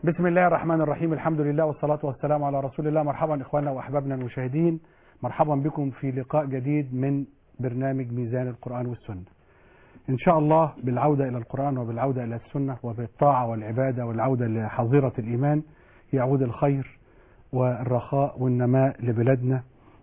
بسم الله الرحمن الرحيم الحمد لله والصلاة والسلام على رسول الله مرحبا إخواننا وأحبابنا المشاهدين مرحبا بكم في لقاء جديد من برنامج ميزان القرآن والسنة إن شاء الله بالعودة إلى القرآن وبالعودة إلى السنة وبالطاعة والعبادة والعودة لحظيرة الإيمان يعود الخير والرخاء والنماء لبلادنا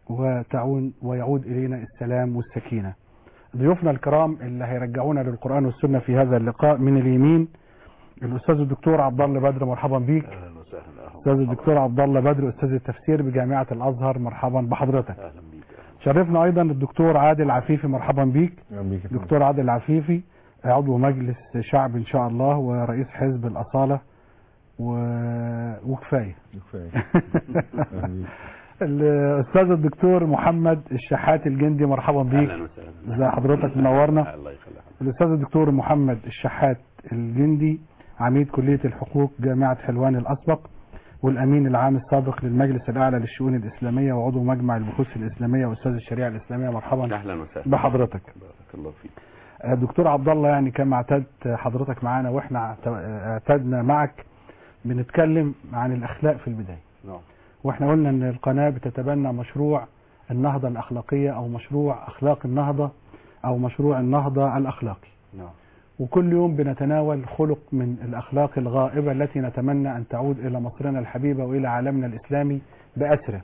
وتعون ويعود إلينا السلام والسكينة ضيوفنا الكرام اللي هيرجعونا للقرآن والسنة في هذا اللقاء من اليمين الأستاذ الدكتور عبد الله بدر مرحبا بيك اهلا وسهلا اهلا أستاذ الدكتور عبد الله بدر أستاذ التفسير بجامعة الأزهر مرحبا بحضرتك اهلا بيك أهلاً. شرفنا أيضا الدكتور عادل عفيفي مرحبا بيك أهلا بيك يا فندم. دكتور عادل عفيفي عضو مجلس شعب إن شاء الله ورئيس حزب الأصالة و... وكفاية كفاية أهلا بيك. الأستاذ الدكتور محمد الشحات الجندي مرحبا بيك اهلا وسهلا ازي حضرتك منورنا الله يخليك الأستاذ الدكتور محمد الشحات الجندي عميد كلية الحقوق جامعة حلوان الأسبق والأمين العام السابق للمجلس الأعلى للشؤون الإسلامية وعضو مجمع البحوث الإسلامية وأستاذ الشريعة الإسلامية مرحبا اهلا وسهلا بحضرتك بارك الله فيك آه، دكتور عبد الله يعني كما اعتدت حضرتك معانا واحنا اعت- اعتدنا معك بنتكلم عن الأخلاق في البداية نعم واحنا قلنا ان القناة بتتبنى مشروع النهضة الأخلاقية أو مشروع أخلاق النهضة أو مشروع النهضة الأخلاقي نعم وكل يوم بنتناول خلق من الأخلاق الغائبة التي نتمنى أن تعود إلى مصرنا الحبيبة وإلى عالمنا الإسلامي بأسره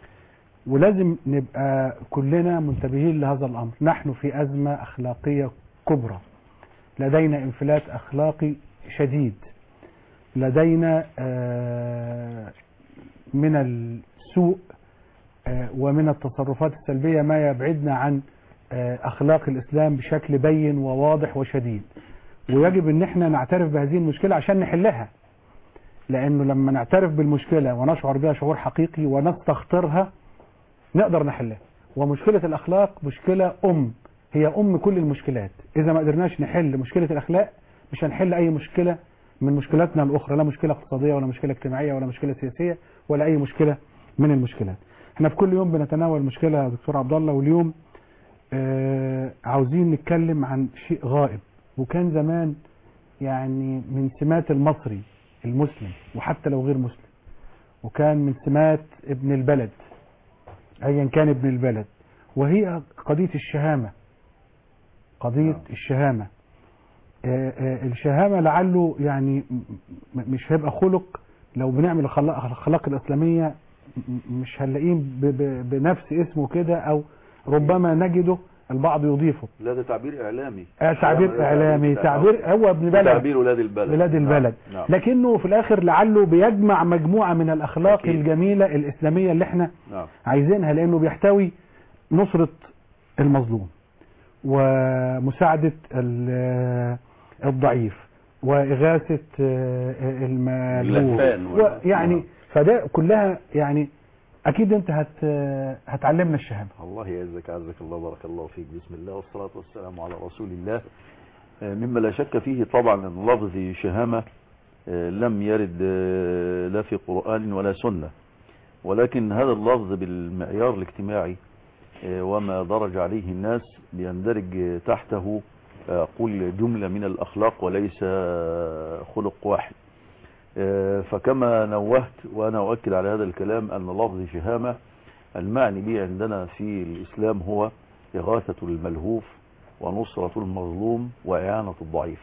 ولازم نبقى كلنا منتبهين لهذا الأمر نحن في أزمة أخلاقية كبرى لدينا انفلات أخلاقي شديد لدينا آه، من السوء آه، ومن التصرفات السلبية ما يبعدنا عن آه، أخلاق الإسلام بشكل بين وواضح وشديد ويجب ان احنا نعترف بهذه المشكلة عشان نحلها لانه لما نعترف بالمشكلة ونشعر بها شعور حقيقي ونستخطرها نقدر نحلها ومشكلة الاخلاق مشكلة ام هي ام كل المشكلات اذا ما قدرناش نحل مشكلة الاخلاق مش هنحل اي مشكلة من مشكلاتنا الاخرى لا مشكلة اقتصادية ولا مشكلة اجتماعية ولا مشكلة سياسية ولا اي مشكلة من المشكلات احنا في كل يوم بنتناول مشكلة يا دكتور عبد الله واليوم آه عاوزين نتكلم عن شيء غائب وكان زمان يعني من سمات المصري المسلم وحتى لو غير مسلم وكان من سمات ابن البلد ايا كان ابن البلد وهي قضية الشهامة قضية نعم. الشهامة آه، آه، الشهامة لعله يعني م- م- مش هيبقى خلق لو بنعمل الخلاق الأخلاق الإسلامية م- مش هنلاقيه ب- ب- بنفس اسمه كده أو ربما نجده البعض يضيفه لا ده تعبير اعلامي آه، تعبير ده اعلامي تعبير هو ابن بلد تعبير ولاد البلد بلاد البلد نعم. نعم. لكنه في الاخر لعله بيجمع مجموعة من الاخلاق أكيد. الجميلة الاسلامية اللي احنا نعم عايزينها لانه بيحتوي نصرة المظلوم ومساعدة ال- الضعيف واغاثة آه، الملهوف اللهفان وال- يعني نعم. فده كلها يعني اكيد انت هت هتعلمنا الشهامة الله يعزك عزك الله بارك الله فيك بسم الله والصلاة والسلام على رسول الله آه، مما لا شك فيه طبعا أن لفظ شهامة آه، لم يرد آه، لا في قرآن ولا سنة ولكن هذا اللفظ بالمعيار الاجتماعي آه، وما درج عليه الناس بيندرج آه، تحته آه، أقول جملة من الأخلاق وليس آه، خلق واحد آه، فكما نوهت وأنا أؤكد على هذا الكلام أن لفظ شهامة المعني به عندنا في الإسلام هو إغاثة الملهوف ونصرة المظلوم وإعانة الضعيف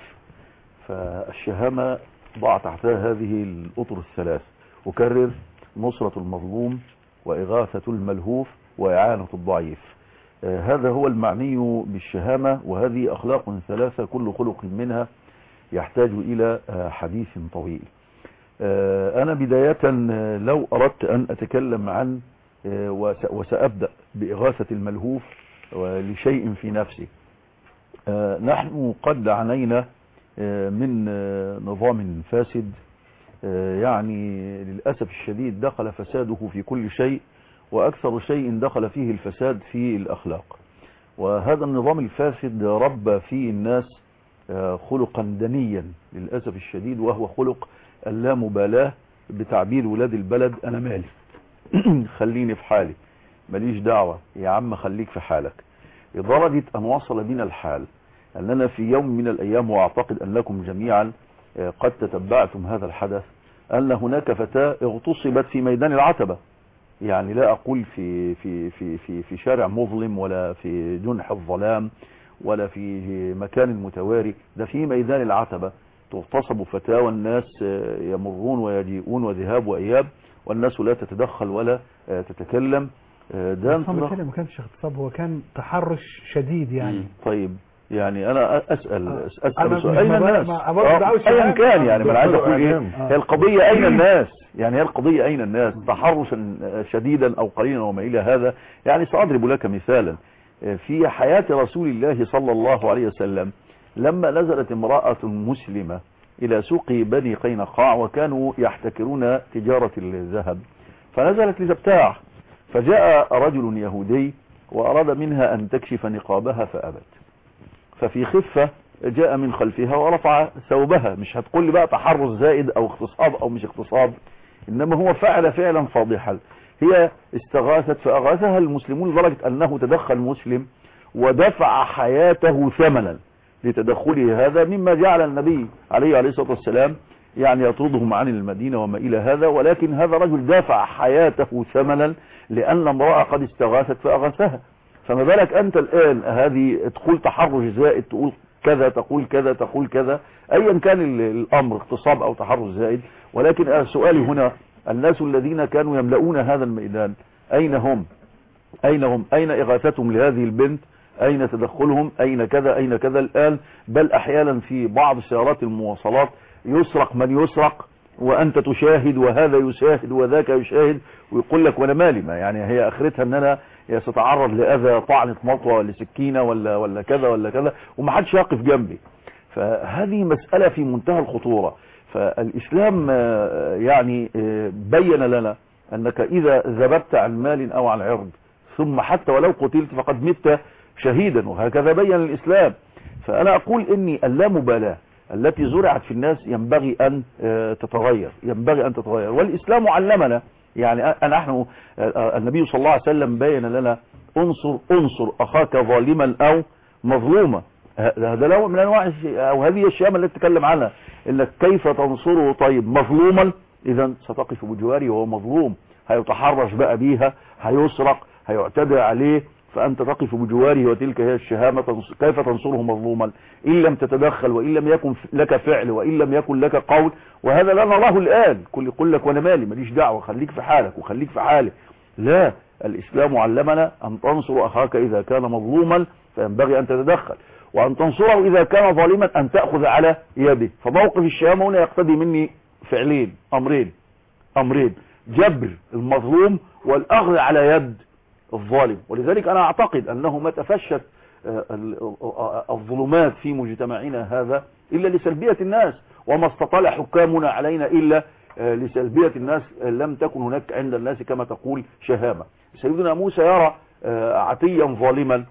فالشهامة ضع تحتها هذه الأطر الثلاث أكرر نصرة المظلوم وإغاثة الملهوف وإعانة الضعيف آه، هذا هو المعني بالشهامة وهذه أخلاق ثلاثة كل خلق منها يحتاج إلى آه، حديث طويل آه، أنا بداية آه، لو أردت أن أتكلم عن آه، وس- وسأبدأ بإغاثة الملهوف لشيء في نفسه آه، نحن قد عانينا آه، من آه، نظام فاسد آه، يعني للأسف الشديد دخل فساده في كل شيء وأكثر شيء دخل فيه الفساد في الأخلاق وهذا النظام الفاسد ربى فيه الناس آه، خلقا دنيا للأسف الشديد وهو خلق اللامبالاة بتعبير ولاد البلد أنا مالي خليني في حالي ماليش دعوة يا عم خليك في حالك لدرجة أن وصل بنا الحال أننا في يوم من الأيام وأعتقد أنكم جميعا آه، قد تتبعتم هذا الحدث أن هناك فتاة اغتصبت في ميدان العتبة يعني لا أقول في في في في في شارع مظلم ولا في جنح الظلام ولا في مكان متواري ده في ميدان العتبة تغتصب فتاة والناس يمرون ويجيئون وذهاب وإياب والناس لا تتدخل ولا تتكلم ده بس هو بالتالي ما كانش اغتصاب هو كان تحرش شديد يعني طيب يعني انا اسال أنا اسال سؤال مش اين ببالغ الناس مع- برضه آه، عاوز ايا شهادة. كان يعني ما انا عايز اقول ايه إعلام. هي القضيه اين الناس يعني هي القضيه اين الناس تحرشا شديدا او قليلا وما الى هذا يعني ساضرب لك مثالا في حياه رسول الله صلى الله عليه وسلم لما نزلت امراه مسلمه الى سوق بني قينقاع وكانوا يحتكرون تجاره الذهب فنزلت لتبتاع فجاء رجل يهودي واراد منها ان تكشف نقابها فابت ففي خفة جاء من خلفها ورفع ثوبها مش هتقول لي بقى تحرش زائد او اغتصاب او مش اغتصاب انما هو فعل فعلا فاضحا هي استغاثت فاغاثها المسلمون لدرجة انه تدخل مسلم ودفع حياته ثمنا لتدخله هذا مما جعل النبي عليه عليه الصلاة والسلام يعني يطردهم عن المدينة وما إلى هذا ولكن هذا رجل دافع حياته ثمنا لأن امرأة قد استغاثت فأغاثها فما بالك أنت الآن هذه تقول تحرش زائد تقول كذا تقول كذا تقول كذا أيا كان ال- الأمر اغتصاب أو تحرش زائد ولكن أنا سؤالي هنا الناس الذين كانوا يملؤون هذا الميدان أين هم أين هم أين إغاثتهم لهذه البنت أين تدخلهم أين كذا أين كذا الآن بل أحيانا في بعض سيارات المواصلات يسرق من يسرق وأنت تشاهد وهذا يشاهد وذاك يشاهد ويقول لك وأنا مالي ما يعني هي آخرتها أن أنا ستتعرض لأذى طعنة مطوة ولا سكينة ولا ولا كذا ولا كذا ومحدش يقف جنبي فهذه مسألة في منتهى الخطورة فالإسلام آه، يعني آه، بين لنا أنك إذا ذببت عن مال أو عن عرض ثم حتى ولو قتلت فقد مت شهيدا وهكذا بين الإسلام فأنا أقول إني اللامبالاة التي زرعت في الناس ينبغي أن آه، تتغير ينبغي أن تتغير والإسلام علمنا يعني أ- نحن آه، النبي صلى الله عليه وسلم بين لنا انصر انصر أخاك ظالما أو مظلوما هذا نوع من انواع الش- او هذه الشهامه التي تتكلم عنها انك كيف تنصره طيب مظلوما اذا ستقف بجواره وهو مظلوم هيتحرش بقى بيها هيسرق هيعتدى عليه فانت تقف بجواره وتلك هي الشهامه تنص- كيف تنصره مظلوما ان لم تتدخل وان لم يكن ف- لك فعل وان لم يكن لك قول وهذا لا نراه الان كل يقول لك وانا مالي ماليش دعوه خليك في حالك وخليك في حالك لا الإسلام علمنا أن تنصر أخاك إذا كان مظلوما فينبغي أن تتدخل وأن تنصره إذا كان ظالما أن تأخذ على يده فموقف الشهامة هنا يقتضي مني فعلين أمرين أمرين جبر المظلوم والأخذ على يد الظالم ولذلك أنا أعتقد أنه ما تفشت آه، ال- آه، الظلمات في مجتمعنا هذا إلا لسلبية الناس وما استطال حكامنا علينا إلا آه، لسلبية الناس آه، لم تكن هناك عند الناس كما تقول شهامة سيدنا موسى يرى آه، عتيا ظالما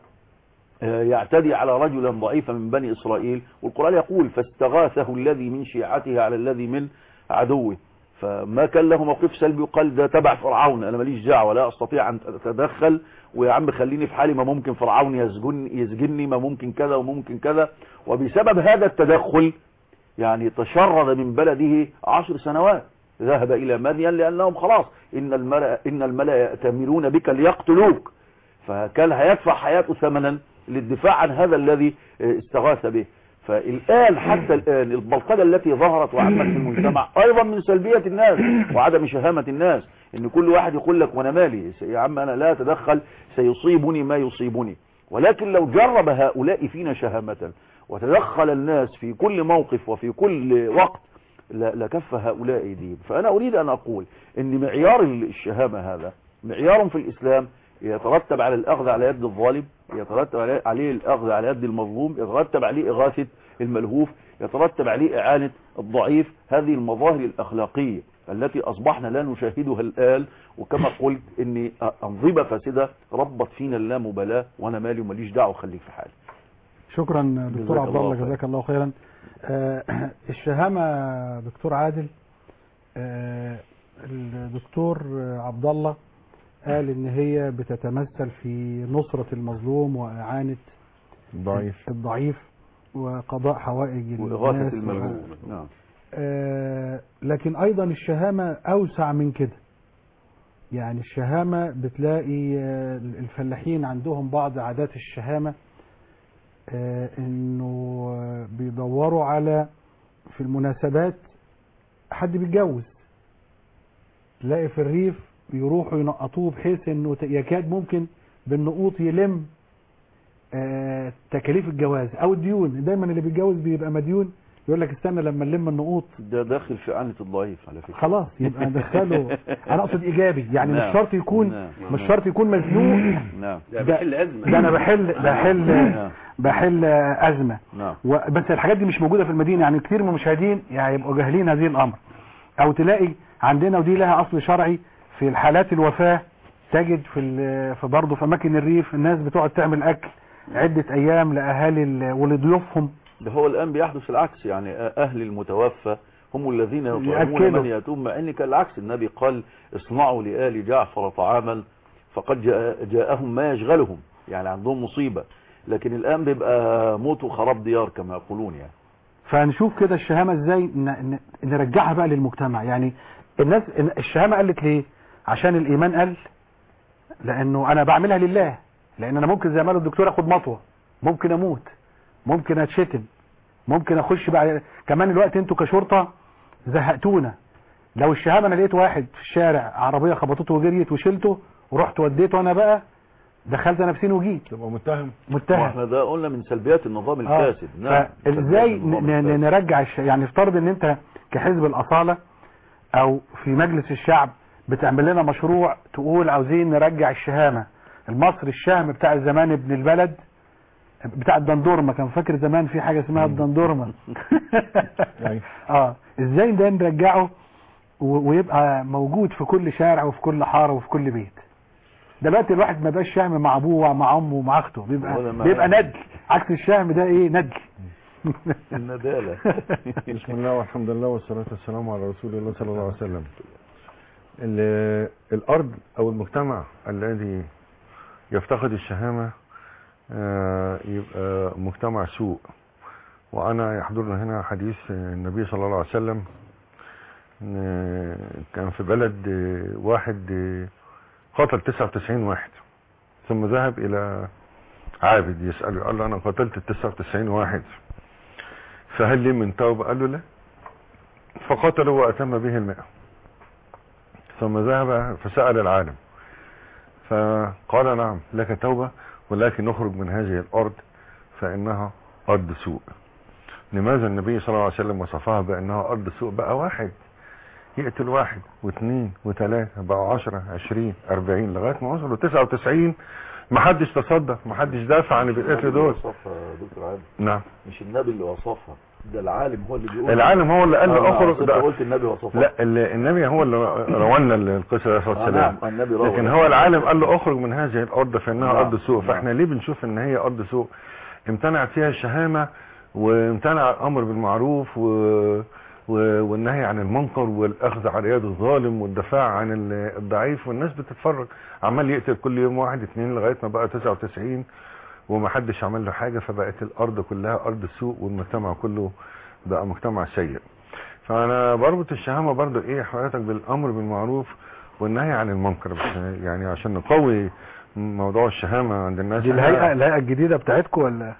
آه، يعتدي على رجلا ضعيفا من بني إسرائيل والقرآن يقول فاستغاثه الذي من شيعته على الذي من عدوه فما كان له موقف سلبي وقال ده تبع فرعون انا ماليش دعوه ولا استطيع ان اتدخل ويا عم خليني في حالي ما ممكن فرعون يسجن يسجنني ما ممكن كذا وممكن كذا وبسبب هذا التدخل يعني تشرد من بلده عشر سنوات ذهب الى مدين لانهم خلاص ان الملأ ان الملأ يأتمرون بك ليقتلوك فكان هيدفع حياته ثمنا للدفاع عن هذا الذي استغاث به فالآن حتى الآن البلطجة التي ظهرت وعمت في المجتمع أيضا من سلبية الناس وعدم شهامة الناس إن كل واحد يقول لك وأنا مالي يا عم أنا لا أتدخل سيصيبني ما يصيبني ولكن لو جرب هؤلاء فينا شهامة وتدخل الناس في كل موقف وفي كل وقت ل- لكف هؤلاء دين فأنا أريد أن أقول إن معيار الشهامة هذا معيار في الإسلام يترتب على الأخذ على يد الظالم يترتب عليه- عليه الأخذ على يد المظلوم يترتب عليه إغاثة الملهوف يترتب عليه إعانة الضعيف هذه المظاهر الأخلاقية التي أصبحنا لا نشاهدها الآن وكما قلت إن أنظمة فاسدة ربط فينا اللامبالاة وأنا مالي وماليش دعوة خليك في حالي شكرا دكتور جزاك عبد الله الله خير. جزاك الله خيرا آه، الشهامة دكتور عادل آه، الدكتور عبد الله قال ان هي بتتمثل في نصرة المظلوم واعانة ضعيف الضعيف وقضاء حوائج وإغاثة الناس الملهوف نعم آه، لكن ايضا الشهامة اوسع من كده يعني الشهامة بتلاقي آه، الفلاحين عندهم بعض عادات الشهامة آه، انه آه، بيدوروا على في المناسبات حد بيتجوز تلاقي في الريف يروحوا ينقطوه بحيث انه ت- يكاد ممكن بالنقوط يلم آه، تكاليف الجواز او الديون دايما اللي بيتجوز بيبقى مديون يقول لك استنى لما نلم النقوط ده داخل في عانة الضعيف على فكرة خلاص يبقى ندخله انا اقصد ايجابي يعني نعم. مش شرط يكون نعم. مش شرط يكون مزنوق نعم ده ده- بيحل ازمه ده انا بحل بحل نعم. بحل ازمه نعم و- بس الحاجات دي مش موجوده في المدينه يعني كتير من المشاهدين يعني يبقوا جاهلين هذه الامر او تلاقي عندنا ودي لها اصل شرعي في الحالات الوفاه تجد في ال- في برضه في اماكن الريف الناس بتقعد تعمل اكل عده ايام لاهالي ال- ولضيوفهم ده هو الآن بيحدث العكس يعني أهل المتوفى هم الذين يطعمون يأكلوا. من يأتون مع أن كالعكس النبي قال اصنعوا لآل جعفر طعاما فقد جاء جاءهم ما يشغلهم يعني عندهم مصيبة لكن الآن بيبقى موت وخراب ديار كما يقولون يعني فنشوف كده الشهامة ازاي ن- ن- نرجعها بقى للمجتمع يعني الناس إن- الشهامة قلت ليه عشان الايمان قل لانه انا بعملها لله لان انا ممكن زي ما قال الدكتور اخد مطوة ممكن اموت ممكن اتشتم ممكن اخش بقى كمان الوقت انتوا كشرطة زهقتونا لو الشهامة انا لقيت واحد في الشارع عربية خبطته وجريت وشلته ورحت وديته انا بقى دخلت نفسين وجيت تبقى متهم متهم واحنا ده قلنا من سلبيات النظام آه. الفاسد نعم من فازاي سلبيات النظام ن- ن- الفاسد. نرجع الش... يعني افترض ان انت كحزب الاصاله او في مجلس الشعب بتعمل لنا مشروع تقول عاوزين نرجع الشهامه المصري الشهم بتاع زمان ابن البلد بتاع الدندورمه كان فاكر زمان في حاجه اسمها الدندورمه يعني اه ازاي ده نرجعه و- ويبقى موجود في كل شارع وفي كل حاره وفي كل بيت دلوقتي الواحد ما بقاش شهم مع ابوه ومع امه ومع اخته ولا بيبقى مع- بيبقى ندل عكس الشهم ده ايه ندل الندالة بسم الله والحمد لله والصلاة والسلام على رسول الله صلى الله عليه وسلم ال- الأرض أو المجتمع الذي يفتقد الشهامة آه، يبقى مجتمع سوء وأنا يحضرنا هنا حديث النبي صلى الله عليه وسلم إن كان في بلد آه، واحد آه، قتل 99 واحد ثم ذهب إلى عابد يسأله قال له أنا قتلت 99 واحد فهل لي من توبة قال له لا فقتله وأتم به المئة ثم ذهب فسأل العالم فقال نعم لك توبة ولكن نخرج من هذه الأرض فإنها أرض سوء لماذا النبي صلى الله عليه وسلم وصفها بأنها أرض سوء بقى واحد يقتل واحد واثنين وثلاثة بقى عشرة عشرين أربعين لغاية ما وصلوا تسعة وتسعين محدش تصدق محدش دافع عن القتل دول وصفها يا دكتور عادل نعم مش النبي اللي وصفها ده العالم هو اللي بيقول العالم هو اللي قال آه، له اخرج أصل أنت ده قلت النبي وصفها لا ال- النبي هو اللي رونا القصه عليه الصلاه آه، والسلام نعم النبي روى لكن هو العالم قال له اخرج من هذه الارض فانها نعم، ارض سوء نعم. فاحنا ليه بنشوف ان هي ارض سوء امتنعت فيها الشهامه وامتنع الامر بالمعروف و... و... والنهي عن المنكر والاخذ على يد الظالم والدفاع عن ال- الضعيف والناس بتتفرج عمال يقتل كل يوم واحد اتنين لغايه ما بقى 99 ومحدش عمل له حاجه فبقت الارض كلها ارض سوء والمجتمع كله بقى مجتمع سيء فانا بربط الشهامه برضو ايه حضرتك بالامر بالمعروف والنهي عن المنكر بس يعني عشان نقوي موضوع الشهامه عند الناس دي الهيئه الهيئه الجديده بتاعتكم ولا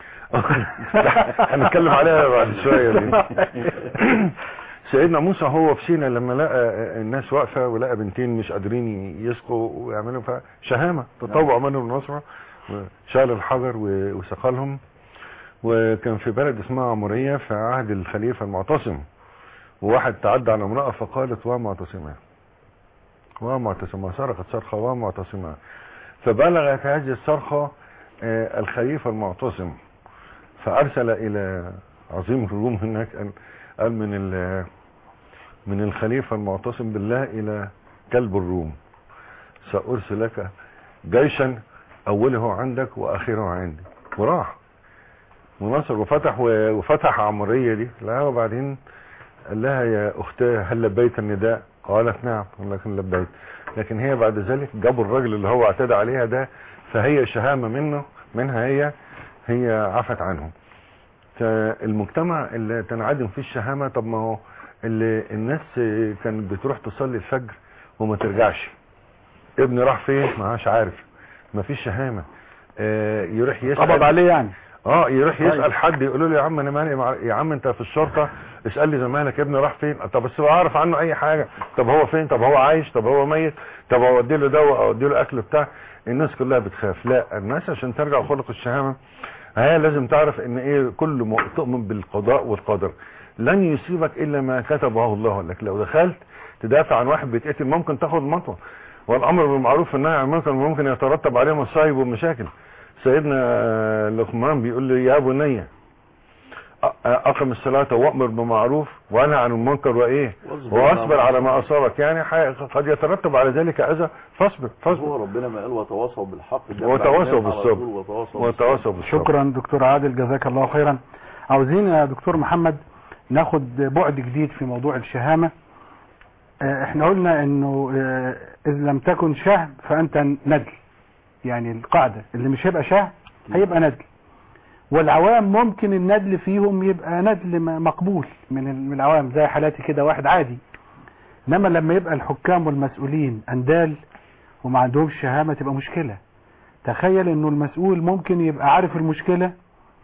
هنتكلم عليها بعد شويه دي سيدنا موسى هو في سينا لما لقى الناس واقفه ولقى بنتين مش قادرين يسقوا ويعملوا فشهامه تطوع منهم النصره وشال الحجر و- وسقالهم وكان في بلد اسمها عمرية في عهد الخليفة المعتصم وواحد تعدى على امرأة فقالت ومعتصمة ومعتصمة صرخت صرخة ومعتصمة فبلغت هذه الصرخة آه، الخليفة المعتصم فأرسل إلى عظيم الروم هناك قال- قال من ال- من الخليفة المعتصم بالله إلى كلب الروم سأرسل لك جيشا أوله عندك وآخره عندي وراح ونصر وفتح وفتح عمرية دي لا وبعدين قال لها يا أختاه هل لبيت النداء قالت نعم ولكن لبيت لكن هي بعد ذلك جابوا الراجل اللي هو اعتدى عليها ده فهي شهامة منه منها هي هي عفت عنه فالمجتمع اللي تنعدم فيه الشهامة طب ما هو اللي الناس كانت بتروح تصلي الفجر وما ترجعش ابني راح فين ما عادش عارف ما فيش شهامة آه، يروح يسأل قبض عليه يعني اه يروح طيب. يسال حد يقول له يا عم انا مالي مع... يا عم انت في الشرطه اسال لي زمانك ابني راح فين طب بس اعرف عنه اي حاجه طب هو فين طب هو عايش طب هو ميت طب اودي له دواء اودي له اكل بتاع الناس كلها بتخاف لا الناس عشان ترجع خلق الشهامه هي لازم تعرف ان ايه كل ما تؤمن بالقضاء والقدر لن يصيبك الا ما كتبه الله لك لو دخلت تدافع عن واحد بيتقتل ممكن تاخد مطوه والامر بالمعروف والنهي عن المنكر ممكن يترتب عليه مصايب ومشاكل سيدنا لقمان بيقول لي يا بني أ- اقم الصلاه وامر بمعروف وانهى عن المنكر وايه واصبر واصبر على على ما اصابك يعني ح- قد يترتب على ذلك اذى فاصبر فاصبر هو ربنا ما قال وتواصوا بالحق ده وتواصوا بعد الناس على بالصبر. طول وتواصوا وتواصوا بالصبر شكرا دكتور عادل جزاك الله خيرا عاوزين يا دكتور محمد ناخد بعد جديد في موضوع الشهامة آه، احنا قلنا انه آه، اذ لم تكن شهم فانت ندل يعني القاعدة اللي مش هيبقى شهم هيبقى ندل والعوام ممكن الندل فيهم يبقى ندل م- مقبول من ال- من العوام زي حالاتي كده واحد عادي انما لما يبقى الحكام والمسؤولين اندال وما عندهمش شهامة تبقى مشكلة تخيل انه المسؤول ممكن يبقى عارف المشكلة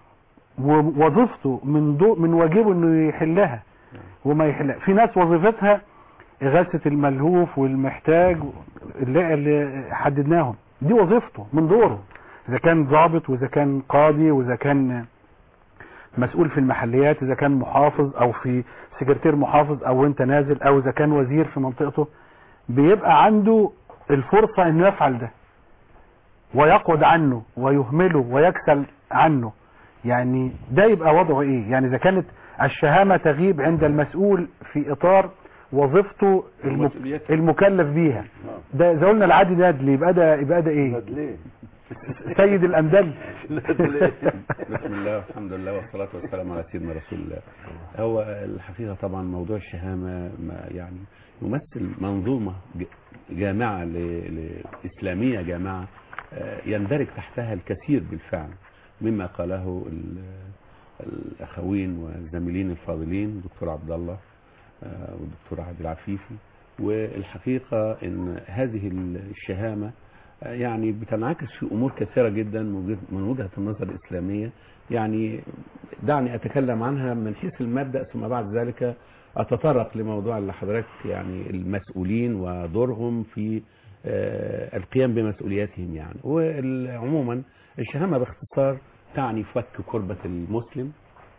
ووظيفته من دو من واجبه انه يحلها وما يحلها في ناس وظيفتها إغاثة الملهوف والمحتاج اللي, اللي حددناهم دي وظيفته من دوره إذا كان ضابط وإذا كان قاضي وإذا كان مسؤول في المحليات إذا كان محافظ أو في سكرتير محافظ أو أنت نازل أو إذا كان وزير في منطقته بيبقى عنده الفرصة إنه يفعل ده ويقعد عنه ويهمله ويكسل عنه يعني ده يبقى وضعه ايه يعني اذا كانت الشهامة تغيب عند المسؤول في اطار وظيفته الم- ومسؤوليته. المكلف بيها ده اذا قلنا العادي ده اللي يبقى ده يبقى ده ايه ليه سيد الامدل ليه بسم الله والحمد لله والصلاة والسلام على سيدنا رسول الله هو الحقيقة طبعا موضوع الشهامة ما يعني يمثل منظومة ج- جامعة ل- ل- إسلامية جامعة آه، يندرج تحتها الكثير بالفعل مما قاله ال- الأخوين والزميلين الفاضلين دكتور عبد الله آه، والدكتور عادل عفيفي والحقيقة ان هذه الشهامة آه، يعني بتنعكس في امور كثيرة جدا من وجهة- من وجهة النظر الاسلامية يعني دعني اتكلم عنها من حيث المبدأ ثم بعد ذلك اتطرق لموضوع اللي حضرتك يعني المسؤولين ودورهم في آه، القيام بمسؤولياتهم يعني وعموما الشهامة باختصار تعني فك كربة المسلم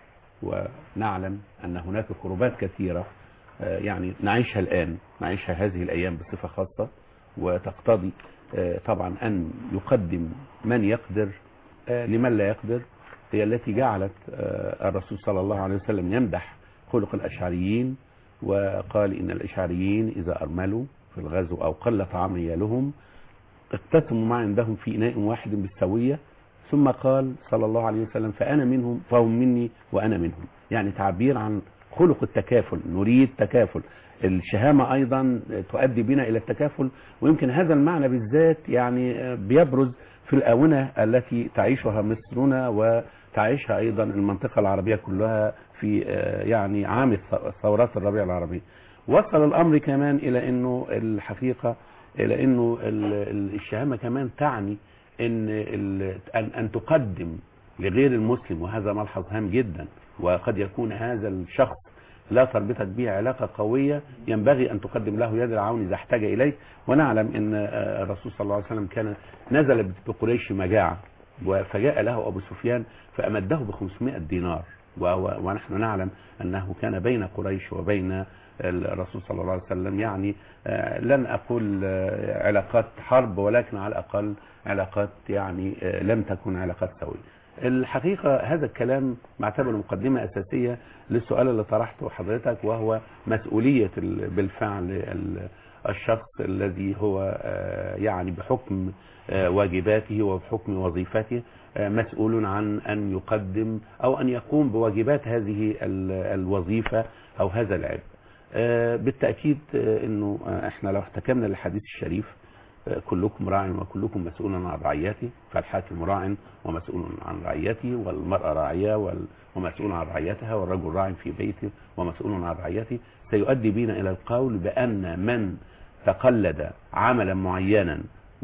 ونعلم أن هناك كربات كثيرة آه، يعني نعيشها الآن نعيشها هذه الأيام بصفة خاصة وتقتضي آه، طبعا أن يقدم من يقدر آه، لمن لا يقدر هي التي جعلت آه، الرسول صلى الله عليه وسلم يمدح خلق الأشعريين وقال إن الأشعريين إذا أرملوا في الغزو أو قل طعام عيالهم اقتسموا ما عندهم في إناء واحد بالسوية ثم قال صلى الله عليه وسلم فأنا منهم فهم مني وأنا منهم يعني تعبير عن خلق التكافل نريد تكافل الشهامة أيضا تؤدي بنا إلى التكافل ويمكن هذا المعنى بالذات يعني بيبرز في الآونة التي تعيشها مصرنا وتعيشها أيضا المنطقة العربية كلها في آه، يعني عام الث- ثورات الربيع العربي وصل الأمر كمان إلى أنه الحقيقة إلى أنه ال- ال- الشهامة كمان تعني ان ال- ان ان تقدم لغير المسلم وهذا ملحظ هام جدا وقد يكون هذا الشخص لا تربطك به علاقة قوية ينبغي أن تقدم له يد العون إذا احتاج إليك ونعلم أن آه، الرسول صلى الله عليه وسلم كان نزل بقريش مجاعة فجاء له أبو سفيان فأمده ب 500 دينار و- ونحن نعلم أنه كان بين قريش وبين الرسول صلى الله عليه وسلم يعني آه، لن أقول آه، علاقات حرب ولكن على الأقل علاقات يعني آه، لم تكن علاقات سوية الحقيقة هذا الكلام معتبر مقدمة أساسية للسؤال اللي طرحته حضرتك وهو مسؤولية ال- بالفعل ال- الشخص الذي هو آه، يعني بحكم آه، واجباته وبحكم وظيفته آه، مسؤول عن أن يقدم أو أن يقوم بواجبات هذه ال- الوظيفة أو هذا العبء آه، بالتأكيد آه، أنه آه، إحنا لو احتكمنا للحديث الشريف آه، كلكم راع وكلكم مسؤول عن رعيته فالحاكم راع ومسؤول عن رعيته والمرأة راعية وال- ومسؤول عن رعيتها والرجل راع في بيته ومسؤول عن رعيته سيؤدي بنا إلى القول بأن من تقلد عملا معينا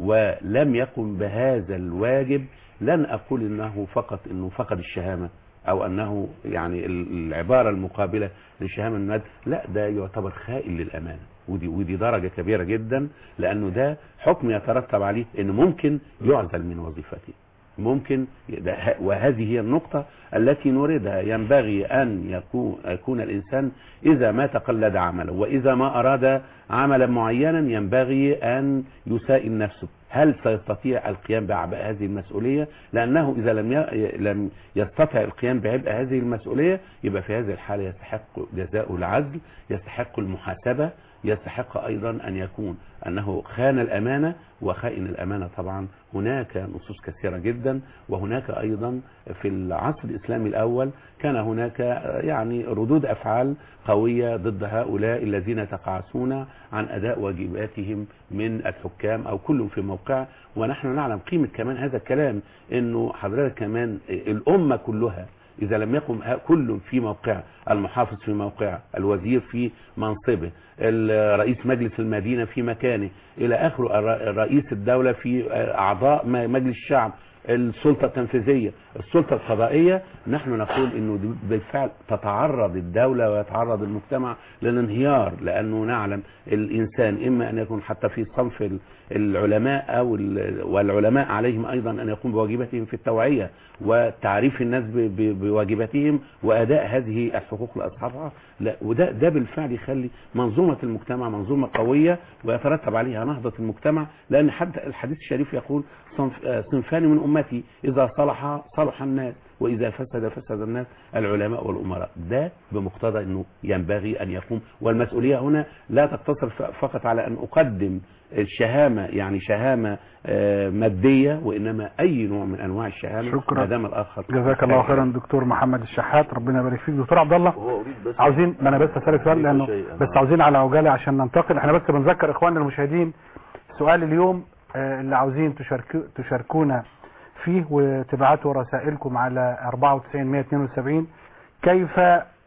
ولم يقم بهذا الواجب لن أقول إنه فقط إنه فقد الشهامة أو أنه يعني ال- العبارة المقابلة للشهامة الند لا ده يعتبر خائن للأمانة ودي ودي درجة كبيرة جدا لأنه ده حكم يترتب عليه إنه ممكن يعزل من وظيفته ممكن ده- وهذه هي النقطة التي نريدها ينبغي أن يكون, يكون الإنسان إذا ما تقلد عمله وإذا ما أراد عملا معينا ينبغي أن يسائل نفسه هل سيستطيع القيام بعبء هذه المسؤولية لأنه إذا لم ي- لم يستطع القيام بعبء هذه المسؤولية يبقى في هذه الحالة يستحق جزاء العزل يستحق المحاسبة يستحق أيضا أن يكون أنه خان الأمانة وخائن الأمانة طبعا هناك نصوص كثيرة جدا وهناك أيضا في العصر الإسلامي الأول كان هناك يعني ردود أفعال قوية ضد هؤلاء الذين يتقاعسون عن أداء واجباتهم من الحكام أو كل في موقع ونحن نعلم قيمة كمان هذا الكلام أنه حضرتك كمان الأمة كلها إذا لم يقم ه- كل في موقع المحافظ في موقع الوزير في منصبه ال- رئيس مجلس المدينة في مكانه إلى آخره الر- رئيس الدولة في أعضاء م- مجلس الشعب السلطة التنفيذية السلطة القضائية نحن نقول انه دي بالفعل تتعرض الدولة ويتعرض المجتمع للانهيار لانه نعلم الانسان اما ان يكون حتى في صنف ال- العلماء او ال- والعلماء عليهم ايضا ان يقوم بواجباتهم في التوعية وتعريف الناس ب- ب- بواجباتهم واداء هذه الحقوق لاصحابها لا وده ده بالفعل يخلي منظومة المجتمع منظومة قوية ويترتب عليها نهضة المجتمع لان حتى الحديث الشريف يقول صنف آه، صنفان من امتي اذا صلح صلح الناس واذا فسد فسد الناس العلماء والامراء ده بمقتضى انه ينبغي ان يقوم والمسؤوليه هنا لا تقتصر ف- فقط على ان اقدم الشهامه يعني شهامه آه، ماديه وانما اي نوع من انواع الشهامه شكرا. ما دام الاخر جزاك الله خيرا دكتور محمد الشحات ربنا يبارك فيك دكتور عبد الله وهو أريد بس عاوزين ما انا بس اسالك سؤال لانه شيئاً. بس عاوزين على عجاله عشان ننتقل احنا بس بنذكر اخواننا المشاهدين سؤال اليوم آه، اللي عاوزين تشاركو تشاركونا فيه وتبعتوا رسائلكم على 94 172 كيف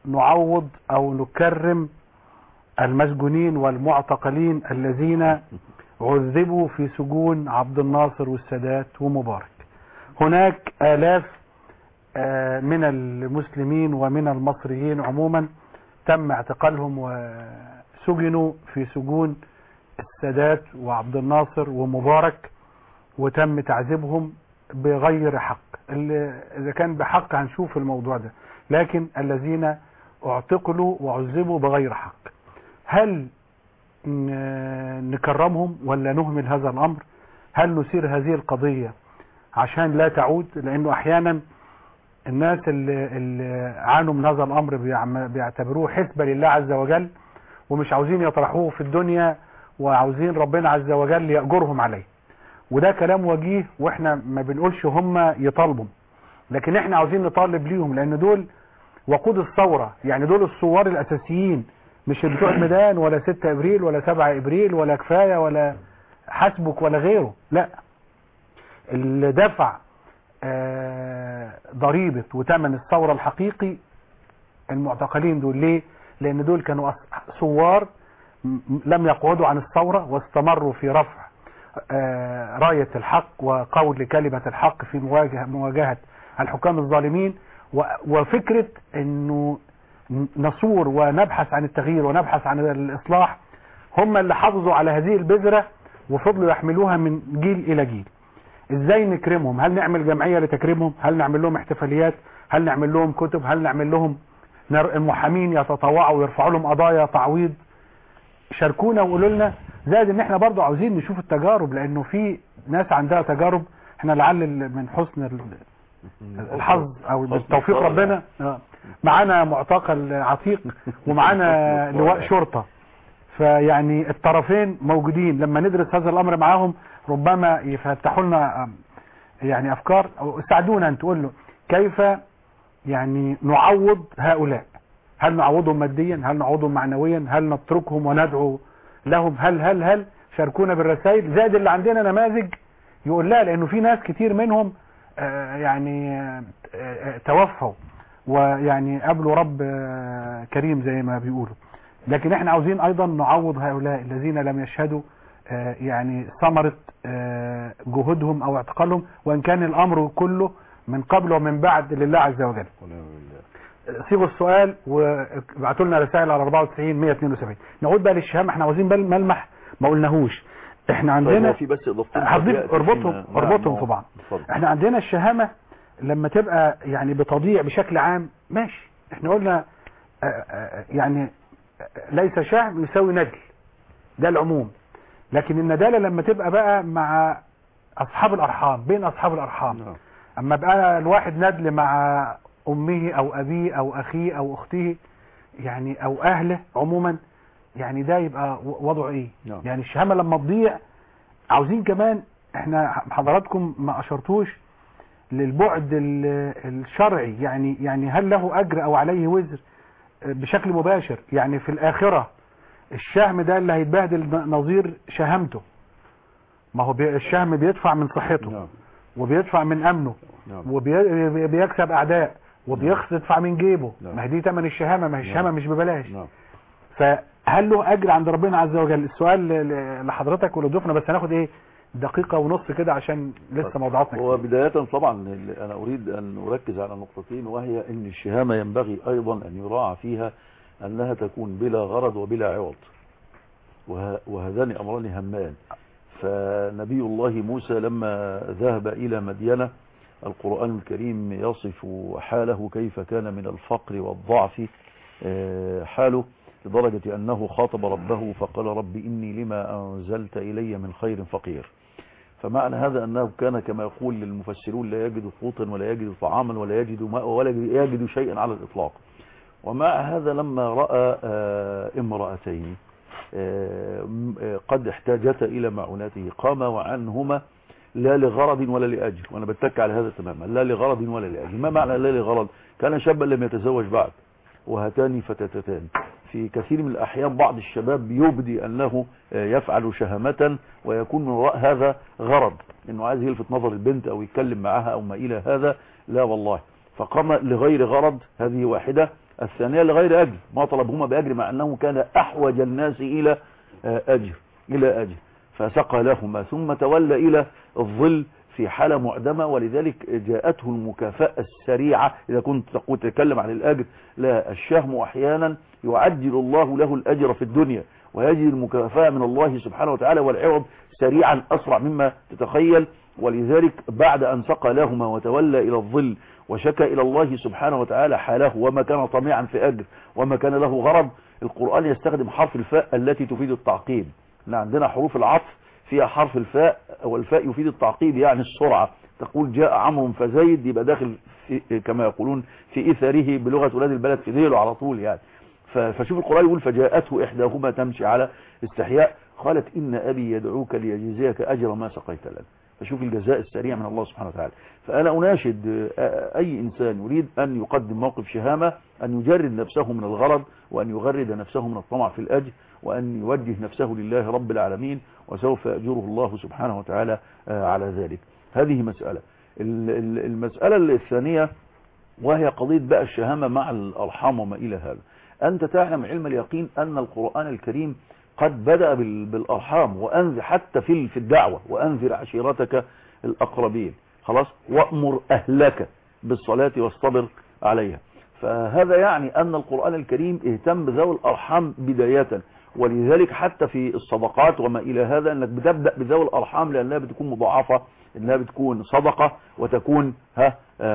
نعوض او نكرم المسجونين والمعتقلين الذين عذبوا في سجون عبد الناصر والسادات ومبارك هناك آلاف آه، من المسلمين ومن المصريين عموما تم اعتقالهم وسجنوا في سجون السادات وعبد الناصر ومبارك وتم تعذيبهم بغير حق اللي اذا كان بحق هنشوف الموضوع ده لكن الذين اعتقلوا وعذبوا بغير حق هل ن- نكرمهم ولا نهمل هذا الامر هل نثير هذه القضية عشان لا تعود لانه احيانا الناس اللي, اللي عانوا من هذا الامر بيعم- بيعتبروه حسبة لله عز وجل ومش عاوزين يطرحوه في الدنيا وعاوزين ربنا عز وجل يأجرهم عليه وده كلام وجيه واحنا ما بنقولش هم يطالبوا لكن احنا عاوزين نطالب ليهم لان دول وقود الثورة يعني دول الثوار الاساسيين مش بتوع الميدان ولا 6 ابريل ولا 7 ابريل ولا كفاية ولا حسبك ولا غيره لا اللي دفع آه، ضريبة وتمن الثورة الحقيقي المعتقلين دول ليه لان دول كانوا أص- ثوار م- لم يقعدوا عن الثورة واستمروا في رفع آه، راية الحق وقول كلمة الحق في مواجهة, مواجهة الحكام الظالمين و- وفكرة انه ن- نصور ونبحث عن التغيير ونبحث عن الاصلاح هم اللي حافظوا على هذه البذرة وفضلوا يحملوها من جيل الى جيل ازاي نكرمهم هل نعمل جمعية لتكريمهم هل نعمل لهم احتفاليات هل نعمل لهم كتب هل نعمل لهم نر- المحامين يتطوعوا ويرفعوا لهم قضايا تعويض شاركونا وقولوا لنا زائد ان احنا برضو عاوزين نشوف التجارب لانه في ناس عندها تجارب احنا لعل ال- من حسن ال- الحظ او حسن توفيق الطبع. ربنا آه. معانا معتقل عتيق ومعانا لواء شرطة فيعني الطرفين موجودين لما ندرس هذا الامر معاهم ربما يفتحوا لنا آم، يعني افكار او ساعدونا ان تقول له كيف يعني نعوض هؤلاء هل نعوضهم ماديا هل نعوضهم معنويا هل نتركهم وندعو لهم هل هل هل شاركونا بالرسائل زائد اللي عندنا نماذج يقول لا لانه في ناس كتير منهم آه، يعني آه، آه، توفوا ويعني قابلوا رب آه، كريم زي ما بيقولوا لكن احنا عاوزين ايضا نعوض هؤلاء الذين لم يشهدوا آه، يعني ثمرة آه، جهودهم او اعتقالهم وان كان الامر كله من قبل ومن بعد لله عز وجل صيغوا السؤال وابعتوا لنا رسائل على 94 172 نعود بقى للشهامه احنا عاوزين بقى ملمح ما قلناهوش احنا طيب عندنا هو في بس اضافتين هضيف يأتي اربطهم فيما- اربطهم نعم، في بعض اتفضل. احنا عندنا الشهامة لما تبقى يعني بتضيع بشكل عام ماشي احنا قلنا آه، آه، يعني آه، ليس شهم يساوي ندل ده العموم لكن الندالة لما تبقى بقى مع اصحاب الارحام بين اصحاب الارحام نعم. اما بقى الواحد ندل مع امه او ابيه او اخيه او اخته يعني او اهله عموما يعني ده يبقى و- وضعه ايه نعم. يعني الشهامة لما تضيع عاوزين كمان احنا حضراتكم ما اشرتوش للبعد ال- الشرعي يعني يعني هل له اجر او عليه وزر بشكل مباشر يعني في الاخرة الشهم ده اللي هيتبهدل نظير شهامته ما هو بي- الشهم بيدفع من صحته نعم وبيدفع من امنه نعم وبيكسب اعداء وبيدفع من جيبه نعم. ما هي دي ثمن الشهامة ما هي نعم. الشهامة مش ببلاش نعم فهل له اجر عند ربنا عز وجل السؤال ل- ل- لحضرتك ولضيوفنا بس هناخد ايه دقيقة ونص كده عشان لسه موضوعاتنا هو كتير. بداية طبعا ال- أنا أريد أن أركز على نقطتين وهي أن الشهامة ينبغي أيضا أن يراعى فيها أنها تكون بلا غرض وبلا عوض وه- وهذان أمران همان فنبي الله موسى لما ذهب إلى مدينة القرآن الكريم يصف حاله كيف كان من الفقر والضعف آه، حاله لدرجة أنه خاطب ربه فقال رب إني لما أنزلت إلي من خير فقير فمعنى هذا أنه كان كما يقول المفسرون لا يجد قوتا ولا يجد طعاما ولا يجد ماء ولا يجد شيئا على الإطلاق ومع هذا لما رأى آه، امرأتين آه، م- آه، قد احتاجتا إلى معوناته قام وعنهما لا لغرض ولا لأجل وأنا بتك على هذا تماما لا لغرض ولا لأجل ما معنى لا لغرض كان شابا لم يتزوج بعد وهاتان فتاتان في كثير من الأحيان بعض الشباب يبدي أنه آه، يفعل شهامة ويكون من وراء هذا غرض أنه عايز يلفت نظر البنت أو يتكلم معها أو ما إلى هذا لا والله فقام لغير غرض هذه واحدة الثانية لغير أجر ما طلبهما بأجر مع أنه كان أحوج الناس إلى آه، أجر إلى أجر فسقى لهما ثم تولى إلى الظل في حالة معدمة ولذلك جاءته المكافأة السريعة إذا كنت تقول تتكلم عن الأجر لا الشهم أحيانا يعجل الله له الأجر في الدنيا ويجد المكافأة من الله سبحانه وتعالى والعوض سريعا أسرع مما تتخيل ولذلك بعد أن سقى لهما وتولى إلى الظل وشكى إلى الله سبحانه وتعالى حاله وما كان طميعا في أجر وما كان له غرض القرآن يستخدم حرف الفاء التي تفيد التعقيب احنا عندنا حروف العطف فيها حرف الفاء والفاء يفيد التعقيب يعني السرعة تقول جاء عمرو فزيد يبقى داخل في كما يقولون في إثره بلغة ولاد البلد في ذيله على طول يعني ف- فشوف القرآن يقول فجاءته إحداهما تمشي على استحياء قالت إن أبي يدعوك ليجزيك أجر ما سقيت لنا فشوف الجزاء السريع من الله سبحانه وتعالى فأنا أناشد آه، أي إنسان يريد أن يقدم موقف شهامة أن يجرد نفسه من الغرض وأن يغرد نفسه من الطمع في الأجر وأن يوجه نفسه لله رب العالمين وسوف يأجره الله سبحانه وتعالى آه، على ذلك هذه مسألة ال- ال- المسألة الثانية وهي قضية بقى الشهامة مع الأرحام وما إلى هذا أنت تعلم علم اليقين أن القرآن الكريم قد بدأ بال- بالأرحام وأنذر حتى في في الدعوة وأنذر عشيرتك الأقربين خلاص وأمر أهلك بالصلاة والصبر عليها فهذا يعني أن القرآن الكريم اهتم بذوي الأرحام بداية ولذلك حتى في الصدقات وما إلى هذا أنك بتبدأ بذوي الأرحام لأنها بتكون مضاعفة أنها بتكون صدقة وتكون ها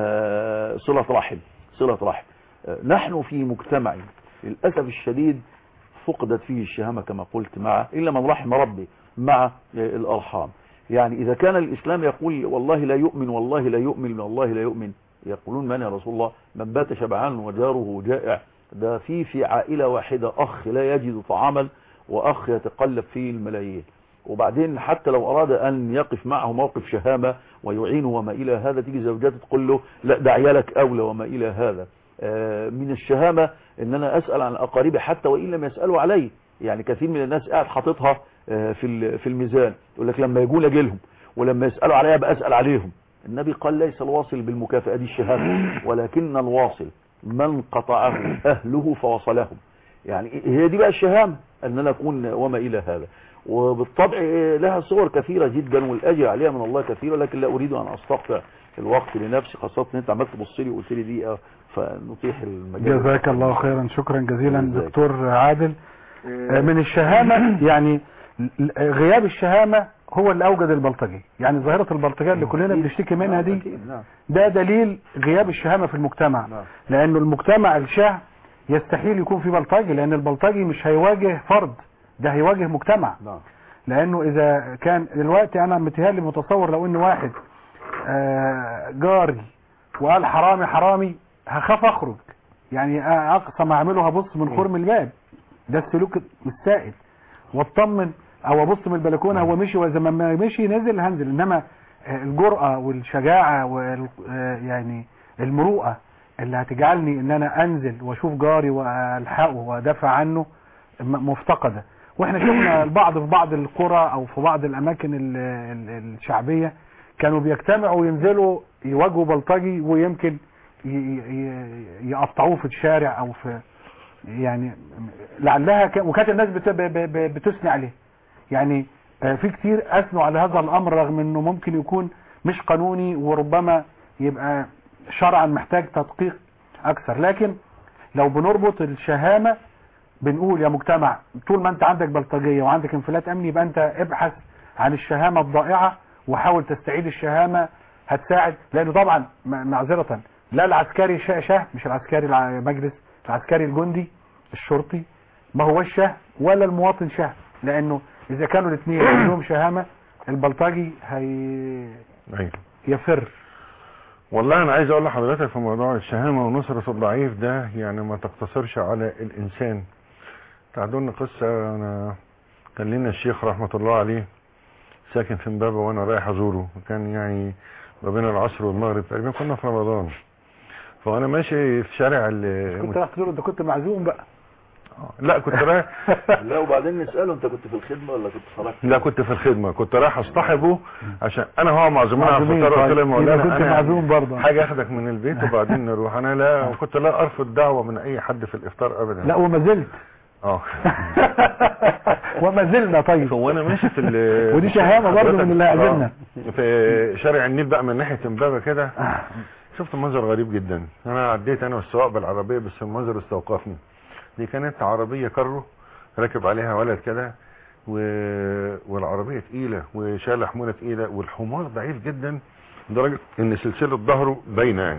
آه، صلة رحم صلة رحم آه، نحن في مجتمع للأسف الشديد فقدت فيه الشهامة كما قلت مع إلا من رحم ربي مع الأرحام يعني إذا كان الإسلام يقول والله لا يؤمن والله لا يؤمن والله لا يؤمن يقولون من يا رسول الله من بات شبعان وجاره جائع ده في في عائلة واحدة أخ لا يجد طعاما وأخ يتقلب فيه الملايين وبعدين حتى لو أراد أن يقف معه موقف شهامة ويعينه وما إلى هذا تيجي زوجاته تقول له لا ده عيالك أولى وما إلى هذا آه، من الشهامة ان انا اسأل عن اقاربي حتى وان لم يسألوا علي يعني كثير من الناس قاعد حاططها آه، في ال- في الميزان يقول لك لما يجون اجي لهم ولما يسالوا عليها بقى اسال عليهم النبي قال ليس الواصل بالمكافاه دي الشهاده ولكن الواصل من قطعه اهله فوصلهم يعني هي دي بقى الشهامه ان انا اكون وما الى هذا وبالطبع لها صور كثيره جدا والاجر عليها من الله كثيره لكن لا اريد ان استقطع الوقت لنفسي خاصه ان انت عمال تبص لي وقلت لي دقيقه فنطيح المجال جزاك الله خيرا شكرا جزيلا جزاك. دكتور عادل آه، من الشهامة يعني ل- غياب الشهامة هو اللي أوجد البلطجي يعني ظاهرة البلطجية اللي كلنا بنشتكي منها دي أكيد، نعم ده دليل غياب الشهامة في المجتمع نعم. لأنه المجتمع الشاه يستحيل يكون فيه بلطجي لأن البلطجي مش هيواجه فرد ده هيواجه مجتمع نعم لانه اذا كان دلوقتي انا متهيألي متصور لو ان واحد آه، جاري وقال حرامي حرامي هخاف اخرج يعني اقصى ما اعمله هبص من خرم الباب ده السلوك السائد واطمن او ابص من البلكونه هو مشي واذا ما مشي نزل هنزل انما آه، الجرأة والشجاعة وال آه، يعني المروءة اللي هتجعلني ان انا انزل واشوف جاري والحقه وادافع عنه م- مفتقدة واحنا شفنا البعض في بعض القرى او في بعض الاماكن ال- ال- الشعبية كانوا بيجتمعوا وينزلوا يواجهوا بلطجي ويمكن ي- ي- يقطعوه في الشارع او في يعني لعلها ك- وكانت الناس بت- ب- ب- ب- بتثني عليه يعني آه، في كتير اثنوا على هذا الامر رغم انه ممكن يكون مش قانوني وربما يبقى شرعا محتاج تدقيق اكثر لكن لو بنربط الشهامة بنقول يا مجتمع طول ما انت عندك بلطجية وعندك انفلات امني يبقى انت ابحث عن الشهامة الضائعة وحاول تستعيد الشهامة هتساعد لانه طبعا م- معذرة لا العسكري شه شه مش العسكري المجلس العسكري الجندي الشرطي ما هو شه ولا المواطن شه لانه اذا كانوا الاثنين عندهم شهامة البلطجي هي ايوه يفر والله انا عايز اقول لحضرتك في موضوع الشهامه ونصره الضعيف ده يعني ما تقتصرش على الانسان تعدوا قصه انا كان لنا الشيخ رحمه الله عليه ساكن في امبابه وانا رايح ازوره كان يعني ما بين العصر والمغرب تقريبا كنا في رمضان فانا ماشي في شارع ال كنت راح تزور انت كنت معزوم بقى لا كنت رايح لا وبعدين نساله انت كنت في الخدمه ولا كنت خرجت لا كنت في الخدمه كنت رايح اصطحبه عشان انا هو معزومين على معزومين، الفطار قلت له يا طيب. مولانا يبقى كنت انا معزوم برضه. حاجه اخدك من البيت وبعدين نروح انا لا كنت لا ارفض دعوه من اي حد في الافطار ابدا لا وما زلت اه وما زلنا طيب هو انا ماشي في ال- ودي شهامة برضه من اللي عزمنا. آه. في شارع النيل بقى من ناحيه امبابه كده شفت منظر غريب جدا انا عديت انا والسواق بالعربيه بس المنظر استوقفني دي كانت عربيه كارو راكب عليها ولد كده و... والعربيه تقيله وشايله حموله تقيله والحمار ضعيف جدا لدرجه ان سلسله ظهره باينه يعني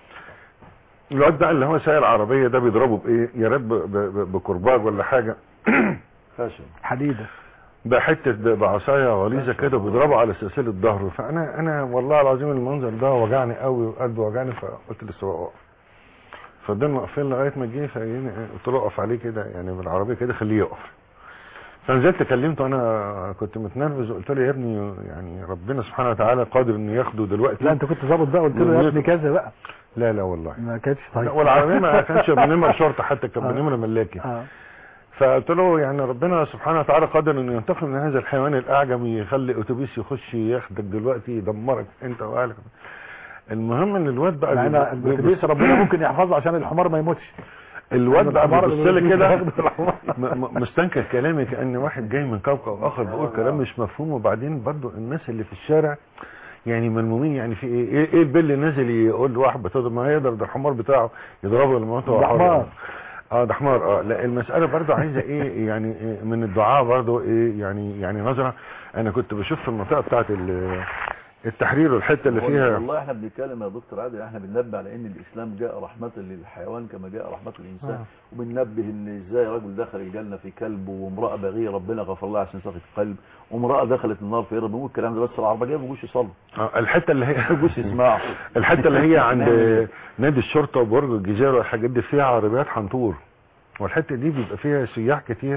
الواد ده اللي هو سايق العربيه ده بيضربه بايه يا ريت ب... ب... ب... بكرباج ولا حاجه خشن حديدة بحته ب- بعصايه غليظه كده بيضربوا على سلسله ظهره فانا انا والله العظيم المنظر ده وجعني قوي وقلبي وجعني فقلت للسواق اقف فضلنا واقفين لغايه ما جه فجيني قلت له اقف عليه كده يعني بالعربيه كده خليه يقف فنزلت كلمته انا كنت متنرفز وقلت له يا ابني يعني ربنا سبحانه وتعالى قادر انه ياخده دلوقتي لا انت كنت ظابط بقى قلت له يا ابني كذا بقى لا لا والله ما كانتش لا، طيب والعربيه ما كانش بنمر شرطه حتى كان آه. بنمر ملاكي اه فقلت له يعني ربنا سبحانه وتعالى قادر انه ينتقم من هذا الحيوان الاعجم يخلي اتوبيس يخش ياخدك دلوقتي يدمرك انت واهلك المهم ان الواد بقى مع ان بيبقى- الاتوبيس ربنا ممكن يحفظه عشان الحمار ما يموتش الواد بقى الحمار بيبص اللي لي كده بياخده الحمار. م- م- مستنكر كلامي كان واحد جاي من كوكب اخر بيقول كلام مش مفهوم وبعدين برضو الناس اللي في الشارع يعني ملمومين يعني في ايه ايه, إيه البل نازل يقول لواحد بتضرب ما يقدر ده الحمار بتاعه يضربه لما هو ده حر. حمار. اه ده حمار اه لا المساله برضو عايزه ايه يعني إيه من الدعاء برضو ايه يعني يعني نظره انا كنت بشوف في المنطقه بتاعت ال- التحرير والحته اللي فيها والله احنا بنتكلم يا دكتور عادل احنا بننبه على ان الاسلام جاء رحمه للحيوان كما جاء رحمه للانسان آه. وبننبه ان ازاي رجل دخل الجنه في كلب وامراه بغيه ربنا غفر لها عشان ساقط قلب وامراه دخلت النار في رب بنقول الكلام ده بس العربجيه ما بيجوش يصلوا آه الحته اللي هي ما بيجوش يسمعوا الحته اللي هي عند نادي الشرطه وبرج الجزيره والحاجات دي فيها عربيات حنطور والحته دي بيبقى فيها سياح كتير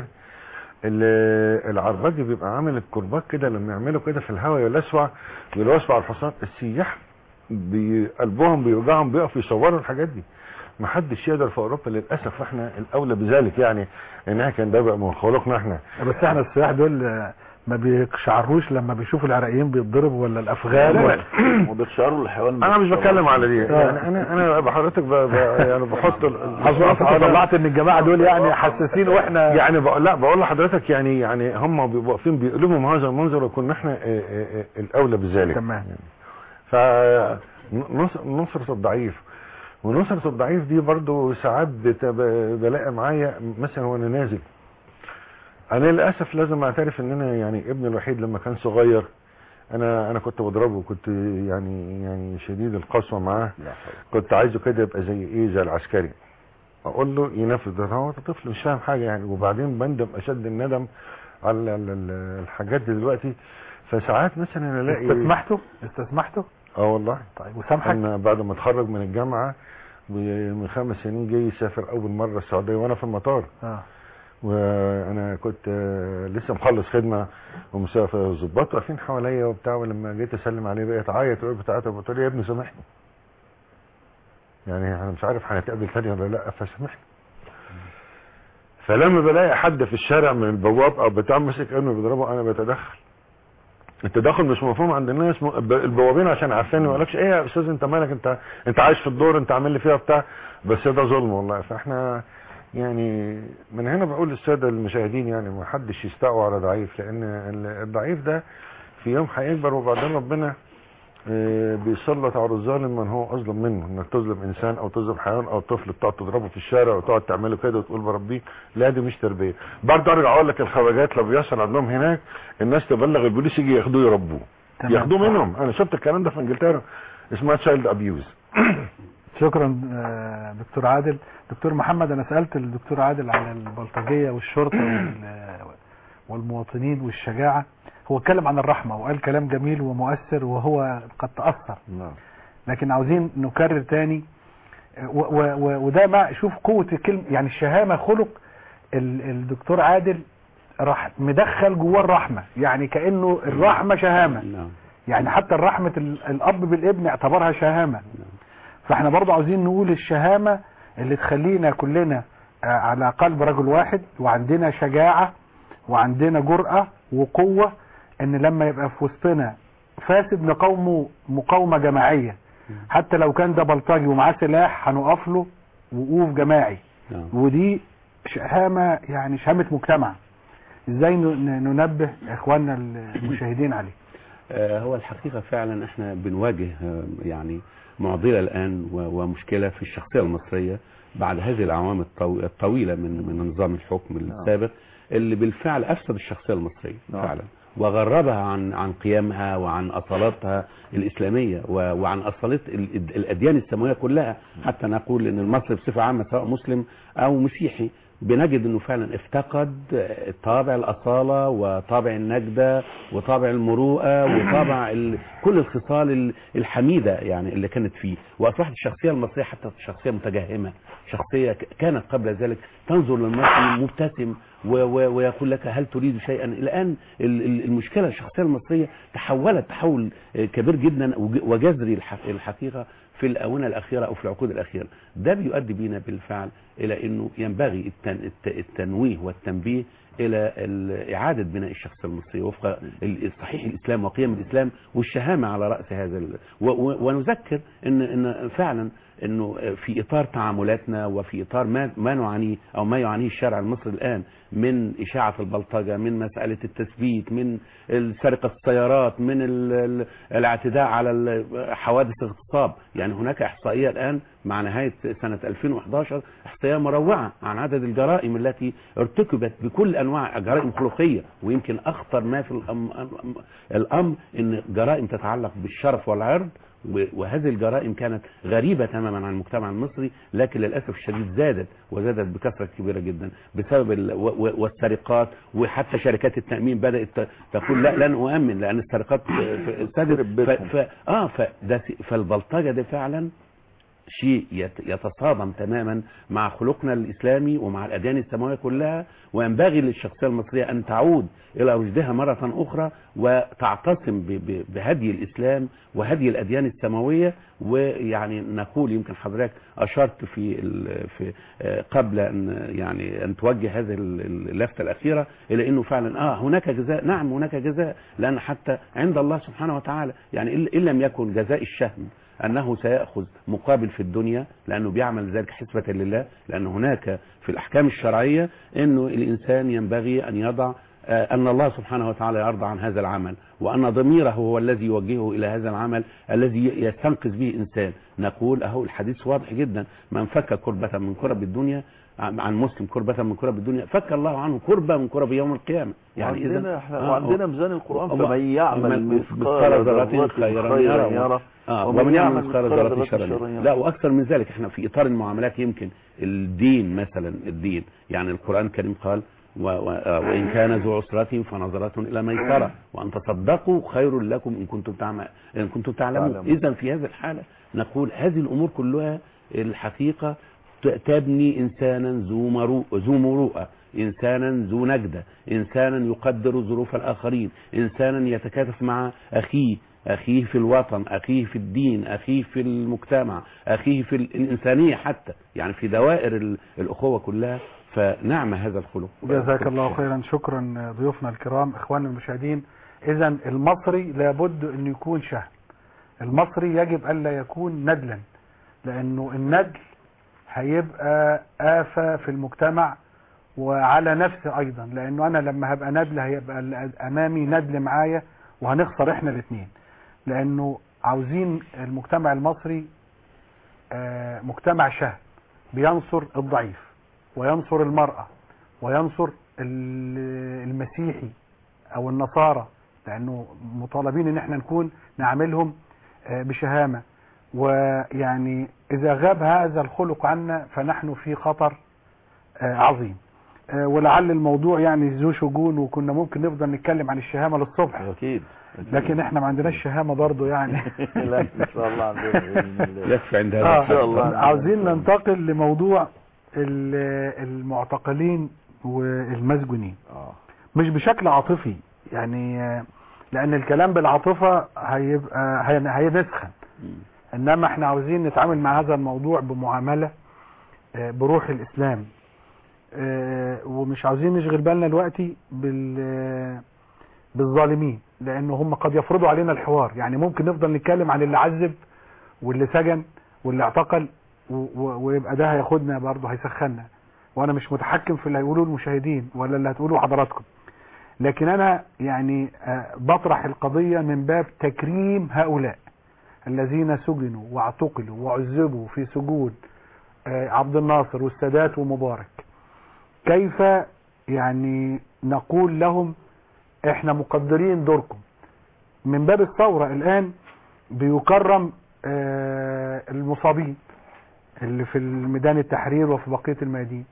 ال- العربجي بيبقى عامل الكرباج كده لما يعملوا كده في الهواء يلسوع يلسوع على الحصان السياح بي- قلبهم بيوجعهم بيقفوا يصوروا الحاجات دي ما حدش يقدر في اوروبا للاسف احنا الاولى بذلك يعني ان احنا كان ده بقى من خلقنا احنا بس احنا السياح دول آه، ما بيقشعروش لما بيشوفوا العراقيين بيتضربوا ولا الافغان لا، ولا وبيخشروا الحيوان انا مش بتكلم على دي آه. يعني انا انا بحضرتك ب... ب... يعني بحط ال- اصل اصلا طلعت ان الجماعه دول يعني حساسين واحنا يعني بقول لا بقول لحضرتك يعني يعني هم بيبقوا واقفين بيقلبوا من هذا المنظر وكنا احنا آه، آه، آه، الاولى بذلك تمام. ف نص- نصرة الضعيف ونصرة الضعيف دي برضو ساعات بت- ب- بلاقي معايا مثلا وانا نازل انا للاسف لازم اعترف ان انا يعني ابني الوحيد لما كان صغير انا انا كنت بضربه كنت يعني يعني شديد القسوه معاه كنت عايزه كده يبقى زي ايه زي العسكري اقول له ينفذ ده هو طفل مش فاهم حاجه يعني وبعدين بندم اشد الندم على ال- ال- الحاجات دي دلوقتي فساعات مثلا الاقي استسمحته استسمحته اه والله طيب وسامحك انا بعد ما اتخرج من الجامعه من خمس سنين جاي يسافر اول مره السعوديه وانا في المطار اه وانا كنت آه، لسه مخلص خدمه ومسافر الظباط واقفين حواليا وبتاع ولما جيت اسلم عليه بقيت اعيط وقلت بتاعته قلت له يا ابني سامحني يعني انا مش عارف هنتقابل تاني ولا لا فسامحني فلما بلاقي حد في الشارع من البواب او بتاع ماسك ابنه بيضربه انا بتدخل التدخل مش مفهوم عند الناس م- الب- البوابين عشان عارفين ما يقولكش ايه يا استاذ انت مالك انت انت عايش في الدور انت عامل لي فيها بتاع بس ده ظلم والله فاحنا يعني من هنا بقول للساده المشاهدين يعني ما حدش يستقوى على ضعيف لان ال- الضعيف ده في يوم هيكبر وبعدين ربنا آه، بيسلط على الظالم من هو اظلم منه انك تظلم انسان او تظلم حيوان او طفل تقعد تضربه في الشارع وتقعد تعمله كده وتقول بربيه لا دي مش تربيه برضه ارجع اقول لك الخواجات لو بيحصل عندهم هناك الناس تبلغ البوليس يجي ياخدوه يربوه تمام. ياخدوه منهم انا شفت الكلام ده في انجلترا اسمها تشايلد ابيوز شكرا آه، دكتور عادل دكتور محمد انا سالت الدكتور عادل على البلطجيه والشرطه وال- والمواطنين والشجاعه هو اتكلم عن الرحمه وقال كلام جميل ومؤثر وهو قد تاثر نعم لكن عاوزين نكرر تاني و و و وده ما شوف قوه الكلمه يعني الشهامه خلق ال- الدكتور عادل راح مدخل جواه الرحمه يعني كانه الرحمه شهامه نعم يعني حتى الرحمه ال- الاب بالابن اعتبرها شهامه فاحنا برضه عاوزين نقول الشهامه اللي تخلينا كلنا آه، على قلب رجل واحد وعندنا شجاعه وعندنا جرأه وقوه ان لما يبقى في وسطنا فاسد نقاومه مقاومه جماعيه حتى لو كان ده بلطجي ومعاه سلاح هنقف له وقوف جماعي نعم ودي شهامه يعني شهامه مجتمع ازاي ن- ننبه اخواننا المشاهدين عليه آه، هو الحقيقة فعلا احنا بنواجه آه، يعني معضلة الآن و- ومشكلة في الشخصية المصرية بعد هذه الأعوام الطو- الطويلة من من نظام الحكم السابق اللي بالفعل أفسد الشخصية المصرية نعم. فعلا وغربها عن عن قيمها وعن أصالتها الإسلامية و- وعن أصالة ال- ال- الأديان السماوية كلها حتى نقول إن المصري بصفة عامة سواء مسلم أو مسيحي بنجد انه فعلا افتقد طابع الاصاله وطابع النجده وطابع المروءه وطابع ال... كل الخصال ال- الحميده يعني اللي كانت فيه واصبحت الشخصيه المصريه حتى شخصيه متجهمه شخصيه ك- كانت قبل ذلك تنظر للمصري مبتسم و... و... ويقول لك هل تريد شيئا الان ال- ال- المشكله الشخصيه المصريه تحولت تحول آه، كبير جدا وج- وجذري الح- الحقيقه في الآونة الأخيرة أو في العقود الأخيرة ده بيؤدي بينا بالفعل إلى أنه ينبغي التن- الت- التنويه والتنبيه إلى ال- إعادة بناء الشخص المصري وفق ال- صحيح الإسلام وقيم الإسلام والشهامة على رأس هذا ال- و- و- ونذكر أن أن فعلا أنه في إطار تعاملاتنا وفي إطار ما ما نعانيه أو ما يعانيه الشارع المصري الآن من إشاعة البلطجة من مسألة التثبيت من سرقة السيارات من ال- ال- الاعتداء على ال- حوادث الاغتصاب يعني هناك إحصائية الآن مع نهاية سنة 2011 إحصائية مروعة عن عدد الجرائم التي ارتكبت بكل أنواع جرائم خلقية ويمكن أخطر ما في الأم- الأمر أن جرائم تتعلق بالشرف والعرض و- وهذه الجرائم كانت غريبة تماما عن المجتمع المصري لكن للأسف الشديد زادت وزادت بكثرة كبيرة جدا بسبب ال... و... و... والسرقات وحتى شركات التأمين بدأت ت- تقول لا لن أؤمن لأن السرقات ف- زادت ف... ف... آه ف... ده... س- فالبلطجة ده فعلا شيء يت- يتصادم تماما مع خلقنا الإسلامي ومع الأديان السماوية كلها وينبغي للشخصية المصرية أن تعود إلى رشدها مرة أخرى وتعتصم ب- ب- بهدي الإسلام وهدي الأديان السماوية ويعني نقول يمكن حضرتك أشرت في ال- في آه، قبل أن يعني أن توجه هذه ال- اللفتة الأخيرة إلى أنه فعلا آه هناك جزاء نعم هناك جزاء لأن حتى عند الله سبحانه وتعالى يعني إن إن لم يكن جزاء الشهم أنه سيأخذ مقابل في الدنيا لأنه بيعمل ذلك حسبة لله لأن هناك في الأحكام الشرعية أنه الإنسان ينبغي أن يضع آه، أن الله سبحانه وتعالى يرضى عن هذا العمل وأن ضميره هو الذي يوجهه إلى هذا العمل الذي يستنقذ به إنسان نقول أهو الحديث واضح جدا من فك كربة من كرب الدنيا عن عن مسلم كربة من كرب الدنيا فك الله عنه كربة من كرب يوم القيامة يعني وعندنا, إذا احنا آه، وعندنا ميزان القرآن هو- فمن يعمل من- مثقال ذرة خيرا خيرا يرى يرى آه ومن ومن يعمل يعمل مثقال مثقال ذرة ذرة شرا شرا يرى. يرى. لا واكثر من ذلك احنا في اطار المعاملات يمكن الدين مثلا الدين يعني القران الكريم قال و و آه، وان كان ذو عسرة فنظرة الى ميسرة وان تصدقوا خير لكم ان كنتم تعمل ان كنتم تعلمون تعلمون. اذا في هذه الحاله نقول هذه الامور كلها الحقيقه ت- تبني انسانا ذو مرو- ذو مروءه انسانا ذو نجده انسانا يقدر ظروف الاخرين انسانا يتكاتف مع اخيه اخيه في الوطن اخيه في الدين اخيه في المجتمع اخيه في ال- الانسانيه حتى يعني في دوائر ال- الاخوه كلها فنعم هذا الخلق جزاك الله خيرا شكرا ضيوفنا الكرام اخواننا المشاهدين اذا المصري لابد انه يكون شهم المصري يجب الا يكون ندلا لانه الندل هيبقى آفة في المجتمع وعلى نفسي ايضا لانه انا لما هبقى ندل هيبقى ال- امامي ندل معايا وهنخسر احنا الاثنين لانه عاوزين المجتمع المصري آه، مجتمع شهم بينصر الضعيف وينصر المرأة وينصر ال- المسيحي او النصارى لانه مطالبين ان احنا نكون نعملهم آه، بشهامة ويعني اذا غاب هذا الخلق عنا فنحن في خطر آه، عظيم آه، ولعل الموضوع يعني ذو شجون وكنا ممكن نفضل نتكلم عن الشهامة للصبح اكيد أكيد. لكن احنا ما عندناش شهامة برضو يعني لا ان شاء الله عندنا باذن الله يكفي عند هذا آه، الحد. شاء الله. عاوزين ننتقل لموضوع ال- المعتقلين والمسجونين اه مش بشكل عاطفي يعني آه، لان الكلام بالعاطفة هيبقى هي- هينسخن مم. انما احنا عاوزين نتعامل مع هذا الموضوع بمعاملة آه، بروح الاسلام آه، ومش عاوزين نشغل بالنا دلوقتي بال آه، بالظالمين لانه هم قد يفرضوا علينا الحوار يعني ممكن نفضل نتكلم عن اللي عذب واللي سجن واللي اعتقل و- و- ويبقى ده هياخدنا برضه هيسخنا وانا مش متحكم في اللي هيقولوه المشاهدين ولا اللي هتقولوه حضراتكم لكن انا يعني آه، بطرح القضية من باب تكريم هؤلاء الذين سجنوا واعتقلوا وعذبوا في سجون آه، عبد الناصر والسادات ومبارك كيف يعني نقول لهم احنا مقدرين دوركم من باب الثورة الان بيكرم آه، المصابين اللي في ميدان التحرير وفي بقية الميادين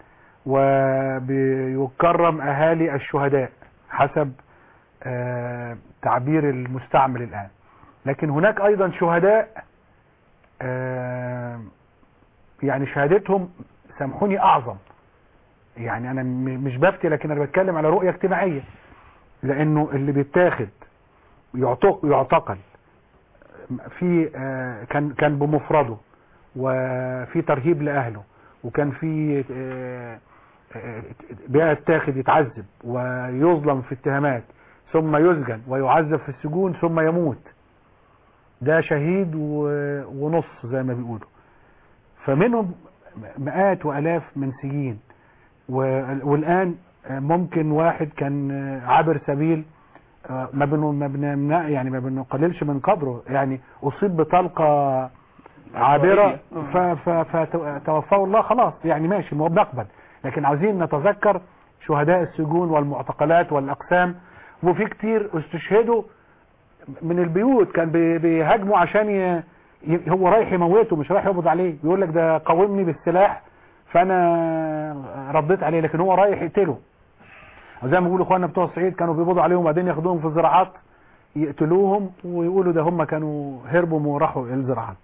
وبيكرم اهالي الشهداء حسب آه، تعبير المستعمل الان لكن هناك ايضا شهداء آه، يعني شهادتهم سامحوني اعظم يعني انا م- مش بفتي لكن انا بتكلم على رؤية اجتماعية لانه اللي بيتاخد يعتق يعتقل في آه، كان كان بمفرده وفي ترهيب لاهله وكان في آه، آه، بيتاخد يتعذب ويظلم في اتهامات ثم يسجن ويعذب في السجون ثم يموت ده شهيد و- ونص زي ما بيقولوا فمنهم مئات والاف من سجين و- والان ممكن واحد كان عابر سبيل ما بن ما بن يعني ما بنقللش من قدره يعني اصيب بطلقه عابره ف- ف- فتوفاه الله خلاص يعني ماشي ما هو بنقبل لكن عاوزين نتذكر شهداء السجون والمعتقلات والاقسام وفي كتير استشهدوا من البيوت كان بي- بيهاجموا عشان ي... ي- هو رايح يموته مش رايح يقبض عليه بيقول لك ده قاومني بالسلاح فانا رديت عليه لكن هو رايح يقتله زي ما بيقولوا اخواننا بتوع الصعيد كانوا بيقبضوا عليهم وبعدين ياخدوهم في الزراعات يقتلوهم ويقولوا ده هم كانوا هربوا وراحوا الزراعات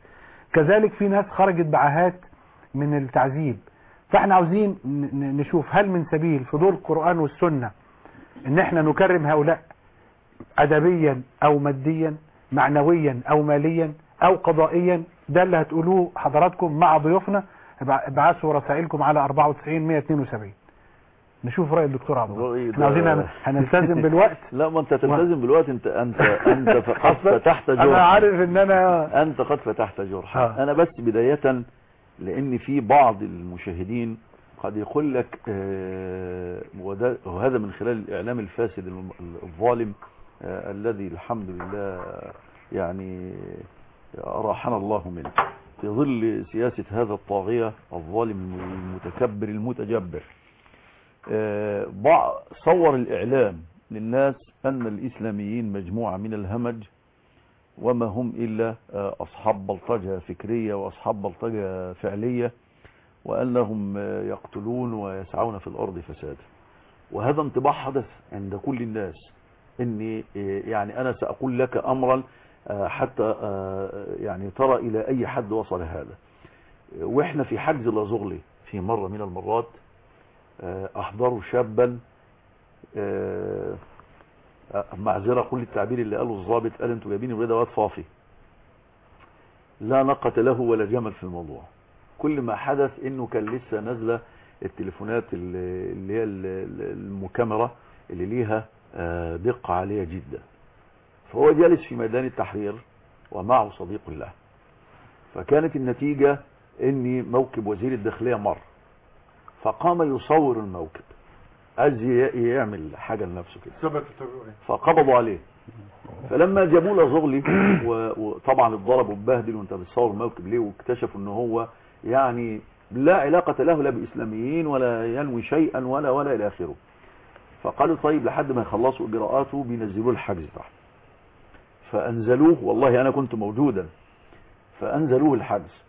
كذلك في ناس خرجت بعاهات من التعذيب فاحنا عاوزين ن- ن- نشوف هل من سبيل في ضوء القرآن والسنة ان احنا نكرم هؤلاء ادبيا او ماديا معنويا او ماليا او قضائيا ده اللي هتقولوه حضراتكم مع ضيوفنا ابع- ابعثوا رسائلكم على 94 172 نشوف رأي الدكتور عبد الله رأيي احنا عاوزين ده- هن- هنلتزم بالوقت لا ما انت تلتزم بالوقت انت انت انت قد فتحت انا جرحا عارف ان انا انت قد فتحت جرحا آه. انا بس بداية لان في بعض المشاهدين قد يقول لك آه، وده- وهذا من خلال الاعلام الفاسد الم- الظالم آه، الذي الحمد لله يعني راحنا الله منه في ظل سياسة هذا الطاغية الظالم المتكبر المتجبر آه، بع- صور الإعلام للناس أن الإسلاميين مجموعة من الهمج وما هم إلا آه، أصحاب بلطجة فكرية وأصحاب بلطجة فعلية وأنهم آه، يقتلون ويسعون في الأرض فسادا وهذا انطباع حدث عند كل الناس إني آه، يعني أنا سأقول لك أمرا آه، حتى آه، يعني ترى إلى أي حد وصل هذا آه، وإحنا في حجز لازغلي في مرة من المرات آه، أحضروا شابا آه، آه، معذرة كل التعبير اللي قاله الضابط قال انتوا جايبين الولاد واد فافي لا نقة له ولا جمل في الموضوع كل ما حدث انه كان لسه نازله التليفونات اللي اللي هي ال- ال- المكامرة اللي ليها آه، دقة عالية جدا فهو جالس في ميدان التحرير ومعه صديق له فكانت النتيجة ان موكب وزير الداخلية مر فقام يصور الموكب عايز ي- يعمل حاجة لنفسه كده ثبت التبويب فقبضوا عليه فلما جابوا له زغلي و- وطبعا اتضرب واتبهدل وانت بتصور الموكب ليه واكتشفوا ان هو يعني لا علاقة له لا بإسلاميين ولا ينوي شيئا ولا ولا إلى آخره فقالوا طيب لحد ما يخلصوا إجراءاته بينزلوه الحجز تحت فأنزلوه والله أنا كنت موجودا فأنزلوه الحجز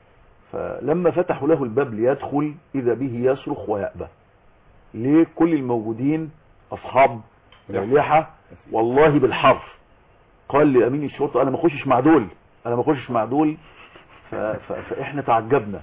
فلما فتحوا له الباب ليدخل إذا به يصرخ ويأبى ليه كل الموجودين أصحاب لحى والله بالحرف قال لأمين الشرطة أنا ما أخشش مع دول أنا ما أخشش مع دول ف... ف... فإحنا تعجبنا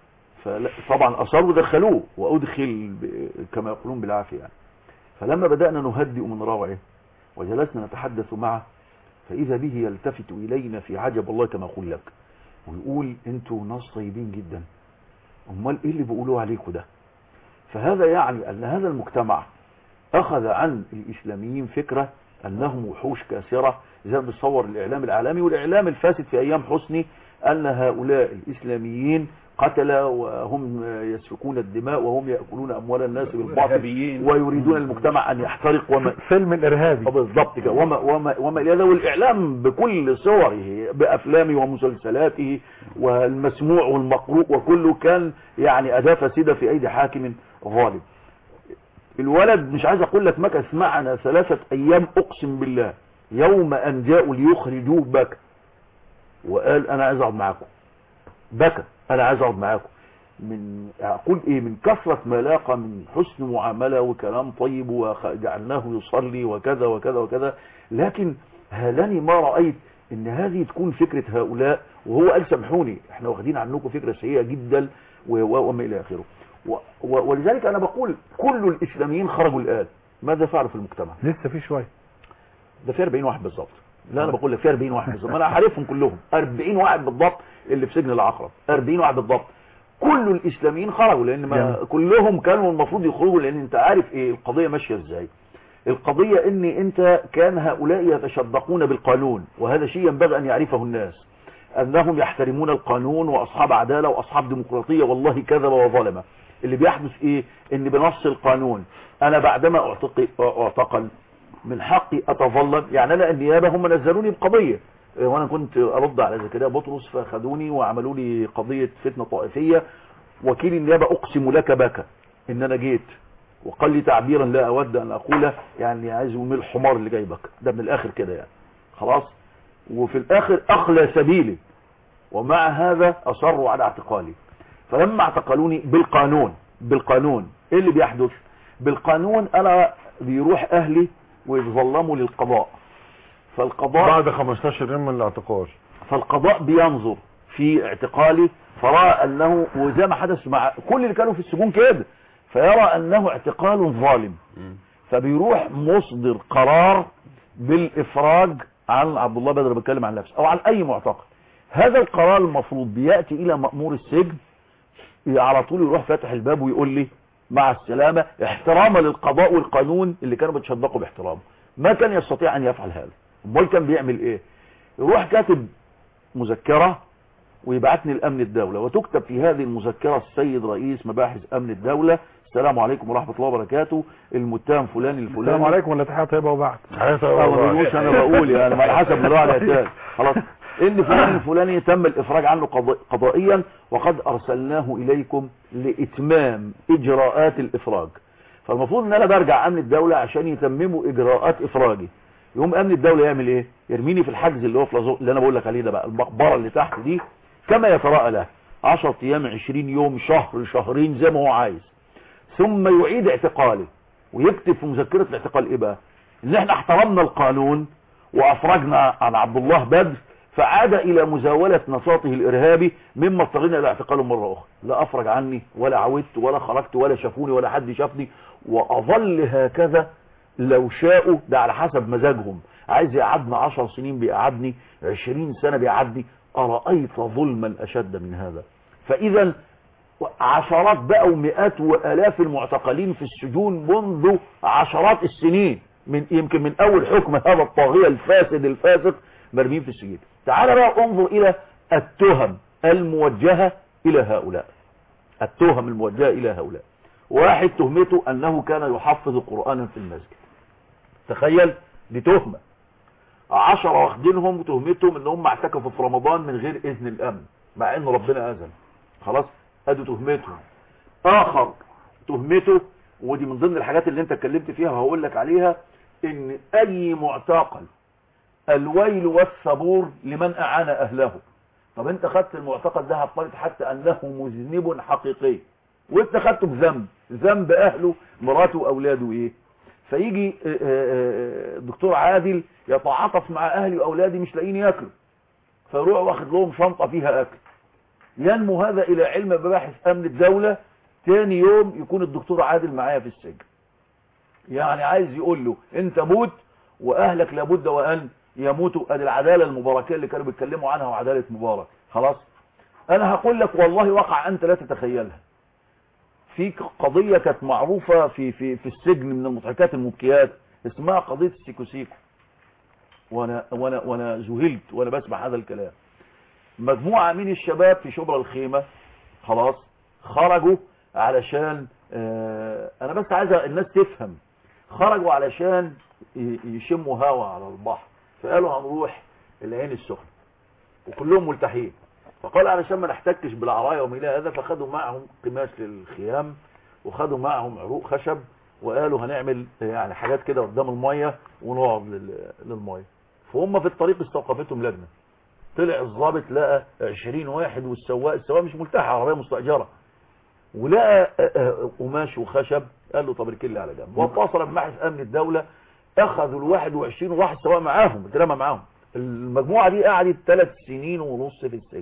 فطبعا أصروا دخلوه وأدخل ب... كما يقولون بالعافية يعني. فلما بدأنا نهدئ من روعه وجلسنا نتحدث معه فإذا به يلتفت إلينا في عجب الله كما أقول لك ويقول انتوا ناس طيبين جدا امال ايه اللي بيقولوا عليكم ده فهذا يعني ان هذا المجتمع اخذ عن الاسلاميين فكرة انهم وحوش كاسرة زي ما بيصور الاعلام العالمي والاعلام الفاسد في ايام حسني ان هؤلاء الاسلاميين قتلة وهم يسفكون الدماء وهم يأكلون اموال الناس بالباطل وإرهابيين. ويريدون المجتمع ان يحترق وما فيلم الارهابي آه بالضبط كده وما وما وما الى هذا والاعلام بكل صوره بافلامه ومسلسلاته والمسموع والمقروء وكله كان يعني اداه فاسده في ايدي حاكم ظالم الولد مش عايز اقول لك مكث معنا ثلاثه ايام اقسم بالله يوم ان جاءوا ليخرجوه بكى وقال انا عايز اقعد معاكم بكى انا عايز اقعد معاكم من اقول ايه من كثرة ما لاقى من حسن معاملة وكلام طيب وجعلناه يصلي وكذا وكذا وكذا لكن هلني ما رأيت ان هذه تكون فكرة هؤلاء وهو قال سامحوني احنا واخدين عنكم فكرة سيئة جدا و- و- وما الى اخره و- و- ولذلك انا بقول كل الاسلاميين خرجوا الان ماذا فعلوا في المجتمع لسه في شويه ده في 40 واحد بالظبط لا انا بقول لك في 40 واحد بالظبط انا عارفهم كلهم 40 واحد بالضبط اللي في سجن العقرب 40 واحد بالضبط كل الاسلاميين خرجوا لان ما جميل. كلهم كانوا المفروض يخرجوا لان انت عارف ايه القضيه ماشيه ازاي القضيه ان انت كان هؤلاء يتشدقون بالقانون وهذا شيء ينبغي ان يعرفه الناس انهم يحترمون القانون واصحاب عداله واصحاب ديمقراطيه والله كذب وظلم اللي بيحدث ايه ان بنص القانون انا بعدما اعتق- اعتقل من حقي اتظلم يعني انا النيابه هم نزلوني بقضيه إيه، وانا كنت ارد على زكريا بطرس فاخذوني وعملوا لي قضيه فتنه طائفيه وكيل النيابه اقسم لك بكى ان انا جيت وقال لي تعبيرا لا اود ان اقوله يعني عايز يقول مين الحمار اللي جايبك ده من الاخر كده يعني خلاص وفي الاخر اخلى سبيلي ومع هذا اصروا على اعتقالي فلما اعتقلوني بالقانون بالقانون ايه اللي بيحدث بالقانون انا بيروح اهلي ويتظلموا للقضاء فالقضاء بعد 15 يوم من الاعتقال فالقضاء بينظر في اعتقاله فرأى انه وزي ما حدث مع كل اللي كانوا في السجون كده فيرى انه اعتقال ظالم مم. فبيروح مصدر قرار بالافراج عن عبد الله بدر بتكلم عن نفسه او عن اي معتقل هذا القرار المفروض بياتي الى مامور السجن على طول يروح فاتح الباب ويقول لي مع السلامه احتراما للقضاء والقانون اللي كانوا بيتشدقوا باحترامه ما كان يستطيع ان يفعل هذا امال كان بيعمل ايه يروح كاتب مذكره ويبعتني الامن الدوله وتكتب في هذه المذكره السيد رئيس مباحث امن الدوله السلام عليكم ورحمه الله وبركاته المتهم فلان الفلاني السلام عليكم ولا تحية طيبة وبعد اه ما بيقولوش انا بقول يعني ما على حسب نوع الاعتاد خلاص ان فلان الفلاني تم الافراج عنه قض- قضائيا وقد ارسلناه اليكم لاتمام اجراءات الافراج فالمفروض ان انا برجع امن الدولة عشان يتمموا اجراءات افراجي يقوم امن الدولة يعمل ايه يرميني في الحجز اللي هو في لازو- اللي انا بقول لك عليه ده بقى المقبرة اللي تحت دي كما يتراءى له 10 ايام 20 يوم شهر شهرين زي ما هو عايز ثم يعيد اعتقاله ويكتب في مذكرة الاعتقال ايه بقى ان احنا احترمنا القانون وافرجنا عن عبد الله بدر فعاد الى مزاولة نشاطه الارهابي مما اضطرينا الى اعتقاله مرة اخرى لا افرج عني ولا عودت ولا خرجت ولا شافوني ولا حد شافني واظل هكذا لو شاءوا ده على حسب مزاجهم عايز يقعدنا عشر سنين بيقعدني عشرين سنة بيقعدني أرأيت ظلما أشد من هذا فإذا عشرات بقى ومئات وآلاف المعتقلين في السجون منذ عشرات السنين من يمكن من أول حكم هذا الطاغية الفاسد الفاسق مرمين في السجين تعال بقى انظر إلى التهم الموجهة إلى هؤلاء التهم الموجهة إلى هؤلاء واحد تهمته أنه كان يحفظ قرآنا في المسجد تخيل دي تهمة عشرة واخدينهم تهمتهم ان هم اعتكفوا في رمضان من غير اذن الامن مع ان ربنا اذن خلاص ادوا تهمتهم اخر تهمته ودي من ضمن الحاجات اللي انت اتكلمت فيها وهقول لك عليها ان اي معتقل الويل والثبور لمن اعان اهله طب انت خدت المعتقل ده هفترض حتى انه مذنب حقيقي وانت خدته بذنب ذنب اهله مراته واولاده ايه فيجي آه، آه، آه، الدكتور عادل يتعاطف مع اهلي واولادي مش لاقيين ياكلوا فيروح واخد لهم شنطه فيها اكل ينمو هذا الى علم مباحث امن الدوله تاني يوم يكون الدكتور عادل معايا في السجن يعني عايز يقول له انت موت واهلك لابد وان يموتوا ادي العداله المباركه اللي كانوا بيتكلموا عنها وعداله مبارك خلاص انا هقول لك والله وقع انت لا تتخيلها في قضية كانت معروفة في في في السجن من المضحكات المبكيات اسمها قضية السيكو سيكو وانا وانا وانا ذهلت وانا بسمع هذا الكلام مجموعة من الشباب في شبرا الخيمة خلاص خرجوا علشان آه انا بس عايز الناس تفهم خرجوا علشان ي- يشموا هوا على البحر فقالوا هنروح العين السخنة وكلهم ملتحين فقال علشان ما نحتكش بالعرايا وما الى هذا فخدوا معهم قماش للخيام وخدوا معهم عروق خشب وقالوا هنعمل يعني حاجات كده قدام الميه ونقعد لل- للميه فهم في الطريق استوقفتهم لجنه طلع الضابط لقى 20 واحد والسواق السواق مش ملتحي عربيه مستاجره ولقى آه، آه، قماش وخشب قال له طب اركن لي على جنب واتصل بمباحث امن الدوله اخذوا ال 21 وراح السواق معاهم اترمى معاهم المجموعه دي قعدت ثلاث سنين ونص في السجن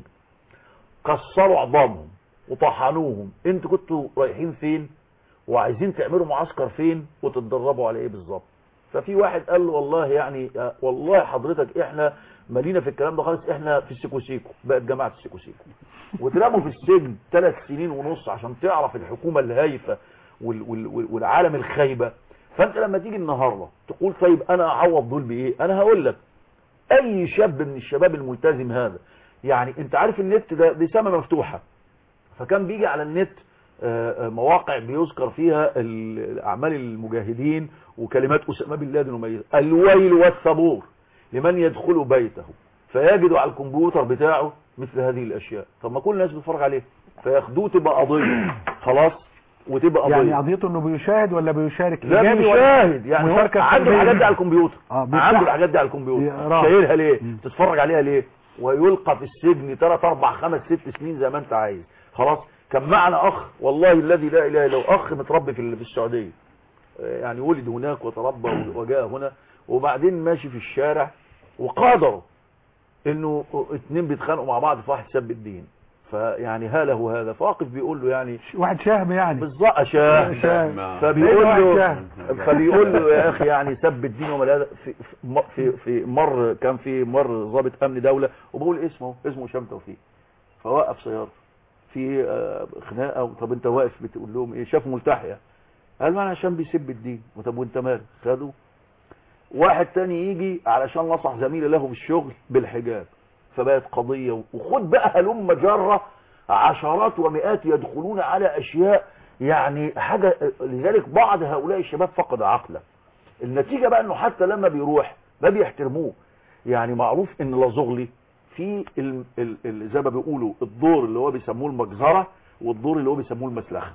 كسروا عظامهم وطحنوهم انتوا كنتوا رايحين فين وعايزين تعملوا معسكر فين وتتدربوا على ايه بالظبط ففي واحد قال له والله يعني آه، والله حضرتك احنا مالينا في الكلام ده خالص احنا في السيكو سيكو بقت جماعه السيكو سيكو واترموا في السجن ثلاث سنين ونص عشان تعرف الحكومه الهايفه وال وال وال- والعالم الخايبه فانت لما تيجي النهارده تقول طيب انا اعوض دول بايه انا هقول لك اي شاب من الشباب الملتزم هذا يعني انت عارف النت ده دي سما مفتوحه فكان بيجي على النت آه، آه، مواقع بيذكر فيها ال- اعمال المجاهدين وكلمات اسامه بن لادن وما إلى- الويل والثبور لمن يدخل بيته فيجد على الكمبيوتر بتاعه مثل هذه الاشياء طب ما كل الناس بتتفرج عليه فياخدوه تبقى قضيه خلاص وتبقى قضيه يعني قضيته انه بيشاهد ولا بيشارك لا إيجابي ولا- بيشاهد يعني هو مشاركة عنده سلبية؟ الحاجات دي على الكمبيوتر اه بيفتح- عنده الحاجات دي على الكمبيوتر يقراها. شايلها ليه مم. تتفرج عليها ليه ويلقى في السجن 3 4 5 6 سنين زي ما انت عايز خلاص كان معنا اخ والله الذي لا اله الا هو اخ متربي في في السعوديه آه، يعني ولد هناك وتربى وجاء هنا وبعدين ماشي في الشارع وقادره انه اتنين بيتخانقوا مع بعض فواحد سب الدين فيعني هاله هذا فواقف بيقول له يعني واحد شهم يعني بالظبط شاه شاه. ما- فبيقول واحد له شهم. فبيقول له يا اخي يعني سب الدين وما لا- في في- م- في في مر كان في مر ضابط امن دوله وبقول اسمه اسمه هشام توفيق فوقف سيارته في آه، خناقه طب انت واقف بتقول لهم ايه شاف ملتحيه قال ما انا عشان بيسب الدين طب وانت مالك خدوا واحد تاني يجي علشان نصح زميله له بالشغل بالحجاب فبقت قضية وخد بقى هلم جرة عشرات ومئات يدخلون على أشياء يعني حاجة لذلك بعض هؤلاء الشباب فقد عقله النتيجة بقى انه حتى لما بيروح ما بيحترموه يعني معروف ان لازغلي في ال ال ال زي ما بيقولوا الدور اللي هو بيسموه المجزرة والدور اللي هو بيسموه المسلخة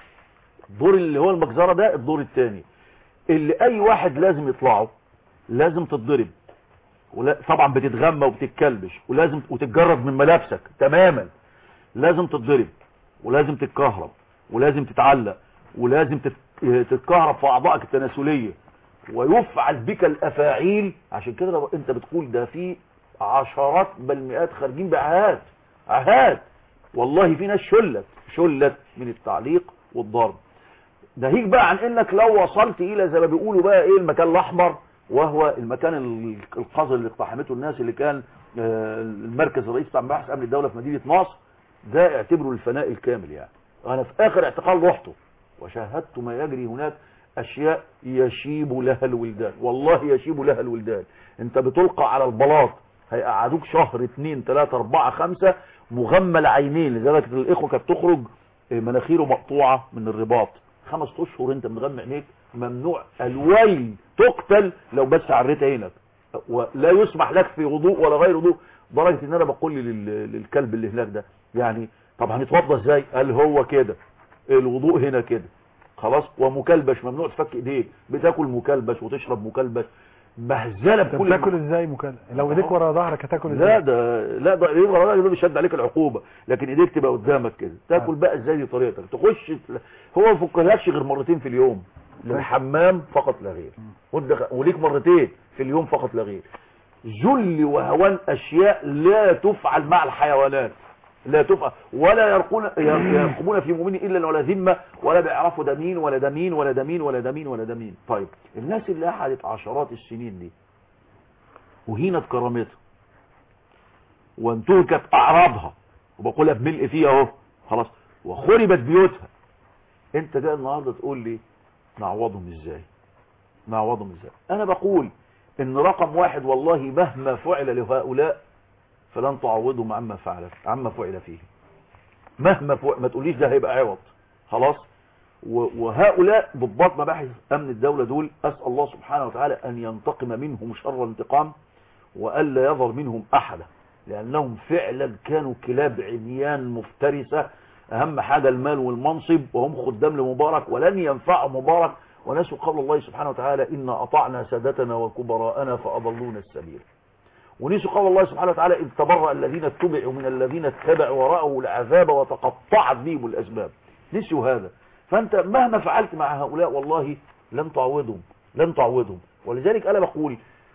الدور اللي هو المجزرة ده الدور الثاني اللي اي واحد لازم يطلعه لازم تتضرب ولا طبعا بتتغمى وبتتكلبش ولازم وتتجرد من ملابسك تماما لازم تتضرب ولازم تتكهرب ولازم تتعلق ولازم تت- تتكهرب في اعضائك التناسليه ويفعل بك الافاعيل عشان كده لو انت بتقول ده في عشرات بل مئات خارجين بعهات عهات والله في ناس شلت شلت من التعليق والضرب ناهيك بقى عن انك لو وصلت الى زي ما بيقولوا بقى ايه المكان الاحمر وهو المكان ال- القذر اللي اقتحمته الناس اللي كان آه، المركز الرئيسي بتاع مباحث امن الدوله في مدينه نصر ده اعتبره الفناء الكامل يعني انا في اخر اعتقال رحته وشاهدت ما يجري هناك اشياء يشيب لها الولدان والله يشيب لها الولدان انت بتلقى على البلاط هيقعدوك شهر اتنين تلاتة اربعة خمسة مغمى العينين لذلك الاخوة كانت تخرج آه، مناخيره مقطوعة من الرباط خمس اشهر انت مغمى عينيك ممنوع الويل تقتل لو بس عريت عينك ولا يسمح لك في وضوء ولا غير وضوء درجة ان انا بقول لل- للكلب اللي هناك ده يعني طب هنتوضى ازاي قال هو كده الوضوء هنا كده خلاص ومكلبش ممنوع تفك ايديك بتاكل مكلبش وتشرب مكلبش مهزله طب بكل تاكل ازاي مكلف لو ايديك ورا ظهرك هتاكل لا ازاي ده لا ده ايه ولا ده بيشد عليك العقوبه لكن ايديك تبقى قدامك كده تاكل آه. بقى ازاي دي طريقتك تخش هو ما يفكرهاش غير مرتين في اليوم للحمام فقط لا غير والدخ- وليك مرتين في اليوم فقط لا غير ذل وهوان اشياء لا تفعل مع الحيوانات لا تفعل ولا يرقون يرقبون في مؤمن الا ولا ذمه ولا بيعرفوا ده مين ولا ده مين ولا ده مين ولا ده مين ولا ده مين طيب الناس اللي قعدت عشرات السنين دي وهينت كرامتها وانتهكت اعراضها وبقولها بملء فيها اهو خلاص وخربت بيوتها انت جاي النهارده تقول لي نعوضهم ازاي نعوضهم ازاي انا بقول ان رقم واحد والله مهما فعل لهؤلاء فلن تعوضهم عما فعل عما فعل فيه مهما فعل ما تقوليش ده هيبقى عوض خلاص و- وهؤلاء ضباط مباحث امن الدولة دول اسأل الله سبحانه وتعالى ان ينتقم منهم شر الانتقام والا يظهر منهم احدا لانهم فعلا كانوا كلاب عميان مفترسة اهم حاجة المال والمنصب وهم خدام لمبارك ولن ينفع مبارك ونسوا قول الله سبحانه وتعالى إنا أطعنا سادتنا وكبراءنا فأضلونا السبيل ونسوا قول الله سبحانه وتعالى إذ تبرأ الذين اتبعوا من الذين اتبعوا ورأوا العذاب وتقطعت بهم الأسباب نسوا هذا فأنت مهما فعلت مع هؤلاء والله لن تعوضهم لن تعوضهم ولذلك أنا بقول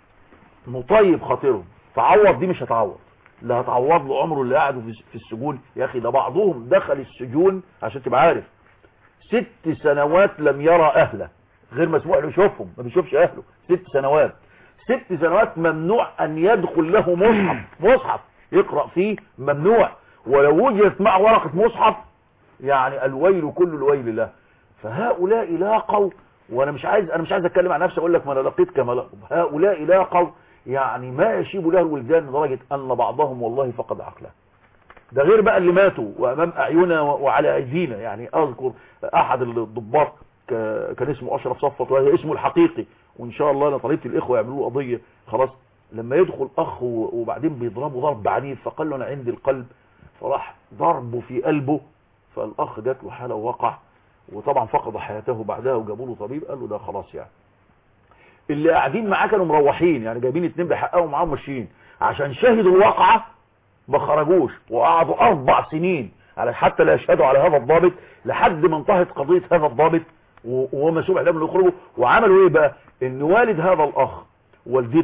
نطيب خاطرهم تعوض دي مش هتعوض لا هتعوض له عمره اللي قعدوا في- في السجون يا أخي ده بعضهم دخل السجون عشان تبقى عارف ست سنوات لم يرى أهله غير مسموح له يشوفهم ما بيشوفش أهله ست سنوات ست سنوات ممنوع أن يدخل له مصحف مصحف يقرأ فيه ممنوع ولو وجدت معه ورقة مصحف يعني الويل كل الويل له فهؤلاء لاقوا وانا مش عايز انا مش عايز اتكلم عن نفسي اقول لك ما انا لقيت كما لقوا هؤلاء لاقوا يعني ما يشيب له الولدان لدرجه ان بعضهم والله فقد عقله ده غير بقى اللي ماتوا وامام اعيننا وعلى ايدينا يعني اذكر احد الضباط ك- كان اسمه اشرف صفوت وهي اسمه الحقيقي وان شاء الله انا طلبت الاخوه يعملوا له قضيه خلاص لما يدخل اخ و- وبعدين بيضربه ضرب عنيف فقال له انا عندي القلب فراح ضربه في قلبه فالاخ جات له حاله ووقع وطبعا فقد حياته بعدها وجابوا له طبيب قال له ده خلاص يعني اللي قاعدين معاه كانوا مروحين يعني جايبين اتنين بيحققوا معاهم ماشيين عشان شهدوا الواقعه ما خرجوش وقعدوا اربع سنين على حتى لا يشهدوا على هذا الضابط لحد ما انتهت قضيه هذا الضابط و- وهو مسؤول اعلام انه يخرجوا وعملوا ايه بقى ان والد هذا الاخ والدته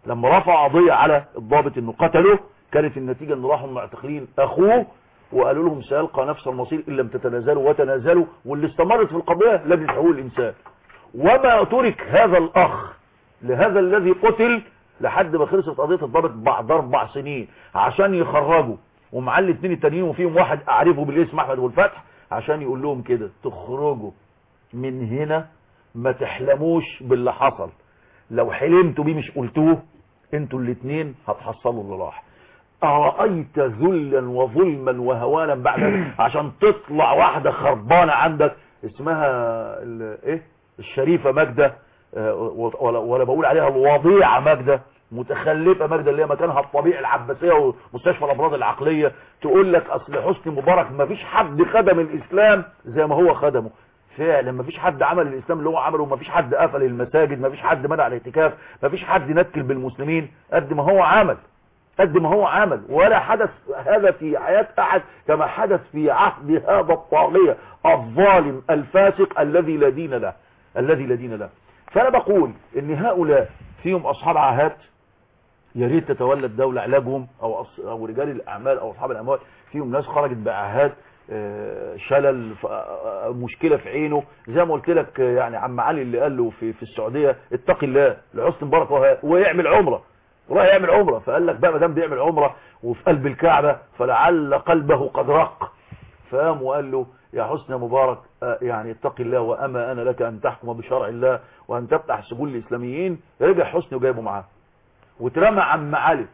لما رفع قضية على الضابط انه قتله كانت النتيجة انه راحوا معتقلين اخوه وقالوا لهم سيلقى نفس المصير ان لم تتنازلوا وتنازلوا واللي استمرت في القضية لجنة حقوق الانسان وما ترك هذا الاخ لهذا الذي قتل لحد ما خلصت قضية الضابط بعد اربع سنين عشان يخرجوا ومعاه الاثنين التانيين وفيهم واحد اعرفه بالاسم احمد ابو الفتح عشان يقول لهم كده تخرجوا من هنا ما تحلموش باللي حصل لو حلمتوا بيه مش قلتوه انتوا الاثنين هتحصلوا اللي راح أرأيت ذلا وظلما وهوانا بعد ذلك عشان تطلع واحدة خربانة عندك اسمها ال- ايه الشريفة ماجدة آه، ولا, ولا بقول عليها الوضيعة ماجدة متخلفة ماجدة اللي هي مكانها الطبيعي العباسية ومستشفى الأمراض العقلية تقول لك أصل حسني مبارك ما فيش حد خدم الإسلام زي ما هو خدمه فعلا ما فيش حد عمل الإسلام اللي هو عمله ما فيش حد قفل المساجد ما فيش حد منع الاعتكاف ما فيش حد نكل بالمسلمين قد ما هو عمل قد ما هو عمل ولا حدث هذا في حياة أحد كما حدث في عهد هذا الطاغية الظالم الفاسق الذي لا دين له الذي لا دين له فأنا بقول إن هؤلاء فيهم أصحاب عهات يا ريت تتولى الدولة علاجهم أو أص- أو رجال الأعمال أو أصحاب الأموال فيهم ناس خرجت بعهات آه، شلل ف- آه، مشكلة في عينه زي ما قلت لك آه، يعني عم علي اللي قال له في في السعودية اتق الله لحسن مبارك وهو- ويعمل عمره وراح يعمل عمره فقال لك بقى ما دام بيعمل عمره وفي قلب الكعبه فلعل قلبه قد رق فقام وقال له يا حسن مبارك آه، يعني اتق الله واما انا لك ان تحكم بشرع الله وان تفتح سجون الاسلاميين رجع حسني وجايبه معاه واترمى عم علي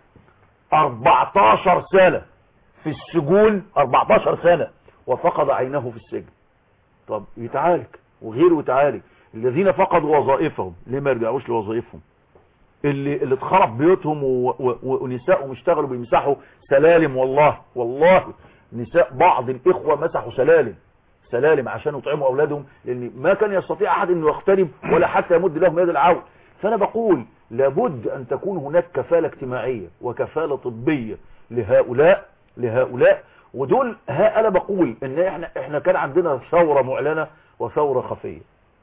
14 سنه في السجون 14 سنه وفقد عينه في السجن طب يتعالج وغيره يتعالج الذين فقدوا وظائفهم ليه ما يرجعوش لوظائفهم اللي اللي اتخرب بيوتهم و- و- ونسائهم اشتغلوا بيمسحوا سلالم والله والله نساء بعض الاخوه مسحوا سلالم سلالم عشان يطعموا اولادهم لان ما كان يستطيع احد انه يقترب ولا حتى يمد لهم يد العون فانا بقول لابد ان تكون هناك كفاله اجتماعيه وكفاله طبيه لهؤلاء لهؤلاء ودول ها انا بقول ان احنا احنا كان عندنا ثوره معلنه وثوره خفيه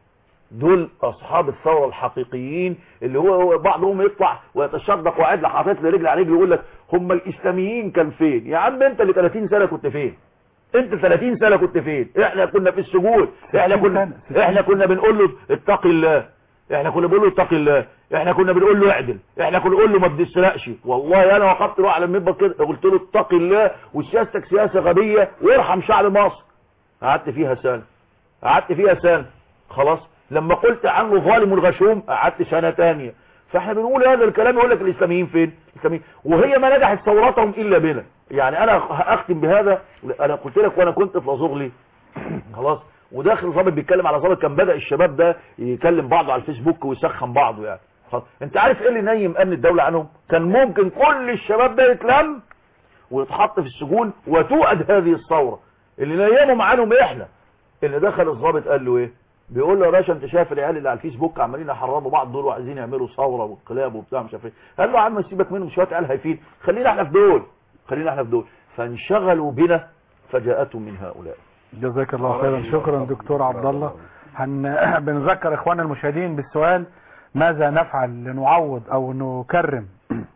دول اصحاب الثوره الحقيقيين اللي هو هو بعضهم يطلع ويتشدق وقاعد له حاطط لي رجل على رجل يقول لك هم الاسلاميين كان فين يا عم انت اللي 30 سنه كنت فين انت 30 سنه كنت فين احنا كنا في السجون احنا 60 كنا سنة. احنا كنا بنقول له اتق الله احنا كنا بنقول له اتق الله احنا كنا بنقول له اعدل احنا كنا بنقول له ما تسرقش والله انا وقفت له على المنبر كده قلت له اتق الله وسياستك سياسه غبيه وارحم شعب مصر قعدت فيها سنه قعدت فيها سنه خلاص لما قلت عنه ظالم الغشوم قعدت سنه تانية فاحنا بنقول هذا الكلام يقول لك الاسلاميين فين الاسلاميين وهي ما نجحت ثورتهم الا بنا يعني انا هختم بهذا انا قلت لك وانا كنت في لازوغلي خلاص وداخل ظابط بيتكلم على ظابط كان بدا الشباب ده يكلم بعضه على الفيسبوك ويسخن بعضه يعني خلاص انت عارف ايه اللي نيم امن الدوله عنهم كان ممكن كل الشباب ده يتلم ويتحط في السجون وتوأد هذه الثوره اللي نيمهم عنهم احنا اللي دخل الضابط قال له ايه بيقول له يا باشا انت شايف العيال اللي على الفيسبوك عمالين يحرضوا بعض دول وعايزين يعملوا ثوره وانقلاب وبتاع مش عارف ايه قال له يا عم سيبك منهم شويه عيال هايفين خلينا احنا في دول خلينا احنا في دول فانشغلوا بنا فجاءتهم من هؤلاء جزاك الله خيرا شكرا دكتور عبد الله هن... بنذكر اخواننا المشاهدين بالسؤال ماذا نفعل لنعوض او نكرم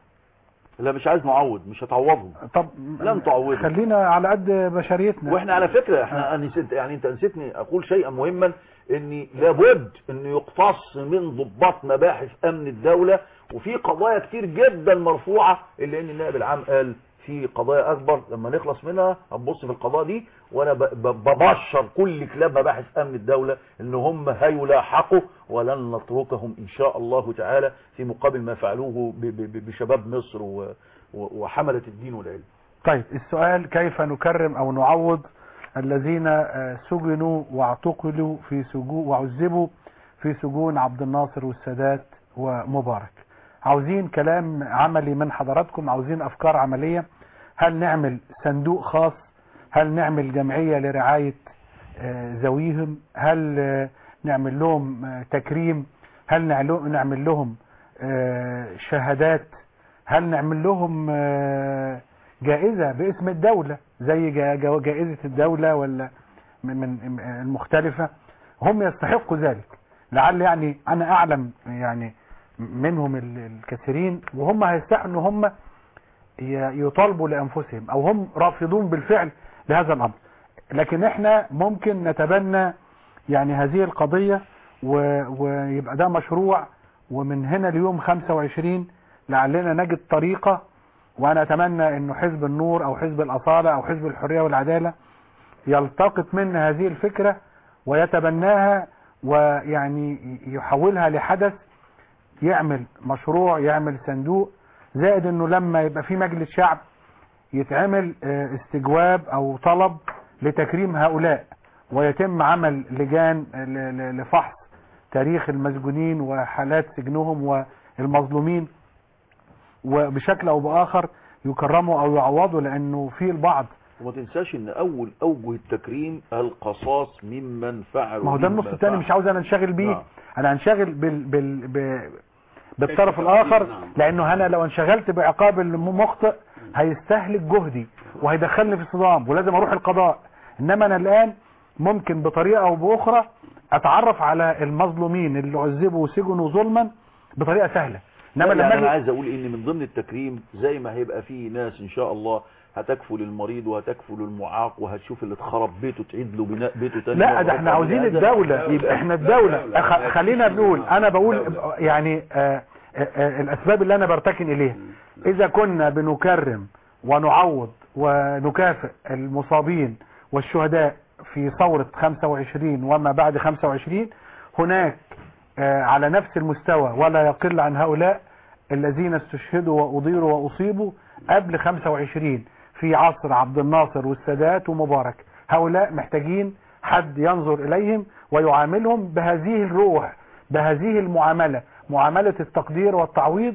لا مش عايز نعوض مش هتعوضهم طب لن تعوضوا. خلينا على قد بشريتنا واحنا على فكرة احنا أنا نسيت يعني انت نسيتني اقول شيئا مهما ان لابد ان يقتص من ضباط مباحث امن الدولة وفي قضايا كتير جدا مرفوعة الا ان النائب العام قال في قضايا اكبر لما نخلص منها هنبص في القضايا دي وانا ب- ب- ببشر كل كلاب مباحث امن الدولة ان هم هيلاحقوا ولن نتركهم ان شاء الله تعالى في مقابل ما فعلوه ب- ب- بشباب مصر و- و- وحملة الدين والعلم طيب السؤال كيف نكرم او نعوض الذين آه، سجنوا واعتقلوا في سجون وعذبوا في سجون عبد الناصر والسادات ومبارك عاوزين كلام عملي من حضراتكم عاوزين افكار عملية هل نعمل صندوق خاص هل نعمل جمعية لرعاية آه، ذويهم هل آه، نعمل لهم آه، تكريم هل نعلو- نعمل لهم آه، شهادات هل نعمل لهم آه، جائزة باسم الدولة زي جا- جا- جائزة الدولة ولا من من المختلفة هم يستحقوا ذلك لعل يعني أنا أعلم يعني منهم ال- الكثيرين وهم هيستحقوا ان هم ي- يطالبوا لانفسهم او هم رافضون بالفعل لهذا الامر لكن احنا ممكن نتبنى يعني هذه القضية و- ويبقى ده مشروع ومن هنا ليوم 25 لعلنا نجد طريقة وانا اتمنى انه حزب النور او حزب الاصالة او حزب الحرية والعدالة يلتقط منا هذه الفكرة ويتبناها ويعني يحولها لحدث يعمل مشروع يعمل صندوق زائد انه لما يبقى في مجلس شعب يتعمل آه، استجواب او طلب لتكريم هؤلاء ويتم عمل لجان ل- ل- لفحص تاريخ المسجونين وحالات سجنهم والمظلومين وبشكل او باخر يكرموا او يعوضوا لانه في البعض وما تنساش ان اول اوجه التكريم القصاص ممن فعلوا ما هو ده مما النص الثاني فعلوا. مش عاوز انا انشغل بيه نعم. انا هنشغل بال بال ب... بالطرف الاخر نعم. لانه انا لو انشغلت بعقاب المخطئ هيستهلك جهدي وهيدخلني في صدام ولازم اروح القضاء انما انا الان ممكن بطريقه او باخرى اتعرف على المظلومين اللي عذبوا وسجنوا ظلما بطريقه سهله انما لا لما يعني انا أجي- عايز اقول ان من ضمن التكريم زي ما هيبقى فيه ناس ان شاء الله هتكفل المريض وهتكفل المعاق وهتشوف اللي اتخرب بيته تعيد له بناء بيته تاني لا مرة ده احنا أخرى. عاوزين هذا- الدولة يبقى احنا الدولة الدولة. أخ- خلينا بنقول انا بقول الدولة. يعني آه آه آه الاسباب اللي انا برتكن اليها اذا كنا بنكرم ونعوض ونكافئ المصابين والشهداء في ثورة 25 وما بعد 25 هناك آه على نفس المستوى ولا يقل عن هؤلاء الذين استشهدوا وأضيروا وأصيبوا قبل 25 في عصر عبد الناصر والسادات ومبارك هؤلاء محتاجين حد ينظر إليهم ويعاملهم بهذه الروح بهذه المعاملة معاملة التقدير والتعويض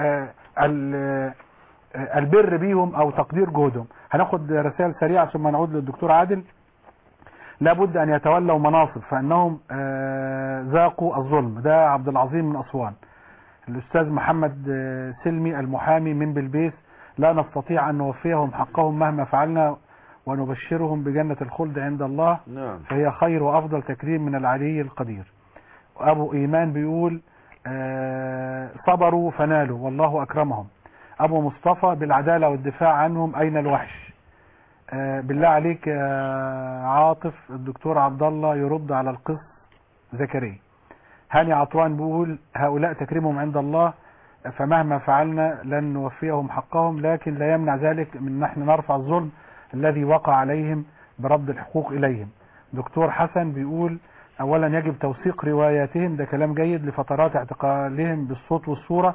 والبر بيهم أو تقدير جهدهم هناخد رسائل سريعة ثم نعود للدكتور عادل لابد أن يتولوا مناصب فإنهم آه، ذاقوا الظلم ده عبد العظيم من أسوان الأستاذ محمد آه، سلمي المحامي من بلبيس لا نستطيع أن نوفيهم حقهم مهما فعلنا ونبشرهم بجنة الخلد عند الله نعم فهي خير وأفضل تكريم من العلي القدير وأبو إيمان بيقول آه، صبروا فنالوا والله أكرمهم أبو مصطفى بالعدالة والدفاع عنهم أين الوحش آه، بالله عليك يا عاطف الدكتور عبد الله يرد على القس زكريا هاني عطوان بيقول هؤلاء تكريمهم عند الله فمهما فعلنا لن نوفيهم حقهم لكن لا يمنع ذلك من نحن نرفع الظلم الذي وقع عليهم برد الحقوق إليهم دكتور حسن بيقول أولا يجب توثيق رواياتهم ده كلام جيد لفترات اعتقالهم بالصوت والصورة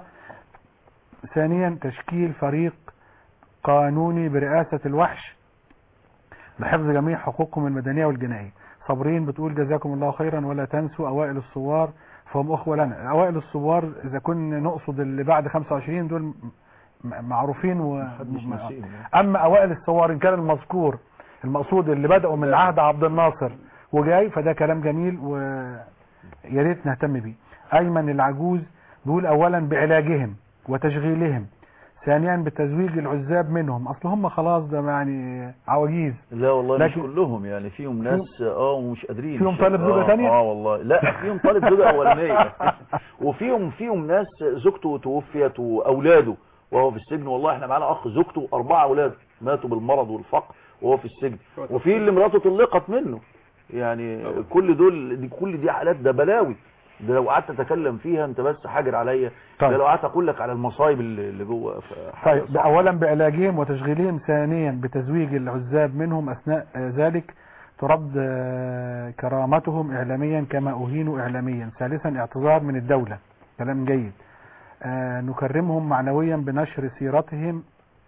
ثانيا تشكيل فريق قانوني برئاسة الوحش لحفظ جميع حقوقهم المدنية والجنائية صابرين بتقول جزاكم الله خيرا ولا تنسوا أوائل الثوار فهم أخوة لنا أوائل الثوار إذا كنا نقصد اللي بعد 25 دول م- معروفين و... محدش نسيهم. أما أوائل الثوار إن كان المذكور المقصود اللي بدأوا من عهد عبد الناصر وجاي فده كلام جميل ويا ريت نهتم بيه أيمن العجوز بيقول أولا بعلاجهم وتشغيلهم ثانيا بتزويج العزاب منهم اصل هم خلاص ده يعني عواجيز لا والله مش لكن- كلهم يعني فيهم ناس اه ومش قادرين فيهم مش- طالب زوجة آه، تانية؟ اه والله لا فيهم طالب زوجة اولانية وفيهم فيهم ناس زوجته توفيت واولاده وهو في السجن والله احنا معانا اخ زوجته اربعة اولاد ماتوا بالمرض والفقر وهو في السجن وفي اللي مراته طلقت منه يعني كل دول دي كل دي حالات ده بلاوي ده لو قعدت اتكلم فيها انت بس حاجر عليا طيب. ده لو قعدت اقول لك على المصايب اللي اللي جوه ف- طيب صعبة. اولا بعلاجهم وتشغيلهم ثانيا بتزويج العزاب منهم اثناء آه، ذلك ترد آه، كرامتهم اعلاميا كما اهينوا اعلاميا ثالثا اعتذار من الدولة كلام جيد آه، نكرمهم معنويا بنشر سيرتهم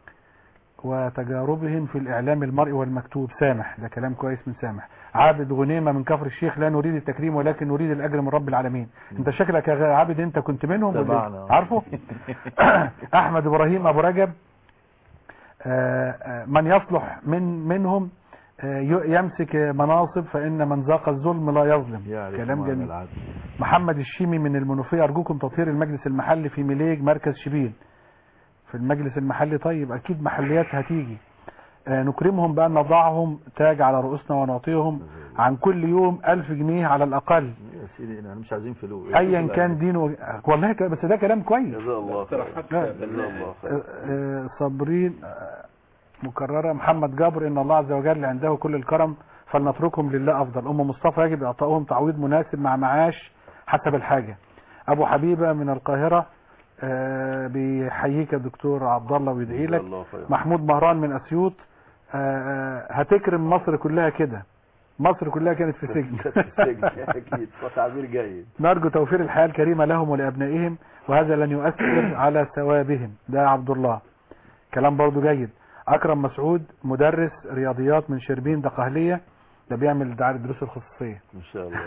وتجاربهم في الاعلام المرئي والمكتوب سامح ده كلام كويس من سامح عابد غنيمه من كفر الشيخ لا نريد التكريم ولكن نريد الاجر من رب العالمين انت شكلك يا عابد انت كنت منهم ولا تبعنا. إيه؟ عارفه احمد ابراهيم ابو رجب آه، آه، من يصلح من منهم آه، ي- يمسك مناصب فان من ذاق الظلم لا يظلم يعرف كلام معنى جميل العدل. محمد الشيمي من المنوفية أرجوكم تطهير المجلس المحلي في ميليج مركز شبين في المجلس المحلي طيب أكيد محليات هتيجي آه، نكرمهم بأن نضعهم تاج على رؤوسنا ونعطيهم عن كل يوم ألف جنيه على الأقل يا سيدي انا مش عايزين فلوس ايا كان دينه والله ك- بس ده كلام كويس جزاه الله خير اقتراحات لا. جزاه بناءة. الله خير آه، آه، صابرين آه، مكررة محمد جابر إن الله عز وجل عنده كل الكرم فلنتركهم لله أفضل أم مصطفى يجب إعطائهم تعويض مناسب مع معاش حسب الحاجة أبو حبيبة من القاهرة آه، بيحييك يا دكتور عبد الله ويدعي جزاه لك الله خير محمود مهران من أسيوط آه، آه، هتكرم مصر كلها كده مصر كلها كانت في سجن في السجن اكيد تعبير جيد نرجو توفير الحياة الكريمة لهم ولأبنائهم وهذا لن يؤثر على ثوابهم ده عبد الله كلام برضو جيد أكرم مسعود مدرس رياضيات من شربين دقهلية ده بيعمل دعاية الدروس الخصوصية ان شاء الله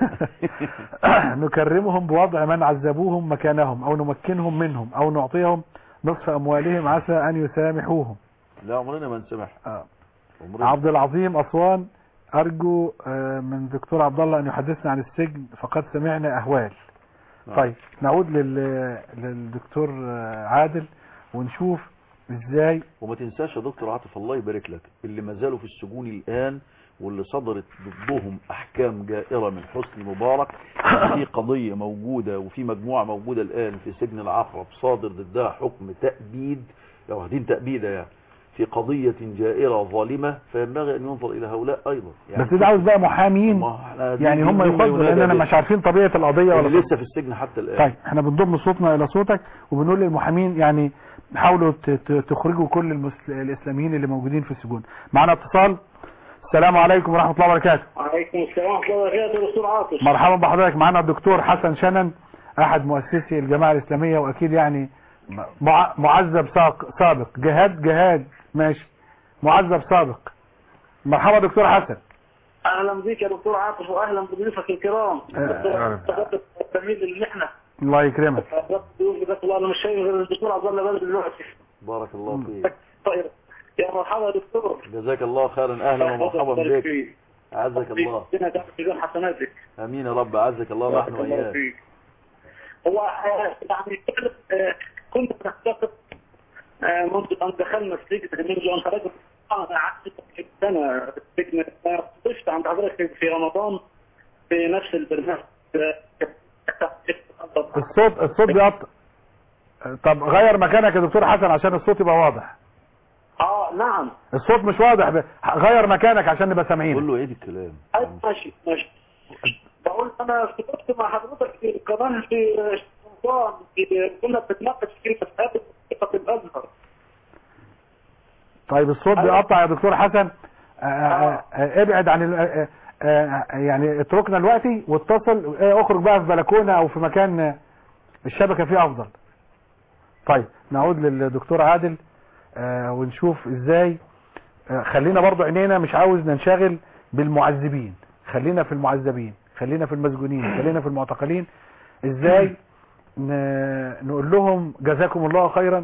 نكرمهم بوضع من عذبوهم مكانهم أو نمكنهم منهم أو نعطيهم نصف أموالهم عسى أن يسامحوهم لا عمرنا ما نسمح آه. عمرنا عبد العظيم أسوان أرجو آه، من دكتور عبد الله أن يحدثنا عن السجن فقد سمعنا أهوال نعم. طيب نعود لل... للدكتور آه، عادل ونشوف ازاي وما تنساش يا دكتور عاطف الله يبارك لك اللي ما زالوا في السجون الآن واللي صدرت ضدهم أحكام جائرة من حسني مبارك في قضية موجودة وفي مجموعة موجودة الآن في سجن العقرب صادر ضدها حكم تأبيد لو واخدين تأبيدة يعني في قضية جائرة ظالمة فينبغي أن ينظر إلى هؤلاء أيضا بس ده عاوز بقى محامين ما احنا دي- يعني دي هم مما يفضلوا ينادى لاننا به. مش عارفين طبيعه القضيه ولا اللي لسه في السجن حتى الآن طيب احنا بنضم صوتنا الى صوتك وبنقول للمحامين يعني حاولوا ت- ت- تخرجوا كل المسل... الاسلاميين اللي موجودين في السجون معنا اتصال السلام عليكم ورحمه الله وبركاته وعليكم السلام ورحمة الله وبركاته دكتور عاطف مرحبا بحضرتك معنا الدكتور حسن شنن احد مؤسسي الجماعه الاسلاميه واكيد يعني مع... معذب ساق... سابق جهاد جهاد ماشي معذب سابق مرحبا دكتور حسن أهلا بك يا دكتور عاطف وأهلا بضيوفك الكرام أهلا. دكتور تمييز المحنة الله يكرمك ضيوفي بس الله أنا مش شايف غير الدكتور عبد الله بدر دلوقتي بارك الله فيك طيب يا مرحبا يا دكتور جزاك الله خيرا أهلا ومرحبا بارك بك فيك. أعزك الله ربنا يجعل في ذو حسناتك أمين يا رب أعزك الله بارك نحن الله وإياك فيك. هو آه، يعني آه، كنت نعتقد آه، منذ أن دخلنا السجن منذ أن خرجت أنا قعدت سنة في السجن آه، ضفت عند حضرتك في رمضان في نفس البرنامج آه، الصوت الصوت بيقطع طب غير مكانك يا دكتور حسن عشان الصوت يبقى واضح اه نعم الصوت مش واضح ب... غير مكانك عشان نبقى قول سامعين له عيد الكلام أيوة، ماشي ماشي بقول انا كنت مع حضرتك في كمان في رمضان في- كنا بنتناقش في مسألة ثقة الازهر طيب الصوت بيقطع يا دكتور حسن آه، آه، آه، ابعد عن ال... آه، آه، يعني اتركنا دلوقتي واتصل آه، اخرج بقى في بلكونه او في مكان آه، الشبكه فيه افضل طيب نعود للدكتور عادل آه، ونشوف ازاي آه، خلينا برضو عينينا مش عاوز ننشغل بالمعذبين خلينا في المعذبين خلينا في المسجونين خلينا في المعتقلين ازاي ن- نقول لهم جزاكم الله خيرا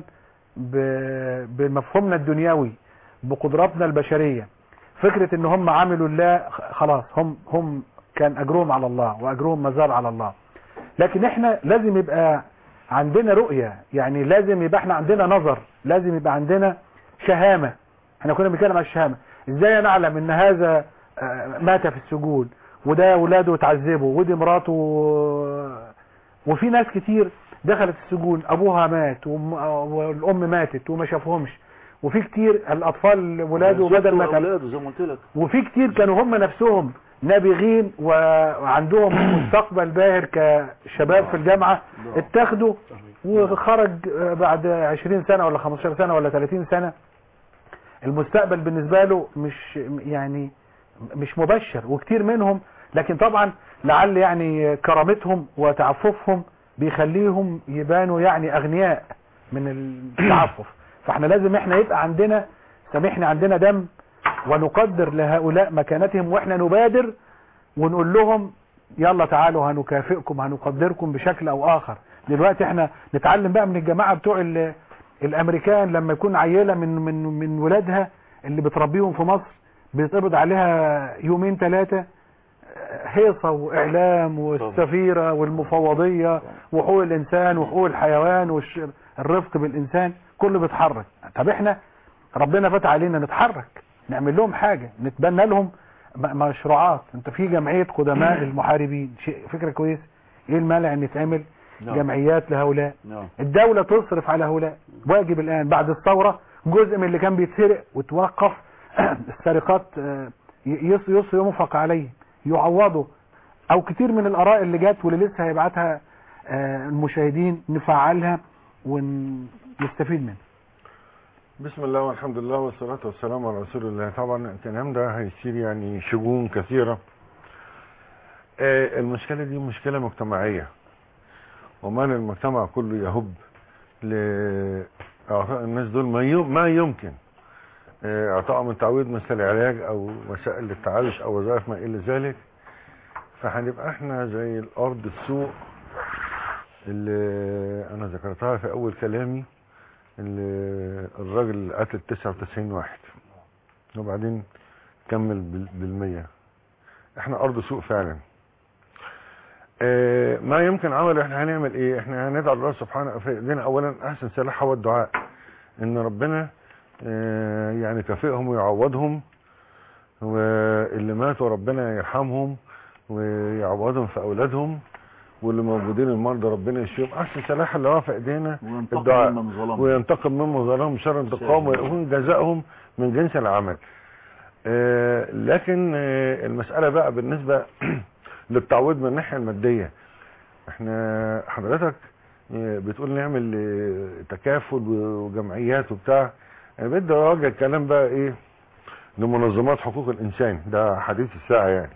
ب- بمفهومنا الدنيوي بقدراتنا البشرية فكرة ان هم عملوا الله خ- خلاص هم هم كان اجرهم على الله واجرهم مازال على الله لكن احنا لازم يبقى عندنا رؤية يعني لازم يبقى احنا عندنا نظر لازم يبقى عندنا شهامة احنا كنا بنتكلم عن الشهامة ازاي نعلم ان هذا آه، مات في السجون وده ولاده اتعذبوا ودي مراته وفي ناس كتير دخلت السجون ابوها مات وأم- والام ماتت وما شافهمش وفي كتير الاطفال ولاده بدل ما تل- اولاده زي ما قلت لك وفي كتير كانوا هم نفسهم نابغين و- وعندهم مستقبل باهر كشباب في الجامعة اتاخدوا وخرج آه، بعد 20 سنة ولا 15 سنة ولا 30 سنة المستقبل بالنسبة له مش يعني مش مبشر وكتير منهم لكن طبعا لعل يعني كرامتهم وتعففهم بيخليهم يبانوا يعني اغنياء من التعفف فاحنا لازم احنا يبقى عندنا سامحني عندنا دم ونقدر لهؤلاء مكانتهم واحنا نبادر ونقول لهم يلا تعالوا هنكافئكم هنقدركم بشكل او اخر دلوقتي احنا نتعلم بقى من الجماعة بتوع ال- الامريكان لما يكون عيلة من من من ولادها اللي بتربيهم في مصر بيتقبض عليها يومين ثلاثة هيصة واعلام والسفيرة والمفوضية وحقوق الانسان وحقوق الحيوان والرفق بالانسان كله بيتحرك طب احنا ربنا فتح علينا نتحرك نعمل لهم حاجة نتبنى لهم م- مشروعات انت في جمعية قدماء المحاربين شيء فكرة كويس ايه المانع ان يتعمل نعم. جمعيات لهؤلاء نعم الدولة تصرف على هؤلاء واجب الآن بعد الثورة جزء من اللي كان بيتسرق وتوقف السرقات آه، يص يص ينفق عليه يعوضوا أو كتير من الآراء اللي جت واللي لسه هيبعتها آه، المشاهدين نفعلها ونستفيد منها بسم الله والحمد لله والصلاة والسلام على رسول الله طبعا الكلام ده هيصير يعني شجون كثيرة آه، المشكلة دي مشكلة مجتمعية ومن المجتمع كله يهب لإعطاء الناس دول ما يم- ما يمكن آه، إعطائهم التعويض مثل العلاج أو وسائل للتعايش أو وظائف ما إلى ذلك فهنبقى احنا زي الأرض السوق اللي أنا ذكرتها في أول كلامي اللي الراجل اللي قتل 99 واحد وبعدين كمل بال- بالمية احنا ارض سوق فعلا اه ما يمكن عمله احنا هنعمل ايه احنا هندعو الله سبحانه في ايدينا اولا احسن سلاح هو الدعاء ان ربنا اه يعني يكافئهم ويعوضهم واللي ماتوا ربنا يرحمهم ويعوضهم في اولادهم واللي موجودين المرضى ربنا يشفيهم احسن سلاح اللي هو في ايدينا وينتقم الدعاء ممن ظلم وينتقم ممن ظلمهم شر انتقام ويكون جزاؤهم من جنس العمل آه، لكن آه، المسألة بقى بالنسبة للتعويض من الناحية المادية احنا حضرتك آه، بتقول نعمل آه، تكافل وجمعيات وبتاع انا بدي اوجه الكلام بقى ايه لمنظمات حقوق الانسان ده حديث الساعة يعني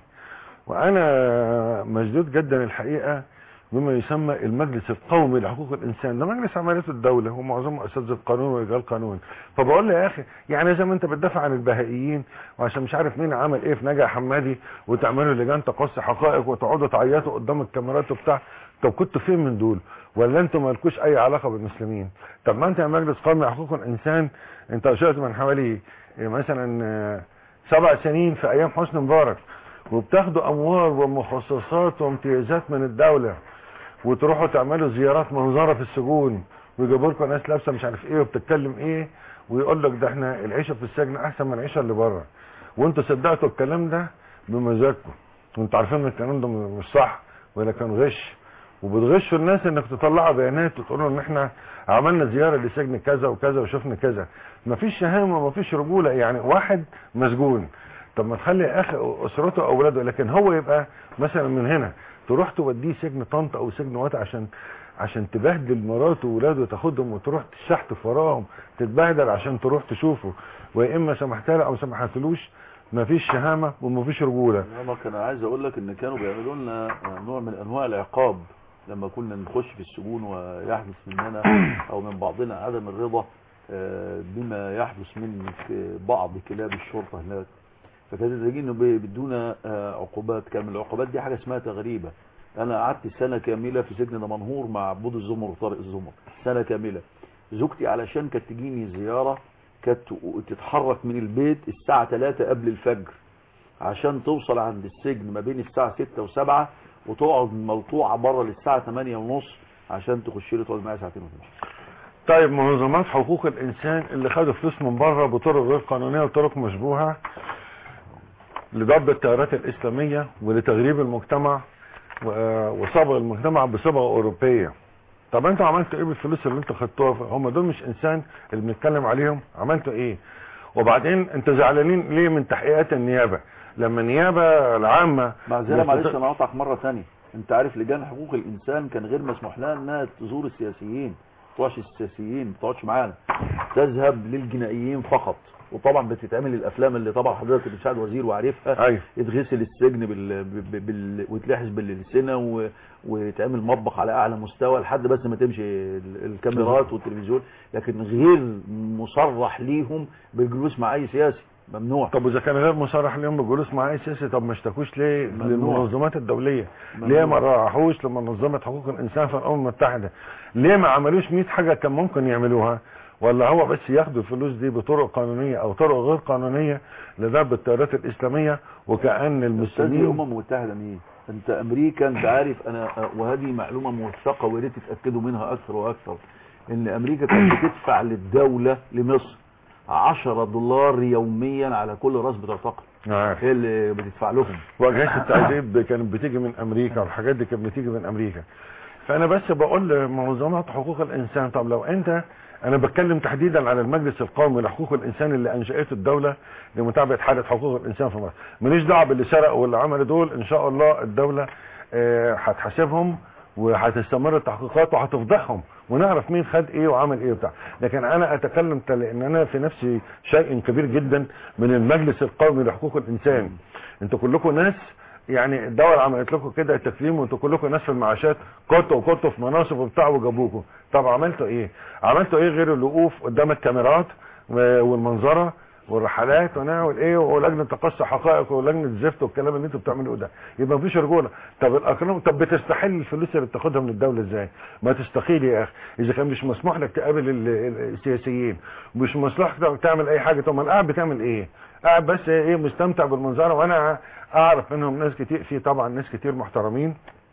وانا مشدود جدا الحقيقة بما يسمى المجلس القومي لحقوق الانسان ده مجلس عمليات الدوله ومعظمه اساتذه قانون ورجال قانون فبقول له يا اخي يعني زي ما انت بتدافع عن البهائيين وعشان مش عارف مين عمل ايه في نجا حمادي وتعملوا لجان تقصي حقائق وتقعدوا تعيطوا قدام الكاميرات وبتاع طب كنتوا فين من دول ولا انتوا مالكوش اي علاقه بالمسلمين طب ما انت يا مجلس قومي لحقوق الانسان انت انشأت من حوالي إيه مثلا آه، سبع سنين في ايام حسني مبارك وبتاخدوا اموال ومخصصات وامتيازات من الدوله وتروحوا تعملوا زيارات منظره في السجون ويجيبوا لكم ناس لابسه مش عارف ايه وبتتكلم ايه ويقول لك ده احنا العيشه في السجن احسن من العيشه اللي بره وانتوا صدقتوا الكلام ده بمزاجكم وانتوا عارفين ان الكلام ده مش صح ولا كان غش وبتغشوا الناس انك تطلعوا بيانات وتقولوا ان احنا عملنا زياره لسجن كذا وكذا وشفنا كذا مفيش شهامه مفيش رجوله يعني واحد مسجون طب ما تخلي اخي اسرته او اولاده لكن هو يبقى مثلا من هنا تروح توديه سجن طنطا او سجن وات عشان عشان تبهدل مراته وولاده وتاخدهم وتروح تشحتف وراهم تتبهدل عشان تروح تشوفه ويا اما سمحت له او ما سمحتلوش مفيش شهامه ومفيش رجوله انا كان عايز اقول لك ان كانوا بيعملوا لنا نوع من انواع العقاب لما كنا نخش في السجون ويحدث مننا او من بعضنا عدم الرضا آه، بما يحدث من في بعض كلاب الشرطه هناك فكانوا تلاقينا بيدونا آه، عقوبات كان من العقوبات دي حاجه اسمها تغريبه انا قعدت سنه كامله في سجن دمنهور مع عبود الزمر وطارق الزمر سنه كامله زوجتي علشان كانت تجيني زياره كانت تتحرك من البيت الساعه 3 قبل الفجر عشان توصل عند السجن ما بين الساعه 6 و7 وتقعد ملطوعه بره للساعه 8 ونص عشان تخش لي تقعد معايا ساعتين ونص طيب منظمات حقوق الانسان اللي خدوا فلوس من بره بطرق غير قانونيه وطرق مشبوهه لضرب التيارات الاسلاميه ولتغريب المجتمع و- وصبغ المجتمع بصبغه اوروبيه طب انتوا عملتوا ايه بالفلوس اللي انتوا خدتوها هم دول مش انسان اللي بنتكلم عليهم عملتوا ايه وبعدين انتوا زعلانين ليه من تحقيقات النيابه لما النيابه العامه معذره معلش انا اقطعك مره ثانيه انت عارف لجان حقوق الانسان كان غير مسموح لها انها تزور السياسيين ما تقعدش السياسيين ما تقعدش معانا تذهب للجنائيين فقط وطبعا بتتعمل الافلام اللي طبعا حضرتك بتساعد وزير وعارفها ايوه يتغسل السجن بال... بال... بال... ويتلحس بالسنه و... ويتعمل مطبخ على اعلى مستوى لحد بس ما تمشي ال- الكاميرات والتلفزيون لكن غير مصرح ليهم بالجلوس مع اي سياسي ممنوع طب واذا كان غير مصرح ليهم بالجلوس مع اي سياسي طب ما اشتكوش ليه ممنوع. للمنظمات الدوليه ممنوع. ليه ما راحوش لمنظمه حقوق الانسان في الامم المتحده ليه ما عملوش 100 حاجه كان ممكن يعملوها ولا هو بس ياخدوا الفلوس دي بطرق قانونيه او طرق غير قانونيه لضرب التيارات الاسلاميه وكان استاذ المسلمين الامم المتحده مين انت امريكا انت عارف انا وهذه معلومه موثقه ويا ريت تتاكدوا منها اكثر واكثر ان امريكا كانت بتدفع للدوله لمصر 10 دولار يوميا على كل راس بتعتقل عارف. هي اللي بتدفع لهم واجهزه التعذيب كانت بتيجي من امريكا والحاجات دي كانت بتيجي من امريكا فانا بس بقول لمنظمات حقوق الانسان طب لو انت انا بتكلم تحديدا على المجلس القومي لحقوق الانسان اللي انشأته الدولة لمتابعة حالة حقوق الانسان في مصر ماليش دعوه باللي سرقوا واللي عملوا دول ان شاء الله الدولة آه، هتحاسبهم وهتستمر التحقيقات وهتفضحهم ونعرف مين خد ايه وعمل ايه وبتاع لكن انا اتكلم ت- لان انا في نفسي شيء كبير جدا من المجلس القومي لحقوق الانسان انتوا كلكم ناس يعني الدولة عملت لكم كده تكريم وانتوا كلكم ناس في المعاشات كنتوا وكنتوا في مناصب وبتاع وجابوكم طب عملتوا ايه عملتوا ايه غير الوقوف قدام الكاميرات و- والمنظرة والرحلات ونعمل ايه ولجنه تقصي حقائق ولجنه زفت والكلام اللي انتوا بتعملوه ده يبقى مفيش رجوله طب الاكرام طب بتستحل الفلوس اللي بتاخدها من الدوله ازاي ما تستقيل يا اخي اذا كان مش مسموح لك تقابل ال- ال- السياسيين مش مسموح لك تعمل اي حاجه طب ما أنا قاعد بتعمل ايه قاعد بس ايه مستمتع بالمنظره وانا اعرف منهم ناس كتير في طبعا ناس كتير محترمين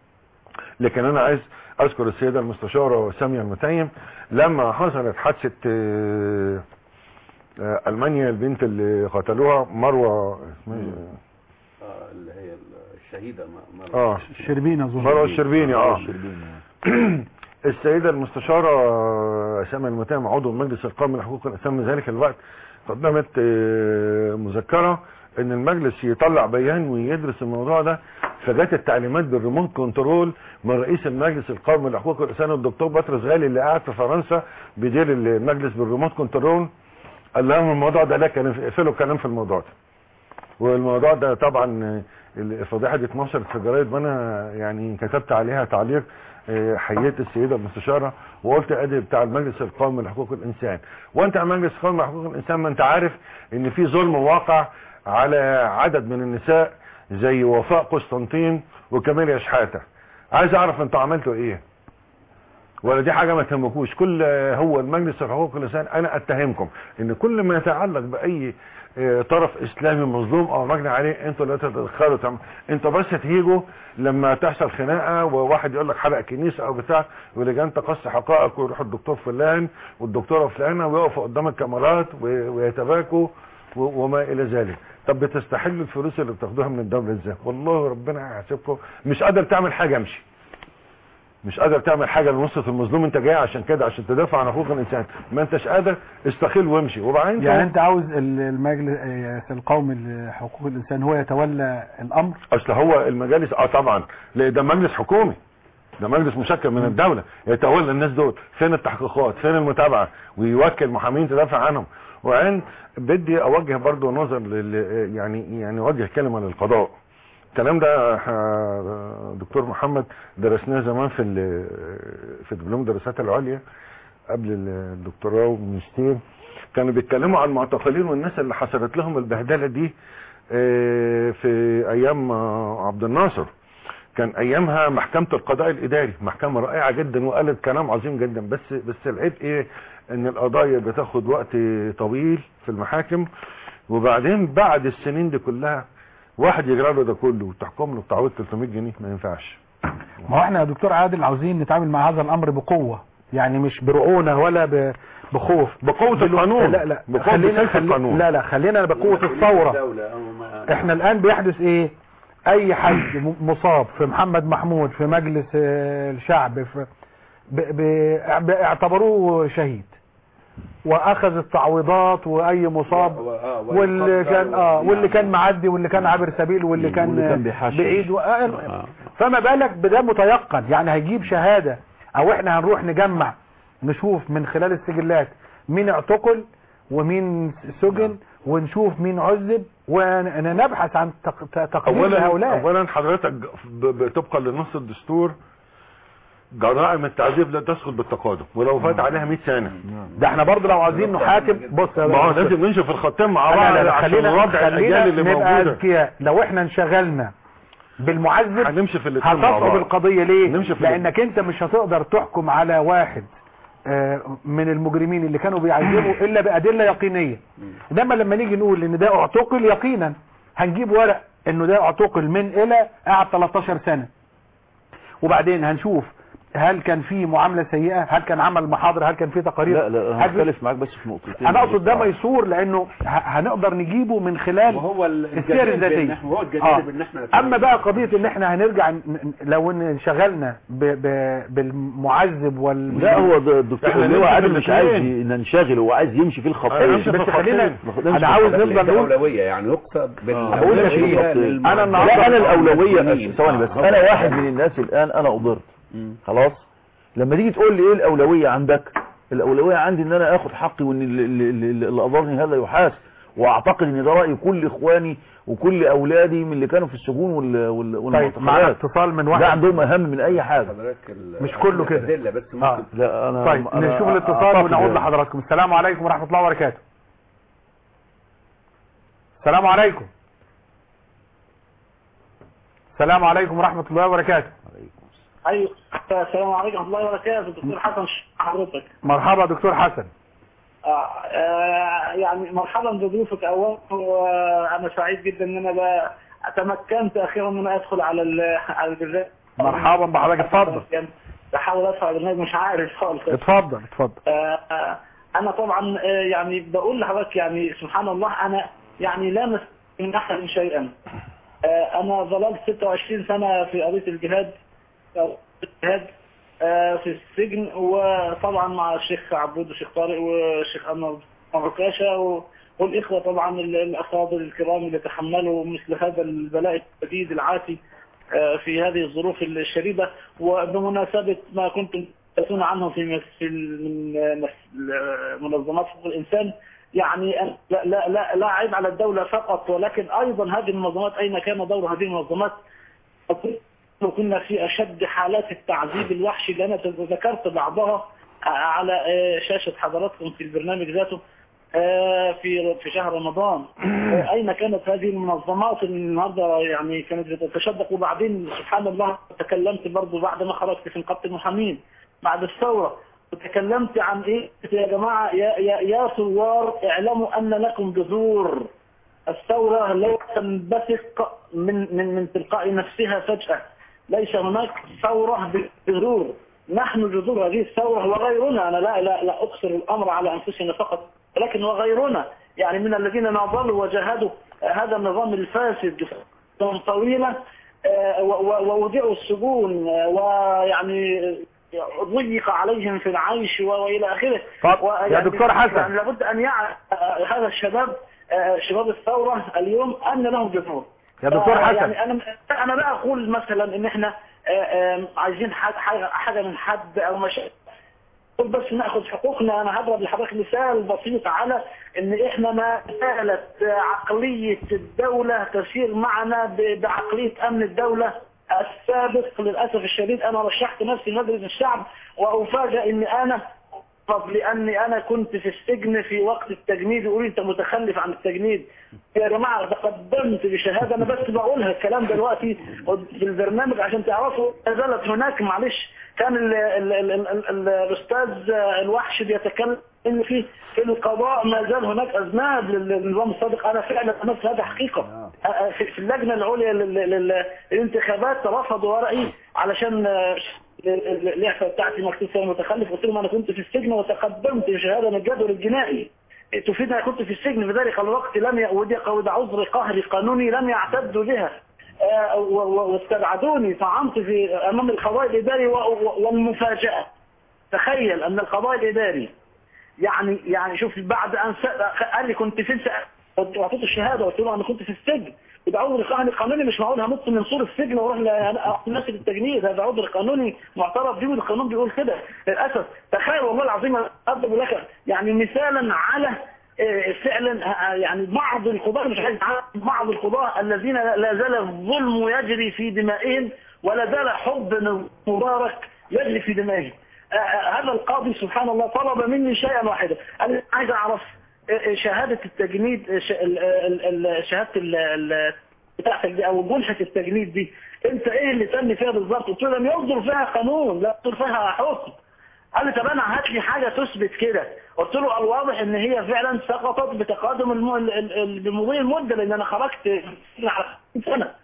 لكن انا عايز اذكر السيده المستشاره ساميه المتيم لما حصلت حادثه آه، آه، المانيا البنت اللي قتلوها مروه اسمها إيه؟ آه، اللي هي الشهيدة م- مرة اه الشربين اظن مروه الشربيني اه الشربيني. السيدة المستشارة سامية المتهم عضو المجلس القومي لحقوق الإنسان من ذلك الوقت قدمت آه، مذكرة ان المجلس يطلع بيان ويدرس الموضوع ده فجت التعليمات بالريموت كنترول من رئيس المجلس القومي لحقوق الانسان الدكتور بطرس غالي اللي قاعد في فرنسا بيدير المجلس بالريموت كنترول قال لهم الموضوع ده لا كان اقفلوا الكلام في الموضوع ده والموضوع ده طبعا آه، الفضيحه دي اتنشرت في جرايد وانا يعني كتبت عليها تعليق آه، حييت السيده المستشاره وقلت ادي بتاع المجلس القومي لحقوق الانسان وانت يا مجلس القومي لحقوق الانسان ما انت عارف ان في ظلم واقع على عدد من النساء زي وفاء قسطنطين وكمال شحاته عايز اعرف انتوا عملتوا ايه ولا دي حاجه ما تهمكوش كل هو المجلس الحقوق الانسان انا اتهمكم ان كل ما يتعلق باي آه، طرف اسلامي مظلوم او مجني عليه انتوا لا تتدخلوا تعم- انتوا بس تيجوا لما تحصل خناقه وواحد يقول لك حرق كنيسه او بتاع ولجان تقصي حقائق ويروح الدكتور فلان والدكتوره فلانه ويقفوا قدام الكاميرات و- ويتباكوا و- وما الى ذلك طب بتستحلوا الفلوس اللي بتاخدوها من الدوله ازاي والله ربنا هيحاسبكم مش قادر تعمل حاجه امشي مش قادر تعمل حاجه لنصرة المظلوم انت جاي عشان كده عشان تدافع عن حقوق الانسان ما انتش قادر استقيل وامشي وبعدين يعني يعني انت عاوز ال- المجلس القومي لحقوق الانسان هو يتولى الامر اصل هو المجالس اه طبعا لا ده مجلس حكومي ده مجلس مشكل من الدولة يتولى الناس دول فين التحقيقات فين المتابعة ويوكل محامين تدافع عنهم وعين بدي اوجه برضو نظر لل يعني يعني اوجه كلمة للقضاء الكلام ده آه، دكتور محمد درسناه زمان في ال- في دبلوم الدراسات العليا قبل الدكتوراه والماجستير كانوا بيتكلموا عن المعتقلين والناس اللي حصلت لهم البهدله دي آه، في ايام آه، عبد الناصر كان ايامها محكمه القضاء الاداري محكمه رائعه جدا وقالت كلام عظيم جدا بس بس العيب ايه ان القضايا بتاخد وقت طويل في المحاكم وبعدين بعد السنين دي كلها واحد يجرى له ده كله وتحكم له بتعويض 300 جنيه ما ينفعش ما هو احنا يا دكتور عادل عاوزين نتعامل مع هذا الامر بقوة يعني مش برعونة ولا ب- بخوف بقوه القانون لا لا بقوه خلينا سيف خلي القانون لا لا خلينا بقوة الثورة الدولة أو ما احنا الان بيحدث ايه اي حد م- مصاب في محمد محمود في مجلس آه، الشعب في ب- ب- ب- اعتبروه شهيد واخذ التعويضات واي مصاب و- آه، واللي كان اه واللي كان معدي واللي كان عابر سبيل واللي كان, واللي كان بيحشش. بعيد و... آه، آه. فما بالك بده متيقن يعني هيجيب شهادة او احنا هنروح نجمع نشوف من خلال السجلات مين اعتقل ومين سجن ونشوف مين عذب ونبحث عن تق- ت- تقدير اولا هؤلاء اولا حضرتك ب- ب- طبقا لنص الدستور جرائم التعذيب لا تسقط بالتقادم ولو فات عليها 100 سنه ده احنا برضه لو عايزين نحاكم بص يا ما هو دكتور. لازم نمشي في الخطين مع لا بعض لا لا عشان خلينا نوضع خلينا الاجيال اللي نبقى موجوده اذكياء لو احنا انشغلنا بالمعذب هنمشي في الاثنين مع هتصعب بعض القضية ليه نمشي في لانك انت مش هتقدر تحكم على واحد آه، من المجرمين اللي كانوا بيعذبوا الا بادله يقينيه انما لما نيجي نقول ان ده اعتقل يقينا هنجيب ورق انه ده اعتقل من الى قعد 13 سنه وبعدين هنشوف هل كان في معامله سيئه هل كان عمل محاضر هل كان في تقارير لا لا هل في- هختلف معاك بس في نقطتين انا اقصد ده ميسور لانه ه- هنقدر نجيبه من خلال وهو ال- السير الجدير بان الذاتيه احنا هو الجدير آه. بان احنا اما بقى قضيه ان احنا هنرجع ن- ن- لو ان انشغلنا ب- ب- بالمعذب وال لا هو ده الدكتور إحنا اللي هو نمشي عادل في مش عايز الاثنين. ي- ننشغل هو عايز يمشي في الخطين أيوة، بس خلينا ناخدهمش انا في عاوز الخطين. نفضل نقول الأولوية يعني يقصد بقول لك بالأولوية الخطين. للم- أنا النهاردة- لا انا الاولويه المسلمين. ثواني بس آه، انا هو- واحد من الناس الان انا اضرت مم. خلاص لما تيجي تقول لي ايه الاولويه عندك الاولويه عندي ان انا اخد حقي وان اللي, اللي, اللي اللي اضرني هذا يحاسب واعتقد ان ده راي كل اخواني وكل اولادي من اللي كانوا في السجون وال وال طيب معنا والمعتقلات اتصال من ده واحد عندهم اهم من اي حاجه حضرتك ال- مش كله كده. الأدلة بس ممكن آه. لا انا طيب أنا نشوف الاتصال أعتقد ونعود يعني. لحضراتكم السلام عليكم ورحمه الله وبركاته السلام عليكم السلام عليكم ورحمه الله وبركاته ايوه السلام عليكم ورحمه الله وبركاته دكتور حسن ش- حضرتك مرحبا دكتور حسن آه، آه، يعني مرحبا بضيوفك اولا وانا سعيد جدا ان انا بقى تمكنت اخيرا ان انا ادخل على ال- على البرنامج مرحبا بحضرتك اتفضل بحاول ادخل على البرنامج مش عارف خالص اتفضل اتفضل آه، آه، انا طبعا آه، يعني بقول لحضرتك يعني سبحان الله انا يعني لا مس من احد شيئا آه، انا ظللت 26 سنه في قضيه الجهاد آه، الجهاد آه، في السجن وطبعا مع الشيخ عبود والشيخ طارق والشيخ انور عكاشه و- والاخوه طبعا ال- الافاضل الكرام اللي تحملوا مثل هذا البلاء الشديد العاتي آه، في هذه الظروف الشديدة وبمناسبة ما كنتم تحدثون عنه في مس- في ال- من مس- منظمات حقوق الإنسان يعني أن- لا لا لا, لا عيب على الدولة فقط ولكن أيضا هذه المنظمات أين كان دور هذه المنظمات كنا في أشد حالات التعذيب الوحشي اللي أنا ذكرت بعضها على آه، شاشة حضراتكم في البرنامج ذاته آه، في في شهر رمضان آه، أين كانت هذه المنظمات اللي النهارده يعني كانت بتتشدق وبعدين سبحان الله تكلمت برضو بعد ما خرجت في نقابة المحامين بعد الثورة وتكلمت عن ايه يا جماعة يا, يا, يا ثوار اعلموا ان لكم جذور الثورة لا تنبثق من من من تلقاء نفسها فجأة ليس هناك ثورة بجذور نحن جذور هذه الثورة وغيرنا أنا لا لا لا أقصر الأمر على أنفسنا فقط ولكن وغيرنا يعني من الذين ناضلوا وجاهدوا آه، هذا النظام الفاسد سنة طويلة آه، و- و- ووضعوا السجون آه، ويعني آه، ضيق عليهم في العيش و- والى اخره طب، يا ويعني- دكتور حسن. يعني لابد ان يعرف آه، هذا الشباب آه، شباب الثوره اليوم ان لهم جذور يا دكتور آه، حسن. يعني انا انا لا اقول مثلا ان احنا آه، آه، عايزين حاجه حاجة- حاجه من حد او مش قل بس ناخذ حقوقنا انا هضرب لحضرتك مثال بسيط على ان احنا ما زالت عقليه الدوله تسير معنا ب- بعقليه امن الدوله السابق للاسف الشديد انا رشحت نفسي مجلس الشعب وافاجئ ان انا طب لاني انا كنت في السجن في وقت التجنيد يقولوا لي انت متخلف عن التجنيد يا جماعه تقدمت بشهاده انا بس بقولها الكلام دلوقتي في البرنامج عشان تعرفوا ما زالت هناك معلش كان ال ال ال ال ال الاستاذ الوحش بيتكلم ان في في القضاء ما زال هناك اذناب للنظام السابق انا فعلا نفس هذا حقيقه في في اللجنه العليا لل- لل- للانتخابات رفضوا ورقي علشان آه، الإعفاء بتاعتي مكتوب فيها متخلف قلت لهم أنا كنت في السجن وتقدمت بشهادة من الجدول الجنائي تفيد أنا كنت في السجن في ذلك الوقت لم ي... ودي وده عذر قهري قانوني لم يعتدوا بها آه، و- و- واستبعدوني طعنت في أمام القضاء الإداري و- و- والمفاجأة تخيل أن القضاء الإداري يعني يعني شوف بعد أن س- قال لي كنت فين سأ- واعطيته الشهادة قلت له أنا كنت في السجن يبقى عذر قانوني قانوني مش معقول هنط من سور السجن واروح لناس التجنيد هذا عذر قانوني معترف به والقانون بيقول كده للاسف تخيل والله العظيم اضرب لك يعني مثالا على آه، فعلا آه، يعني بعض القضاة مش عايز أعرف، بعض القضاة الذين لا زال الظلم يجري في دمائهم ولا زال حب مبارك يجري في دمائهم آه، آه، هذا القاضي سبحان الله طلب مني شيئا واحدا انا عايز اعرف شهادة التجنيد ش- ال- ال- ال- شهادة ال- ال- بتاعتك دي او جلحة التجنيد دي انت ايه اللي تم فيها بالظبط قلت له لم يصدر فيها قانون لا يصدر فيها حكم قال لي طب انا هات لي حاجة تثبت كده قلت له الواضح ان هي فعلا سقطت بتقادم الم... ال- ال- ال- بمضي المدة لان انا خرجت على 50 سنة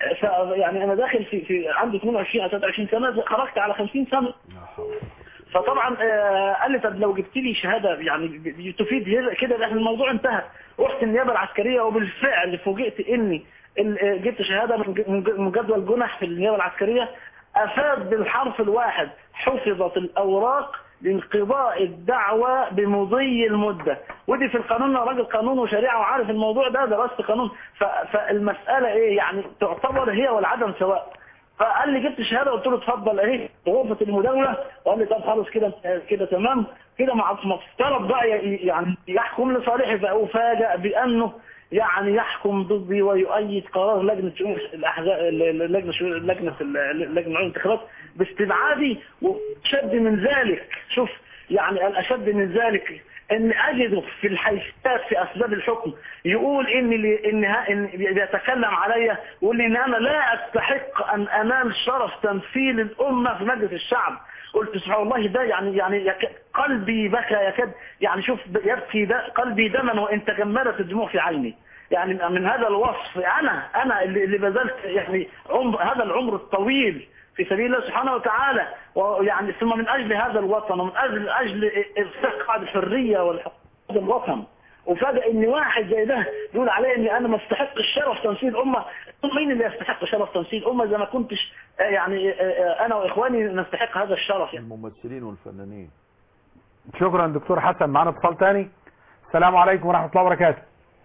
ف يعني انا داخل في في عندي 22 او 23 سنه خرجت على 50 سنه فطبعا آه، قال لي طب لو جبت لي شهاده يعني ب- ب- تفيد هذا- كده ده الموضوع انتهى رحت النيابه العسكريه وبالفعل فوجئت اني ال- آه، جبت شهاده من ج- من ج- من جدول جنح في النيابه العسكريه افاد بالحرف الواحد حفظت الاوراق لانقضاء الدعوة بمضي المدة ودي في القانون أنا راجل قانون وشريعة وعارف الموضوع ده درست قانون ف- فالمسألة ايه يعني تعتبر هي والعدم سواء فقال لي جبت شهاده قلت له اتفضل اهي غرفه المداوله وقال لي طب خلاص كده كده تمام كده مع مفترض بقى ي- يعني يحكم لصالحي فافاجئ بانه يعني يحكم ضدي ويؤيد قرار لجنه شؤون الاحزاب لجنه شؤون لجنه ال- لجنه الانتخابات باستبعادي واشد من ذلك شوف يعني الاشد من ذلك ان اجده في الحيثيات في اسباب الحكم يقول ان لي ان, ها- إن بيتكلم عليا ويقول لي ان انا لا استحق ان انال شرف تمثيل الامه في مجلس الشعب قلت سبحان الله ده يعني يعني يك- قلبي بكى يكاد يعني شوف يبكي ده قلبي دما وان تجمدت الدموع في عيني يعني من هذا الوصف انا انا اللي اللي بذلت يعني عمر هذا العمر الطويل في سبيل الله سبحانه وتعالى ويعني ثم من اجل هذا الوطن ومن اجل اجل ارتقاء الحريه والحقوق هذا الوطن وفجأة ان واحد زي ده يقول عليه ان انا ما استحق شرف تمثيل الامه طب مين اللي يستحق شرف تمثيل الامه اذا ما كنتش آه، يعني آه، آه، انا واخواني نستحق هذا الشرف يعني الممثلين والفنانين شكرا دكتور حسن معانا اتصال تاني السلام عليكم ورحمة الله وبركاته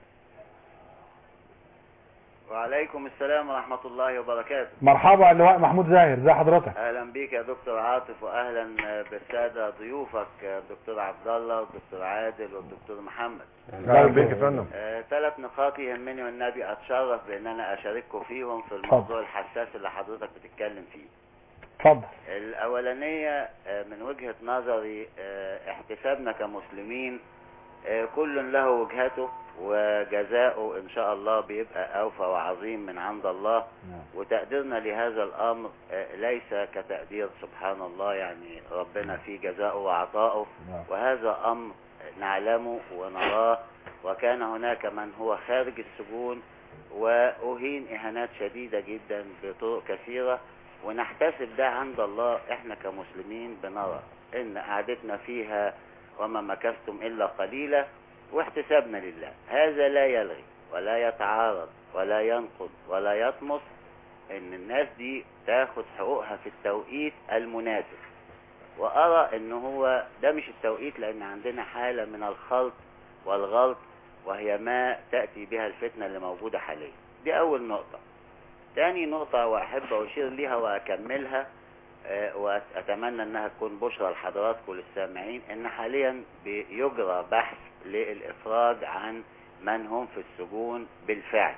وعليكم السلام ورحمة الله وبركاته مرحبا اللواء محمود زاهر ازي حضرتك أهلا بيك يا دكتور عاطف وأهلا بالسادة ضيوفك الدكتور عبد الله والدكتور عادل والدكتور محمد اهلا بيك يا فندم آه، ثلاث نقاط يهمني والنبي أتشرف بأن أنا أشارككم فيهم في الموضوع الحساس اللي حضرتك بتتكلم فيه اتفضل الأولانية آه، من وجهة نظري آه، احتسابنا كمسلمين آه، كل له وجهته وجزاؤه إن شاء الله بيبقى أوفى وعظيم من عند الله وتقديرنا لهذا الأمر آه، ليس كتقدير سبحان الله يعني ربنا في جزاؤه وعطاؤه وهذا أمر نعلمه ونراه وكان هناك من هو خارج السجون وأهين إهانات شديدة جدا بطرق كثيرة ونحتسب ده عند الله احنا كمسلمين بنرى ان قعدتنا فيها وما مكثتم الا قليلا واحتسابنا لله هذا لا يلغي ولا يتعارض ولا ينقض ولا يطمس ان الناس دي تاخد حقوقها في التوقيت المناسب وارى ان هو ده مش التوقيت لان عندنا حالة من الخلط والغلط وهي ما تأتي بها الفتنة اللي موجودة حاليا دي اول نقطة تاني نقطة وأحب أشير ليها وأكملها آه، وأتمنى أنها تكون بشرى لحضراتكم للسامعين أن حاليا بيجرى بحث للإفراج عن من هم في السجون بالفعل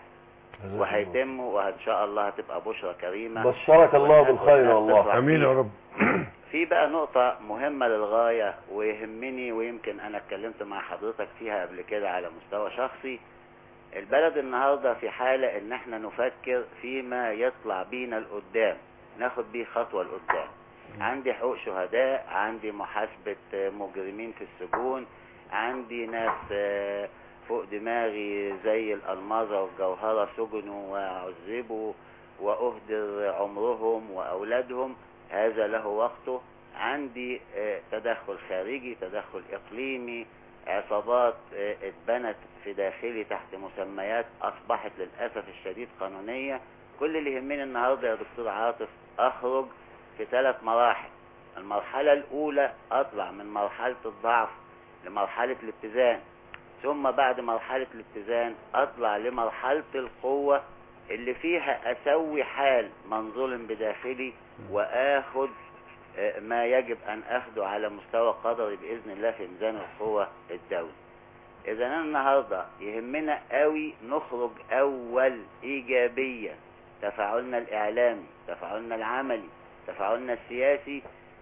وهيتم وإن شاء الله هتبقى بشرى كريمة بشرك الله بالخير والله امين يا رب في بقى نقطة مهمة للغاية ويهمني ويمكن أنا اتكلمت مع حضرتك فيها قبل كده على مستوى شخصي البلد النهاردة في حالة إن احنا نفكر فيما يطلع بينا لقدام ناخد بيه خطوة لقدام عندي حقوق شهداء عندي محاسبة آه، مجرمين في السجون عندي ناس آه، فوق دماغي زي الألمازة والجوهرة سجنوا وعذبوا وأهدر عمرهم وأولادهم هذا له وقته عندي آه، تدخل خارجي تدخل إقليمي عصابات آه، اتبنت في داخلي تحت مسميات أصبحت للأسف الشديد قانونية كل اللي يهمني النهاردة يا دكتور عاطف أخرج في ثلاث مراحل المرحلة الأولى أطلع من مرحلة الضعف لمرحلة الاتزان ثم بعد مرحلة الاتزان أطلع لمرحلة القوة اللي فيها أسوي حال من ظلم بداخلي وآخد آه، ما يجب أن أخده على مستوى قدري بإذن الله في ميزان القوة الدولي إذا أنا النهاردة يهمنا قوي نخرج أول إيجابية تفاعلنا الإعلامي تفاعلنا العملي تفاعلنا السياسي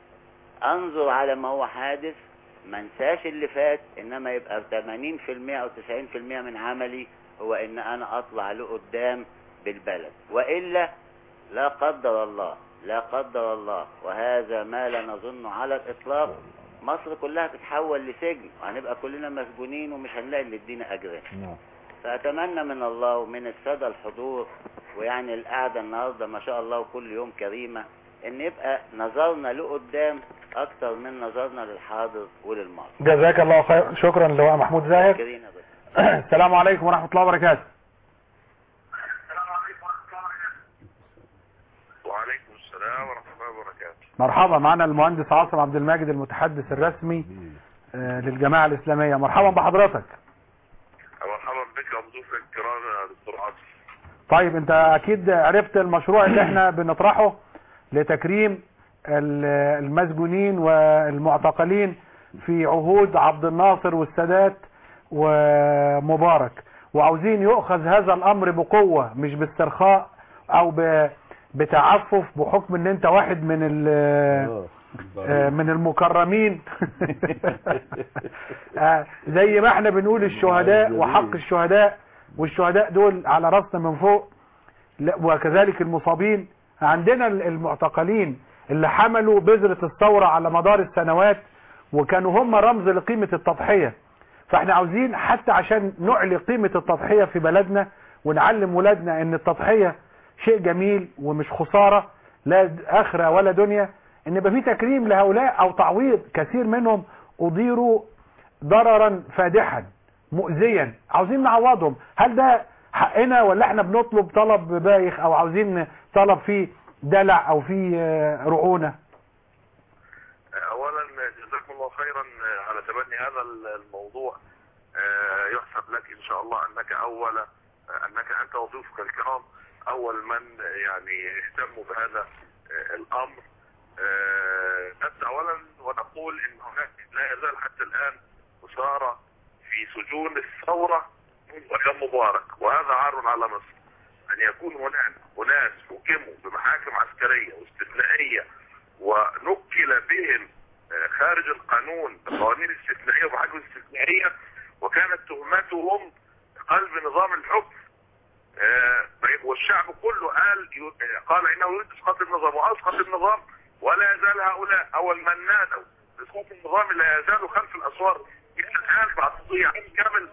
أنظر على ما هو حادث ما انساش اللي فات إنما يبقى 80% أو 90% من عملي هو إن أنا أطلع لقدام بالبلد وإلا لا قدر الله لا قدر الله وهذا ما لا نظن على الإطلاق مصر كلها تتحول لسجن وهنبقى كلنا مسجونين ومش هنلاقي اللي يدينا أجرنا فأتمنى من الله ومن السادة الحضور ويعني القعدة النهاردة ما شاء الله وكل يوم كريمة ان يبقى نظرنا لقدام اكتر من نظرنا للحاضر وللماضي جزاك الله خير شكرا لواء محمود زاهر شاكرين يا دكتور. السلام عليكم ورحمة الله وبركاته وعليكم السلام ورحمة الله وبركاته مرحبا معنا المهندس عاصم عبد الماجد المتحدث الرسمي آه، للجماعة الإسلامية مرحبا بحضرتك مرحبا بك وبضيوفك الكرام يا دكتور عاصم طيب انت اكيد عرفت المشروع اللي احنا بنطرحه لتكريم ال- المسجونين والمعتقلين في عهود عبد الناصر والسادات ومبارك وعاوزين يؤخذ هذا الامر بقوة مش باسترخاء او ب- بتعفف بحكم ان انت واحد من ال- آه، من المكرمين آه، زي ما احنا بنقول الشهداء وحق الشهداء والشهداء دول على راسنا من فوق لا- وكذلك المصابين عندنا ال- المعتقلين اللي حملوا بذرة الثورة على مدار السنوات وكانوا هم رمز لقيمة التضحية فاحنا عاوزين حتى عشان نعلي قيمة التضحية في بلدنا ونعلم ولادنا ان التضحية شيء جميل ومش خسارة لا اخرة ولا دنيا ان يبقى في تكريم لهؤلاء او تعويض كثير منهم اضيروا ضررا فادحا مؤذيا عاوزين نعوضهم هل ده حقنا ولا احنا بنطلب طلب بايخ او عاوزين طلب فيه دلع او فيه آه، رعونة اولا جزاكم الله خيرا على تبني هذا الموضوع آه، يحسب لك ان شاء الله انك اول انك انت وضيوفك الكرام اول من يعني اهتموا بهذا آه، الامر آه، نبدا اولا ونقول ان هناك لا يزال حتى الان اسارى في سجون الثوره وكان مبارك وهذا عار على مصر ان يكون هناك اناس حكموا بمحاكم عسكريه واستثنائيه ونكل بهم آه، خارج القانون بقوانين استثنائيه ومحاكم استثنائيه وكانت تهمتهم قلب نظام الحكم آه، والشعب كله قال قال انه يريد اسقاط النظام واسقط النظام ولا يزال هؤلاء اول من نادوا باسقاط النظام لا يزالوا خلف الاسوار الى الان بعد تضييع عام كامل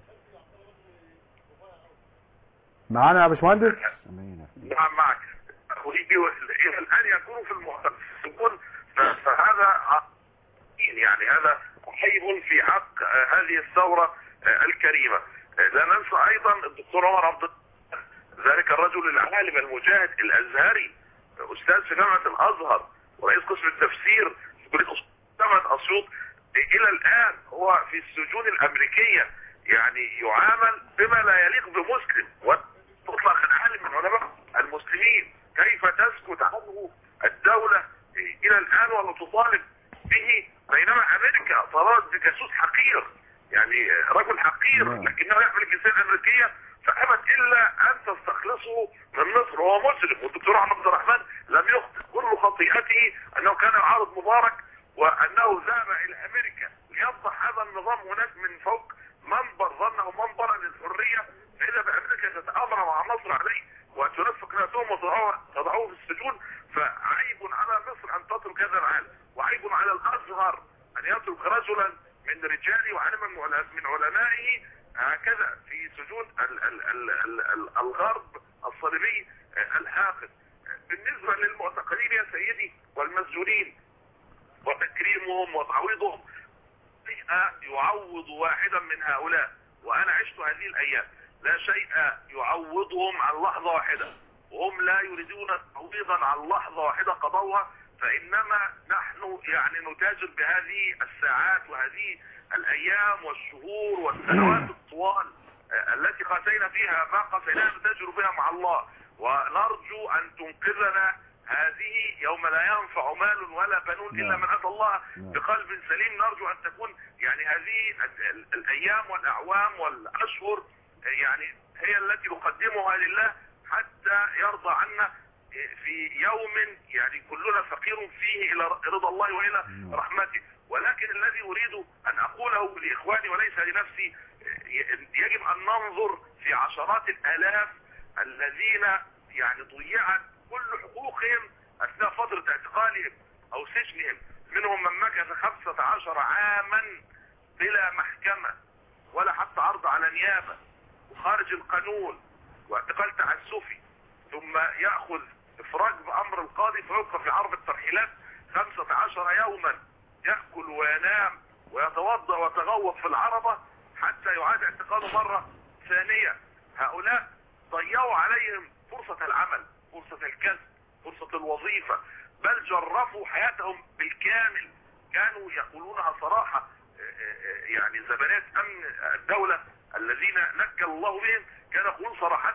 معانا يا باشمهندس نعم معك أريد إلى الآن يكونوا في المعتقل السجون ف- فهذا ع- يعني هذا عيب في حق آه، هذه الثورة آه، الكريمة آه، لا ننسى أيضا الدكتور عمر عبد ذلك الرجل العالم المجاهد الأزهري آه، أستاذ في جامعة الأزهر ورئيس قسم التفسير في كلية أصول جامعة أسيوط آه، إلى الآن هو في السجون الأمريكية يعني يعامل بما لا يليق بمسلم وتطلق العالم من علماء المسلمين كيف تسكت عنه الدولة إلى الآن وتطالب به بينما أمريكا طالبت بجاسوس حقير يعني رجل حقير لكنه يحمل الجنسية الأمريكية فأبت إلا أن تستخلصه من مصر وهو مسلم والدكتور أحمد عبد الرحمن لم يخطئ كل خطيئته أنه كان يعارض مبارك وأنه ذهب إلى أمريكا ليفضح هذا النظام هناك من فوق منبر ظنه منبرا للحرية فإذا بأمريكا تتآمر مع مصر عليه وتنفق ناسهم وتضعوه تضعوه في السجون فعيب على مصر أن تترك هذا العالم وعيب على الأزهر أن يترك رجلا من رجاله وعلما من عل- من علمائه هكذا في سجون ال ال ال ال ال الغرب الصليبي آه، الحاقد بالنسبة للمعتقلين يا سيدي والمسجونين وتكريمهم وتعويضهم شيء يعوض واحدا من هؤلاء وانا عشت هذه الايام لا شيء يعوضهم عن لحظة واحدة وهم لا يريدون تعويضا عن لحظة واحدة قضوها فانما نحن يعني نتاجر بهذه الساعات وهذه الايام والشهور والسنوات الطوال آه، التي قاسينا فيها ما قاسيناها نتاجر بها مع الله ونرجو ان تنقذنا هذه يوم لا ينفع مال ولا بنون الا من اتى الله بقلب سليم نرجو ان تكون يعني هذه ال- ال- الايام والاعوام والاشهر يعني هي التي نقدمها لله حتى يرضى عنا في يوم يعني كلنا فقير فيه الى رضا الله والى رحمته ولكن الذي اريد ان اقوله لاخواني وليس لنفسي يجب ان ننظر في عشرات الالاف الذين يعني ضيعت كل حقوقهم اثناء فترة اعتقالهم او سجنهم منهم من مكث 15 عاما بلا محكمة ولا حتى عرض على نيابة وخارج القانون واعتقال تعسفي ثم يأخذ افراج بامر القاضي فيبقى في عرض الترحيلات 15 يوما يأكل وينام ويتوضا ويتغوط في العربة حتى يعاد اعتقاله مرة ثانية هؤلاء ضيعوا عليهم فرصة العمل فرصة الكسب فرصة الوظيفة بل جرفوا حياتهم بالكامل كانوا يقولونها صراحة آه، آه، يعني زبنات امن الدولة الذين نجى الله بهم كانوا يقولون صراحة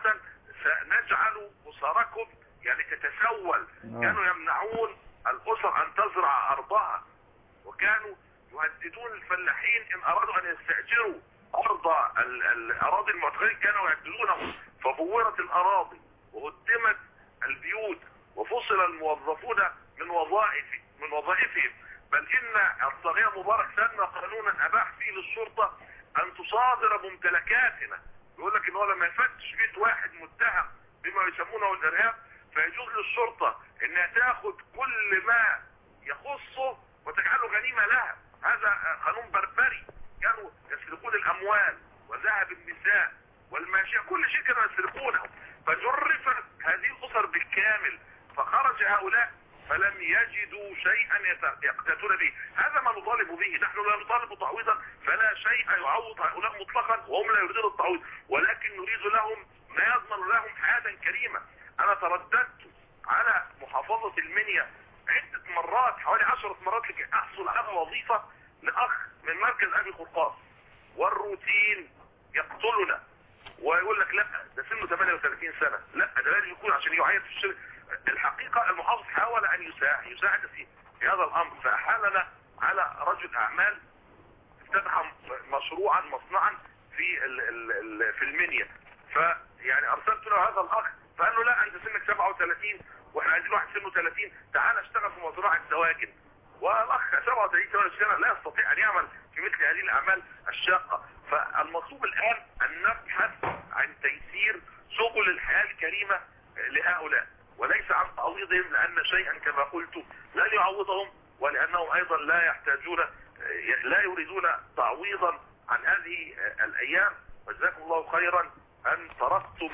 سنجعل اسركم يعني تتسول كانوا يمنعون الاسر ان تزرع ارضها وكانوا يهددون الفلاحين ان ارادوا ان يستاجروا ارض ال- الاراضي المعتقلين كانوا يهددونهم فبورت الاراضي وهدمت البيوت وفصل الموظفون من وظائف من وظائفهم بل ان الطاغيه مبارك سن قانونا اباح فيه للشرطه ان تصادر ممتلكاتنا يقول لك ان هو لما يفتش بيت واحد متهم بما يسمونه الارهاب فيجوز للشرطه انها تاخذ كل ما يخصه وتجعله غنيمه لها هذا قانون بربري كانوا يسرقون الاموال وذهب النساء والماشيه كل شيء كانوا يسرقونه فجرفت هذه الاسر بالكامل فخرج هؤلاء فلم يجدوا شيئا يت- يقتاتون به هذا ما نطالب به نحن لا نطالب تعويضا فلا شيء يعوض هؤلاء مطلقا وهم لا يريدون التعويض ولكن نريد لهم ما يضمن لهم حياة كريمة انا ترددت على محافظة المنيا عدة مرات حوالي عشرة مرات لكي احصل على وظيفة لاخ من مركز ابي قرطاس والروتين يقتلنا ويقول لك لا ده سنه 38 سنة لا ده لازم يكون عشان يعين في الشركة الحقيقة المحافظ حاول ان يساعد يساعد في في هذا الامر فاحالنا على رجل اعمال افتتح مشروعا مصنعا في ال ال ال في المنيا فيعني ارسلت له هذا الاخ فقال له لا انت سنك 37 واحنا عايزين واحد سنه 30 تعال اشتغل في مزرعه دواجن والاخ 37 38 سنه لا يستطيع ان يعمل في مثل هذه الاعمال الشاقه فالمطلوب الان ان نبحث عن تيسير سبل الحياه الكريمه لهؤلاء وليس عن تعويضهم لان شيئا كما قلت لن يعوضهم ولانهم ايضا لا يحتاجون لا يريدون تعويضا عن هذه الايام وجزاكم الله خيرا ان تركتم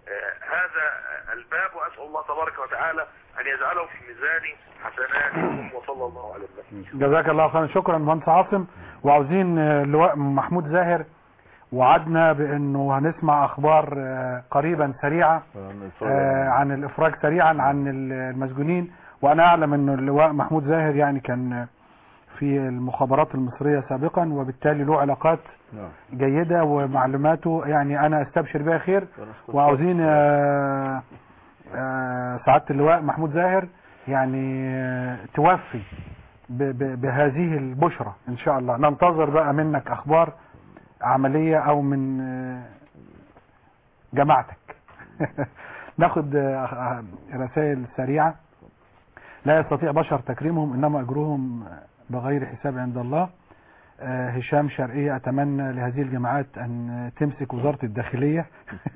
هذا الباب واسال الله تبارك وتعالى ان يجعله في ميزان حسناتكم وصلى الله على النبي جزاك الله خيرا شكرا مهندس عاصم وعاوزين آه، اللواء محمود زاهر وعدنا بانه هنسمع اخبار آه، قريبا سريعه آه، عن الافراج سريعا عن المسجونين وانا اعلم انه اللواء محمود زاهر يعني كان في المخابرات المصريه سابقا وبالتالي له علاقات نعم جيده ومعلوماته يعني انا استبشر بها خير وعاوزين آه، آه، سعاده اللواء محمود زاهر يعني آه، توفي ب- ب- بهذه البشرى ان شاء الله ننتظر بقى منك اخبار عمليه او من آه، جماعتك ناخد آه، رسائل سريعه لا يستطيع بشر تكريمهم انما اجرهم بغير حساب عند الله آه، هشام شرقية أتمنى لهذه الجماعات أن تمسك وزارة الداخلية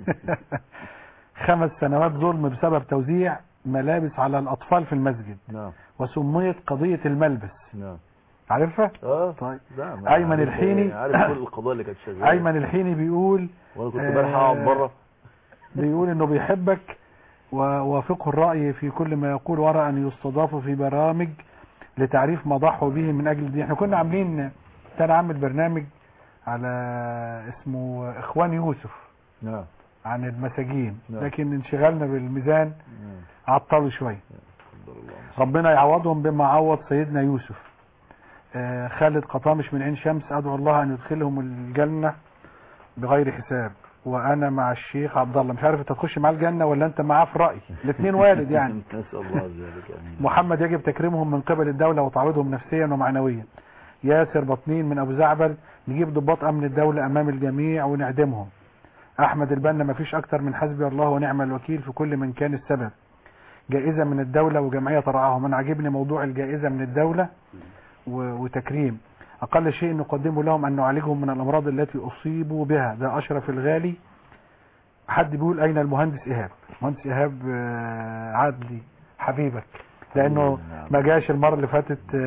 خمس سنوات ظلم بسبب توزيع ملابس على الأطفال في المسجد نعم وسميت قضية الملبس نعم عارفها اه طيب لا ما أيمن عارف- الحيني. عارف كل القضايا اللي كانت شغاله أيمن الحيني بيقول وانا كنت آه، امبارح اقعد بره بيقول انه بيحبك ووافقه الرأي في كل ما يقول وراء ان يستضافوا في برامج لتعريف ما ضحوا به من اجل الدين احنا كنا عاملين كان عامل برنامج على اسمه اخوان يوسف نعم عن المساجين نعم. لكن انشغالنا بالميزان نعم. عطلوا شويه قدر الله ربنا يعوضهم بما عوض سيدنا يوسف آه، خالد قطامش من عين شمس ادعو الله ان يدخلهم الجنه بغير حساب وانا مع الشيخ عبد الله مش عارف انت تخش معاه الجنه ولا انت معاه في راي الاثنين وارد يعني نسال الله ذلك امين محمد يجب تكريمهم من قبل الدوله وتعويضهم نفسيا ومعنويا ياسر بطنين من ابو زعبل نجيب ضباط امن الدوله امام الجميع ونعدمهم احمد البنا مفيش اكتر من حسبي الله ونعم الوكيل في كل من كان السبب جائزه من الدوله وجمعيه ترعاهم انا عاجبني موضوع الجائزه من الدوله و- وتكريم اقل شيء نقدمه لهم ان نعالجهم من الامراض التي اصيبوا بها ده اشرف الغالي حد بيقول اين المهندس ايهاب مهندس ايهاب آه، عدلي حبيبك لانه نعم. ما جاش المره اللي فاتت آه،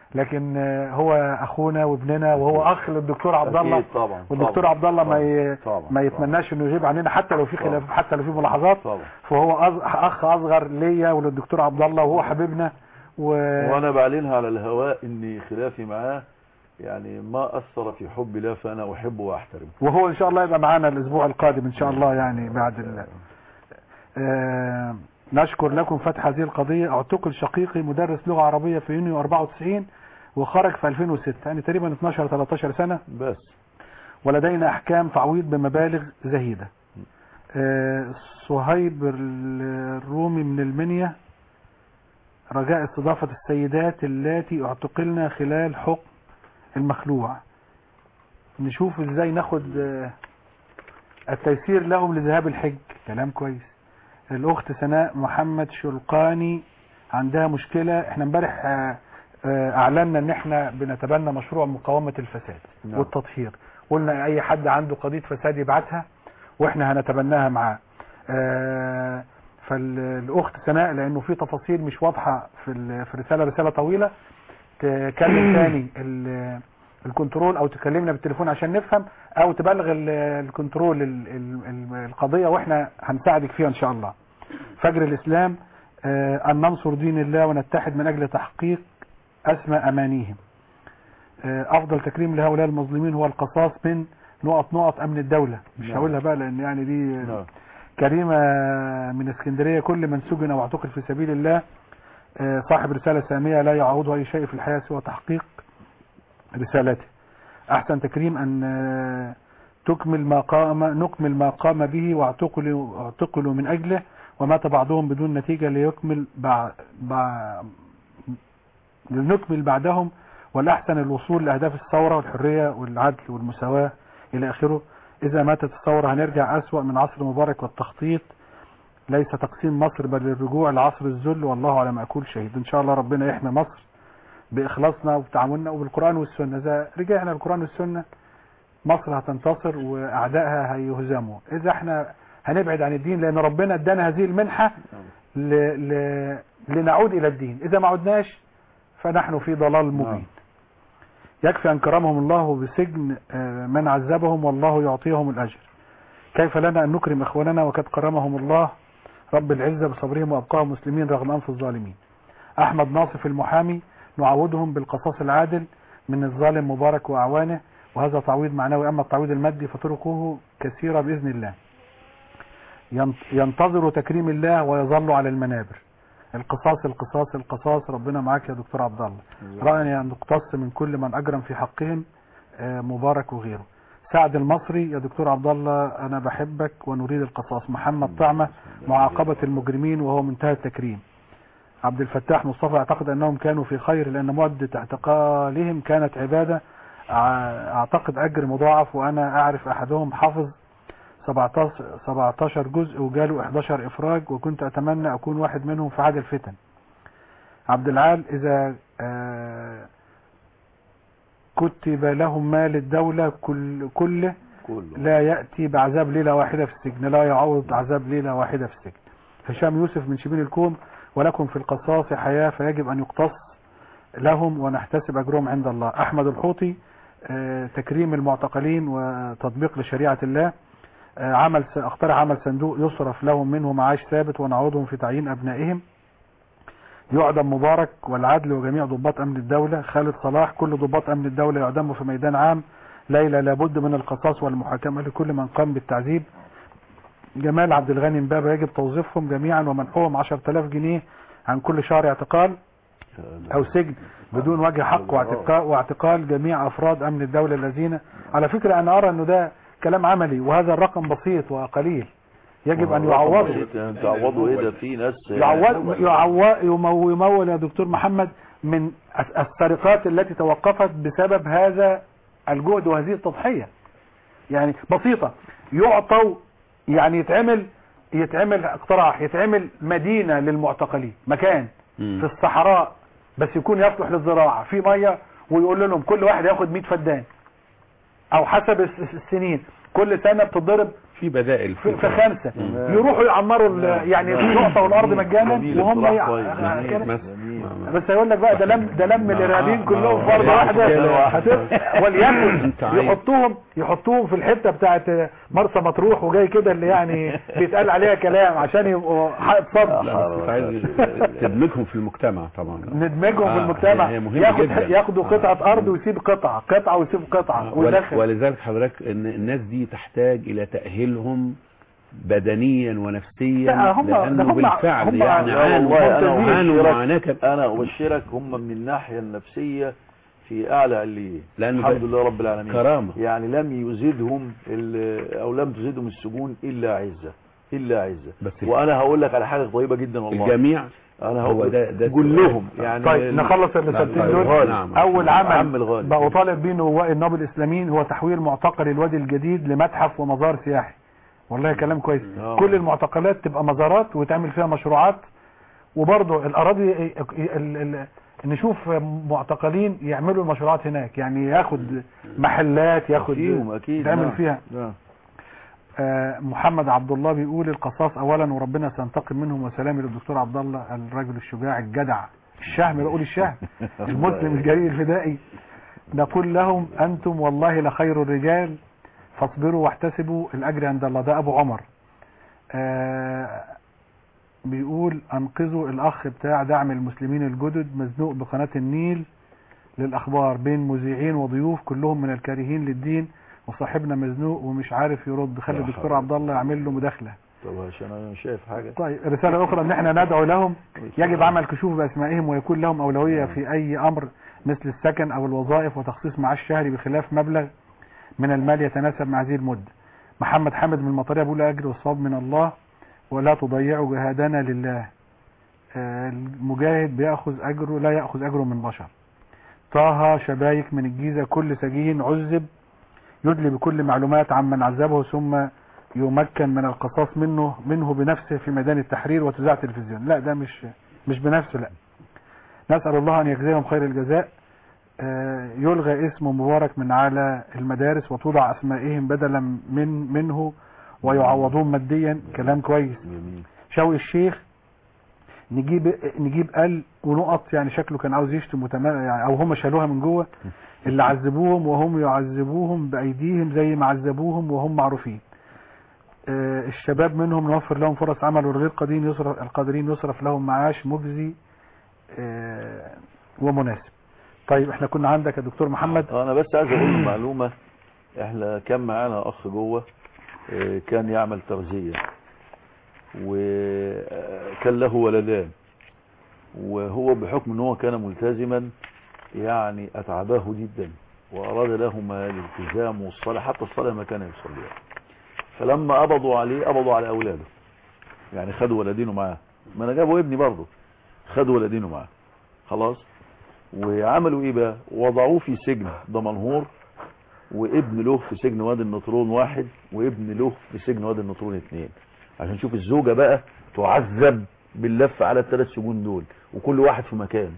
لكن آه، هو اخونا وابننا وهو اخ للدكتور عبد الله أكيد طبعا والدكتور طبعا. عبد الله ما ي... طبعا ما يتمناش انه يجيب عننا حتى لو في خلاف طبعا. حتى لو في ملاحظات طبعا فهو أص... اخ اصغر ليا وللدكتور عبد الله وهو حبيبنا و... وانا بعلنها على الهواء اني خلافي معاه يعني ما اثر في حبي له فانا احبه واحترمه وهو ان شاء الله يبقى معانا الاسبوع القادم ان شاء الله يعني بعد ال... آه... نشكر لكم فتح هذه القضية اعتقل شقيقي مدرس لغة عربية في يونيو 94 وخرج في 2006 يعني تقريبا 12 13 سنة بس ولدينا احكام تعويض بمبالغ زهيدة آه، صهيب الرومي من المنيا رجاء استضافة السيدات اللاتي اعتقلن خلال حكم المخلوع نشوف ازاي ناخد آه، التيسير لهم لذهاب الحج كلام كويس الاخت سناء محمد شلقاني عندها مشكلة احنا امبارح آه، آه، اعلنا ان احنا بنتبنى مشروع مقاومة الفساد نعم. والتطهير قلنا اي حد عنده قضية فساد يبعتها واحنا هنتبناها معاه آه، فالاخت سناء لانه في تفاصيل مش واضحة في ال- في الرسالة رسالة طويلة تكلم تاني ال- الكنترول او تكلمنا بالتليفون عشان نفهم او تبلغ ال- الكنترول ال- ال- ال- القضية واحنا هنساعدك فيها ان شاء الله فجر الاسلام آه، ان ننصر دين الله ونتحد من اجل تحقيق اسمى امانيهم آه، افضل تكريم لهؤلاء المظلومين هو القصاص من نقط نقط امن الدولة مش نعم. هقولها بقى لان يعني دي نعم كريمة من اسكندرية كل من سجن واعتقل في سبيل الله آه، صاحب رسالة سامية لا يعوضه أي شيء في الحياة سوى تحقيق رسالته أحسن تكريم أن آه، تكمل ما قام نكمل ما قام به واعتقلوا اعتقلوا من أجله ومات بعضهم بدون نتيجة ليكمل بعد لنكمل بعدهم والأحسن الوصول لأهداف الثورة والحرية والعدل والمساواة إلى آخره إذا ماتت الثورة هنرجع أسوأ من عصر مبارك والتخطيط ليس تقسيم مصر بل الرجوع لعصر الذل والله على مأكول شهيد إن شاء الله ربنا يحمي مصر بإخلاصنا وبتعاملنا وبالقرآن والسنة إذا رجعنا للقرآن والسنة مصر هتنتصر وأعدائها هيهزموا إذا احنا هنبعد عن الدين لأن ربنا ادانا هذه المنحة ل... ل... لنعود إلى الدين إذا ما عدناش فنحن في ضلال مبين يكفي أن كرمهم الله بسجن آه، من عذبهم والله يعطيهم الأجر كيف لنا أن نكرم إخواننا وقد كرمهم الله رب العزة بصبرهم وأبقاهم مسلمين رغم أنف الظالمين أحمد ناصف المحامي نعوضهم بالقصاص العادل من الظالم مبارك وأعوانه وهذا تعويض معنوي أما التعويض المادي فطرقه كثيرة بإذن الله ينت- ينتظر تكريم الله ويظل على المنابر القصاص القصاص القصاص ربنا معاك يا دكتور عبد الله رأني أن نقتص من كل من أجرم في حقهم آه، مبارك وغيره سعد المصري يا دكتور عبد الله أنا بحبك ونريد القصاص محمد طعمة معاقبة المجرمين وهو منتهى التكريم عبد الفتاح مصطفى اعتقد أنهم كانوا في خير لأن مدة اعتقالهم كانت عبادة ع- أعتقد أجر مضاعف وأنا أعرف أحدهم حافظ 17 17 جزء وجاله 11 إفراج وكنت أتمنى أكون واحد منهم في عاد الفتن عبد العال إذا آه، كتب لهم مال الدولة كل كله كله لا يأتي بعذاب ليلة واحدة في السجن لا يعوض عذاب ليلة واحدة في السجن هشام يوسف من شبين الكوم ولكم في القصاص حياة فيجب أن يقتص لهم ونحتسب أجرهم عند الله أحمد الحوطي آه، تكريم المعتقلين وتطبيق لشريعة الله آه، عمل س- اقترح عمل صندوق يصرف لهم منه معاش ثابت ونعوضهم في تعيين أبنائهم يعدم مبارك والعدل وجميع ضباط أمن الدولة خالد صلاح كل ضباط أمن الدولة يعدموا في ميدان عام ليلى لابد من القصاص والمحاكمة لكل من قام بالتعذيب جمال عبد الغني مبابة يجب توظيفهم جميعا ومنحهم 10000 جنيه عن كل شهر اعتقال او سجن بدون وجه حق واعتقال, واعتقال جميع افراد امن الدولة الذين على فكرة انا ارى انه ده كلام عملي وهذا الرقم بسيط وقليل يجب ان يعوضوا تعوضوا ايه ده في ناس يعوض يعوض يمو- يمول يا دكتور محمد من الس- السرقات التي توقفت بسبب هذا الجهد وهذه التضحية يعني بسيطة يعطوا يعني يتعمل يتعمل اقتراح يتعمل مدينة للمعتقلين مكان مم. في الصحراء بس يكون يصلح للزراعة في مية ويقول لهم كل واحد ياخد 100 فدان او حسب الس- السنين كل سنة بتضرب في بدائل في, في خمسة يروحوا يعمروا ال- يعني النقطة والارض مجانا جميل، وهم اقتراح يع- كويس. يعني كده. مثلا بس هيقول لك بقى ده لم ده لم الارهابيين آه، كلهم آه، في ارض آه، واحده كده. هت- وليكن أنت عايز- يحطوهم يحطوهم في الحته بتاعت مرسى مطروح وجاي كده اللي يعني بيتقال عليها كلام عشان يبقوا حائط صد لا بس أنت عايز تدمجهم في المجتمع طبعا ندمجهم في آه، المجتمع هي مهمة ياخد جدا. ياخدوا آه. قطعه ارض ويسيب قطعه قطعه ويسيب قطعه ول- ويدخل ولذلك حضرتك ان الناس دي تحتاج الى تاهيلهم بدنيا ونفسيا لا، هم- ده لانه هم- بالفعل هم- يعني لا عانوا والله أنا عانوا أبشرك- معاناه كب- انا ابشرك هم من الناحيه النفسيه في اعلى عليين لأنه الحمد ده لله رب العالمين كرامة. يعني لم يزيدهم ال- او لم تزيدهم السجون الا عزه الا عزه بس وانا هقول لك على حاجه طيبه جدا والله الجميع انا هو هقول ده- ده قول السؤال. لهم يعني طيب نخلص الرسالتين طيب، دول نعم. اول عم عمل الغالي. بقى طالب بيه نواء النوبل الاسلاميين هو تحويل معتقل الوادي الجديد لمتحف ومزار سياحي والله كلام كويس آه. كل المعتقلات تبقى مزارات وتعمل فيها مشروعات وبرضه الاراضي ال- ال- نشوف معتقلين يعملوا المشروعات هناك يعني ياخد محلات ياخد فيهم اكيد تعمل نعم. فيها نعم. آه، محمد عبد الله بيقول القصاص اولا وربنا سينتقم منهم وسلامي للدكتور عبد الله الرجل الشجاع الجدع الشهم بقول الشهم المسلم الجريء الفدائي نقول لهم انتم والله لخير الرجال فاصبروا واحتسبوا الاجر عند الله ده ابو عمر آه، بيقول انقذوا الاخ بتاع دعم المسلمين الجدد مزنوق بقناة النيل للاخبار بين مذيعين وضيوف كلهم من الكارهين للدين وصاحبنا مزنوق ومش عارف يرد خلي لا الدكتور حول. مع عبد الله يعمل له مداخله طب عشان انا مش شايف حاجه طيب رسالة أخرى أن احنا ندعو لهم يجب عمل كشوف بأسمائهم ويكون لهم أولوية في أي أمر مثل السكن أو الوظائف وتخصيص معاش شهري بخلاف مبلغ من المال يتناسب مع هذه المدة محمد حامد من المطرية بيقول أجر والصواب من الله ولا تضيعوا جهادنا لله آه، المجاهد بيأخذ أجره لا يأخذ أجره من بشر طه شبايك من الجيزة كل سجين عذب يدلي بكل معلومات عمن عذبه ثم يمكن من القصاص منه منه بنفسه في ميدان التحرير وتذاع تلفزيون لا ده مش مش بنفسه لا نسأل الله أن يجزيهم خير الجزاء آه، يلغى اسم مبارك من على المدارس وتوضع أسمائهم بدلا من منه ويعوضون ماديا كلام كويس جميل شوقي الشيخ نجيب نجيب قل ونقط يعني شكله كان عاوز يشتم وتمام يعني او هم شالوها من جوه اللي عذبوهم وهم يعذبوهم بايديهم زي ما عذبوهم وهم معروفين آه، الشباب منهم نوفر لهم فرص عمل والغير قادرين يصرف القادرين يصرف لهم معاش مجزي آه، ومناسب طيب احنا كنا عندك يا دكتور محمد انا بس عايز اقول له معلومه احنا كان معانا اخ جوه آه، كان يعمل تغذيه وكان له ولدان وهو بحكم ان هو كان ملتزما يعني اتعباه جدا واراد لهما الالتزام والصلاه حتى الصلاه ما كان يصليها فلما قبضوا عليه قبضوا على اولاده يعني خدوا ولدينه معاه ما انا جابوا ابني برضه خدوا ولدينه معاه خلاص وعملوا ايه بقى وضعوه في سجن دمنهور وابن له في سجن وادي النطرون واحد وابن له في سجن وادي النطرون اثنين عشان شوف الزوجة بقى تعذب باللف على الثلاث سجون دول وكل واحد في مكان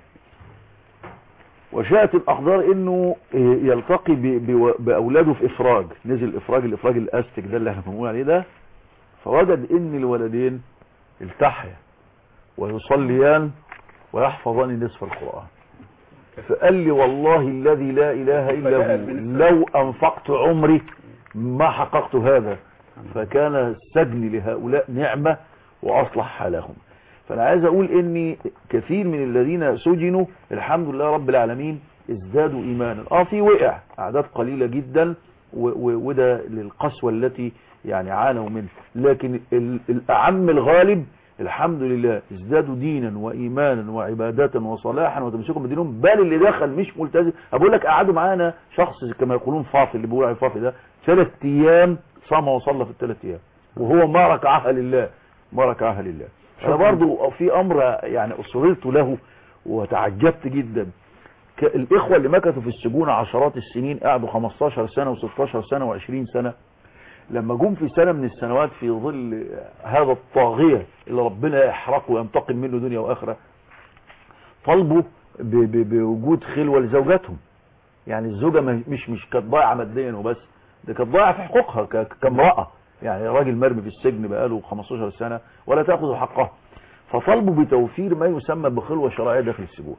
وشاءت الاقدار انه إيه، يلتقي ب- ب- باولاده في افراج نزل افراج الافراج الاستك ده اللي احنا بنقول عليه ده فوجد ان الولدين التحيا ويصليان ويحفظان نصف القرآن فقال لي والله الذي لا إله إلا هو لو أنفقت عمري ما حققت هذا فكان السجن لهؤلاء نعمة وأصلح حالهم فأنا عايز أقول إن كثير من الذين سجنوا الحمد لله رب العالمين ازدادوا إيمانا آه في وقع أعداد قليلة جدا و- و- وده للقسوة التي يعني عانوا منه لكن ال- الأعم الغالب الحمد لله ازدادوا دينا وإيمانا وعبادة وصلاحا وتمسكهم بدينهم بل اللي دخل مش ملتزم أقول لك قعدوا معانا شخص كما يقولون فاطي اللي بيقول عليه فاطي ده ثلاث أيام صام وصلى في الثلاث أيام وهو ما ركعها لله ما ركعها لله أنا برضو في أمر يعني أصررت له وتعجبت جدا ك- الإخوة اللي مكثوا في السجون عشرات السنين قعدوا 15 سنة و16 سنة و20 سنة لما جم في سنة من السنوات في ظل هذا الطاغية اللي ربنا يحرقه وينتقم منه دنيا وآخرة طلبوا ب- ب- بوجود خلوة لزوجاتهم يعني الزوجة ما- مش مش كانت ضايعة ماديا وبس ده كانت ضايعة في حقوقها ك- كامرأة يعني راجل مرمي في السجن بقاله 15 سنة ولا تأخذ حقها فطالبوا بتوفير ما يسمى بخلوة شرعية داخل السجون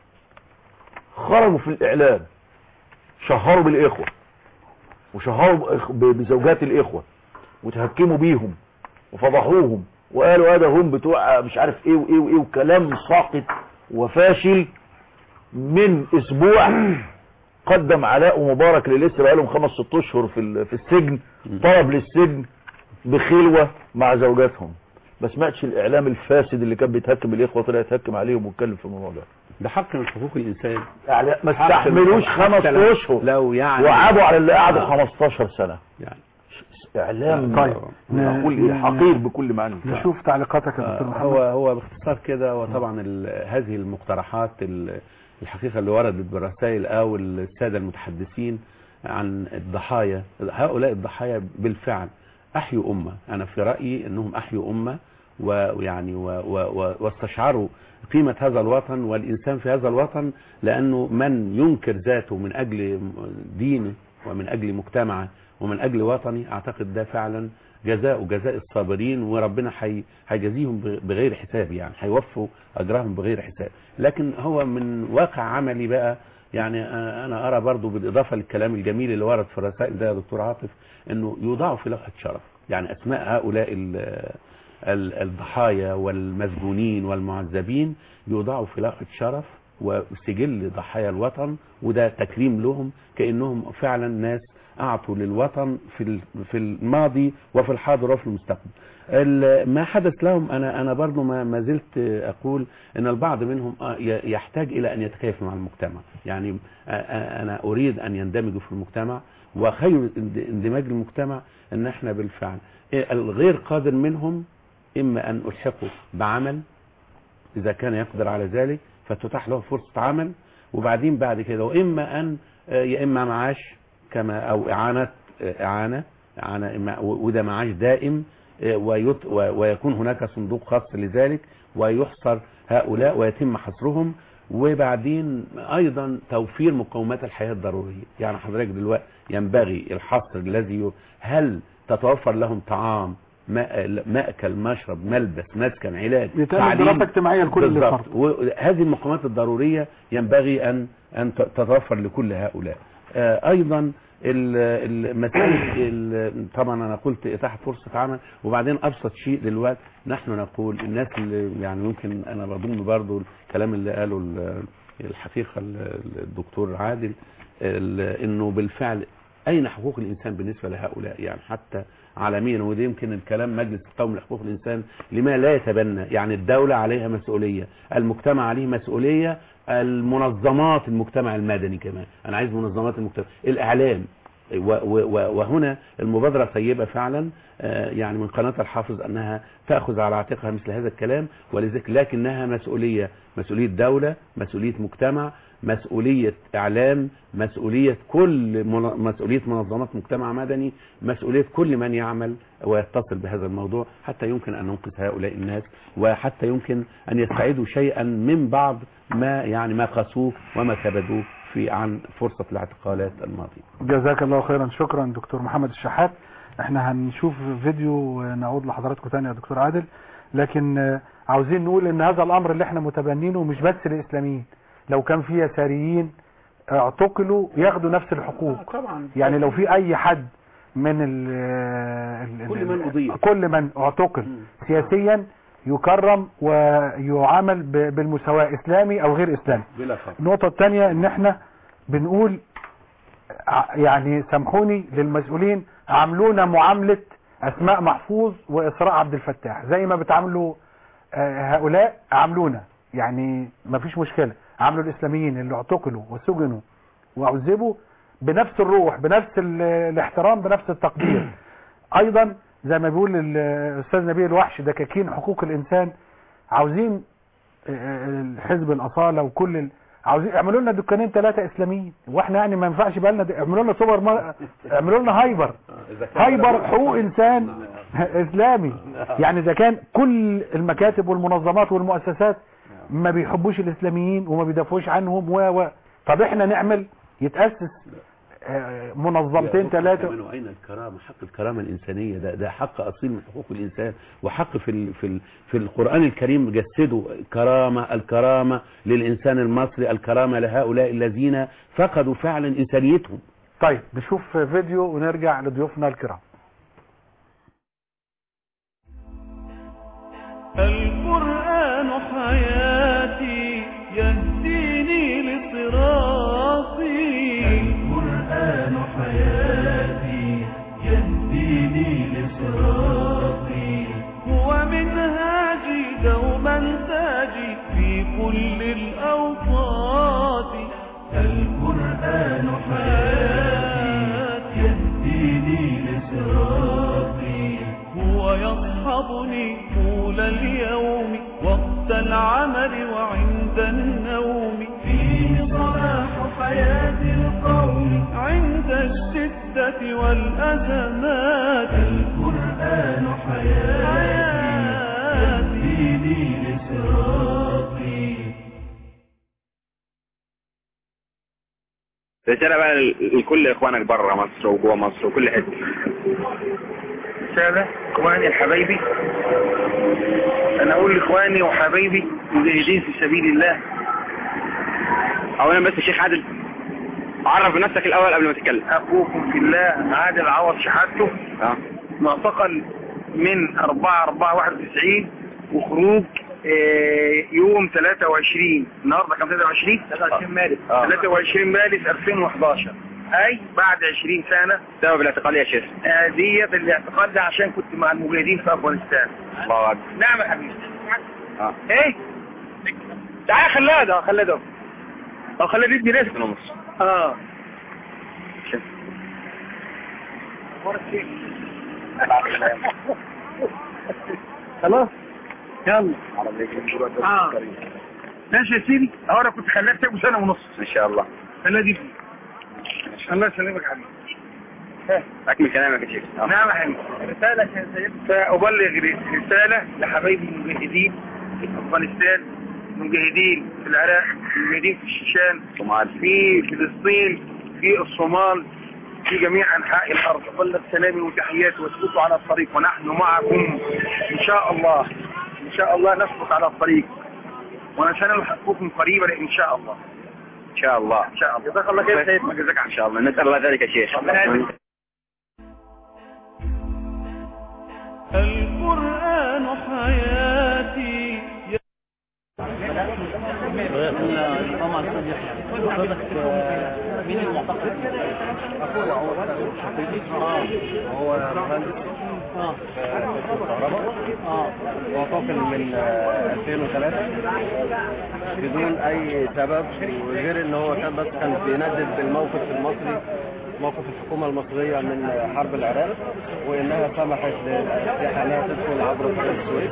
خرجوا في الإعلام شهروا بالإخوة وشهروا بإخ- ب- بزوجات الإخوة وتهكموا بيهم وفضحوهم وقالوا هذا هم بتوع مش عارف ايه وايه وايه وكلام ساقط وفاشل من اسبوع قدم علاء مبارك اللي لسه بقالهم خمس ست اشهر في ال- في السجن طلب للسجن بخلوه مع زوجاتهم ما سمعتش الاعلام الفاسد اللي كان بيتهكم الاخوه طلع يتهكم عليهم ويتكلم في الموضوع ده ده حق من حقوق الانسان يعني ما حق استحملوش حتى خمس لو- اشهر لو يعني وعادوا على اللي قعدوا 15 سنه يعني اعلام طيب. اقول ايه حقير بكل معنى الكلمة. نشوف تعليقاتك يا دكتور آه، محمد هو هو باختصار كده وطبعا ال- هذه المقترحات ال- الحقيقه اللي وردت بالرسائل او الساده المتحدثين عن الضحايا هؤلاء الضحايا بالفعل احيوا امه انا في رايي انهم احيوا امه ويعني و- و- و- واستشعروا قيمة هذا الوطن والإنسان في هذا الوطن لأنه من ينكر ذاته من أجل دينه ومن أجل مجتمعه ومن أجل وطني أعتقد ده فعلا جزاء جزاء الصابرين وربنا حي- هيجازيهم ب- بغير حساب يعني هيوفوا أجرهم بغير حساب لكن هو من واقع عملي بقى يعني آه، أنا أرى برضو بالإضافة للكلام الجميل اللي ورد في الرسائل ده يا دكتور عاطف أنه يوضعوا في لوحة شرف يعني أسماء هؤلاء ال- ال- الضحايا والمسجونين والمعذبين يوضعوا في لوحة شرف وسجل ضحايا الوطن وده تكريم لهم كأنهم فعلا ناس أعطوا للوطن في ال- في الماضي وفي الحاضر وفي المستقبل ال- ما حدث لهم أنا أنا برضو ما ما زلت أقول أن البعض منهم آه ي- يحتاج إلى أن يتكيف مع المجتمع يعني آه، آه، أنا أريد أن يندمجوا في المجتمع وخير اند- اندماج المجتمع أن احنا بالفعل إيه، الغير قادر منهم إما أن ألحقه بعمل إذا كان يقدر على ذلك فتتاح له فرصة عمل وبعدين بعد كده وإما أن آه، يا إما معاش كما أو إعانة آه، إعانة إعانة إما- و- وده معاش دائم آه، ويت- و- ويكون هناك صندوق خاص لذلك ويحصر هؤلاء ويتم حصرهم وبعدين أيضا توفير مقومات الحياة الضرورية يعني حضرتك دلوقتي ينبغي الحصر الذي ي- هل تتوفر لهم طعام ماء- مأكل مشرب ملبس مسكن علاج يتعمل تعليم. دراسة اجتماعية لكل اللي بالضبط فرد وهذه المقومات الضرورية ينبغي أن أن ت- تتوفر لكل هؤلاء آه، أيضا ال- ال- مسألة ال- طبعا أنا قلت إتاحة فرصة عمل وبعدين أبسط شيء دلوقتي نحن نقول الناس اللي يعني ممكن أنا بضم برضو الكلام اللي قاله ال- الحقيقة ال- الدكتور عادل ال- إنه بالفعل أين حقوق الإنسان بالنسبة لهؤلاء يعني حتى عالميا وده يمكن الكلام مجلس القومي لحقوق الإنسان لما لا يتبنى يعني الدولة عليها مسؤولية المجتمع عليه مسؤولية المنظمات المجتمع المدني كمان أنا عايز منظمات المجتمع الإعلام و- و- و- وهنا المبادرة طيبة فعلا آه، يعني من قناة الحافظ أنها تأخذ على عاتقها مثل هذا الكلام ولذلك لكنها مسؤولية مسؤولية دولة مسؤولية مجتمع مسؤولية إعلام مسؤولية كل من- مسؤولية منظمات مجتمع مدني مسؤولية كل من يعمل ويتصل بهذا الموضوع حتى يمكن أن ننقذ هؤلاء الناس وحتى يمكن أن يستعيدوا شيئا من بعض ما يعني ما قاسوه وما كبدوه في عن فرصة الاعتقالات الماضية جزاك الله خيرا شكرا دكتور محمد الشحات احنا هنشوف فيديو ونعود لحضراتكم تاني يا دكتور عادل لكن آه، عاوزين نقول ان هذا الامر اللي احنا متبنينه مش بس للاسلاميين لو كان في يساريين اعتقلوا ياخدوا نفس الحقوق طبعا يعني لو في اي حد من ال ال- كل من أضيف. كل من اعتقل مم. سياسيا يكرم ويعامل ب- بالمساواة اسلامي او غير اسلامي بلا فرق النقطة الثانية ان احنا بنقول ع- يعني سامحوني للمسؤولين عاملونا معاملة اسماء محفوظ واسراء عبد الفتاح زي ما بتعاملوا آه، هؤلاء عاملونا يعني ما فيش مشكلة عاملوا الاسلاميين اللي اعتقلوا وسجنوا وعذبوا بنفس الروح بنفس ال- الاحترام بنفس التقدير ايضا زي ما بيقول الاستاذ نبيل الوحش دكاكين حقوق الانسان عاوزين الحزب الاصاله وكل ال... عاوزين اعملوا لنا دكانين ثلاثه اسلاميين واحنا يعني ما ينفعش بقى لنا د- اعملوا لنا سوبر مار... اعملوا لنا هايبر إذا كان هايبر حقوق انسان اسلامي يعني اذا كان كل المكاتب والمنظمات والمؤسسات ما بيحبوش الاسلاميين وما بيدافعوش عنهم و و طب احنا نعمل يتاسس آه، منظمتين ثلاثه كمان واين الكرامه حق الكرامه الانسانيه ده ده حق اصيل من حقوق الانسان وحق في ال في ال في القران الكريم جسده كرامه الكرامه للانسان المصري الكرامه لهؤلاء الذين فقدوا فعلا انسانيتهم طيب نشوف فيديو ونرجع لضيوفنا الكرام القرآن حياتي يهديني لصراطي القرآن حياتي يهديني لصراطي هو منهاجي دوما تاجي في كل الأوقات القرآن حياتي يهديني لصراطي هو يصحبني طول اليوم وقت العمل وعند النوم فيه صلاح حياة القوم عند الشدة والأزمات القرآن حياتي يهديني لصراطي رسالة بقى ل- لكل اخوانك بره مصر وجوه مصر وكل حته رسالة اخواني حبايبي انا اقول لاخواني وحبايبي مجاهدين في سبيل الله اولا بس الشيخ عادل عرف بنفسك الاول قبل ما تتكلم اخوكم في الله عادل عوض شحاته اه معتقل من 4 4 91 وخروج آه، يوم 23 النهارده كام 23 23 مارس 23 مارس 2011 اي بعد 20 سنه سبب الاعتقال يا شيخ آه، ديت الاعتقال ده عشان كنت مع المجاهدين في افغانستان الله اكبر نعم يا حبيبي اه ايه تعال خلاه ده خلاه ده اه خلاه يدي رزق ونص اه شوف. خلاص يلا اه ماشي يا سيدي اهو انا كنت خلاك تاكل سنه ونص ان شاء الله خليها دي فيه الله يسلمك يا حبيبي اكمل كلامك يا شيخ نعم يا حبيبي رسالة يا سيدي فأبلغ رسالة لحبايبي المجاهدين في أفغانستان المجاهدين في العراق المجاهدين في الشيشان في فلسطين في الصومال في جميع أنحاء الأرض أبلغ سلامي وتحياتي واسكتوا على الطريق ونحن معكم إن شاء الله إن شاء الله نسقط على الطريق ونسنلحقكم قريبا إن شاء الله إن شاء الله إن شاء الله جزاك الله خير سيد ما جزاك إن شاء الله نسأل الله ذلك يا شيخ القرآن حياتي طبعا حضرتك مين المعتقد؟ اخويا هو شقيقي اه هو مهندس اه الكهرباء اه معتقل من آه، 2003 بدون اي سبب وغير ان هو كان بس كان بيندد بالموقف المصري موقف الحكومة المصرية من حرب العراق وإنها سمحت للأسلحة أنها تدخل عبر قناة السويس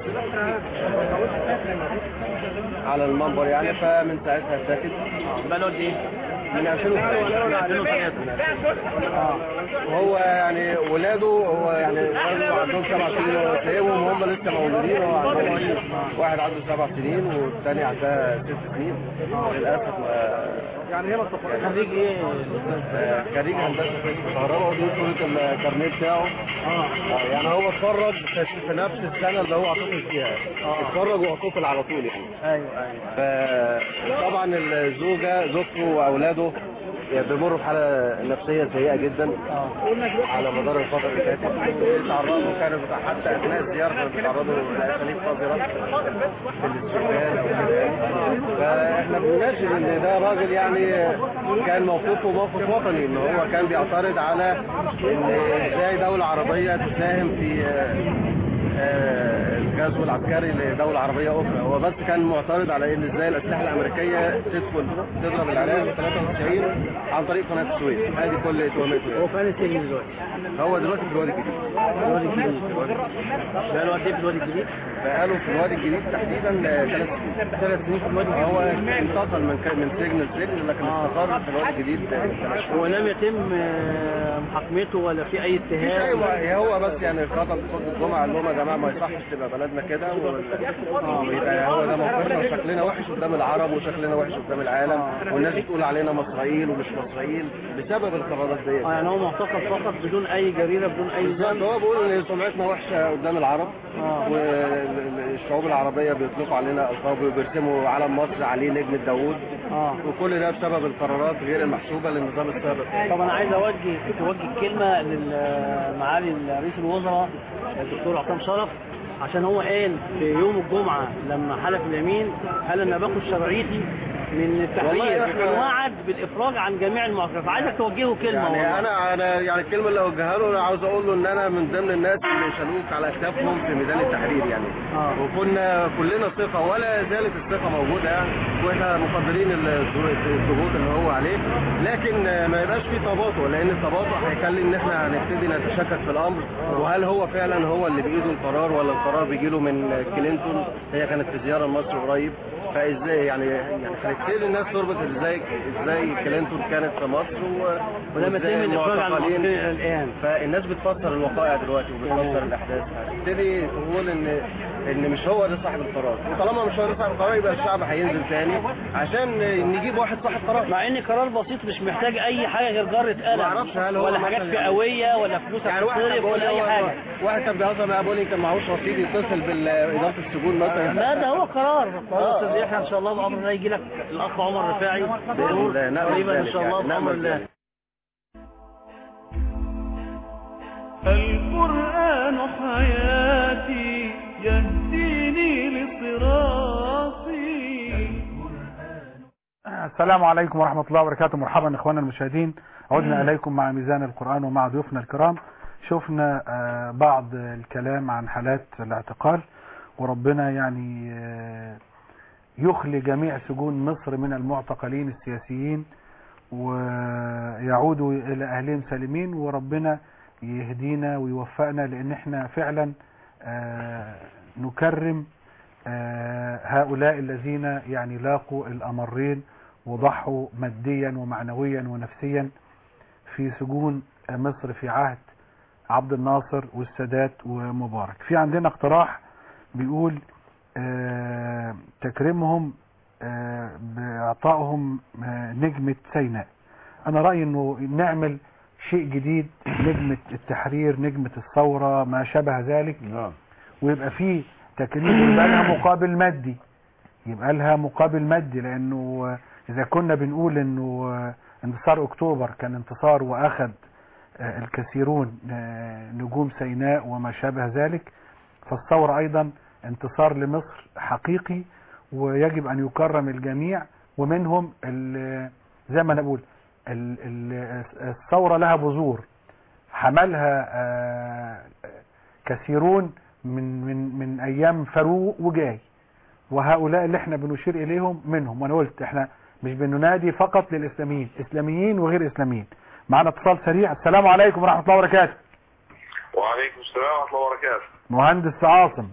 على المنبر يعني فمن ساعتها ساكت بقاله قد ايه؟ من 2003 اه وهو يعني ولاده هو يعني ولاده عندهم سبع سنين وتلاقيهم هم لسه مولودين هو عندهم واحد عنده سبع سنين والثاني عندها ست سنين للاسف ما يعني هي خريج ايه؟ آه، خريج هندسه الكهرباء ودي صوره الكارنيه بتاعه اه يعني هو اتخرج في في نفس السنه اللي هو اعتقل فيها اتخرج واعتقل على طول يعني ايوه ايوه طبعا الزوجه زوجته واولاده بيمروا بحاله نفسيه سيئه جدا على مدار الفتره اللي فاتت تعرضوا كانوا حتى اثناء الزياره بيتعرضوا لاساليب قذره في الاستشفاء فاحنا بنناشد ان ده راجل يعني كان موقفه موقف وطني ان هو كان بيعترض على ان ازاي دوله عربيه تساهم في آه، الغزو العسكري لدولة عربية أخرى هو بس كان معترض على إن إزاي الأسلحة الأمريكية تدخل تضرب العراق في 93 عن طريق قناة السويس هذه كل اتهاماته هو فين السجن دلوقتي؟ هو دلوقتي في الوادي الجديد الوادي الجديد لا له قد إيه في الوادي الجديد؟ بقاله في الوادي الجديد تحديدا آه، ثلاث سنين ثلاث سنين في الوادي الجديد هو انتقل من ك- من سجن لسجن لكن استقر في الوادي الجديد آه، ثلاث هو لم يتم آه، محاكمته ولا في اي مفيش اتهام اي هو بس يعني خطب خطبه الجمعه قال لهم يا جماعه ما يصحش تبقى بلدنا كده و- ويبقى هو ده موقفنا وشكلنا وحش قدام العرب وشكلنا وحش قدام العالم والناس بتقول علينا مصريين ومش مصريين بسبب القرارات ديت اه يعني هو معتقل فقط بدون اي جريره بدون اي بالظبط ذنب هو بيقول ان سمعتنا وحشه قدام العرب آه. والشعوب العربيه بيطلقوا علينا القاب وبيرسموا علم مصر عليه نجم داوود اه وكل ده بسبب القرارات غير المحسوبه للنظام السابق طب انا عايز اوجه توجه كلمه لمعالي رئيس الوزراء الدكتور عصام شرف عشان هو قال في يوم الجمعه لما حلف اليمين قال انا باخد شرعيتي من التحرير والله إحنا- وكان وعد بالافراج عن جميع المعترف عايزك توجهه كلمه يعني والله. انا انا يعني الكلمه اللي اوجهها له انا عاوز اقول له ان انا من ضمن الناس اللي شالوك على اكتافهم في ميدان التحرير يعني آه. وكنا كلنا ثقه ولا زالت الثقه موجوده يعني واحنا مقدرين الضغوط الضغوط اللي هو عليه لكن آه، ما يبقاش في تباطؤ لان التباطؤ هيخلي ان احنا هنبتدي نتشكك في الامر وهل هو فعلا هو اللي بايده القرار ولا القرار بيجي له من كلينتون هي كانت في زياره لمصر قريب فازاي يعني يعني هنبتدي الناس تربط ازاي ازاي كلينتون كانت في مصر و- ولم يتم وإزاي الافراج عن المعتقلين المعتقلين الى الان فالناس بتفسر الوقائع دلوقتي وبتفسر الاحداث هتبتدي تقول ان ان مش هو ده صاحب القرار وطالما مش هو ده صاحب القرار يبقى الشعب هينزل تاني عشان نجيب واحد صاحب قرار مع ان قرار بسيط مش محتاج اي حاجه غير جره قلم ما اعرفش هل هو ولا مثلاً حاجات يعني- فئويه ولا فلوس يعني واحد كان هتتصرف بيقول ولا اي هو- حاجه واحد كان بيهزر معايا بيقول لي كان معهوش رصيد يتصل باداره السجون مثلا لا ده هو قرار قرار آه. استاذ يحيى ان شاء الله بامر الله يجي لك الاخ عمر رفاعي بإذن الله، نأمل قريبا ان ذلك شاء الله يعني، بامر نأمل الله ذلك. القرآن حياتي يهديني لصراطي السلام عليكم ورحمة الله وبركاته مرحبا اخوانا المشاهدين عدنا اليكم مع ميزان القرآن ومع ضيوفنا الكرام شفنا آه، بعض الكلام عن حالات الاعتقال وربنا يعني آه، يخلي جميع سجون مصر من المعتقلين السياسيين ويعودوا الى اهلهم سالمين وربنا يهدينا ويوفقنا لان احنا فعلا آه، نكرم آه، هؤلاء الذين يعني لاقوا الامرين وضحوا ماديا ومعنويا ونفسيا في سجون مصر في عهد عبد الناصر والسادات ومبارك في عندنا اقتراح بيقول آه، تكريمهم آه، باعطائهم آه، نجمة سيناء انا رأيي انه نعمل شيء جديد نجمة التحرير نجمة الثورة ما شابه ذلك نعم ويبقى فيه تكريم ويبقى لها مقابل مادي يبقى لها مقابل مادي لانه اذا كنا بنقول انه انتصار اكتوبر كان انتصار واخذ آه، الكثيرون آه، نجوم سيناء وما شابه ذلك فالثورة ايضا انتصار لمصر حقيقي ويجب ان يكرم الجميع ومنهم ال- زي ما نقول ال- ال- الثورة لها بذور حملها آه، كثيرون من من من ايام فاروق وجاي وهؤلاء اللي احنا بنشير اليهم منهم وانا قلت احنا مش بننادي فقط للاسلاميين اسلاميين وغير اسلاميين معنا اتصال سريع السلام عليكم ورحمه الله وبركاته وعليكم السلام ورحمة الله وبركاته مهندس عاصم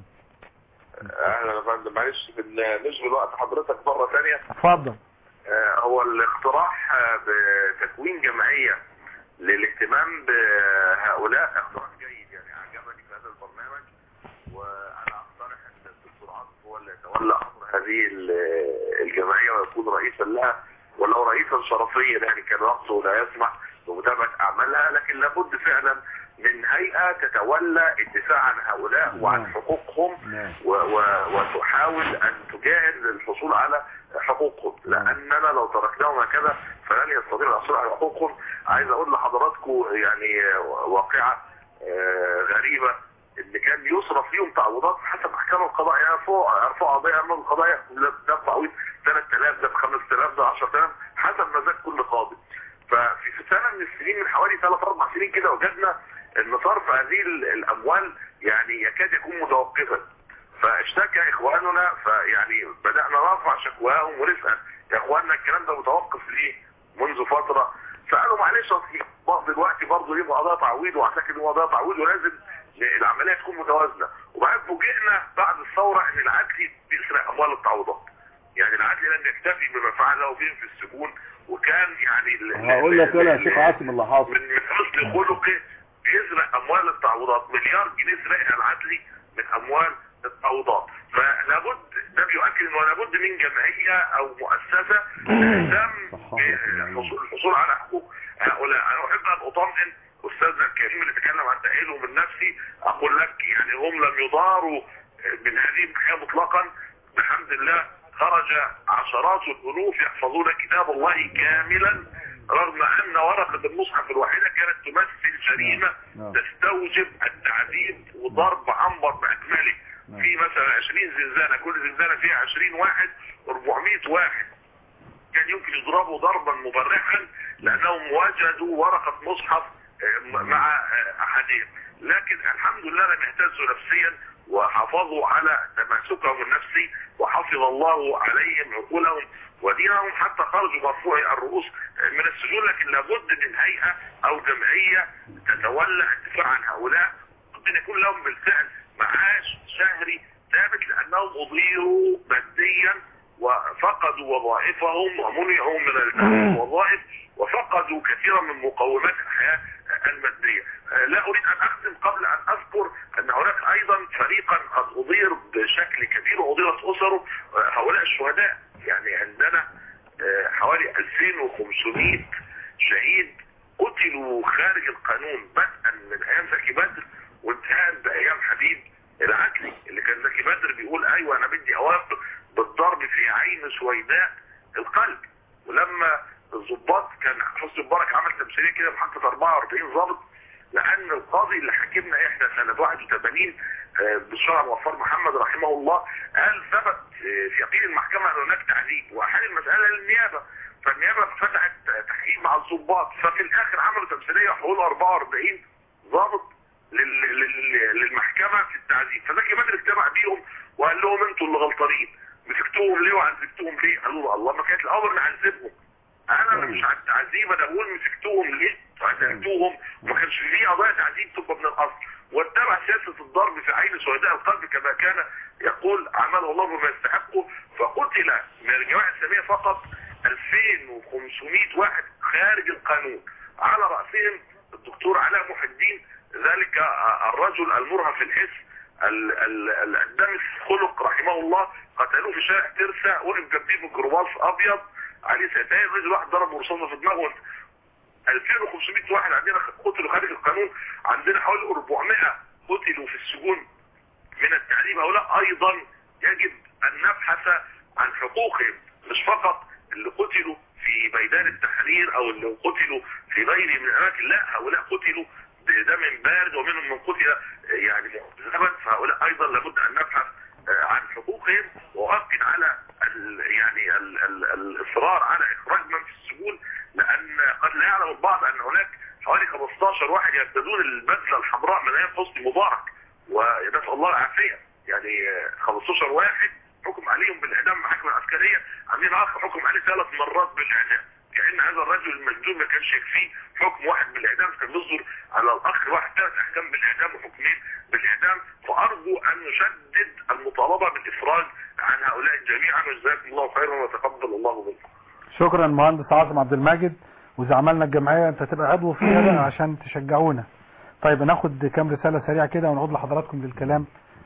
اهلا يا فندم معلش بنشغل وقت حضرتك مرة ثانية اتفضل آه، هو الاقتراح آه، بتكوين جمعية للاهتمام بهؤلاء اقتراح جيد يعني اعجبني في هذا البرنامج وانا اقترح ان الدكتور عاطف هو اللي يتولى امر هذه ال- الجمعية ويكون رئيسا لها ولو رئيسا شرفيا يعني كان وقته لا يسمح بمتابعة اعمالها لكن لابد فعلا من هيئة تتولى الدفاع عن هؤلاء وعن حقوقهم و و وتحاول ان تجاهد للحصول على حقوقهم لاننا لو تركناهم هكذا فلن يستطيعوا الحصول على حقوقهم عايز اقول لحضراتكم يعني واقعة آه، غريبة ان كان يصرف ليهم تعويضات حسب احكام القضاء يعني فوق يرفعوا قضيه امام القضاء ده ده تعويض 3000 ده ب 5000 ده 10000 حسب مزاج كل قاضي ففي في سنه من السنين من حوالي 3 4 سنين كده وجدنا ان صرف هذه ال- الاموال يعني يكاد يكون متوقفا فاشتكى اخواننا فيعني بدانا نرفع شكواهم ونسال يا اخواننا الكلام ده متوقف ليه منذ فتره فقالوا معلش اصل بعض دلوقتي برضه يبقى قضايا تعويض واعتقد ان هو قضايا تعويض ولازم العمليه تكون متوازنه وبعدين فوجئنا بعد الثوره ان العدلي بيسرق اموال التعويضات يعني العدلي لم يكتفي بما فعله بهم في السجون وكان يعني ال- هقول لك انا يا ال- شيخ عاصم اللي حاصل من من حسن خلقه بيسرق اموال التعويضات مليار جنيه سرقها العدلي من اموال التعويضات فلا بد ده بيؤكد انه لابد من جمعيه او مؤسسه تهتم بالحصول الحصول على حقوق هؤلاء انا احب ان اطمئن استاذنا الكريم اللي تكلم عن تاهيلهم النفسي اقول لك يعني هم لم يضاروا من هذه الحياه مطلقا بحمد الله خرج عشرات الالوف يحفظون كتاب الله كاملا رغم ان ورقه المصحف الواحده كانت تمثل جريمه تستوجب التعذيب وضرب عنبر باكمله في مثلا 20 زنزانه كل زنزانه فيها 20 واحد 400 واحد كان يمكن يضربوا ضربا مبرحا لانهم وجدوا ورقه مصحف آه، م- مع آه، احدهم لكن الحمد لله لم يهتزوا نفسيا وحافظوا على تماسكهم النفسي وحفظ الله عليهم عقولهم ودينهم حتى خرجوا مرفوعي الرؤوس من السجون لكن لابد من هيئه او جمعيه تتولى الدفاع عن هؤلاء بد ان يكون لهم بالفعل معاش شهري ثابت لانهم اضيروا ماديا وفقدوا وظائفهم ومنعوا من التعليم وظائف وفقدوا كثيرا من مقومات الحياه الماديه. آه، لا اريد ان اختم قبل ان اذكر ان هناك ايضا فريقا قد اضير بشكل كبير واضيرت اسره آه، هؤلاء الشهداء يعني عندنا آه، حوالي 2500 شهيد قتلوا خارج القانون بدءا من ايام زكي بدر وانتهاء بايام حبيب العدلي اللي كان زكي بدر بيقول ايوه انا بدي اوافق بالضرب في عين سويداء القلب ولما الضباط كان حسني مبارك عمل تمثيليه كده محطه 44 ضابط لان القاضي اللي حكمنا احنا سنه 81 آه، بالشرع موفر محمد رحمه الله قال ثبت آه، في يقين المحكمه ان هناك تعذيب واحال المساله للنيابه فالنيابه فتحت تحقيق مع الضباط ففي الاخر عملوا تمثيليه حول 44 ضابط لل- لل- للمحكمه في التعذيب فزكي بدر اجتمع بيهم وقال لهم انتوا اللي غلطانين مسكتوهم ليه وعذبتوهم ليه؟ قالوا له الله ما كانت الامر نعذبهم انا مش على التعذيب انا بقول مسكتوهم ليه؟ وعذبتوهم وما كانش فيه قضايا تعذيب تبقى من الاصل واتبع سياسه الضرب في عين سوداء القلب كما كان يقول عمله الله بما يستحقه فقتل من الجماعه الاسلاميه فقط 2500 واحد خارج القانون على راسهم الدكتور علاء محي الدين ذلك الرجل المرهف في الحس ال- ال- ال- الدمس خلق رحمه الله قتلوه في شارع ترسا وقف جنبيه ميكروباص ابيض عليه ستاير رجل واحد ضرب رصاصه في دماغه 2500 واحد عندنا قتلوا خارج القانون عندنا حوالي 400 قتلوا في السجون من التعذيب هؤلاء ايضا يجب ان نبحث عن حقوقهم مش فقط اللي قتلوا في ميدان التحرير او اللي قتلوا في غيره من الاماكن لا هؤلاء قتلوا بدم بارد ومنهم من قتل يعني مؤذبا فهؤلاء ايضا لابد ان نبحث آه، عن حقوقهم واؤكد على ال يعني ال ال الاصرار على اخراج من في السجون لان قد لا يعلم البعض ان هناك حوالي 15 واحد يرتدون البدله الحمراء من ايام حسني مبارك ونسال الله العافيه يعني آه، 15 واحد حكم عليهم بالاعدام المحاكم العسكريه عاملين اخر حكم عليه ثلاث مرات بالاعدام كان هذا الرجل المجنون ما كانش يكفيه حكم واحد بالاعدام كان يصدر على الاخ واحد ثلاث احكام بالاعدام وحكمين بالاعدام فارجو ان نشدد المطالبه بالافراج عن هؤلاء جميعا وجزاكم الله خيرا وتقبل الله منكم شكرا مهندس عاصم عبد الماجد واذا عملنا الجمعيه انت تبقى عضو فيها بقى عشان تشجعونا طيب ناخد كام رساله سريعه كده ونعود لحضراتكم للكلام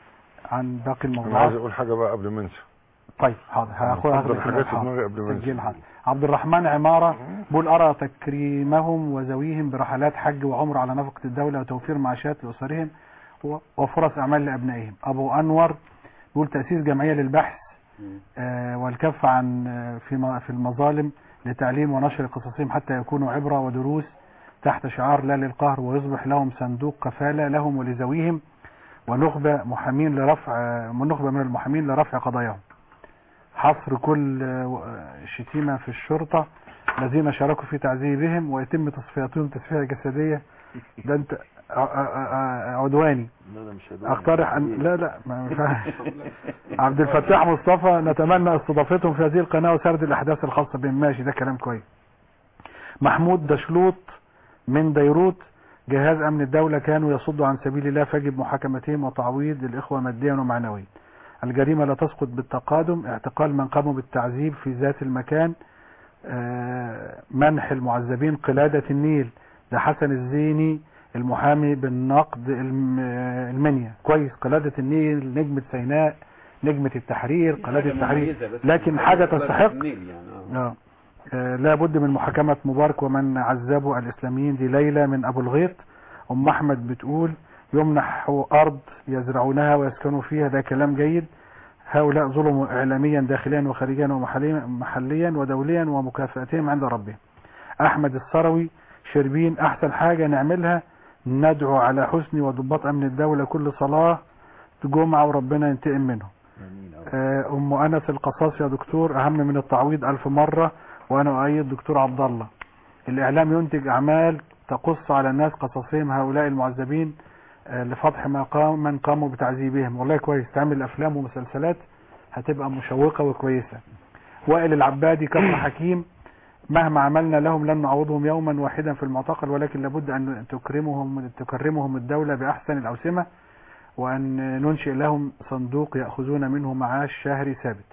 عن باقي انا عايز الموضوعات اقول حاجه بقى قبل ما انسى طيب حاضر هاخد اتفضل هاخد حاجات في حاضر. دماغي قبل ما تسجيل انسى حاضر عبد الرحمن عمارة بيقول أرى تكريمهم وزويهم برحلات حج وعمر على نفقة الدولة وتوفير معاشات لأسرهم و- وفرص أعمال لأبنائهم أبو أنور بيقول تأسيس جمعية للبحث آه، والكف عن آه، في م- في المظالم لتعليم ونشر قصصهم حتى يكونوا عبرة ودروس تحت شعار لا للقهر ويصبح لهم صندوق كفالة لهم ولذويهم ونخبة محامين لرفع آه، نخبة من المحامين لرفع قضاياهم حصر كل آه، شتيمة في الشرطة الذين شاركوا في تعذيبهم ويتم تصفيتهم تصفية جسدية ده انت ع- ع- ع- عدواني لا لا مش هدوء اقترح ان لا لا ما ينفعش عبد الفتاح مصطفى نتمنى استضافتهم في هذه القناة. القناة وسرد الأحداث الخاصة بهم ماشي ده كلام كويس محمود دشلوط من بيروت جهاز أمن الدولة كانوا يصدوا عن سبيل الله فيجب محاكمتهم وتعويض الإخوة ماديا ومعنويا الجريمة لا تسقط بالتقادم اعتقال من قاموا بالتعذيب في ذات المكان آه، منح المعذبين قلادة النيل ده حسن الزيني المحامي بالنقد الم- آه، المنيا كويس قلادة النيل نجمة سيناء نجمة التحرير قلادة التحرير لكن حاجة تستحق النيل يعني آه. آه. آه، لا بد من محاكمة مبارك ومن عذبوا الإسلاميين دي ليلى من أبو الغيط أم أحمد بتقول يمنح أرض يزرعونها ويسكنوا فيها ده كلام جيد هؤلاء ظلموا إعلاميا داخليا وخارجيا ومحليا محليا ودوليا ومكافأتهم عند ربهم أحمد الثروي شربين أحسن حاجة نعملها ندعو على حسن وضباط أمن الدولة كل صلاة جمعة وربنا ينتقم منهم آه، ام انس القصاص يا دكتور اهم من التعويض الف مرة وانا اؤيد دكتور عبد الله الاعلام ينتج اعمال تقص على الناس قصصهم هؤلاء المعذبين آه، لفضح ما قام من قاموا بتعذيبهم والله كويس تعمل افلام ومسلسلات هتبقى مشوقة وكويسة وائل العبادي كفر حكيم مهما عملنا لهم لن نعوضهم يوما واحدا في المعتقل ولكن لابد ان تكرمهم تكرمهم الدولة باحسن الاوسمة وأن ننشئ لهم صندوق يأخذون منه معاش شهري ثابت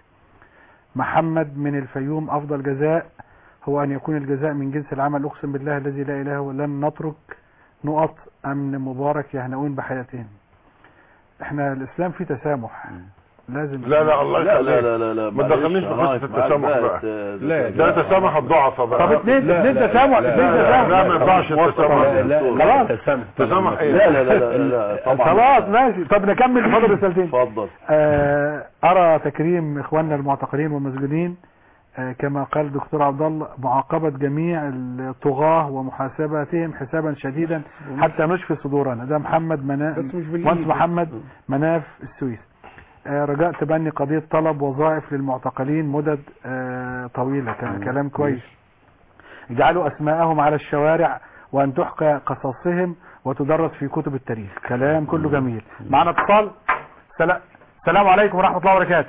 محمد من الفيوم أفضل جزاء هو أن يكون الجزاء من جنس العمل أقسم بالله الذي لا إله هو لن نترك نقط أمن مبارك يهنؤون بحياتهم احنا الإسلام فيه تسامح لازم لا لا الله لا يخليك لا لا لا ما تدخلنيش في قصه التسامح بقى لا ده تسامح الضعفاء بقى طب اتنين لا، اتنين لا، تسامح لا، اتنين لا، تسامح لا ما ينفعش التسامح لا لا خلاص. تسامح تسامح ايه لا لا لا لا, لا طبعا خلاص ماشي طب نكمل فضل رسالتين اتفضل آه، أرى تكريم إخواننا المعتقلين والمسجونين آه، كما قال دكتور عبد الله معاقبة جميع الطغاة ومحاسبتهم حسابا شديدا حتى نشفي صدورنا ده محمد منا... بس مش بالإنجليزي. مهندس محمد مناف السويس آه، رجاء تبني قضية طلب وظائف للمعتقلين مدد آه، طويلة كان كلام كويس اجعلوا أسماءهم على الشوارع وأن تحكى قصصهم وتدرس في كتب التاريخ كلام كله جميل معنا اتصال سلام السلام عليكم ورحمة الله وبركاته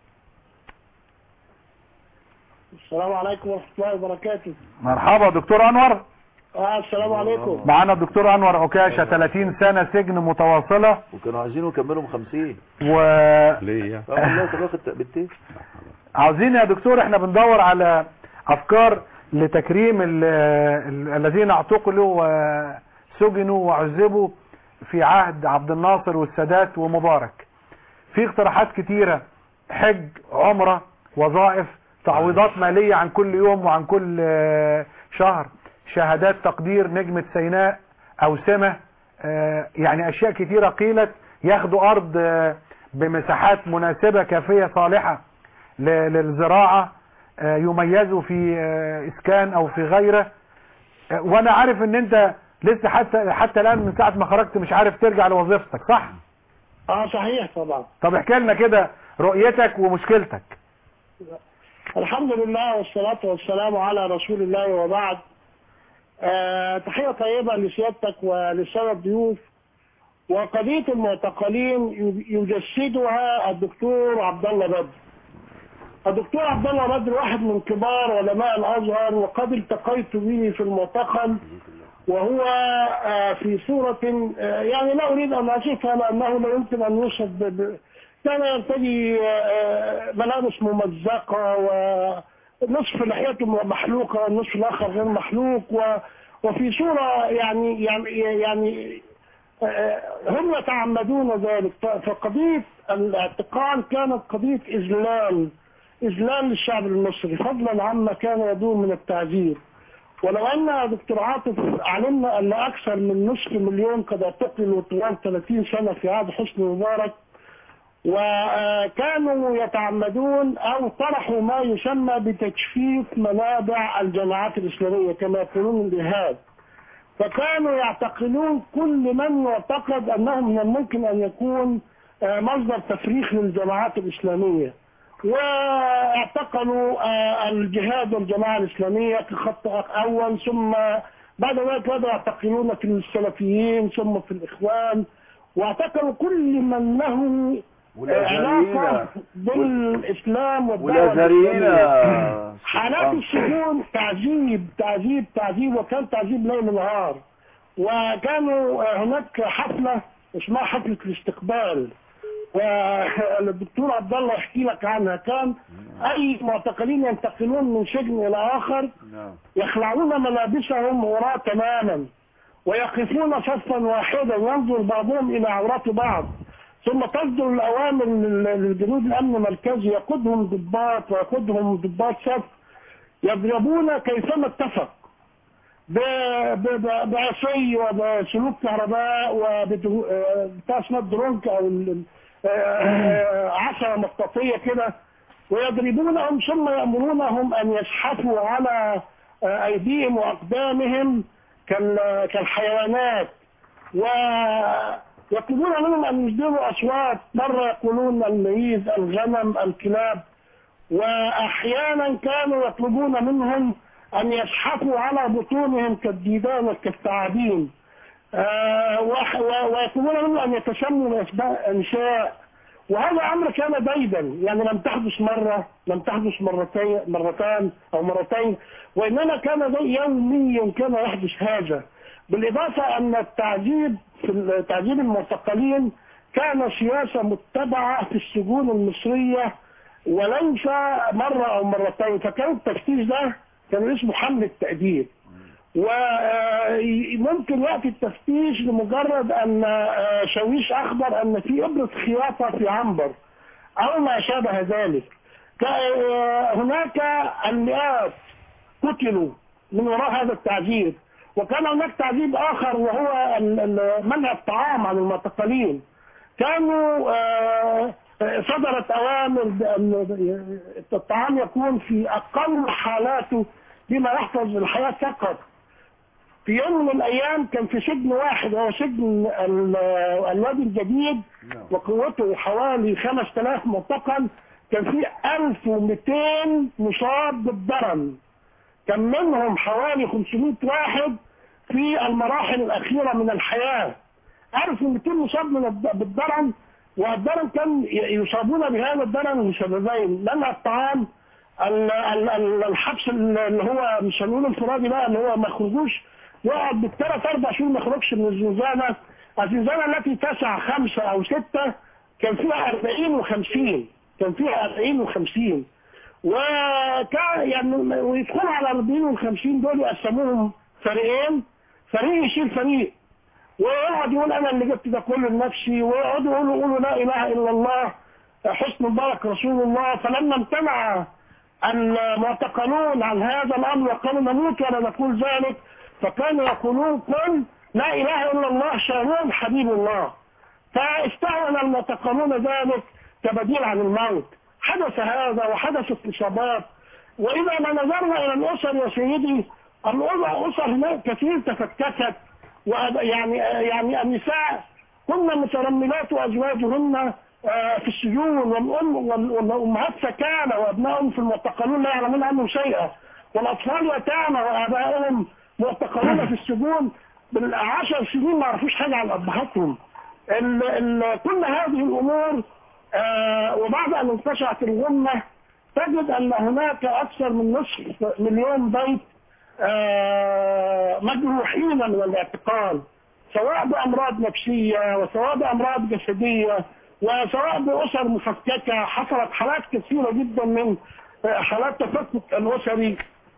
السلام عليكم ورحمة الله وبركاته مرحبا دكتور أنور آه السلام عليكم معنا الدكتور أنور عكاشة 30 سنة سجن متواصلة وكانوا عايزين يكملوا 50 وعاوزين ليه يعني اه والله كان واخد تأبيتين يا دكتور احنا بندور على أفكار لتكريم ال- ال- الذين اعتقلوا وسجنوا وعذبوا في عهد عبد الناصر والسادات ومبارك في اقتراحات كتيرة حج عمرة وظائف تعويضات مالية عن كل يوم وعن كل آه، شهر شهادات تقدير نجمة سيناء أو سمة آه، يعني أشياء كتيرة قيلت ياخدوا أرض آه، بمساحات مناسبة كافية صالحة ل- للزراعة آه، يميزوا في آه، إسكان أو في غيره آه، وأنا عارف إن أنت لسه حتى حتى الآن من ساعة ما خرجت مش عارف ترجع لوظيفتك صح؟ اه صحيح طبعا طب احكي لنا كده رؤيتك ومشكلتك الحمد لله والصلاة والسلام على رسول الله وبعد آه تحية طيبة لسيادتك وللسادة الضيوف وقضية المعتقلين يجسدها الدكتور عبد الله بدر الدكتور عبد الله بدر واحد من كبار علماء الازهر وقد التقيت به في المعتقل وهو آه، في صورة آه، يعني لا أريد أن أصفها لأنه لا يمكن أن يوصف ب- ب- كان يرتدي آه، ملابس ممزقة ونصف لحيته محلوقة والنصف الآخر غير محلوق و- وفي صورة يعني يعني يعني آه، هم يتعمدون ذلك ف- فقضية الاعتقال كانت قضية إذلال إذلال للشعب المصري فضلا عما كان يدور من التعذيب ولو أن دكتور عاطف علمنا أن أكثر من نصف مليون قد اعتقلوا طوال 30 سنة في عهد حسني مبارك وكانوا يتعمدون أو طرحوا ما يسمى بتجفيف منابع الجماعات الإسلامية كما يقولون الإرهاب فكانوا يعتقلون كل من يعتقد أنه من الممكن أن يكون آه، مصدر تفريخ للجماعات الإسلامية واعتقلوا آه، الجهاد والجماعة الإسلامية كخط أول ثم بعد ذلك بدأوا يعتقلون في السلفيين ثم في الإخوان واعتقلوا كل من له آه، علاقة بالإسلام والدعوة والازهريين حالات السجون تعذيب تعذيب تعذيب وكان تعذيب ليل نهار وكانوا آه، هناك حفلة اسمها حفلة الاستقبال والدكتور عبد الله يحكي لك عنها كان اي معتقلين ينتقلون من سجن الى اخر نعم يخلعون ملابسهم وراء تماما ويقفون صفا واحدا ينظر بعضهم الى عورات بعض ثم تصدر الاوامر لل- للجنود الامن المركزي يقودهم ضباط ويقودهم ضباط صف يضربون كيفما اتفق ب- ب- ب- بعصي وبسلوك كهرباء وبتاع اسمها الدرونك او ال- آه، عصا مطاطيه كده ويضربونهم ثم يامرونهم ان يزحفوا على آه، ايديهم واقدامهم كال- كالحيوانات ويطلبون منهم ان يصدروا اصوات مره يقولون المعيز الغنم الكلاب واحيانا كانوا يطلبون منهم ان يزحفوا على بطونهم كالديدان وكالثعابين آه، وح- و- ويطلبون منهم ان يتسموا باسماء انشاء وهذا امر كان ديدا يعني لم تحدث مره لم تحدث مرتين مرتان او مرتين وانما كان دي يوميا كان يحدث هذا بالاضافه ان التعذيب في تعذيب المعتقلين كان سياسه متبعه في السجون المصريه وليس مره او مرتين فكان التفتيش ده كان اسمه حمل التأديب وممكن يأتي التفتيش لمجرد أن آه، شاويش أخبر أن في إبرة خياطة في عنبر أو ما شابه ذلك ك- آه، هناك المئات قتلوا من وراء هذا التعذيب وكان هناك تعذيب آخر وهو ال- ال- منع الطعام عن المعتقلين كانوا آه، آه، صدرت أوامر بأن الطعام يكون في أقل حالاته بما يحفظ الحياة فقط في يوم من الأيام كان في سجن واحد وهو سجن ال- الوادي الجديد وقوته حوالي 5000 معتقل كان في 1200 مصاب بالضرن كان منهم حوالي 500 واحد في المراحل الأخيرة من الحياة 1200 مصاب من الد- بالضرن والضرن كان ي- يصابون بهذا الضرن لسببين منع الطعام ال- ال- ال- الحبس اللي هو مش هنقول انفرادي بقى اللي هو ما يخرجوش يقعد بالثلاث اربع شهور ما يخرجش من الزنزانه الزنزانه التي تسع خمسه او سته كان فيها 40 و50 كان فيها 40 و50 وكان يعني ويدخلوا على 40 و50 دول يقسموهم فريقين فريق يشيل فريق ويقعد يقول انا اللي جبت ده كله لنفسي ويقعدوا يقولوا يقولوا لا اله الا الله حسن مبارك رسول الله فلما امتنع المعتقلون عن هذا الامر وقالوا نموت ولا نقول ذلك فكانوا يقولون قل لا اله الا الله شارون حبيب الله فاستعمل المعتقلون ذلك كبديل عن الموت حدث هذا وحدثت اصابات واذا ما نظرنا الى الاسر يا سيدي الاسر هناك كثير تفككت ويعني يعني النساء كن مترملات وازواجهن آه، في السجون والام وال- والامهات سكانه وابنائهم في المعتقلون لا يعلمون عنهم شيئا والاطفال يتامى وابائهم معتقلون في السجون بالعشر سنين ما يعرفوش حاجه عن ابهاتهم ال- ال- كل هذه الامور آه، وبعد ان انتشرت الغمه تجد ان هناك اكثر من نصف مليون بيت آه، مجروحين من الاعتقال سواء بامراض نفسيه وسواء بامراض جسديه وسواء باسر مفككه حصلت حالات كثيره جدا من آه، حالات تفكك الاسري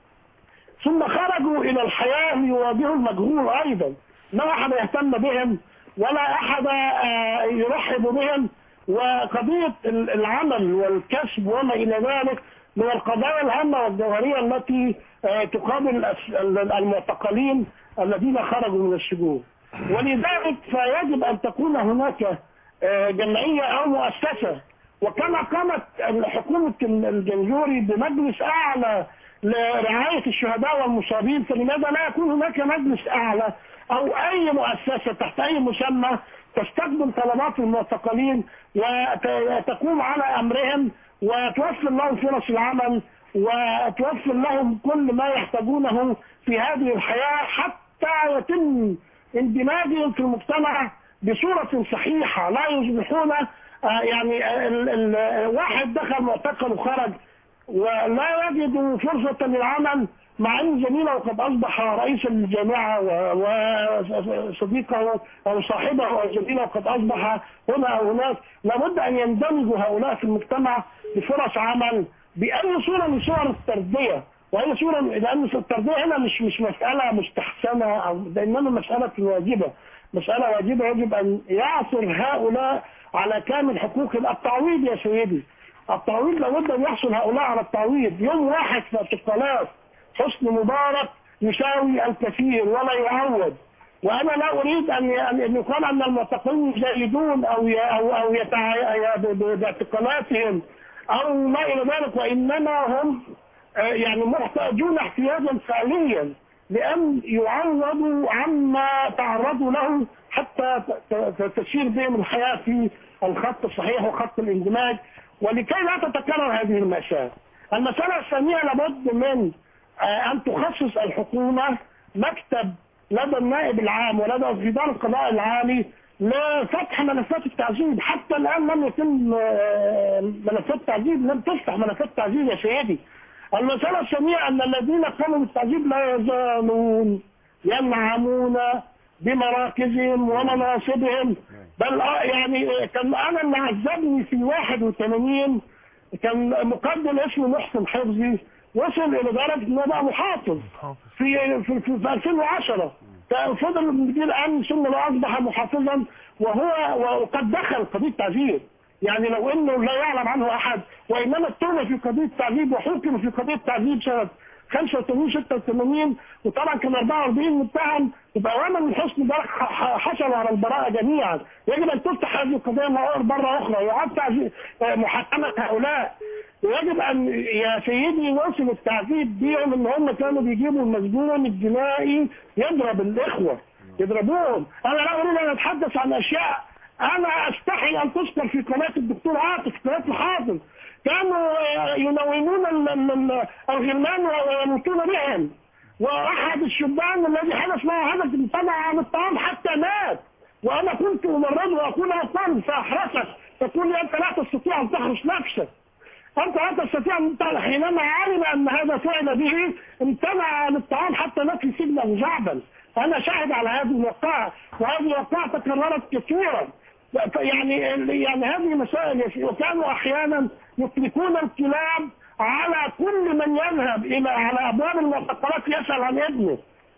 ثم خرجوا الى الحياه ليواجهوا المجهول ايضا لا احد يهتم بهم ولا احد آه، يرحب بهم وقضيه ال- العمل والكسب وما الى ذلك من القضايا الهامه والجوهريه التي آه، تقابل الأس- ال- المعتقلين الذين خرجوا من السجون ولذلك فيجب ان تكون هناك آه، جمعيه او مؤسسه وكما قامت حكومه الجنزوري بمجلس اعلى لرعايه الشهداء والمصابين فلماذا لا يكون هناك مجلس اعلى او اي مؤسسه تحت اي مسمى تستقبل طلبات المعتقلين وتقوم على امرهم وتوفر لهم فرص العمل وتوفر لهم كل ما يحتاجونه في هذه الحياه حتى يتم اندماجهم في المجتمع بصوره صحيحه لا يصبحون آه، يعني ال- ال- واحد دخل معتقل وخرج ولا يجد فرصة للعمل مع ان زميله قد اصبح رئيس الجامعه و- وصديقه او صاحبه او زميله قد اصبح هنا او هناك لابد ان يندمجوا هؤلاء في المجتمع بفرص عمل باي صوره من صور التربيه واي صوره لان التربيه هنا مش مش مساله مستحسنه او ده انما مساله واجبه مساله واجبه يجب ان يعثر هؤلاء على كامل حقوق التعويض يا سيدي التعويض لابد ان يحصل هؤلاء على التعويض يوم واحد في اعتقالات حسني مبارك يساوي الكثير ولا يعوض وانا لا اريد ان ان أن يقال ان المعتقلين جيدون او ي- او او يتع... ي- ب- ب- باعتقالاتهم او ما الى ذلك وانما هم آه، يعني محتاجون احتياجا فعليا لان يعوضوا عما تعرضوا له حتى ت- ت- تسير بهم الحياه في الخط الصحيح وخط الاندماج ولكي لا تتكرر هذه المأساة. المسألة الثانية لابد من آه، أن تخصص الحكومة مكتب لدى النائب العام ولدى في دار القضاء العالي لفتح ملفات التعذيب حتى الآن لم يتم آه، ملفات تعذيب لم تفتح ملفات تعذيب يا سيدي المسألة الثانية أن الذين قاموا بالتعذيب لا يزالون ينعمون بمراكزهم ومناصبهم بل آه يعني كان أنا اللي عذبني في 81 كان مقدم اسمه محسن حفظي وصل إلى درجة إنه بقى محافظ في في, في, في 2010 فضل مدير امن ثم لا اصبح محافظا وهو وقد دخل قضيه تعذيب يعني لو انه لا يعلم عنه احد وانما اتهم في قضيه تعذيب وحكم في قضيه تعذيب سنه 85 86 وطبعا كان 44 متهم يبقى اوامر من حسن مبارك ح- ح- حصلوا على البراءه جميعا يجب ان تفتح هذه القضيه مره اخرى ويعاد تعذيب- آه، محاكمه هؤلاء ويجب ان يا سيدي وصل التعذيب بيهم ان هم كانوا بيجيبوا المسجون الجنائي يضرب الاخوه يضربوهم انا لا اريد ان اتحدث عن اشياء انا استحي ان تذكر في قناه الدكتور عاطف قناه الحافظ كانوا آه، ينومون ال- ال- ال- الغلمان ويموتون بهم واحد الشبان الذي حدث معه حدث امتنع عن الطعام حتى مات وانا كنت امرض واقول اطفال فاحرسك تقول لي انت لا تستطيع ان تحرس نفسك أنت لا تستطيع أن تعلم حينما علم أن هذا فعل به امتنع عن الطعام حتى مات في سجن زعبا أنا شاهد على هذه الوقائع وهذه الوقائع تكررت كثيرا ف- يعني يعني هذه مسائل يا سيدي. وكانوا أحيانا يطلقون الكلاب على كل من يذهب إلى على أبواب المعتقلات يسأل عن ابنه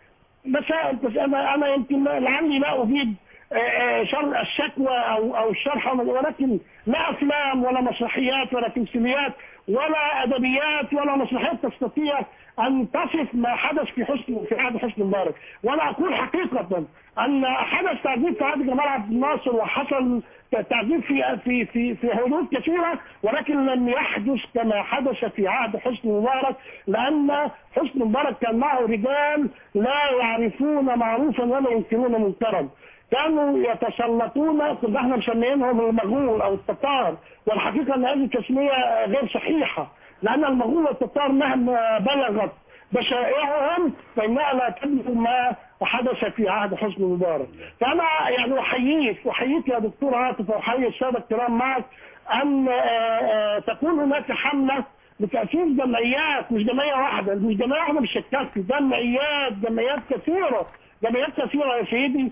مسائل بس انا انا يمكن لعلي لا اجيد آه، آه، شر الشكوى او او الشرح ولكن لا افلام ولا مسرحيات ولا تمثيليات ولا ادبيات ولا مسرحيات تستطيع ان تصف ما حدث في حسن في عهد حسني مبارك وانا اقول حقيقه ان حدث تعذيب في عهد جمال عبد الناصر وحصل تعذيب في في في في حدود كثيره ولكن لم يحدث كما حدث في عهد حسني مبارك لان حسني مبارك كان معه رجال لا يعرفون معروفا ولا ينكرون منكرا كانوا يتسلطون كنا احنا مسميينهم المغول او التتار والحقيقه ان هذه التسميه غير صحيحه لان المغول والتتار مهما بلغت بشائعهم فانها لا تبلغ ما حدث في عهد حسني مبارك فانا يعني احييك احييك يا دكتور عاطف واحيي الساده الكرام معك ان آه، آه، تكون هناك حمله بتأسيس جمعيات مش جمعية واحدة مش جمعية واحدة مش شكاكي جمعيات جمعيات كثيرة جمعيات كثيرة يا سيدي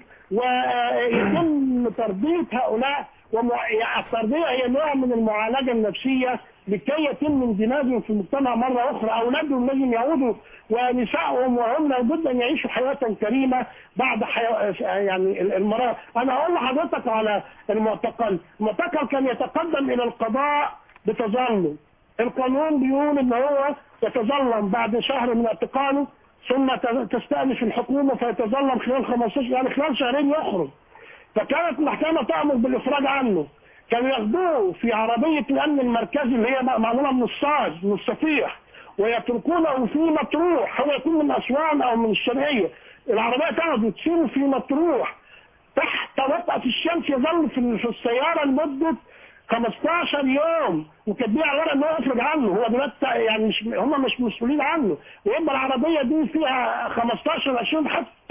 ويتم تربية هؤلاء ومع... يعني التربية هي نوع من المعالجة النفسية لكي يتم اندماجهم في المجتمع مرة أخرى أولادهم لازم يعودوا ونسائهم وهم لابد أن يعيشوا حياة كريمة بعد حياة يعني المرأة أنا أقول لحضرتك على المعتقل المعتقل كان يتقدم إلى القضاء بتظلم القانون بيقول ان هو يتظلم بعد شهر من اعتقاله ثم ت- تستأنف الحكومة فيتظلم خلال 15 يعني خلال شهرين يخرج فكانت المحكمة تأمر بالإفراج عنه كانوا ياخدوه في عربية الأمن المركزي اللي هي معمولة من الصاج من الصفيح ويتركونه في مطروح هو يكون من أسوان أو من الشرقية العربية تاخده تسيبه في مطروح تحت وطأة الشمس يظل في في السيارة لمدة 15 يوم وكاتبين على الورق ان هو يخرج عنه هو دلوقتي يعني مش هم مش مسؤولين عنه ويبقى العربيه دي فيها 15 20 حتى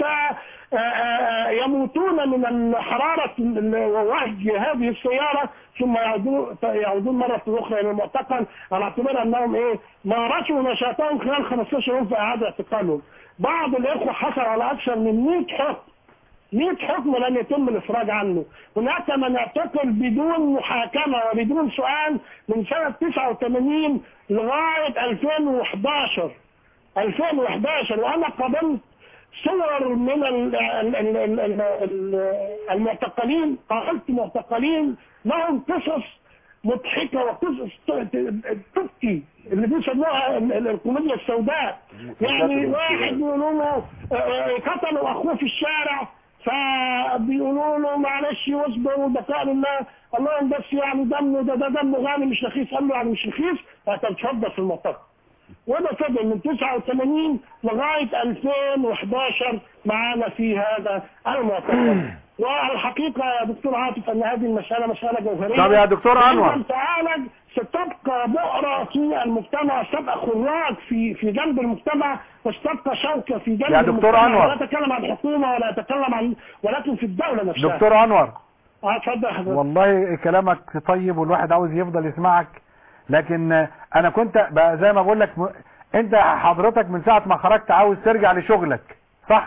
آه، آه، يموتون من حرارة ووهج هذه السيارة ثم يعودون يعودون مرة أخرى إلى المعتقل على اعتبار أنهم إيه مارسوا نشاطهم خلال 15 يوم في إعادة اعتقالهم. بعض الإخوة حصل على أكثر من 100 حكم 100 حكم لم يتم الافراج عنه هناك من اعتقل بدون محاكمة وبدون سؤال من سنة 89 لغاية 2011 2011 وانا قابلت صور من ال- ال- ال- ال- ال- ال- المعتقلين قابلت معتقلين لهم قصص مضحكة وقصص ت- ت- تبكي اللي بيسموها ال- ال- الكوميديا السوداء يعني واحد بيقولوا له آه، آه، قتلوا اخوه في الشارع فبيقولوا له معلش واصبر وده قال الله اللهم بس يعني دمه ده ده دمه غالي مش رخيص قال له يعني مش رخيص هتتفضل في المعتقل وده فضل من 89 لغاية 2011 معانا في هذا المعتقل والحقيقة يا دكتور عاطف أن هذه المسألة مسألة جوهرية طب يا دكتور وإن أنور. لم تعالج ستبقى بؤرة في المجتمع ستبقى خراج في في جنب المجتمع وستبقى شوكة في جنب يا دكتور المجتمع أنور. لا أتكلم عن الحكومة ولا أتكلم عن ولكن في الدولة نفسها دكتور انور اه اتفضل يا حضرتك والله كلامك طيب والواحد عاوز يفضل يسمعك لكن آه، انا كنت بقى زي ما بقول لك م... انت حضرتك من ساعة ما خرجت عاوز ترجع لشغلك صح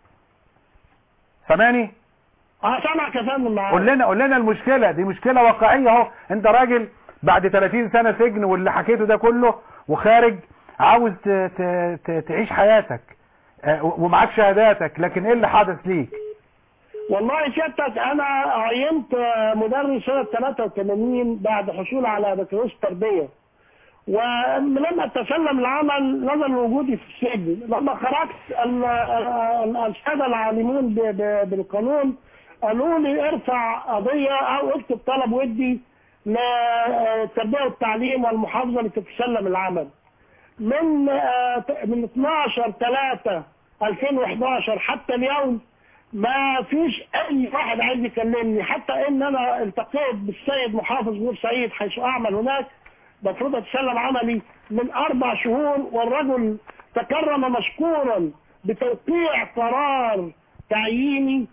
سامعني اه سامعك يا فندم معاك قول لنا قول لنا المشكلة دي مشكلة واقعية اهو انت راجل بعد 30 سنة سجن واللي حكيته ده كله وخارج عاوز ت... ت... ت... تعيش حياتك آه، ومعاك شهاداتك لكن ايه اللي حدث ليك والله سيادتك انا عينت مدرس سنه 83 بعد حصول على بكالوريوس تربيه ولما تسلم العمل نظرا لوجودي في السجن لما خرجت ال- ال- الساده العالمون ب- ب- بالقانون قالوا لي ارفع قضيه او اكتب طلب ودي للتربيه والتعليم والمحافظه لتتسلم العمل من آه، من 12 3 2011 حتى اليوم ما فيش اي واحد عايز يكلمني حتى ان انا التقيت بالسيد محافظ بورسعيد حيث اعمل هناك المفروض اتسلم عملي من اربع شهور والرجل تكرم مشكورا بتوقيع قرار تعييني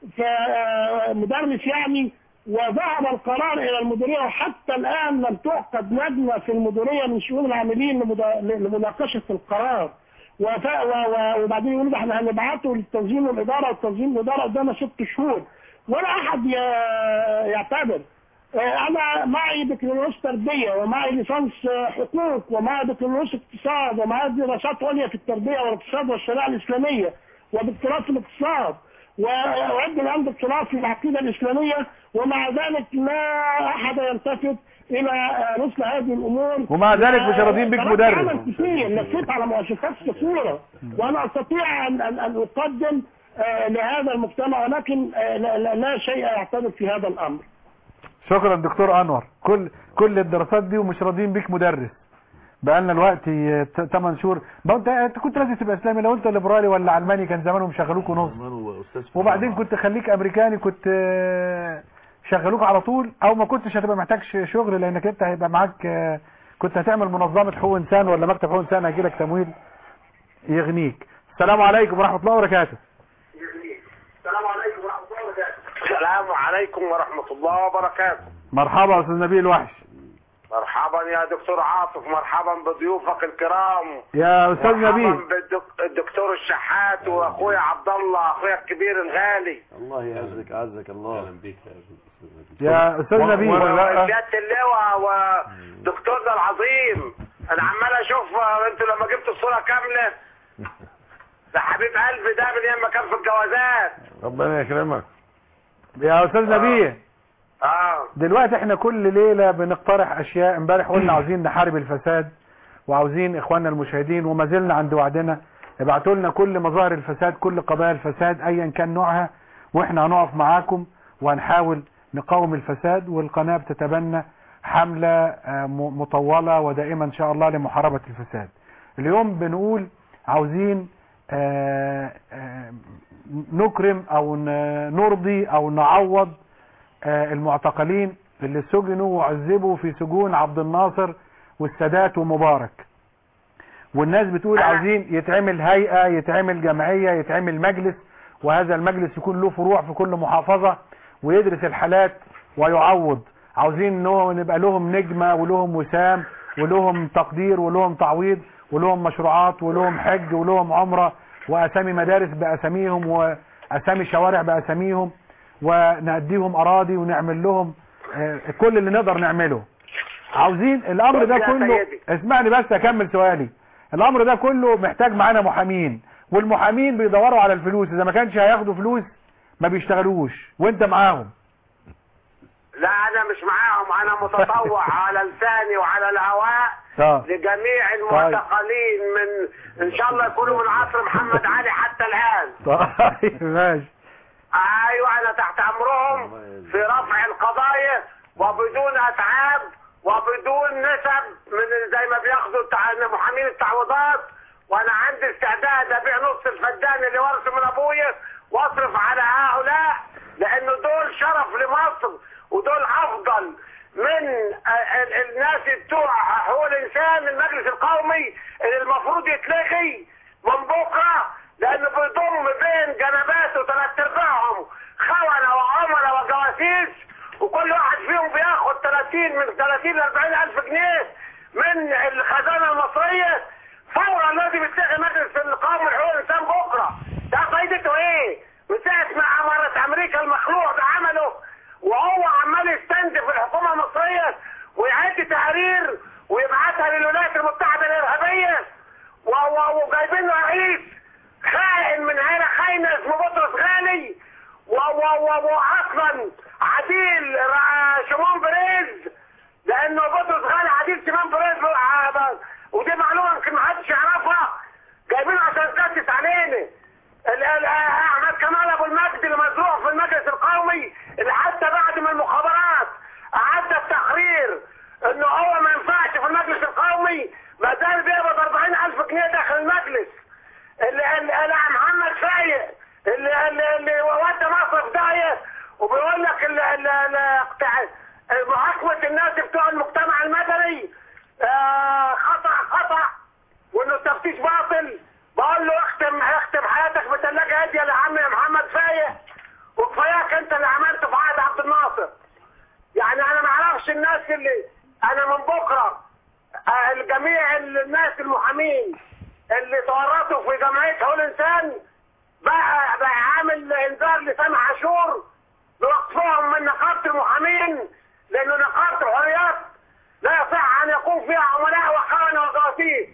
فمدرس يعني وذهب القرار الى المديريه وحتى الان لم تعقد لجنه في المديريه من شؤون العاملين لمدا- لمناقشه القرار وف... و... و... وبعدين يقولوا ده احنا هنبعته للتنظيم والاداره والتنظيم والاداره قدامنا ست شهور ولا احد ي... يعتبر آه، انا معي بكالوريوس تربيه ومعي ليسانس آه، حقوق ومعي بكالوريوس اقتصاد ومعي دراسات عليا في التربيه والاقتصاد والشريعه الاسلاميه ودكتوراه في الاقتصاد وأعد الآن دكتوراه في العقيدة الإسلامية ومع ذلك لا أحد يلتفت إلى آه، مثل هذه الأمور ومع ذلك مش راضيين بيك تركت مدرس. عمل كثير لفيت على مؤسسات كثيرة وأنا أستطيع أن أن أن أقدم آه، لهذا المجتمع ولكن آه، لا, لا, لا شيء يعترض في هذا الأمر شكرا دكتور انور كل كل الدراسات دي ومش راضيين بيك مدرس بقالنا الوقت 8 شهور ما انت انت كنت لازم تبقى اسلامي لو انت ليبرالي ولا علماني كان زمانهم شغلوكوا نص وبعدين كنت خليك امريكاني كنت آه، شغلوك على طول او ما كنتش هتبقى محتاج ش- شغل لانك انت هيبقى معاك آه، كنت هتعمل منظمة حقوق انسان ولا مكتب حقوق انسان هيجي لك تمويل يغنيك السلام عليكم ورحمة الله وبركاته السلام عليكم ورحمة الله وبركاته السلام عليكم ورحمة الله وبركاته مرحبا يا استاذ نبيل الوحش مرحبا يا دكتور عاطف مرحبا بضيوفك الكرام يا استاذ نبيل مرحبا بالدكتور الشحات واخويا عبد الله اخويا الكبير الغالي الله يعزك عزك الله اهلا بك يا يا استاذ نبيل وسيادة اللواء ودكتورنا العظيم انا عمال اشوف آه، انتوا لما جبتوا الصورة كاملة ده حبيب قلبي ده من ايام ما كان في الجوازات ربنا يكرمك يا استاذ نبيل اه دلوقتي احنا كل ليلة بنقترح اشياء امبارح قلنا عاوزين نحارب الفساد وعاوزين اخواننا المشاهدين وما زلنا عند وعدنا ابعتوا لنا كل مظاهر الفساد كل قضايا الفساد ايا كان نوعها واحنا هنقف معاكم وهنحاول نقاوم الفساد والقناة بتتبنى حملة آه، م- مطولة ودائمة ان شاء الله لمحاربة الفساد اليوم بنقول عاوزين آه، آه، نكرم او ن- نرضي او نعوض آه، المعتقلين اللي سجنوا وعذبوا في سجون عبد الناصر والسادات ومبارك والناس بتقول عاوزين يتعمل هيئة يتعمل جمعية يتعمل مجلس وهذا المجلس يكون له فروع في كل محافظة ويدرس الحالات ويعوض عاوزين انه نبقى لهم نجمة ولهم وسام ولهم تقدير ولهم تعويض ولهم مشروعات ولهم حج ولهم عمرة واسامي مدارس باساميهم واسامي شوارع باساميهم ونديهم اراضي ونعمل لهم آه، كل اللي نقدر نعمله عاوزين الامر ده بص يا كله سيدي. اسمعني بس اكمل سؤالي الامر ده كله محتاج معانا محامين والمحامين بيدوروا على الفلوس اذا ما كانش هياخدوا فلوس ما بيشتغلوش وانت معاهم لا انا مش معاهم انا متطوع على لساني وعلى الهواء طب لجميع المعتقلين من ان شاء الله يكونوا من عصر محمد علي حتى الان طيب ماشي ايوه انا تحت امرهم في رفع القضايا وبدون اتعاب وبدون نسب من زي ما بياخدوا التع- محامين التعويضات وانا عندي استعداد ابيع نص الفدان اللي ورثه من ابويا واصرف على هؤلاء لانه دول شرف لمصر ودول افضل من ال- ال- الناس بتوع حقوق الانسان المجلس القومي اللي المفروض يتلغي من بكره لانه بيضم بين جنباته ثلاث ارباعهم خونه وعملاء وجواسيس وكل واحد فيهم بياخد 30 من 30 ل 40 الف جنيه من الخزانه المصريه فورا لازم يتلغي مجلس القومي لحقوق الانسان بكره ده فايدته ايه؟ من ساعه ما عملت امريكا المخلوع بعمله وهو عمال يستنزف الحكومه المصريه ويعد تقارير ويبعتها للولايات المتحده الارهابيه و- و- وجايبين له رئيس خائن من عيله خاينه اسمه بطرس غالي و- و- و- واصلا عديل را- شمون بريز لانه بطرس غالي عديل شمون بريز ع- ودي معلومه يمكن محدش يعرفها جايبينه عشان يكتس علينا ال- ال- احمد كمال ابو المجد اللي مزروع في المجلس القومي اللي حتى بعد ما المخابرات اعدت تقرير انه هو ما ينفعش في المجلس القومي ما زال بيقبض 40000 جنيه داخل المجلس اللي اللي اللي محمد فايق اللي اللي, اللي ودى مصر في داهيه وبيقول لك ال- ال- ال- بتاع- محاكمه الناس بتوع المجتمع المدني آه، خطا خطا وانه التفتيش باطل بقول له اختم اختم حياتك بثلاجه هاديه يا عم يا محمد فايق وكفاياك انت اللي عملته في عهد عبد الناصر يعني انا ما اعرفش الناس اللي انا من بكره آه، الجميع الناس المحامين اللي تورطوا في جمعيه حقوق الانسان بقى بقى عامل انذار لسامح عاشور بوقفهم من نقابه المحامين لانه نقابه الحريات لا يصح ان يكون فيها عملاء وخونه وجواسيس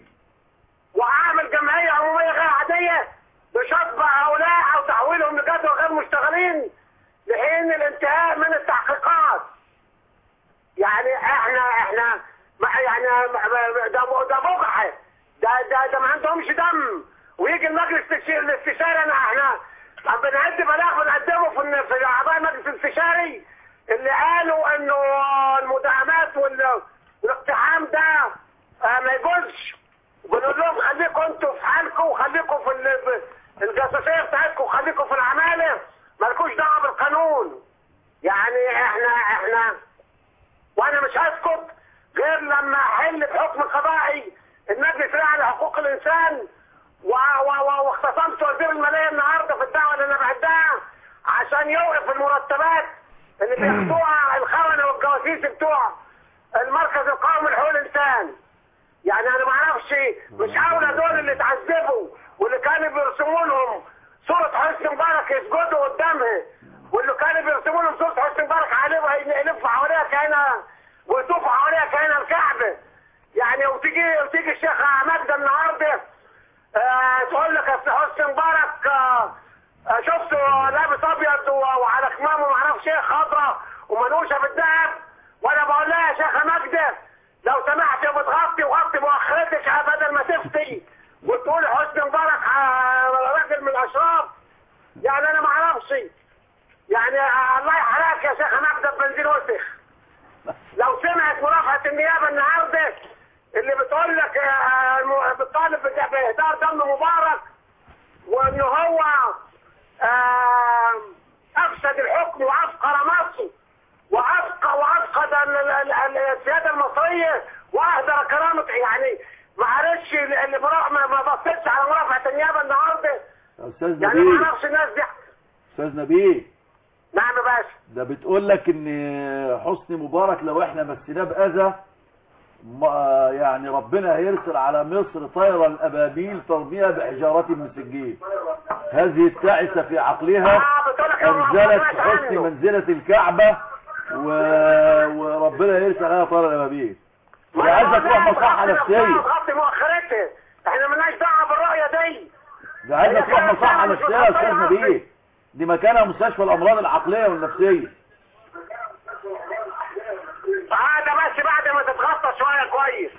وعامل جمعيه عموميه غير عاديه بشطب هؤلاء او تحويلهم لجدول غير مشتغلين لحين الانتهاء من التحقيقات يعني احنا احنا ما يعني ما- ده ده بقعه ده ده ده ما عندهمش دم ويجي المجلس الاستش- الاستشاري انا احنا عم بنعد بلاغ بنقدمه في الن- في اعضاء المجلس الاستشاري اللي قالوا انه المداهمات وال- والاقتحام ده آه، ما يجوزش وبنقول لهم خليكم انتوا في حالكم وخليكم في ال- الجاسوسيه بتاعتكم وخليكم في العماله مالكوش دعوه بالقانون يعني احنا احنا وانا مش هسكت غير لما احل بحكم قضائي المجلس الاعلى لحقوق الانسان و- و- و- واختصمت وزير الماليه النهارده في الدعوه اللي انا بعدها عشان يوقف المرتبات اللي بياخدوها الخونه والجواسيس بتوع المركز القومي لحقوق الانسان يعني انا ما اعرفش مش اولى دول اللي اتعذبوا واللي كانوا بيرسموا لهم صوره حسني مبارك يسجدوا قدامها واللي كانوا بيرسموا لهم صوره حسني مبارك عليه ويلفوا حواليها كانها ويطوفوا حواليها كانها الكعبه يعني وتيجي وتيجي الشيخه ماجده النهارده آه تقول لك اصل حسني مبارك آه آه، شفته لابس ابيض و- وعلى كمامه ما اعرفش ايه خضراء ومنوشه بالذهب وانا بقول لها يا شيخه ماجده لو سمحت يا بتغطي وغطي مؤخرتك بدل ما تفتي وتقول حسني مبارك آه، راجل من الاشراف يعني انا ما اعرفش يعني آه، الله يحرقك يا شيخه ماجده بنزين وسخ لو سمعت مرافعه النيابه النهارده اللي بتقول لك آه، الم- بتطالب بت- باهدار دم مبارك وان هو آه، افسد الحكم وافقر مصر وافقى وافقد ال- ال- ال- السياده المصريه واهدر كرامه يعني معلش اللي برا- ما ما بصيتش على مرافعه النيابه النهارده استاذ يعني ما نبيل اعرفش الناس دي استاذ نبيل نعم يا باشا ده بتقول لك ان حسني مبارك لو احنا مسيناه باذى ما- يعني ربنا هيرسل على مصر طير الابابيل ترميها بحجارات من سجين هذه التعسة في عقلها انزلت حسني منزلة الكعبة و... وربنا يرسل عليها طير الابابيل ده عايزة تروح مصحة نفسية غطي مؤخرتها احنا مالناش دعوه بالرؤيه دي ده عايزة تروح مصحة نفسية يا استاذ نبيل دي مكانها مستشفى الامراض العقلية والنفسية اه ده بس بعد ما تتغطى شويه كويس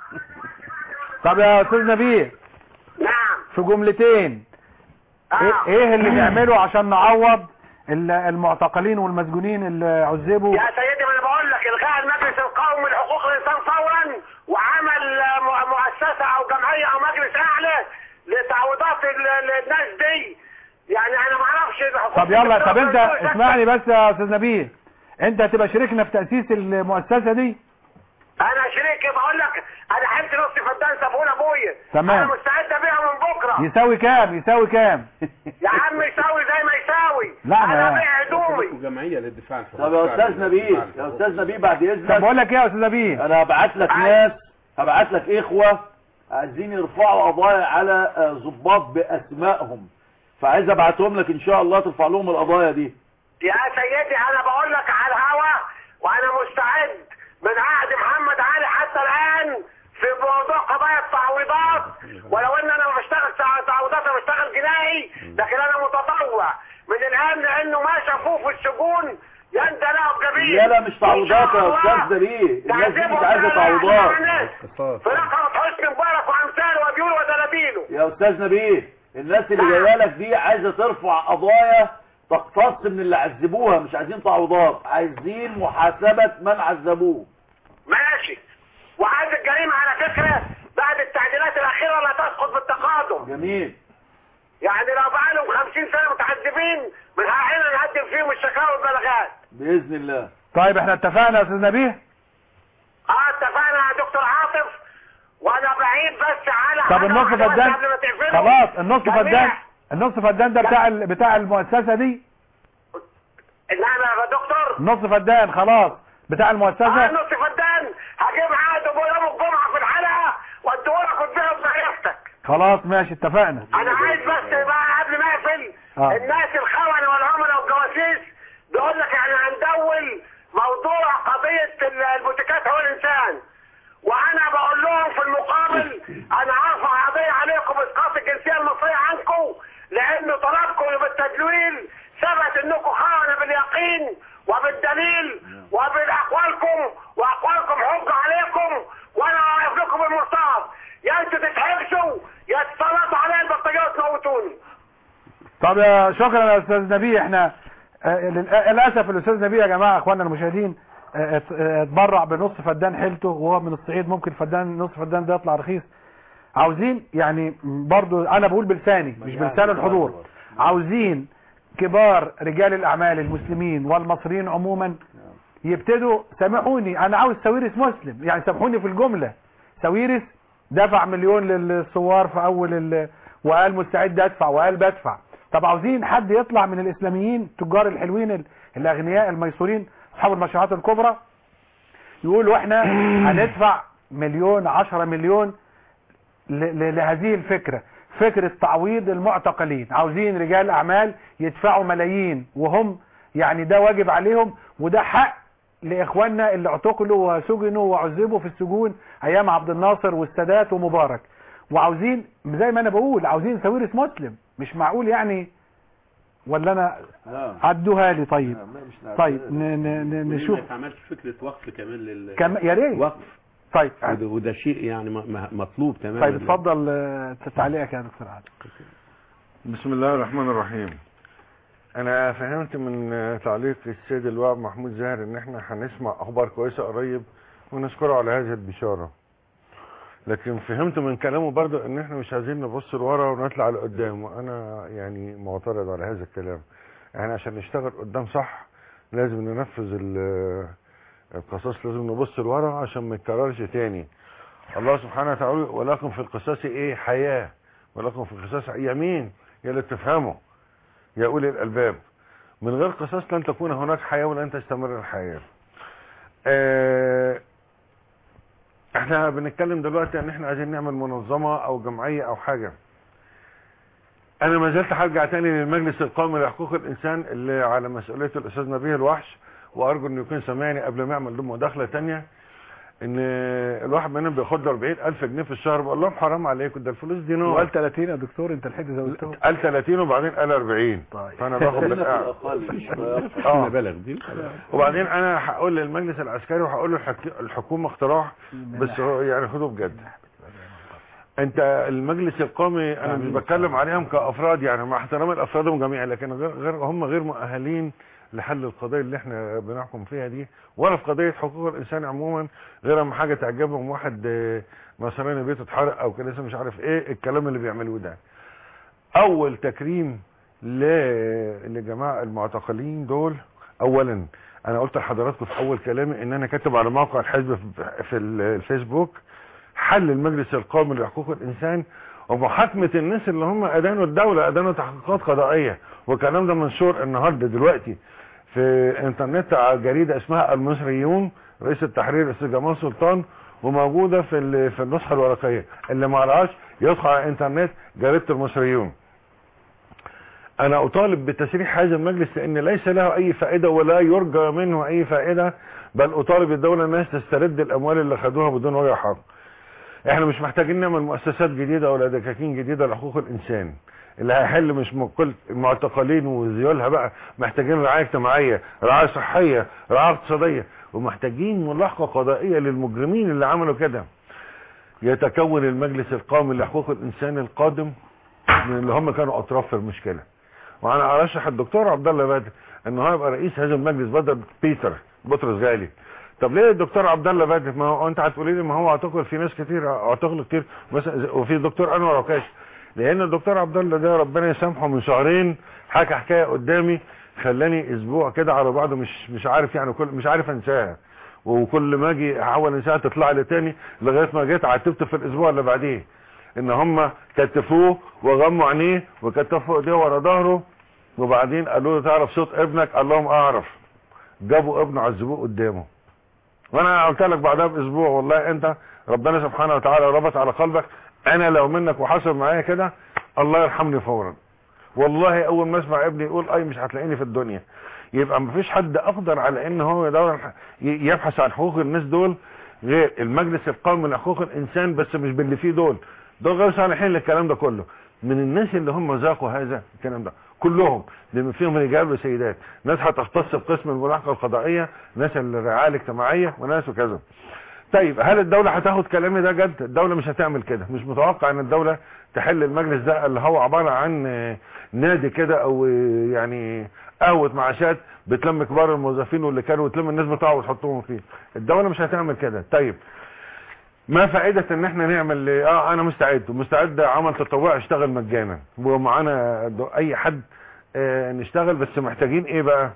طب يا استاذ نبيل نعم في جملتين ايه, إيه اللي نعمله عشان نعوض ال- المعتقلين والمسجونين اللي عذبوا يا سيدي ما انا بقول لك الغاء المجلس القومي لحقوق الانسان فورا وعمل آه، م- مؤسسه او جمعيه او مجلس اعلى لتعويضات ال- ال- الناس دي يعني انا ما اعرفش الحقوق طب يلا طب انت الإنسان اسمعني بس يا استاذ نبيل انت هتبقى شريكنا في تأسيس المؤسسة دي انا شريك بقول لك انا حلت نص فدان سابون ابويا تمام. انا مستعد ابيعها من بكره يساوي كام يساوي كام يا عم يساوي زي ما يساوي لا، انا ما- ابيع هدومي وجمعيه للدفاع عن طب يا استاذ نبيل يا استاذ نبيل بعد اذنك طب بقول لك ايه يا استاذ نبيل انا هبعت لك ناس هبعت لك اخوة عايزين يرفعوا قضايا على آه، ضباط باسمائهم فعايز ابعتهم لك ان شاء الله ترفع لهم القضايا دي يا سيدي انا بقول لك على الهوا وانا مستعد من عهد محمد علي حتى الان في موضوع قضايا التعويضات ولو ان انا ما بشتغل تع- تعويضات انا بشتغل جنائي لكن انا متطوع من الان لانه ما شافوه في السجون يندى له بجميل لا لا مش تعويضات يا استاذ نبيل الناس دي مش عايزه تعويضات في رقبة حسني مبارك وامثاله وبيوله ودلابيله يا استاذ نبيل الناس اللي جايه لك دي عايزه ترفع قضايا تقتص من اللي عذبوها مش عايزين تعويضات عايزين محاسبه من عذبوه ماشي وعايز الجريمة على فكرة بعد التعديلات الأخيرة لا تسقط بالتقادم جميل يعني لو بقالهم 50 سنة متعذبين من حقنا نقدم فيهم الشكاوى والبلاغات باذن الله طيب احنا اتفقنا يا استاذ نبيل اه اتفقنا يا دكتور عاطف وانا بعيد بس على طب حاجة النص واحدة بس فدان قبل ما تقفلوا. خلاص النص جميع- فدان النص فدان ده بتاع ال- بتاع المؤسسة دي نعم يا دكتور النص فدان خلاص بتاع اه المؤسسة نص فدان هجيب عقد ابو يوم الجمعة في الحلقة واديهولك وتبيعه بمعرفتك خلاص ماشي اتفقنا انا عايز بس بقى قبل ما اقفل آه. الناس الخونة والعملاء والجواسيس بيقول لك يعني هندول موضوع قضية ال- البوتيكات هو الانسان وانا بقول لهم في المقابل انا هرفع قضية عليكم باسقاط الجنسية المصرية عنكم لان طلبكم بالتدليل ثبت انكم خونة باليقين وبالدليل وباقوالكم واقوالكم حجة عليكم وانا واقف لكم بالمرصاد يا انتوا تتحبسوا يا تسلطوا عليا البطارية وتموتوني طب يا شكرا يا استاذ نبيل احنا آه، للأ- للاسف الاستاذ نبيل يا جماعه اخواننا المشاهدين آه، ات- آه، اتبرع بنص فدان حيلته وهو من الصعيد ممكن فدان نص فدان ده يطلع رخيص عاوزين يعني برضو انا بقول بلساني مش بلسان الحضور عاوزين كبار رجال الاعمال المسلمين والمصريين عموما يبتدوا سامحوني انا عاوز ساويرس مسلم يعني سامحوني في الجملة ساويرس دفع مليون للثوار في اول ال... وقال مستعد ادفع وقال بدفع طب عاوزين حد يطلع من الاسلاميين تجار الحلوين ال- الاغنياء الميسورين اصحاب المشروعات الكبرى يقولوا احنا هندفع مليون عشرة مليون ل- ل- لهذه الفكرة فكرة تعويض المعتقلين عاوزين رجال اعمال يدفعوا ملايين وهم يعني ده واجب عليهم وده حق لاخواننا اللي اعتقلوا وسجنوا وعذبوا في السجون ايام عبد الناصر والسادات ومبارك وعاوزين زي ما انا بقول عاوزين ساويرس مسلم مش معقول يعني ولا انا آه. عدوها لي طيب لا، مش نعرف. طيب ن- ن- ن- وليه نشوف ما يتعملش فكره وقف كمان لل كم يا ريت وقف طيب وده, وده شيء يعني م- م- مطلوب تماما طيب اتفضل آه، تعليقك يا دكتور عادل بسم الله الرحمن الرحيم انا فهمت من تعليق السيد اللواء محمود زاهر ان احنا هنسمع اخبار كويسة قريب ونشكره على هذه البشارة لكن فهمت من كلامه برضو ان احنا مش عايزين نبص لورا ونطلع لقدام وانا يعني معترض على هذا الكلام احنا عشان نشتغل قدام صح لازم ننفذ ال- القصاص لازم نبص لورا عشان ما يتكررش تاني الله سبحانه وتعالى ولكم في القصاص ايه حياة ولكم في القصاص يمين يا اللي تفهموا يا اولي الالباب من غير قصاص لن تكون هناك حياة ولن تستمر الحياة آه، احنا بنتكلم دلوقتي ان احنا عايزين نعمل منظمة او جمعية او حاجة انا ما زلت هرجع تاني للمجلس القومي لحقوق الانسان اللي على مسؤولية الاستاذ نبيه الوحش وارجو انه يكون سامعني قبل ما اعمل له مداخلة تانية ان الواحد منهم بياخد له 40000 جنيه في الشهر بقول لهم حرام عليكم ده الفلوس دي نار وقال 30 يا دكتور انت لحقت زودتهم قال 30 وبعدين قال 40 طيب فانا باخد بالقاع اه بلغ دي وبعدين انا هقول للمجلس العسكري وهقول له الحك- الحكومه اقتراح بس هو يعني خده بجد انت المجلس القومي انا مش بتكلم عليهم كافراد يعني مع احترام الافراد جميعا لكن غير غير هم غير مؤهلين لحل القضايا اللي احنا بنحكم فيها دي ولا في قضيه حقوق الانسان عموما غير اما حاجه تعجبهم واحد آه، مثلا بيته اتحرق او كنيسه مش عارف ايه الكلام اللي بيعملوه ده اول تكريم ل- لجماعه المعتقلين دول اولا انا قلت لحضراتكم في اول كلامي ان انا كاتب على موقع الحزب في- في الفيسبوك حل المجلس القومي لحقوق الانسان ومحاكمه الناس اللي هم ادانوا الدوله ادانوا تحقيقات قضائيه والكلام ده منشور النهارده دلوقتي في انترنت على جريده اسمها المصريون رئيس التحرير الاستاذ جمال سلطان وموجوده في ال- في النسخه الورقيه اللي ما قراش يدخل على الانترنت جريده المصريون انا اطالب بتسريح هذا المجلس لان ليس له اي فائده ولا يرجى منه اي فائده بل اطالب الدوله الناس تسترد الاموال اللي خدوها بدون وجه حق احنا مش محتاجين نعمل مؤسسات جديده ولا دكاكين جديده لحقوق الانسان اللي هيحل مش م- كل المعتقلين وذيولها بقى محتاجين رعايه اجتماعيه رعايه صحيه رعايه اقتصاديه ومحتاجين ملاحقه قضائيه للمجرمين اللي عملوا كده يتكون المجلس القومي لحقوق الانسان القادم من اللي هم كانوا اطراف في المشكله وانا ارشح الدكتور عبد الله بدر انه هو يبقى رئيس هذا المجلس بدل بيتر بطرس غالي طب ليه الدكتور عبد الله بدر ما هو انت هتقولي لي ما هو اعتقل في ناس كتير اعتقلوا كتير مثلا وفي الدكتور انور عكاش لان الدكتور عبد الله ده ربنا يسامحه من شهرين حكى حكايه قدامي خلاني اسبوع كده على بعضه مش مش عارف يعني كل مش عارف انساها وكل ما اجي احاول انساها تطلع لي تاني لغايه ما جيت عتبت في الاسبوع اللي بعديه ان هم كتفوه وغموا عينيه وكتفوا ايديه ورا ظهره وبعدين قالوا له تعرف صوت ابنك قال لهم اعرف جابوا ابنه عذبوه قدامه وانا قلت لك بعدها باسبوع والله انت ربنا سبحانه وتعالى ربط على قلبك انا لو منك وحصل معايا كده الله يرحمني فورا والله اول ما اسمع ابني يقول اي مش هتلاقيني في الدنيا يبقى مفيش حد اقدر على ان هو يدور يبحث عن حقوق الناس دول غير المجلس القومي لحقوق الانسان بس مش باللي فيه دول دول غير صالحين للكلام ده كله من الناس اللي هم ذاقوا هذا الكلام ده كلهم بما فيهم رجال وسيدات ناس هتختص بقسم الملاحقه القضائيه ناس الرعايه الاجتماعيه وناس وكذا طيب هل الدولة هتاخد كلامي ده جد الدولة مش هتعمل كده مش متوقع ان الدولة تحل المجلس ده اللي هو عبارة عن آه، نادي كده او آه، يعني قهوة معاشات بتلم كبار الموظفين واللي كانوا وتلم الناس بتاعه وتحطهم فيه الدولة مش هتعمل كده طيب ما فائدة ان احنا نعمل اه انا مستعد مستعد عمل تطوعي اشتغل مجانا ومعانا دو- اي حد آه نشتغل بس محتاجين ايه بقى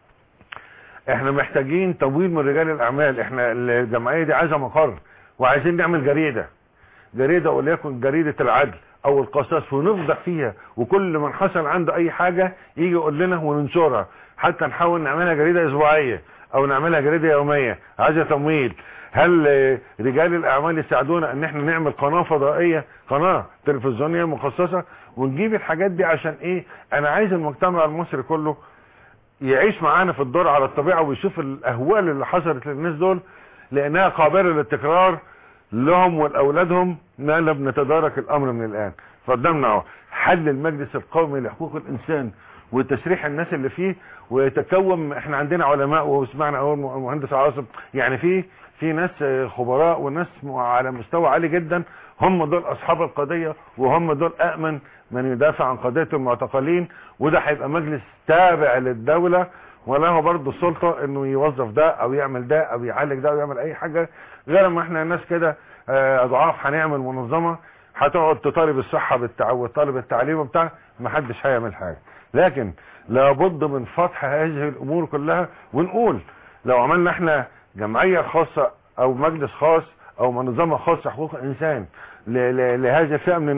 احنا محتاجين تمويل من رجال الاعمال احنا الجمعيه دي عايزه مقر وعايزين نعمل جريده جريده وليكن جريده العدل او القصاص ونفضح فيها وكل من حصل عنده اي حاجه يجي يقول لنا وننشرها حتى نحاول نعملها جريده اسبوعيه او نعملها جريده يوميه عايزه تمويل هل آه، رجال الاعمال يساعدونا ان احنا نعمل قناه فضائيه قناه تلفزيونيه مخصصه ونجيب الحاجات دي عشان ايه انا عايز المجتمع المصري كله يعيش معانا في الدور على الطبيعة ويشوف الأهوال اللي حصلت للناس دول لأنها قابلة للتكرار لهم ولأولادهم ما لم نتدارك الأمر من الآن فقدامنا اهو حل المجلس القومي لحقوق الإنسان وتسريح الناس اللي فيه ويتكون احنا عندنا علماء وسمعنا اول مهندس عاصم يعني في في ناس آه، خبراء وناس م- على مستوى عالي جدا هم دول اصحاب القضيه وهم دول امن من يدافع عن قضيه المعتقلين وده هيبقى مجلس تابع للدوله وله برضه السلطه انه يوظف ده او يعمل ده او يعالج ده او يعمل اي حاجه غير ما احنا الناس كده آه، اضعاف هنعمل منظمه هتقعد تطالب الصحه بالتع... وتطالب التعليم وبتاع ما حدش هيعمل حاجه لكن لابد من فتح هذه الامور كلها ونقول لو عملنا احنا جمعيه خاصه او مجلس خاص او منظمه خاصه حقوق الانسان ل- ل- لهذه الفئه من الناس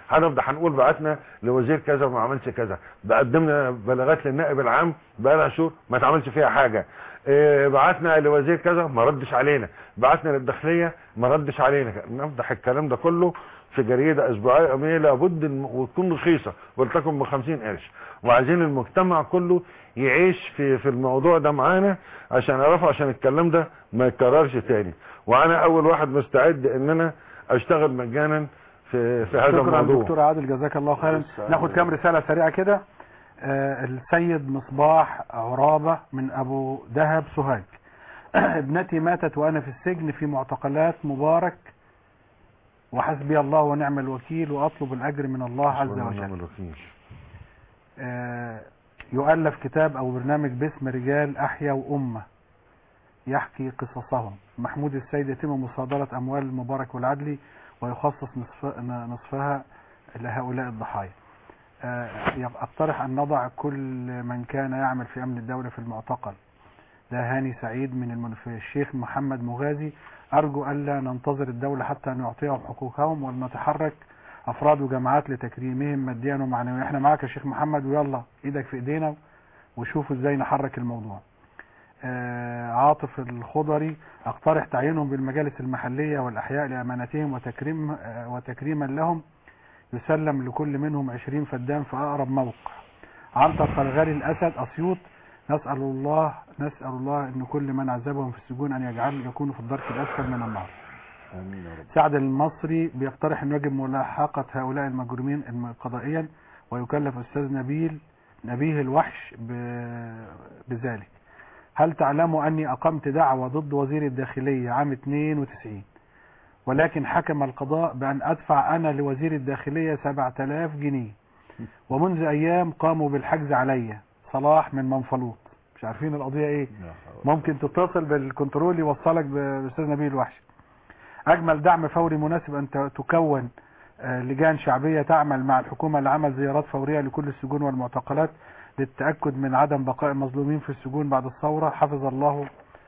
هنفضل هنقول بعتنا لوزير كذا وما عملش كذا قدمنا بلاغات للنائب العام بقالها شهور ما اتعملش فيها حاجه إيه، بعتنا لوزير كذا ما ردش علينا بعتنا للداخليه ما ردش علينا نفضح الكلام ده كله في جريده اسبوعيه اميه لابد إن- وتكون رخيصه ولتكن ب 50 قرش وعايزين المجتمع كله يعيش في في الموضوع ده معانا عشان نعرفه عشان الكلام ده ما يتكررش تاني وانا اول واحد مستعد ان انا اشتغل مجانا في في هذا شكرا الموضوع دكتور عادل جزاك الله خيرا ناخد كام رسالة سريعة كده آه، السيد مصباح عرابة من أبو دهب سوهاج ابنتي ماتت وأنا في السجن في معتقلات مبارك وحسبي الله ونعم الوكيل وأطلب الأجر من الله عز وجل آه، يؤلف كتاب أو برنامج باسم رجال أحيا وأمة يحكي قصصهم محمود السيد يتم مصادرة أموال المبارك والعدلي ويخصص نصف نصفها لهؤلاء الضحايا آه، أقترح أن نضع كل من كان يعمل في أمن الدولة في المعتقل ده هاني سعيد من المنف... الشيخ محمد مغازي أرجو ألا ننتظر الدولة حتى نعطيهم حقوقهم ولنتحرك أفراد وجماعات لتكريمهم ماديا ومعنويا احنا معاك يا شيخ محمد ويلا ايدك في ايدينا وشوفوا ازاي نحرك الموضوع آه، عاطف الخضري اقترح تعيينهم بالمجالس المحلية والأحياء لأمانتهم وتكريم آه، وتكريما لهم يسلم لكل منهم 20 فدان في أقرب موقع عنتر فرغالي الأسد أسيوط نسأل الله نسأل الله أن كل من عذبهم في السجون أن يجعل يكونوا في الدرك الأسفل من النار امين يا رب سعد المصري بيقترح أن يجب ملاحقة هؤلاء المجرمين الم- قضائيا ويكلف أستاذ نبيل نبيه الوحش ب- بذلك هل تعلموا أني أقمت دعوة ضد وزير الداخلية عام 92 ولكن حكم القضاء بأن أدفع أنا لوزير الداخلية 7000 جنيه ومنذ أيام قاموا بالحجز عليا صلاح من منفلوط مش عارفين القضية إيه ممكن تتصل بالكنترول يوصلك بأستاذ نبيل الوحش أجمل دعم فوري مناسب أن ت- تكون آه، لجان شعبية تعمل مع الحكومة لعمل زيارات فورية لكل السجون والمعتقلات للتأكد من عدم بقاء المظلومين في السجون بعد الثورة حفظ الله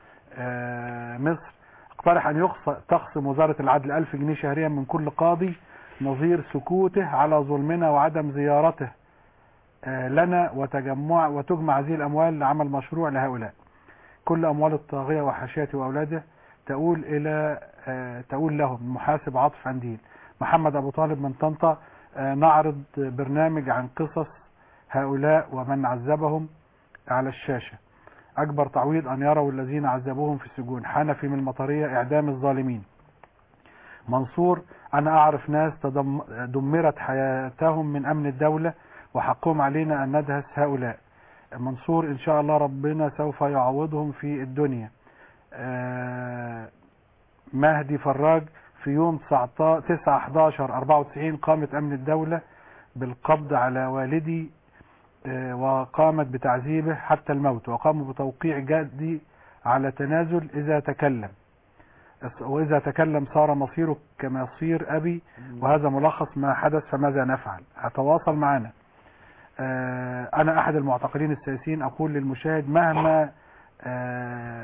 آه، مصر اقترح أن يخص تخصم وزارة العدل ألف جنيه شهريا من كل قاضي نظير سكوته على ظلمنا وعدم زيارته آه، لنا وتجمع وتجمع هذه الأموال لعمل مشروع لهؤلاء كل أموال الطاغية وحاشيته وأولاده تقول إلى آه، تقول لهم محاسب عاطف عنديل محمد أبو طالب من طنطا آه، نعرض برنامج عن قصص هؤلاء ومن عذبهم على الشاشة أكبر تعويض أن يروا الذين عذبوهم في السجون حنفي من المطرية إعدام الظالمين منصور أنا أعرف ناس تدم- دمرت حياتهم من أمن الدولة وحقهم علينا أن ندهس هؤلاء منصور إن شاء الله ربنا سوف يعوضهم في الدنيا آه، مهدي فراج في يوم 19 9 11 94 قامت أمن الدولة بالقبض على والدي آه، وقامت بتعذيبه حتى الموت وقاموا بتوقيع جدي على تنازل إذا تكلم وإذا تكلم صار مصيره كمصير أبي وهذا ملخص ما حدث فماذا نفعل هتواصل معنا آه، أنا أحد المعتقلين السياسيين أقول للمشاهد مهما آه،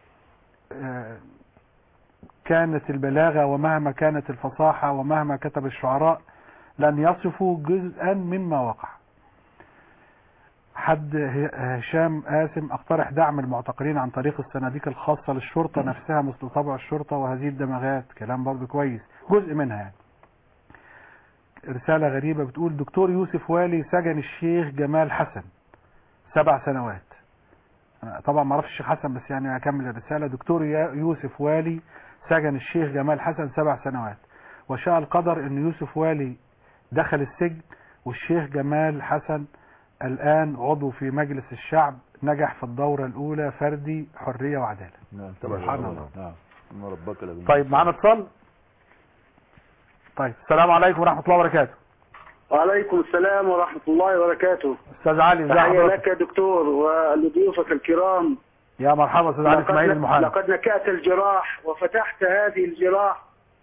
آه، كانت البلاغة ومهما كانت الفصاحة ومهما كتب الشعراء لن يصفوا جزءا مما وقع حد ه- هشام قاسم اقترح دعم المعتقلين عن طريق الصناديق الخاصة للشرطة نفسها مثل طبع الشرطة وهذه الدماغات كلام برضو كويس جزء منها يعني رسالة غريبة بتقول دكتور يوسف والي سجن الشيخ جمال حسن سبع سنوات أنا طبعا ما اعرفش الشيخ حسن بس يعني هكمل الرسالة دكتور يا- يوسف والي سجن الشيخ جمال حسن سبع سنوات وشاء القدر ان يوسف والي دخل السجن والشيخ جمال حسن الآن عضو في مجلس الشعب نجح في الدورة الأولى فردي حرية وعدالة نعم سبحان الله. نعم إن ربك لبن طيب معانا اتصال طيب السلام عليكم ورحمة الله وبركاته وعليكم السلام ورحمة الله وبركاته أستاذ علي ازي تحية حضرتك لك يا دكتور ولضيوفك الكرام يا مرحبا أستاذ علي لقد- إسماعيل المحامي لقد نكأت الجراح وفتحت هذه الجراح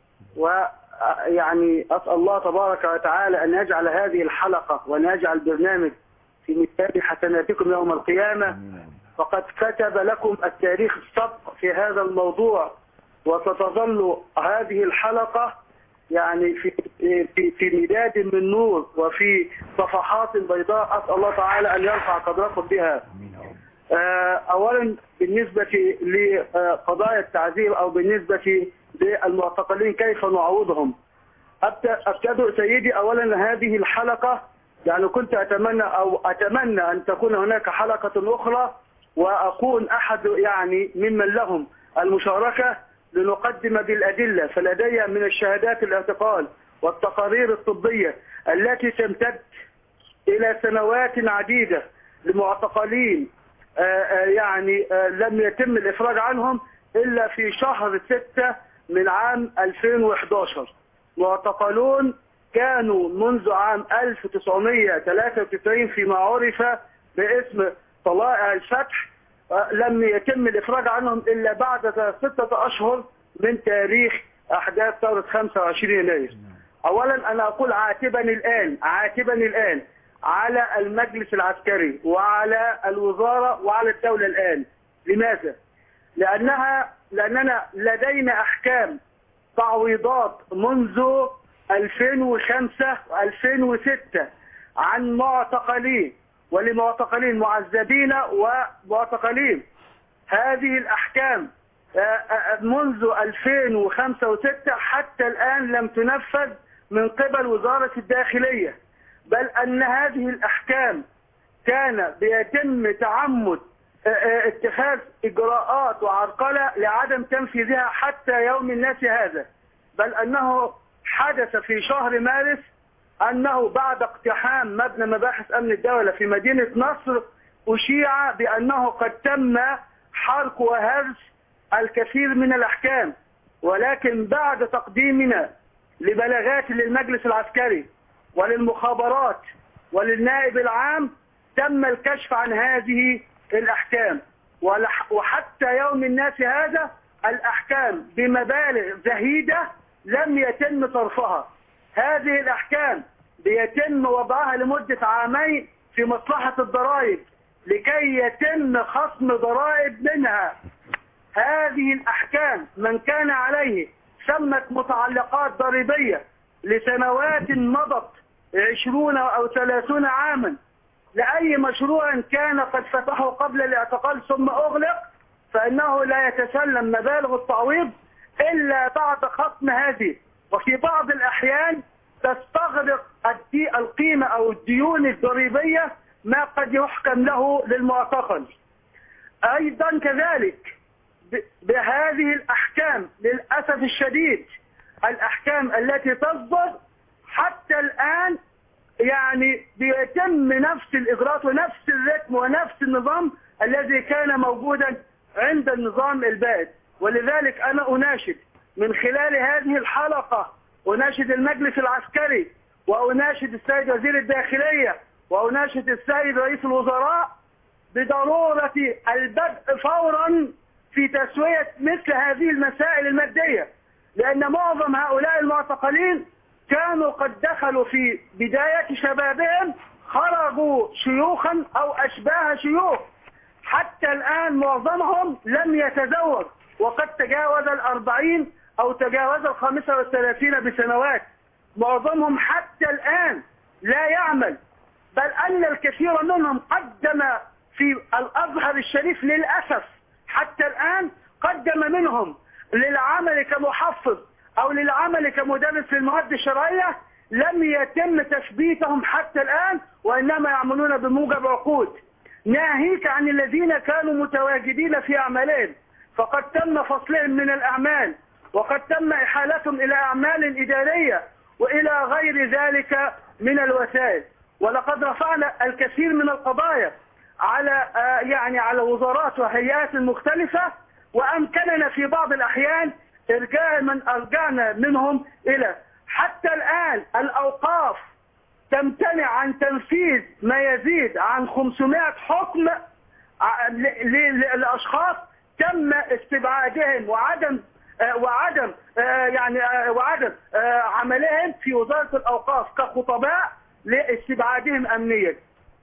ويعني أسأل الله تبارك وتعالى أن يجعل هذه الحلقة وأن يجعل البرنامج في ميزان حسناتكم يوم القيامة فقد كتب لكم التاريخ السبق في هذا الموضوع وستظل هذه الحلقة يعني في في في مداد من نور وفي صفحات بيضاء اسال الله تعالى ان يرفع قدركم بها. آه، اولا بالنسبه لقضايا التعذيب او بالنسبه للمعتقلين كيف نعوضهم؟ ابدا ابتدئ سيدي اولا هذه الحلقه يعني كنت اتمنى او اتمنى ان تكون هناك حلقه اخرى واكون احد يعني ممن لهم المشاركه لنقدم بالادله فلدي من الشهادات الاعتقال والتقارير الطبيه التي تمتد الى سنوات عديده لمعتقلين آه، آه، يعني آه، لم يتم الافراج عنهم الا في شهر 6 من عام 2011 معتقلون كانوا منذ عام 1993 فيما عرف باسم طلائع الفتح آه، لم يتم الافراج عنهم الا بعد ستة اشهر من تاريخ احداث ثورة 25 يناير اولا انا اقول عاتبا الان عاتبا الان على المجلس العسكري وعلى الوزارة وعلى الدولة الان لماذا لانها لاننا لدينا احكام تعويضات منذ 2005 و2006 عن معتقلين ولمعتقلين معذبين ومعتقلين هذه الأحكام آه، آه، منذ 2005 و6 حتى الآن لم تنفذ من قبل وزارة الداخلية بل أن هذه الأحكام كان بيتم تعمد آه، آه، اتخاذ إجراءات وعرقلة لعدم تنفيذها حتى يوم الناس هذا بل أنه حدث في شهر مارس أنه بعد اقتحام مبنى مباحث أمن الدولة في مدينة نصر أشيع بأنه قد تم حرق وهرس الكثير من الأحكام ولكن بعد تقديمنا لبلاغات للمجلس العسكري وللمخابرات وللنائب العام تم الكشف عن هذه الأحكام ولح- وحتى يوم الناس هذا الأحكام بمبالغ زهيدة لم يتم صرفها هذه الأحكام بيتم وضعها لمدة عامين في مصلحة الضرائب لكي يتم خصم ضرائب منها هذه الأحكام من كان عليه سمت متعلقات ضريبية لسنوات مضت عشرون أو ثلاثون عاما لأي مشروع كان قد فتحه قبل الاعتقال ثم أغلق فإنه لا يتسلم مبالغ التعويض إلا بعد ختم هذه وفي بعض الأحيان تستغرق الدي- القيمة أو الديون الضريبية ما قد يحكم له للمعتقل أيضا كذلك ب- بهذه الأحكام للأسف الشديد الأحكام التي تصدر حتى الآن يعني بيتم نفس الإجراءات ونفس الرتم ونفس النظام الذي كان موجودا عند النظام البائد ولذلك أنا أناشد من خلال هذه الحلقة أناشد المجلس العسكري وأناشد السيد وزير الداخلية وأناشد السيد رئيس الوزراء بضرورة البدء فورا في تسوية مثل هذه المسائل المادية لأن معظم هؤلاء المعتقلين كانوا قد دخلوا في بداية شبابهم خرجوا شيوخا أو أشباه شيوخ حتى الآن معظمهم لم يتزوج وقد تجاوز الأربعين أو تجاوز الخامسة والثلاثين بسنوات معظمهم حتى الآن لا يعمل بل أن الكثير منهم قدم في الأزهر الشريف للأسف حتى الآن قدم منهم للعمل كمحفظ أو للعمل كمدرس في المواد الشرعية لم يتم تثبيتهم حتى الآن وإنما يعملون بموجب عقود ناهيك عن الذين كانوا متواجدين في أعمالهم فقد تم فصلهم من الأعمال وقد تم إحالتهم إلى أعمال إدارية وإلى غير ذلك من الوسائل ولقد رفعنا الكثير من القضايا على آه، يعني على وزارات وهيئات مختلفة وأمكننا في بعض الأحيان إرجاع من أرجعنا منهم إلى حتى الآن الأوقاف تمتنع عن تنفيذ ما يزيد عن 500 حكم ع- ل- ل- لأشخاص تم استبعادهم وعدم آه، وعدم آه، يعني آه، وعدم آه، عملهم في وزارة الأوقاف كخطباء لاستبعادهم أمنيا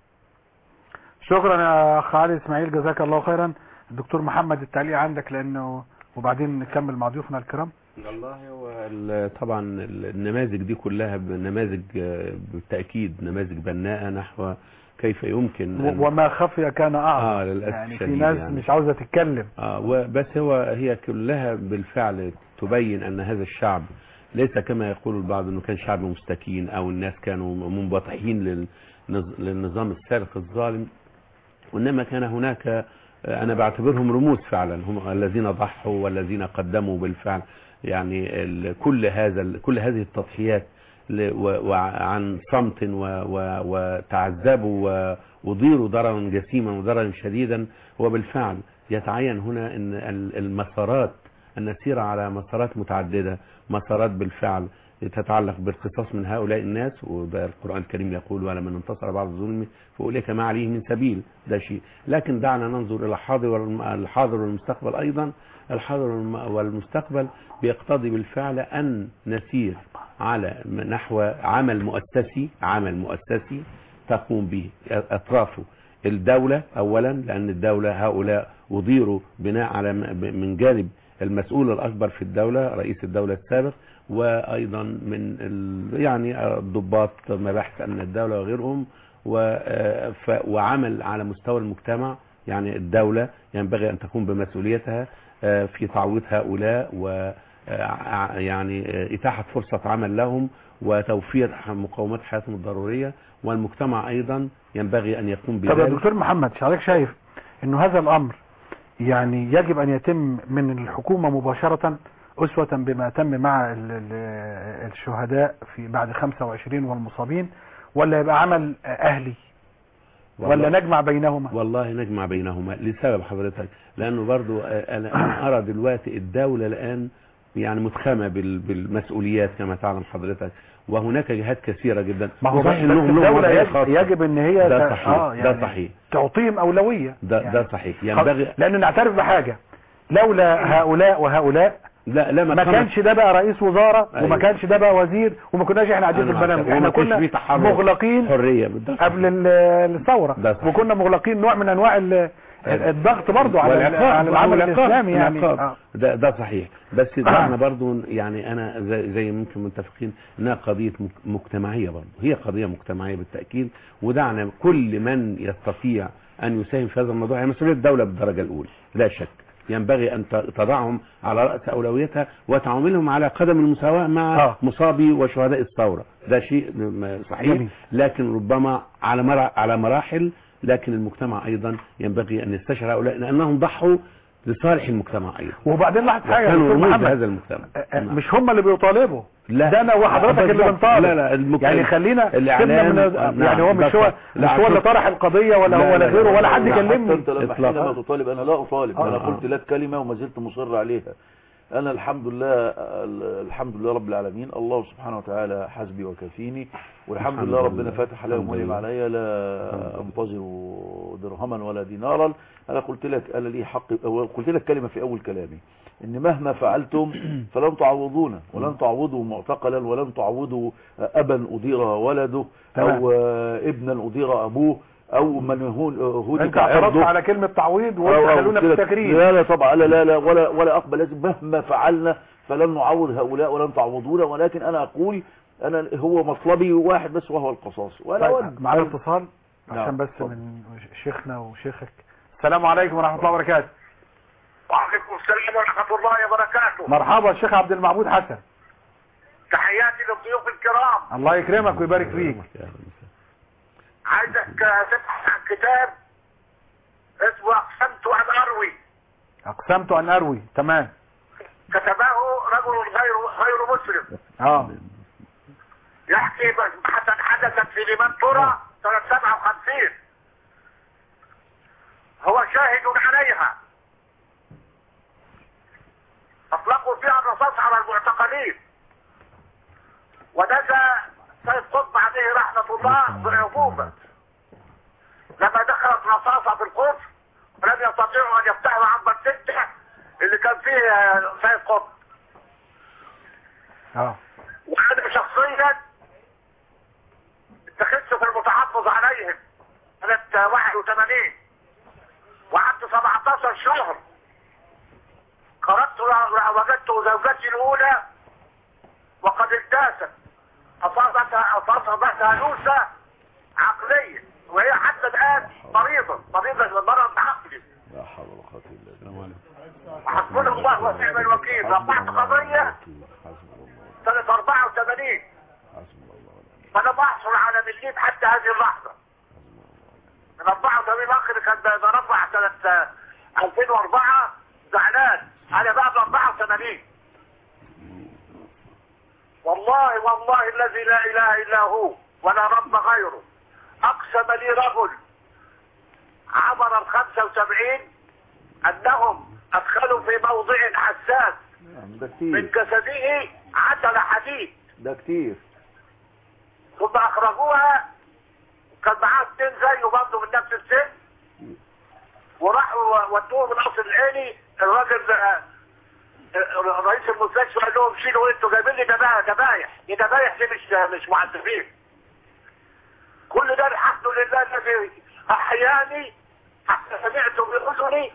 شكرا يا اخ علي اسماعيل جزاك الله خيرا الدكتور محمد التعليق عندك لانه وبعدين نكمل مع ضيوفنا الكرام والله هو ال- طبعا ال- النماذج دي كلها نماذج آه، بالتأكيد نماذج بناءة نحو كيف يمكن أن- و- وما خفي كان اعظم آه للأسف يعني في الشديد ناس يعني. مش عاوزه تتكلم آه وبس هو هي كلها بالفعل تبين أن هذا الشعب ليس كما يقول البعض أنه كان شعب مستكين أو الناس كانوا منبطحين للنظ- للنظام السابق الظالم وإنما كان هناك آه، أنا بعتبرهم رموز فعلا هم الذين ضحوا والذين قدموا بالفعل يعني ال- كل هذا ال- كل هذه التضحيات ل- و- وعن صمت و- و- وتعذبوا و- وضيروا ضررا جسيما وضررا شديدا وبالفعل يتعين هنا ان ال- المسارات ان نسير على مسارات متعدده مسارات بالفعل تتعلق بالقصاص من هؤلاء الناس وده القرآن الكريم يقول ولمن انتصر بعد الظلم فأولئك ما عليه من سبيل ده شيء لكن دعنا ننظر إلى الحاضر والم- الحاضر والمستقبل أيضا الحاضر والم- والمستقبل بيقتضي بالفعل أن نسير على نحو عمل مؤسسي عمل مؤسسي تقوم به أطرافه الدولة أولا لأن الدولة هؤلاء أضيروا بناء على م- من جانب المسؤول الأكبر في الدولة رئيس الدولة السابق وأيضا من ال- يعني الضباط مباحث أمن الدولة وغيرهم و- ف- وعمل على مستوى المجتمع يعني الدولة ينبغي أن تقوم بمسؤوليتها آه، في تعويض هؤلاء و آه، يعني آه، إتاحة فرصة عمل لهم وتوفير مقومات حياتهم الضرورية والمجتمع أيضا ينبغي أن يقوم طب يا بذلك دكتور محمد حضرتك شايف انه هذا الامر يعني يجب ان يتم من الحكومة مباشرة اسوة بما تم مع ال- ال- الشهداء في بعد 25 والمصابين ولا يبقى عمل اهلي ولا والله- نجمع بينهما والله نجمع بينهما لسبب حضرتك لانه برضو آه، انا أنا ارى دلوقتي الدولة الان يعني متخمة بال- بالمسؤوليات كما تعلم حضرتك وهناك جهات كثيرة جدا ما هو وصحيح بس إنهم لهم الدولة وضعية يجب, خاصة. يجب ان هي ده ت- صحيح آه ده يعني صحيح تعطيهم اولوية ده يعني ده صحيح ينبغي لان نعترف بحاجة لولا هؤلاء وهؤلاء لا لا ما تخمس- كانش ده بقى رئيس وزارة أيوة. وما كانش ده بقى وزير وما كناش احنا قاعدين في أنا معاك. البرنامج وما احنا كانش كنا فيه تحرر. مغلقين حرية بالضبط. قبل ال- الثورة ده صحيح. وكنا مغلقين نوع من انواع ال- الضغط برضو على ال- والعقاب على العمل والعقاب. الاسلامي يعني العقاب. آه. ده ده صحيح بس دعنا برضو يعني انا زي, زي ممكن متفقين انها قضيه مك- مجتمعيه برضو هي قضيه مجتمعيه بالتاكيد ودعنا كل من يستطيع ان يساهم في هذا الموضوع هي مسؤوليه الدوله بالدرجه الاولى لا شك ينبغي ان ت- تضعهم على راس اولويتها وتعاملهم على قدم المساواه مع آه. مصابي وشهداء الثوره ده شيء م- صحيح جميل. لكن ربما على مرا- على مراحل لكن المجتمع ايضا ينبغي ان يستشعر هؤلاء لانهم ضحوا لصالح المجتمع ايضا وبعدين لاحظ حاجة يا وكانوا دكتور رموز محمد لهذا المجتمع آه، آه، مش هم اللي بيطالبوا لا ده انا وحضرتك اللي بالضبط. بنطالب لا لا المك... يعني خلينا الإعلام- سيبنا من نعم، يعني هو مش ده هو صح. مش لا، هو اللي أعتقد- طرح القضية ولا لا، هو ولا لا، غيره لا، ولا لا، حد لا، كلمني حتى انت لما إطلاقاً. حينما تطالب انا لا اطالب آه، انا آه. قلت لك كلمه وما زلت مصر عليها انا الحمد لله الحمد لله رب العالمين الله سبحانه وتعالى حسبي وكفيني والحمد الحمد لله لله. ربنا فاتح علي الحمد ومنعم لله. علي لا انتظر درهما ولا دينارا انا قلت لك انا لي حق قلت لك كلمه في اول كلامي ان مهما فعلتم فلن تعوضونا ولن تعوضوا معتقلا ولن تعوضوا ابا اضير ولده تمام. او ابنا اضير ابوه او من هون هودك انت اعترضت عرضه على كلمة تعويض أو- وقلت أو خلونا في قلت لك التكريم لا لا طبعا لا لا لا ولا ولا اقبل لازم مهما فعلنا فلن نعوض هؤلاء ولن تعوضونا ولكن انا اقول انا هو مطلبي واحد بس وهو القصاص ولا طيب ود معنا اتصال نعم، عشان بس اتفضل. من شيخنا وشيخك السلام عليكم ورحمة الله وبركاته وعليكم السلام ورحمة الله وبركاته مرحبا الشيخ عبد المعبود حسن تحياتي للضيوف الكرام الله يكرمك ويبارك فيك عايزك تبحث عن كتاب اسمه أقسمت أن أروي اقسمت ان اروي تمام كتبه رجل غير غير مسلم اه يحكي بحثا حدثت في لمن ترى سنة 57 هو شاهد عليها أطلقوا فيها الرصاص على المعتقلين ونجا سيد قطب عليه رحمة الله بالعقوبة لما دخلت رصاصة في القدس ولم يستطيعوا أن يفتحوا عنبر ستة اللي كان فيه سيد قطب اه وأنا شخصيا اتخذت في المتحفظ عليهم سنة 81 وقعدت 17 شهر خرجت وجدت زوجتي الاولى وقد انداست اصابتها اصابتها نوسه عقليه وهي حتى الان مريضه مريضه مرض عقلي لا حول ولا قوه الا بالله حسبنا الله ونعم الوكيل رفعت قضيه سنه 84 فانا بحصل على مليم حتى هذه اللحظه من 84 الاخ اللي كان برفع سنه 2004 زعلان انا بعد 84 والله والله الذي لا اله الا هو ولا رب غيره اقسم لي رجل عبر ال 75 انهم ادخلوا في موضع حساس نعم ده من كتير جسده عتل حديد ده كتير ثم اخرجوها كان معاه اثنين زيه برضه من نفس السن وراحوا ودوهم القصر العيني الراجل ده- آه، رئيس المستشفى قال لهم شيلوا انتوا جايبين لي دبايح دبايح دي دبايح دي مش مش معذبين كل ده الحمد لله الذي احياني حتى سمعت باذني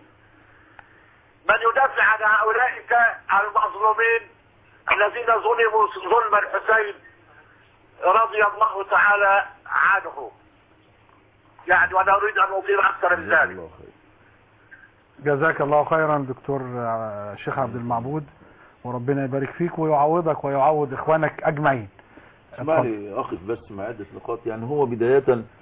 من يدافع عن هؤلاء المظلومين الذين ظلموا ظلم الحسين رضي الله تعالى عنه يعني وانا اريد ان اطيل اكثر من ذلك جزاك الله خيرا دكتور آه، شيخ عبد المعبود وربنا يبارك فيك ويعوضك ويعوض اخوانك اجمعين اسمع لي اقف بس مع عده نقاط يعني هو بدايه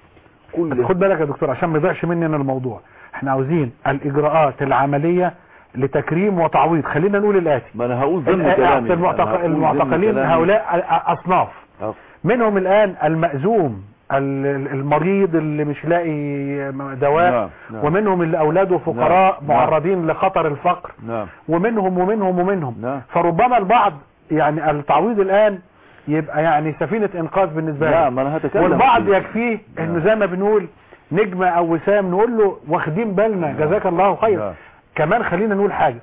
كل خد بالك يا دكتور عشان ما يضيعش مننا الموضوع احنا عاوزين الاجراءات العمليه لتكريم وتعويض خلينا نقول الاتي ما انا هقول ضمن ال- كلامي المعتق- أنا هقول ضمن المعتقلين كلامي. هؤلاء أ- اصناف أه. منهم الان المأزوم ال- ال- المريض اللي مش لاقي دواء نعم، نعم. ومنهم اللي اولاده فقراء نعم، معرضين لخطر الفقر نعم ومنهم ومنهم ومنهم نعم. فربما البعض يعني التعويض الان يبقى يعني سفينة انقاذ بالنسبة له نعم انا هتكلم والبعض فيه. يكفيه انه نعم. زي ما بنقول نجمة او وسام نقول له واخدين بالنا جزاك الله خير نعم. كمان خلينا نقول حاجة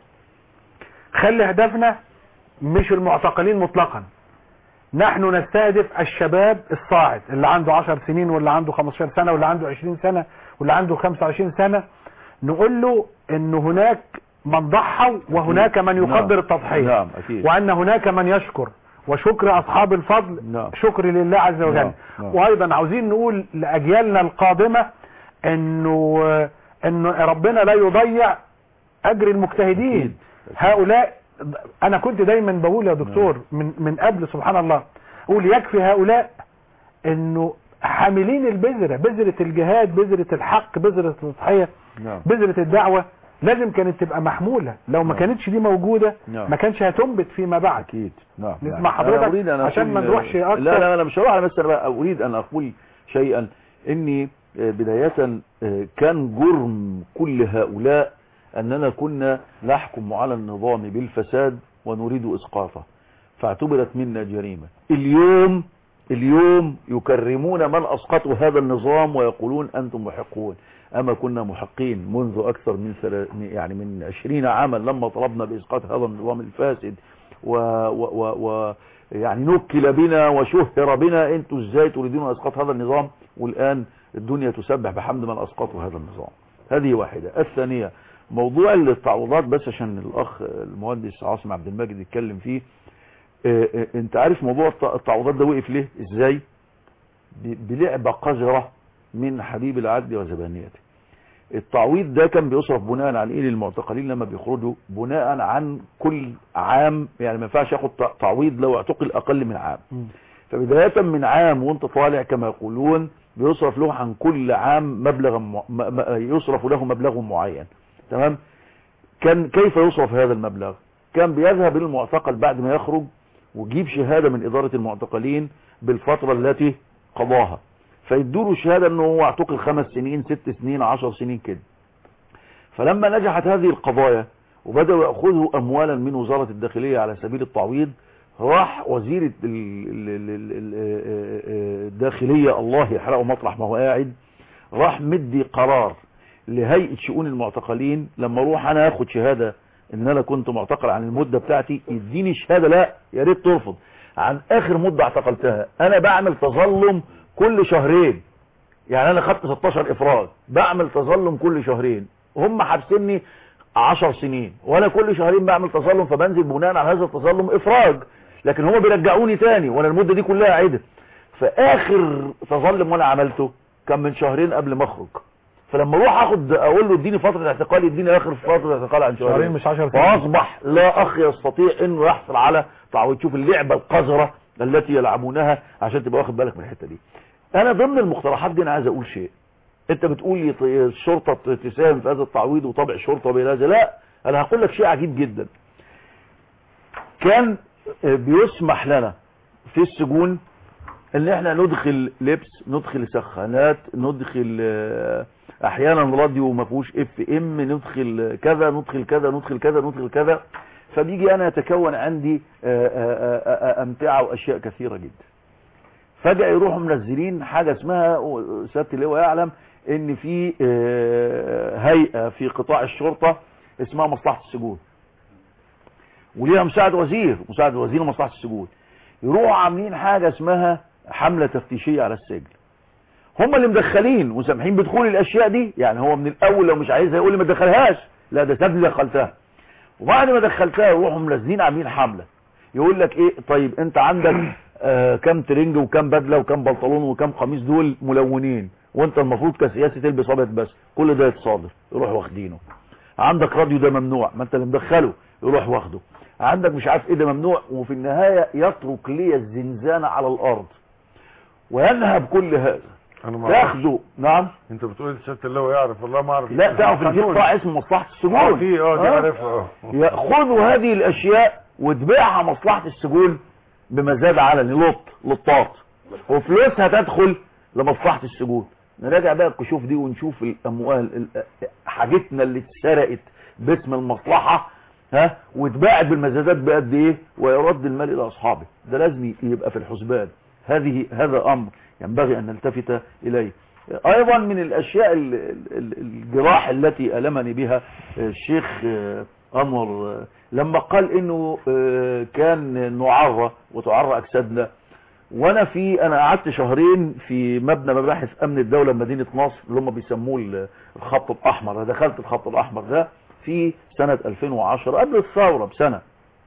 خلي هدفنا مش المعتقلين مطلقا نحن نستهدف الشباب الصاعد اللي عنده 10 سنين واللي عنده 15 سنة واللي عنده 20 سنة واللي عنده 25 سنة نقول له ان هناك من ضحوا وهناك من يقدر نعم. التضحية نعم اكيد وان هناك من يشكر وشكر اصحاب الفضل نعم. شكر لله عز وجل نعم. نعم. وايضا عاوزين نقول لاجيالنا القادمة انه انه ربنا لا يضيع اجر المجتهدين هؤلاء انا كنت دايما بقول يا دكتور من من قبل سبحان الله اقول يكفي هؤلاء انه حاملين البذرة بذرة الجهاد بذرة الحق بذرة التضحية نعم بذرة الدعوة لازم كانت تبقى محمولة لو ما نعم. كانتش دي موجودة نعم. ما كانش هتنبت فيما بعد اكيد نعم نسمع نعم. حضرتك أنا أريد أن عشان أقول- ما نروحش أكتر. لا لا انا مش هروح انا بس أنا بقى اريد ان اقول شيئا اني آه، بداية آه، كان جرم كل هؤلاء اننا كنا نحكم على النظام بالفساد ونريد اسقاطه فاعتبرت منا جريمة اليوم اليوم يكرمون من اسقطوا هذا النظام ويقولون انتم محقون اما كنا محقين منذ اكثر من ثلا- يعني من عشرين عاما لما طلبنا باسقاط هذا النظام الفاسد و, و, و, و يعني نكل بنا وشهر بنا انتوا ازاي تريدون اسقاط هذا النظام والان الدنيا تسبح بحمد من اسقطوا هذا النظام هذه واحدة الثانية موضوع التعويضات بس عشان الاخ المهندس عاصم عبد المجيد يتكلم فيه اه اه انت عارف موضوع الت- التعويضات ده وقف ليه ازاي ب- بلعبة قذرة من حبيب العدل وزبانيته التعويض ده كان بيصرف بناء على ايه للمعتقلين لما بيخرجوا بناء عن كل عام يعني ما ينفعش ياخد تع- تعويض لو اعتقل اقل من عام فبداية من عام وانت طالع كما يقولون بيصرف له عن كل عام مبلغ م... م... م- يصرف له مبلغ معين تمام كان كيف يصرف هذا المبلغ كان بيذهب للمعتقل بعد ما يخرج ويجيب شهادة من إدارة المعتقلين بالفترة التي قضاها فيدوله شهادة انه هو اعتقل خمس سنين ست سنين عشر سنين كده فلما نجحت هذه القضايا وبدأوا يأخذوا أموالا من وزارة الداخلية على سبيل التعويض راح وزير ال- ال- ال- ال- ال- الداخلية الله يحرقه مطرح ما هو قاعد راح مدي قرار لهيئة شؤون المعتقلين لما اروح انا اخد شهادة ان انا كنت معتقل عن المدة بتاعتي يديني شهادة لا يا ريت ترفض عن اخر مدة اعتقلتها انا بعمل تظلم كل شهرين يعني انا خدت 16 افراد بعمل تظلم كل شهرين هم حابسيني عشر سنين وانا كل شهرين بعمل تظلم فبنزل بناء على هذا التظلم افراج لكن هم بيرجعوني تاني وانا المدة دي كلها عدت فاخر تظلم وانا عملته كان من شهرين قبل ما اخرج فلما اروح اخد اقول له اديني فتره اعتقال يديني اخر فتره اعتقال عن شهرين شهرين مش 10 سنين فاصبح لا اخ يستطيع انه يحصل على تعويض شوف اللعبه القذره التي يلعبونها عشان تبقى واخد بالك من الحته دي انا ضمن المقترحات دي انا عايز اقول شيء انت بتقول لي ط- الشرطه تساهم في هذا التعويض وطبع الشرطه بهذا لا انا هقول لك شيء عجيب جدا كان آه، بيسمح لنا في السجون ان احنا ندخل لبس ندخل سخانات ندخل آه، احيانا راديو ما فيهوش اف ام ندخل كذا ندخل كذا ندخل كذا ندخل كذا فبيجي انا يتكون عندي آه، آه، آه، آه، امتعه واشياء كثيره جدا فجاه يروحوا منزلين حاجه اسمها سياده اللواء يعلم ان في آه، هيئه في قطاع الشرطه اسمها مصلحه السجون وليها مساعد وزير مساعد وزير مصلحه السجون يروحوا عاملين حاجه اسمها حمله تفتيشيه على السجن هم اللي مدخلين وسامحين بدخول الاشياء دي يعني هو من الاول لو مش عايزها يقول لي ما تدخلهاش لا ده سابني دخلتها وبعد ما دخلتها يروحوا منزلين عاملين حمله يقول لك ايه طيب انت عندك آه كم ترنج وكم بدله وكم بنطلون وكم قميص دول ملونين وانت المفروض كسياسي تلبس ابيض بس كل ده يتصادر يروح واخدينه عندك راديو ده ممنوع ما انت اللي مدخله يروح واخده عندك مش عارف ايه ده ممنوع وفي النهايه يترك لي الزنزانه على الارض وينهب كل هذا انا ما تاخده نعم انت بتقول سياده اللواء يعرف والله ما اعرف لا تعرف ان في قطاع اسمه مصلحه السجون اه في اه دي آه. عارفها اه ياخذوا هذه الاشياء وتبيعها مصلحه السجون بمزاد علني لط لطاط وفلوسها تدخل لمصلحه السجون نراجع بقى الكشوف دي ونشوف الاموال ال- حاجتنا اللي اتسرقت باسم المصلحه ها واتباعت بالمزادات بقد ايه ويرد المال الى اصحابه ده لازم يبقى في الحسبان هذه هذا امر ينبغي ان نلتفت اليه ايضا من الاشياء ال- ال- ال- الجراح التي المني بها الشيخ آه، انور آه، لما قال انه آه، كان نعرى وتعرى اجسادنا وانا في انا قعدت شهرين في مبنى مباحث امن الدوله بمدينه نصر اللي هم بيسموه ال- الخط الاحمر أنا دخلت الخط الاحمر ده في سنه 2010 قبل الثوره بسنه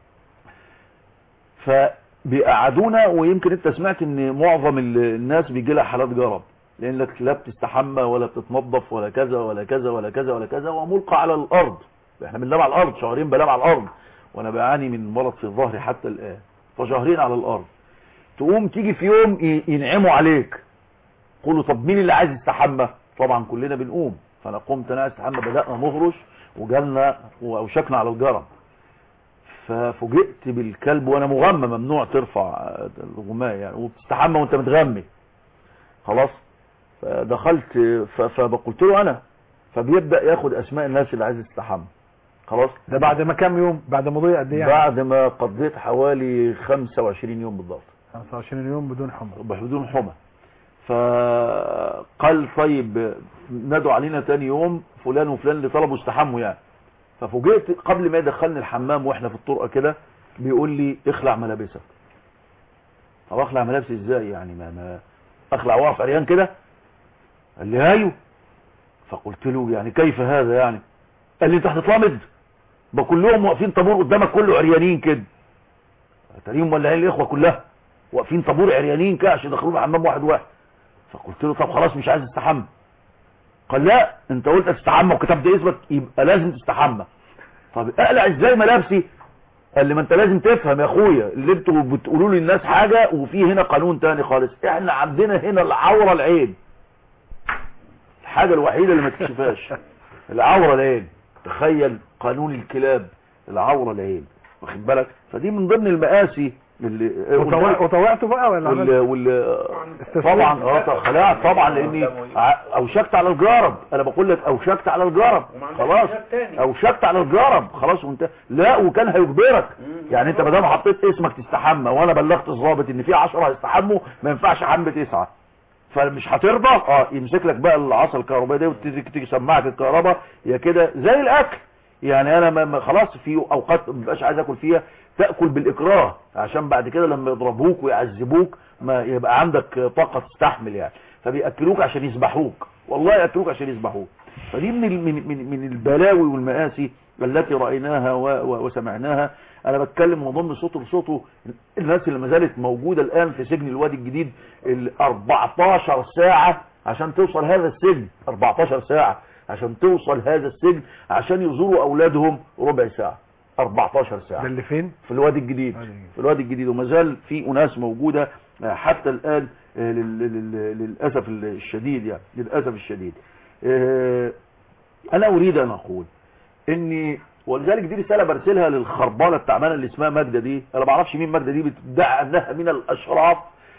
فبيقعدونا ويمكن انت سمعت ان معظم ال- الناس بيجي لها حالات جرب لانك لا بتستحمى ولا بتتنظف ولا كذا ولا كذا ولا كذا ولا كذا وملقى على الارض احنا بننام على الارض شهرين بنام على الارض وانا بعاني من مرض في الظهر حتى الان فشهرين على الارض تقوم تيجي في يوم ي- ينعموا عليك قولوا طب مين اللي عايز يستحمى طبعا كلنا بنقوم فانا قمت انا عايز استحمى بدانا نهرش وجالنا واوشكنا على الجرم ففوجئت بالكلب وانا مغمى ممنوع ترفع الغماء يعني وبتستحمى وانت متغمي خلاص فدخلت ف- فقلت له انا فبيبدا ياخد اسماء الناس اللي عايز تستحمى خلاص ده بعد ما كام يوم بعد مضي قد ايه يعني بعد ما قضيت حوالي 25 يوم بالضبط 25 يوم بدون حمى بدون حمى فقال طيب نادوا علينا تاني يوم فلان وفلان اللي طلبوا استحموا يعني ففوجئت قبل ما يدخلني الحمام واحنا في الطرقه كده بيقول لي اخلع ملابسك طب اخلع ملابسي ازاي يعني ما, ما اخلع واقف عريان كده قال لي ايوه فقلت له يعني كيف هذا يعني قال لي انت هتتلمض بقى كلهم واقفين طابور قدامك كله عريانين كده تقريبا مولعين الاخوه كلها واقفين طابور عريانين كده عشان يدخلوا حمام واحد واحد فقلت له طب خلاص مش عايز استحمى قال لا انت قلت تستحمى وكتبت اسمك يبقى لازم تستحمى طب اقلع ازاي ملابسي قال لي ما انت لازم تفهم يا اخويا اللي انتوا بتقولوا لي الناس حاجه وفي هنا قانون تاني خالص احنا عندنا هنا العوره العين الحاجه الوحيده اللي ما تكشفهاش العوره العين تخيل قانون الكلاب العوره العين واخد بالك فدي من ضمن المآسي اللي وطوع- وطوعته بقى ولا وال عملت؟ وال طبعا اه خلاص طبعا لاني ع- اوشكت على الجرب انا بقول لك اوشكت على الجرب خلاص اوشكت على الجرب خلاص وانت لا وكان هيجبرك يعني انت ما دام حطيت اسمك تستحمى وانا بلغت الضابط ان في 10 هيستحموا ما ينفعش حمل تسعه فمش هترضى اه يمسك لك بقى العصا الكهربائيه دي وتيجي تيجي سماعه الكهرباء يا كده زي الاكل يعني انا ما ما- خلاص في اوقات ما بقاش عايز اكل فيها تاكل بالاكراه عشان بعد كده لما يضربوك ويعذبوك ما يبقى عندك طاقه تستحمل يعني فبياكلوك عشان يذبحوك والله ياكلوك عشان يذبحوك فدي من ال- من من, من البلاوي والمآسي التي رأيناها و- و- وسمعناها انا بتكلم وضم صوته بصوته الناس اللي ما زالت موجودة الان في سجن الوادي الجديد ال 14 ساعة عشان توصل هذا السجن 14 ساعة عشان توصل هذا السجن عشان يزوروا اولادهم ربع ساعة 14 ساعة ده اللي فين في الوادي الجديد في الوادي الجديد وما زال في اناس موجودة آه، حتى الان آه، لل- لل- للاسف الشديد يعني للاسف الشديد آه، انا اريد ان اقول اني ولذلك دي رساله برسلها للخربانه التعبانه اللي اسمها ماجده دي انا ما اعرفش مين ماجده دي بتدعي انها من الاشراف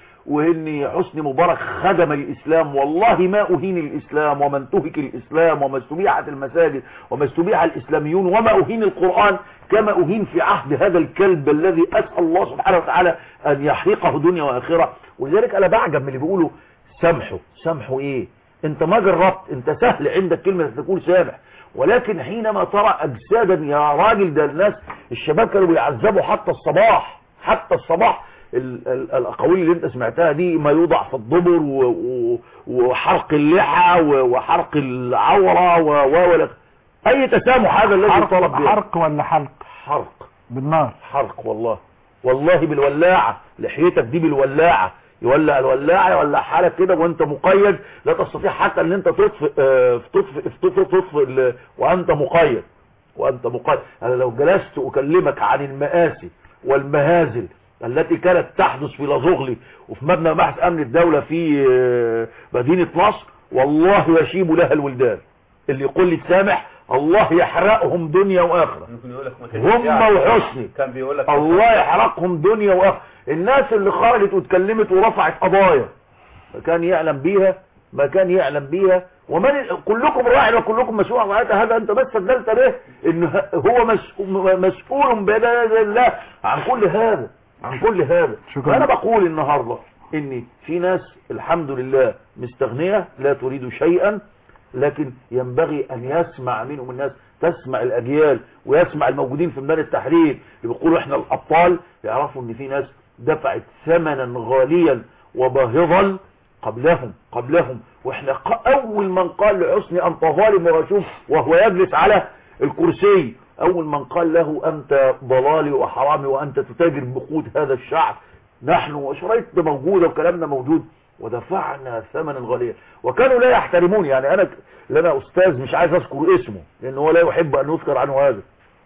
وان حسني مبارك خدم الاسلام والله ما اهين الاسلام وما انتهك الاسلام وما استبيحت المساجد وما استبيح الاسلاميون وما اهين القران كما اهين في عهد هذا الكلب الذي اسال الله سبحانه وتعالى ان يحرقه دنيا واخره ولذلك انا بعجب من اللي بيقولوا سامحوا سامحوا ايه انت ما جربت انت سهل عندك كلمه تقول سامح ولكن حينما ترى اجسادا يا راجل ده الناس الشباب كانوا بيعذبوا حتى الصباح حتى الصباح ال- ال- الاقاويل اللي انت سمعتها دي ما يوضع في الدبر و- و- وحرق اللحى و- وحرق العوره و و ولا اي تسامح هذا الذي حرق طلب به حرق ولا حلق حرق بالنار حرق والله والله بالولاعة لحيتك دي بالولاعة يولع الولاعة يولع حالك كده وانت مقيد لا تستطيع حتى ان انت تطفئ آه، تطفئ تطفئ, تطفئ ال- وانت مقيد وانت مقيد انا لو جلست اكلمك عن المآسي والمهازل التي كانت تحدث في لازغلي وفي مبنى بحث امن الدولة في آه، مدينة نصر والله يشيب لها الولدان اللي يقول لي تسامح الله يحرقهم دنيا واخره ممكن يقول لك ما كانش هم يعني. وحسني كان بيقول لك الله يحرقهم دنيا واخره الناس اللي خرجت واتكلمت ورفعت قضايا ما كان يعلم بيها ما كان يعلم بيها ومن كلكم راع وكلكم مسؤول عن رعايته هذا انت بس دلت به ان ه- هو مسؤول مسؤول بين يدي الله عن كل هذا عن كل هذا شكراً. انا بقول النهارده ان في ناس الحمد لله مستغنيه لا تريد شيئا لكن ينبغي ان يسمع منهم الناس تسمع الاجيال ويسمع الموجودين في ميدان التحرير اللي بيقولوا احنا الابطال يعرفوا ان في ناس دفعت ثمنا غاليا وباهظا قبلهم قبلهم واحنا ق- اول من قال لحسني انت ظالم ورشوم وهو يجلس على الكرسي اول من قال له انت ضلالي وحرامي وانت تتاجر بقود هذا الشعب نحن وشرايطنا موجودة وكلامنا موجود ودفعنا ثمنا غاليا وكانوا لا يحترمون يعني انا ك- لنا استاذ مش عايز اذكر اسمه لان هو لا يحب ان يذكر عنه هذا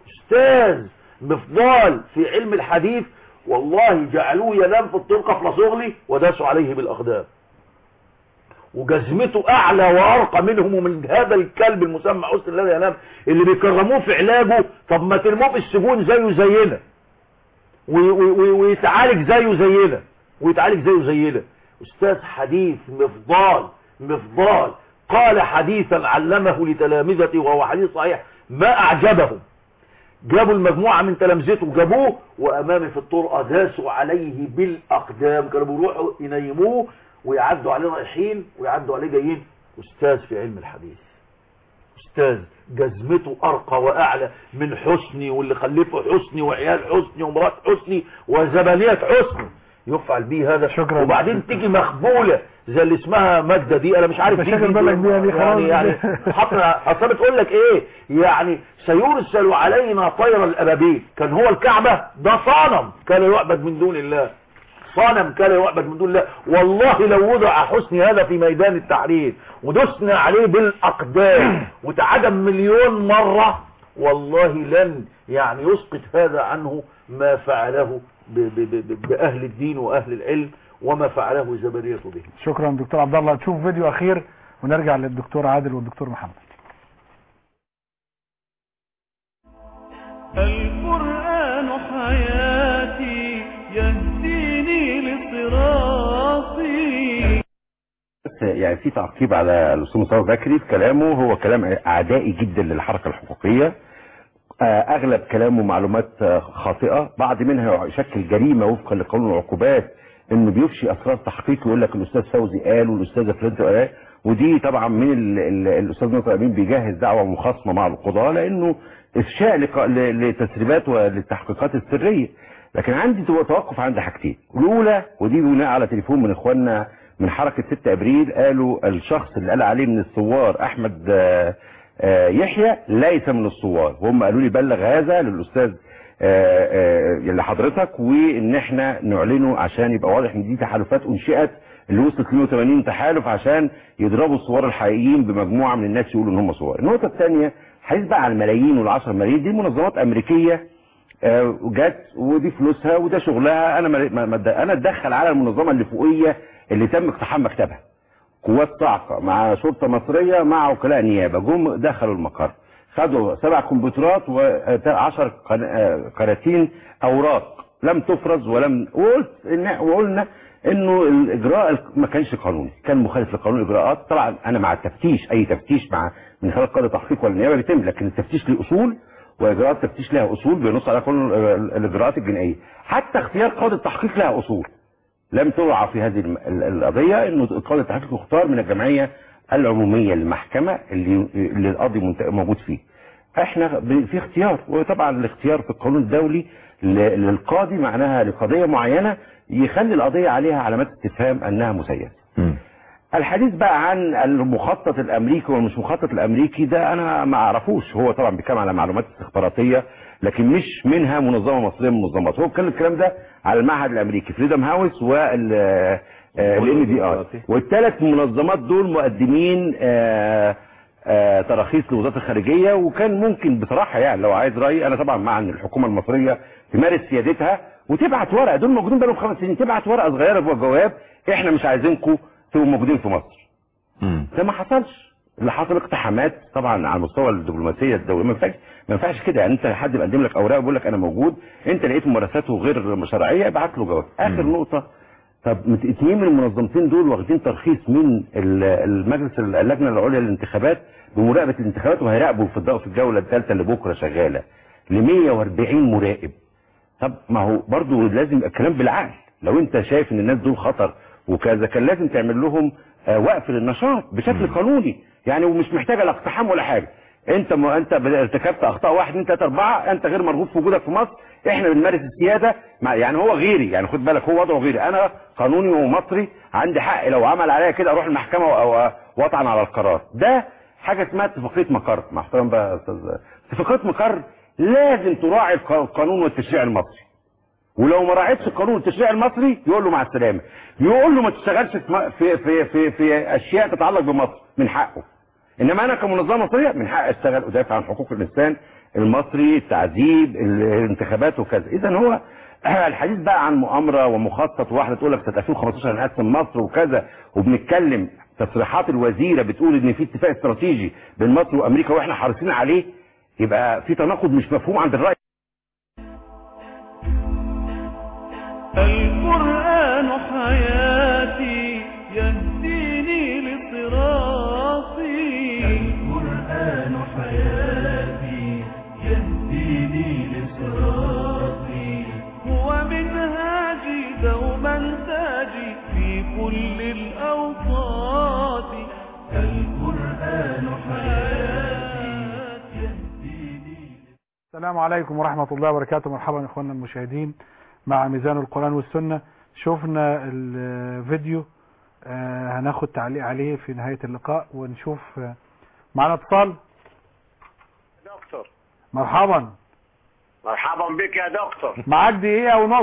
استاذ مفضال في علم الحديث والله جعلوه ينام في الطرقة في لصغلي وداسوا عليه بالاقدام وجزمته اعلى وارقى منهم ومن هذا الكلب المسمى حسن الذي ينام اللي بيكرموه في علاجه طب ما ترموه في السجون زيه زينا وي- وي- وي- ويتعالج زيه زينا ويتعالج زيه زينا استاذ حديث مفضال مفضال قال حديثا علمه لتلامذته وهو حديث صحيح ما اعجبهم جابوا المجموعة من تلامذته جابوه وامامي في الطرقة داسوا عليه بالاقدام كانوا بيروحوا ينيموه ويعدوا عليه رايحين ويعدوا عليه جايين استاذ في علم الحديث استاذ جزمته ارقى واعلى من حسني واللي خلفه حسني وعيال حسني ومرات حسني وزبانية حسني يفعل بيه هذا شكرا. وبعدين تيجي مخبولة زي اللي اسمها ماجدة دي انا مش عارف أنت دي شاغل بالك بيها دي خلاص. يعني يعني حطنا اصلا بتقول لك ايه يعني سيرسل علينا طير الابابيل كان هو الكعبة ده صنم كان يعبد من دون الله صنم كان يعبد من دون الله والله لو وضع حسني هذا في ميدان التحرير ودسنا عليه بالاقدام وتعدم مليون مرة والله لن يعني يسقط هذا عنه ما فعله ب ب ب بأهل الدين وأهل العلم وما فعله زبرية به شكرا دكتور عبد الله تشوف فيديو اخير ونرجع للدكتور عادل والدكتور محمد القرآن حياتي يهديني لصراطي بس يعني في تعقيب على الاستاذ مصطفى بكري في كلامه هو كلام اعدائي جدا للحركه الحقوقيه آه، اغلب كلامه معلومات آه، خاطئه بعض منها يشكل جريمه وفقا لقانون العقوبات انه بيفشي اسرار تحقيق يقول لك الاستاذ فوزي قال والاستاذه فلانت قال ودي طبعا من ال ال الاستاذ ناصر امين بيجهز دعوه مخاصمه مع القضاه لانه افشاء لق- ل- لتسريبات وللتحقيقات السريه لكن عندي تو- توقف عند حاجتين الاولى ودي بناء على تليفون من اخواننا من حركة 6 ابريل قالوا الشخص اللي قال عليه من الثوار احمد آه، آه، يحيى ليس من الثوار هم قالوا لي بلغ هذا للاستاذ آه، آه، لحضرتك وان احنا نعلنه عشان يبقى واضح ان دي تحالفات انشئت اللي وصلت 180 تحالف عشان يضربوا الثوار الحقيقيين بمجموعه من الناس يقولوا ان هم ثوار. النقطه الثانيه حديث بقى على الملايين وال10 ملايين دي منظمات امريكيه آه، جت ودي فلوسها وده شغلها انا ما ما- ما- انا اتدخل على المنظمه اللي فوقيه اللي تم اقتحام مكتبها. قوات صاعقه مع شرطه مصريه مع وكلاء نيابه جم دخلوا المقر خدوا سبع كمبيوترات و10 كراتين اوراق لم تفرز ولم وقلت إن وقلنا انه الاجراء ما كانش قانوني كان مخالف لقانون الاجراءات طبعا انا مع التفتيش اي تفتيش مع من خلال قاضي تحقيق ولا النيابه بيتم لكن التفتيش له اصول واجراءات التفتيش لها اصول بينص على قانون الاجراءات الجنائيه حتى اختيار قاضي التحقيق لها اصول لم ترعى في هذه الم- ال- القضية انه قاضي التحقيق يختار من الجمعية العمومية للمحكمة اللي, اللي القاضي منت- موجود فيه احنا ب- في اختيار وطبعا الاختيار في القانون الدولي ل- للقاضي معناها لقضية معينة يخلي القضية عليها علامات استفهام انها مسيسة الحديث بقى عن المخطط الامريكي والمش مخطط الامريكي ده انا ما اعرفوش هو طبعا بيتكلم على معلومات استخباراتيه لكن مش منها منظمه مصريه من المنظمات هو اتكلم الكلام ده على المعهد الامريكي فريدم هاوس وال الان دي ار والثلاث منظمات دول مقدمين آه، آه، تراخيص لوزاره الخارجيه وكان ممكن بصراحه يعني لو عايز رايي انا طبعا مع ان الحكومه المصريه تمارس سيادتها وتبعت ورقه دول موجودين بقالهم خمس سنين تبعت ورقه صغيره جوه الجواب احنا مش عايزينكم تبقوا موجودين في مصر ده ما حصلش اللي حصل اقتحامات طبعا على مستوى الدبلوماسيه الدوليه ما ينفعش ما ينفعش كده يعني انت حد مقدم لك اوراق ويقول لك انا موجود انت لقيت ممارساته غير شرعيه ابعت له جواب اخر نقطه طب مت- اتنين من المنظمتين دول واخدين ترخيص من ال- المجلس اللجنه العليا للانتخابات بمراقبه الانتخابات وهيراقبوا في الدو- في الجوله الثالثه اللي بكره شغاله ل 140 مراقب طب ما هو برضو لازم يبقى الكلام بالعقل لو انت شايف ان الناس دول خطر وكذا كان لازم تعمل لهم آه، وقف للنشاط بشكل قانوني يعني ومش محتاجه لا اقتحام ولا حاجه انت ما انت ارتكبت اخطاء واحد اثنين ثلاثه اربعه انت غير مرغوب في وجودك في مصر احنا بنمارس السياده مع يعني هو غيري يعني خد بالك هو وضعه غيري انا قانوني ومصري عندي حق لو عمل عليا كده اروح المحكمه و- واطعن على القرار ده حاجه اسمها اتفاقيه مقر مع احترام بقى يا استاذ اتفاقيه مقر لازم تراعي الق- القانون والتشريع المصري ولو ما راعيتش القانون والتشريع المصري يقول له مع السلامه يقول له ما تشتغلش في م- في في في, في اشياء تتعلق بمصر من حقه انما انا كمنظمه مصريه من حقي اشتغل ادافع عن حقوق الانسان المصري التعذيب الانتخابات وكذا اذا هو الحديث بقى عن مؤامره ومخطط واحده تقول لك سنه 2015 هنقسم مصر وكذا وبنتكلم تصريحات الوزيره بتقول ان في اتفاق استراتيجي بين مصر وامريكا واحنا حريصين عليه يبقى في تناقض مش مفهوم عند الراي القرآن حياتي يهديني لصراطي القرآن حياتي يهديني لصراطي هو منهاجي دوما تاجي في كل الأوقات القرآن حياتي السلام عليكم ورحمة الله وبركاته مرحبا اخواننا المشاهدين مع ميزان القرآن والسنة شفنا الفيديو آه، هناخد تعليق عليه في نهاية اللقاء ونشوف آه، معنا اتصال دكتور مرحبا مرحبا بك يا دكتور معاك دقيقة ونص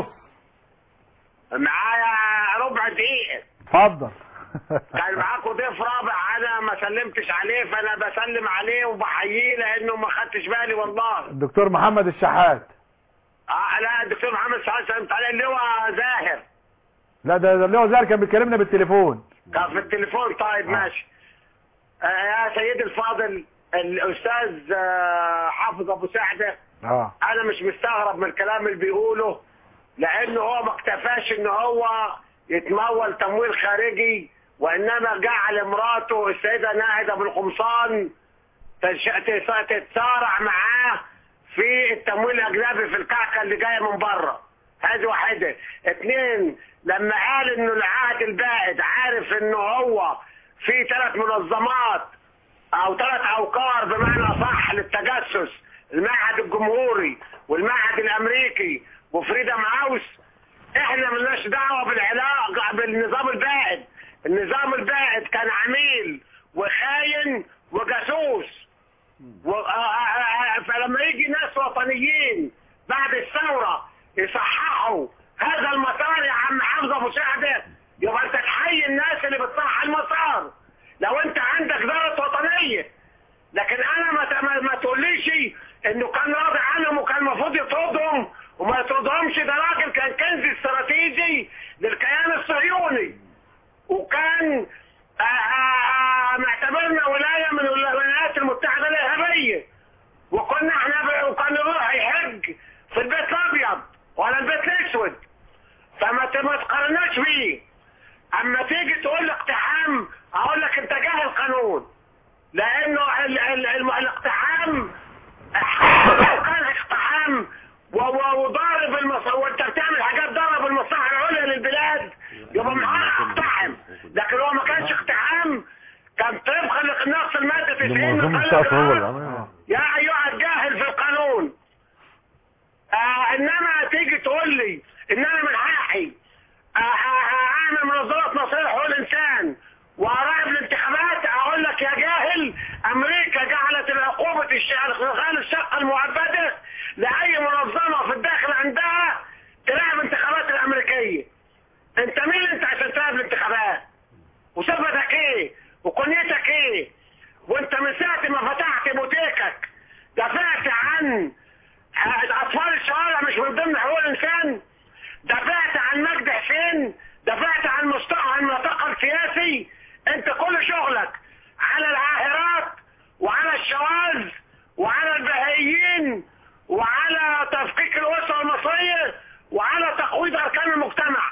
معايا ربع دقيقة اتفضل كان معاكم ضيف رابع انا ما سلمتش عليه فانا بسلم عليه وبحييه لانه ما خدتش بالي والله الدكتور محمد الشحات اه لا الدكتور محمد سعد سلمت عليه اللي هو زاهر لا ده ده اللي هو زاهر كان بيكلمنا بالتليفون كان في التليفون طيب ماشي آه يا سيدي الفاضل الاستاذ آه حافظ ابو سعده اه انا مش مستغرب من الكلام اللي بيقوله لانه هو ما اكتفاش ان هو يتمول تمويل خارجي وانما جعل مراته السيده ناهد ابو القمصان تش- تس- تتصارع معاه في التمويل الاجنبي في الكعكه اللي جايه من بره هذه واحده اثنين لما قال انه العهد البائد عارف انه هو في ثلاث منظمات او ثلاث اوقار بمعنى صح للتجسس المعهد الجمهوري والمعهد الامريكي وفريدم هاوس احنا ملناش دعوه بالعلاقه بالنظام البائد النظام البائد كان عميل وخاين وجاسوس و... آ- آ- آ- فلما يجي ناس وطنيين بعد الثورة يصححوا هذا المسار يا عم حمزة ابو سعدة يبقى انت تحيي الناس اللي بتصحح المسار لو انت عندك ذرة وطنية لكن انا ما ت- ما, ما تقوليش انه كان راضي عنهم وكان المفروض يطردهم وما يطردهمش ده راجل كان كنز استراتيجي للكيان الصهيوني وكان آه، آه، آه، معتبرنا ولاية من الولايات المتحدة الإرهابية وكنا احنا ب... وكان يروح يحج في البيت الأبيض ولا البيت الأسود فما ت- ما تقارناش بيه أما تيجي تقول لي اقتحام أقول لك أنت جاهل قانون لأنه ال... ال... ال... الاقتحام لو كان اقتحام و- و- وضارب المص... وانت بتعمل حاجات ضرب المصلحة العليا للبلاد يبقى معاه اقتحم لكن هو ما كانش اقتحام كان طبقا لنص المادة 90 المنظومة من بتاعته هو قانون اللي عملها يا ايها الجاهل في القانون آه انما تيجي تقول لي ان انا من حقي آه، آه، آه، اعمل منظمه مصالح حقوق الانسان واراقب الانتخابات اقول لك يا جاهل امريكا جعلت العقوبه الشغال الشقه المؤبده لاي منظمه في الداخل عندها تراقب الانتخابات الامريكيه انت مين انت عشان تراقب الانتخابات وصفتك ايه وكنيتك ايه وانت من ساعه ما فتحت بوتيكك دافعت عن اطفال الشوارع مش من ضمن حقوق الانسان دافعت عن مجد حسين دافعت عن مستوى عن المعتقل السياسي انت كل شغلك على العاهرات وعلى الشواذ وعلى البهائيين وعلى تفكيك الاسره المصريه وعلى تقويض اركان المجتمع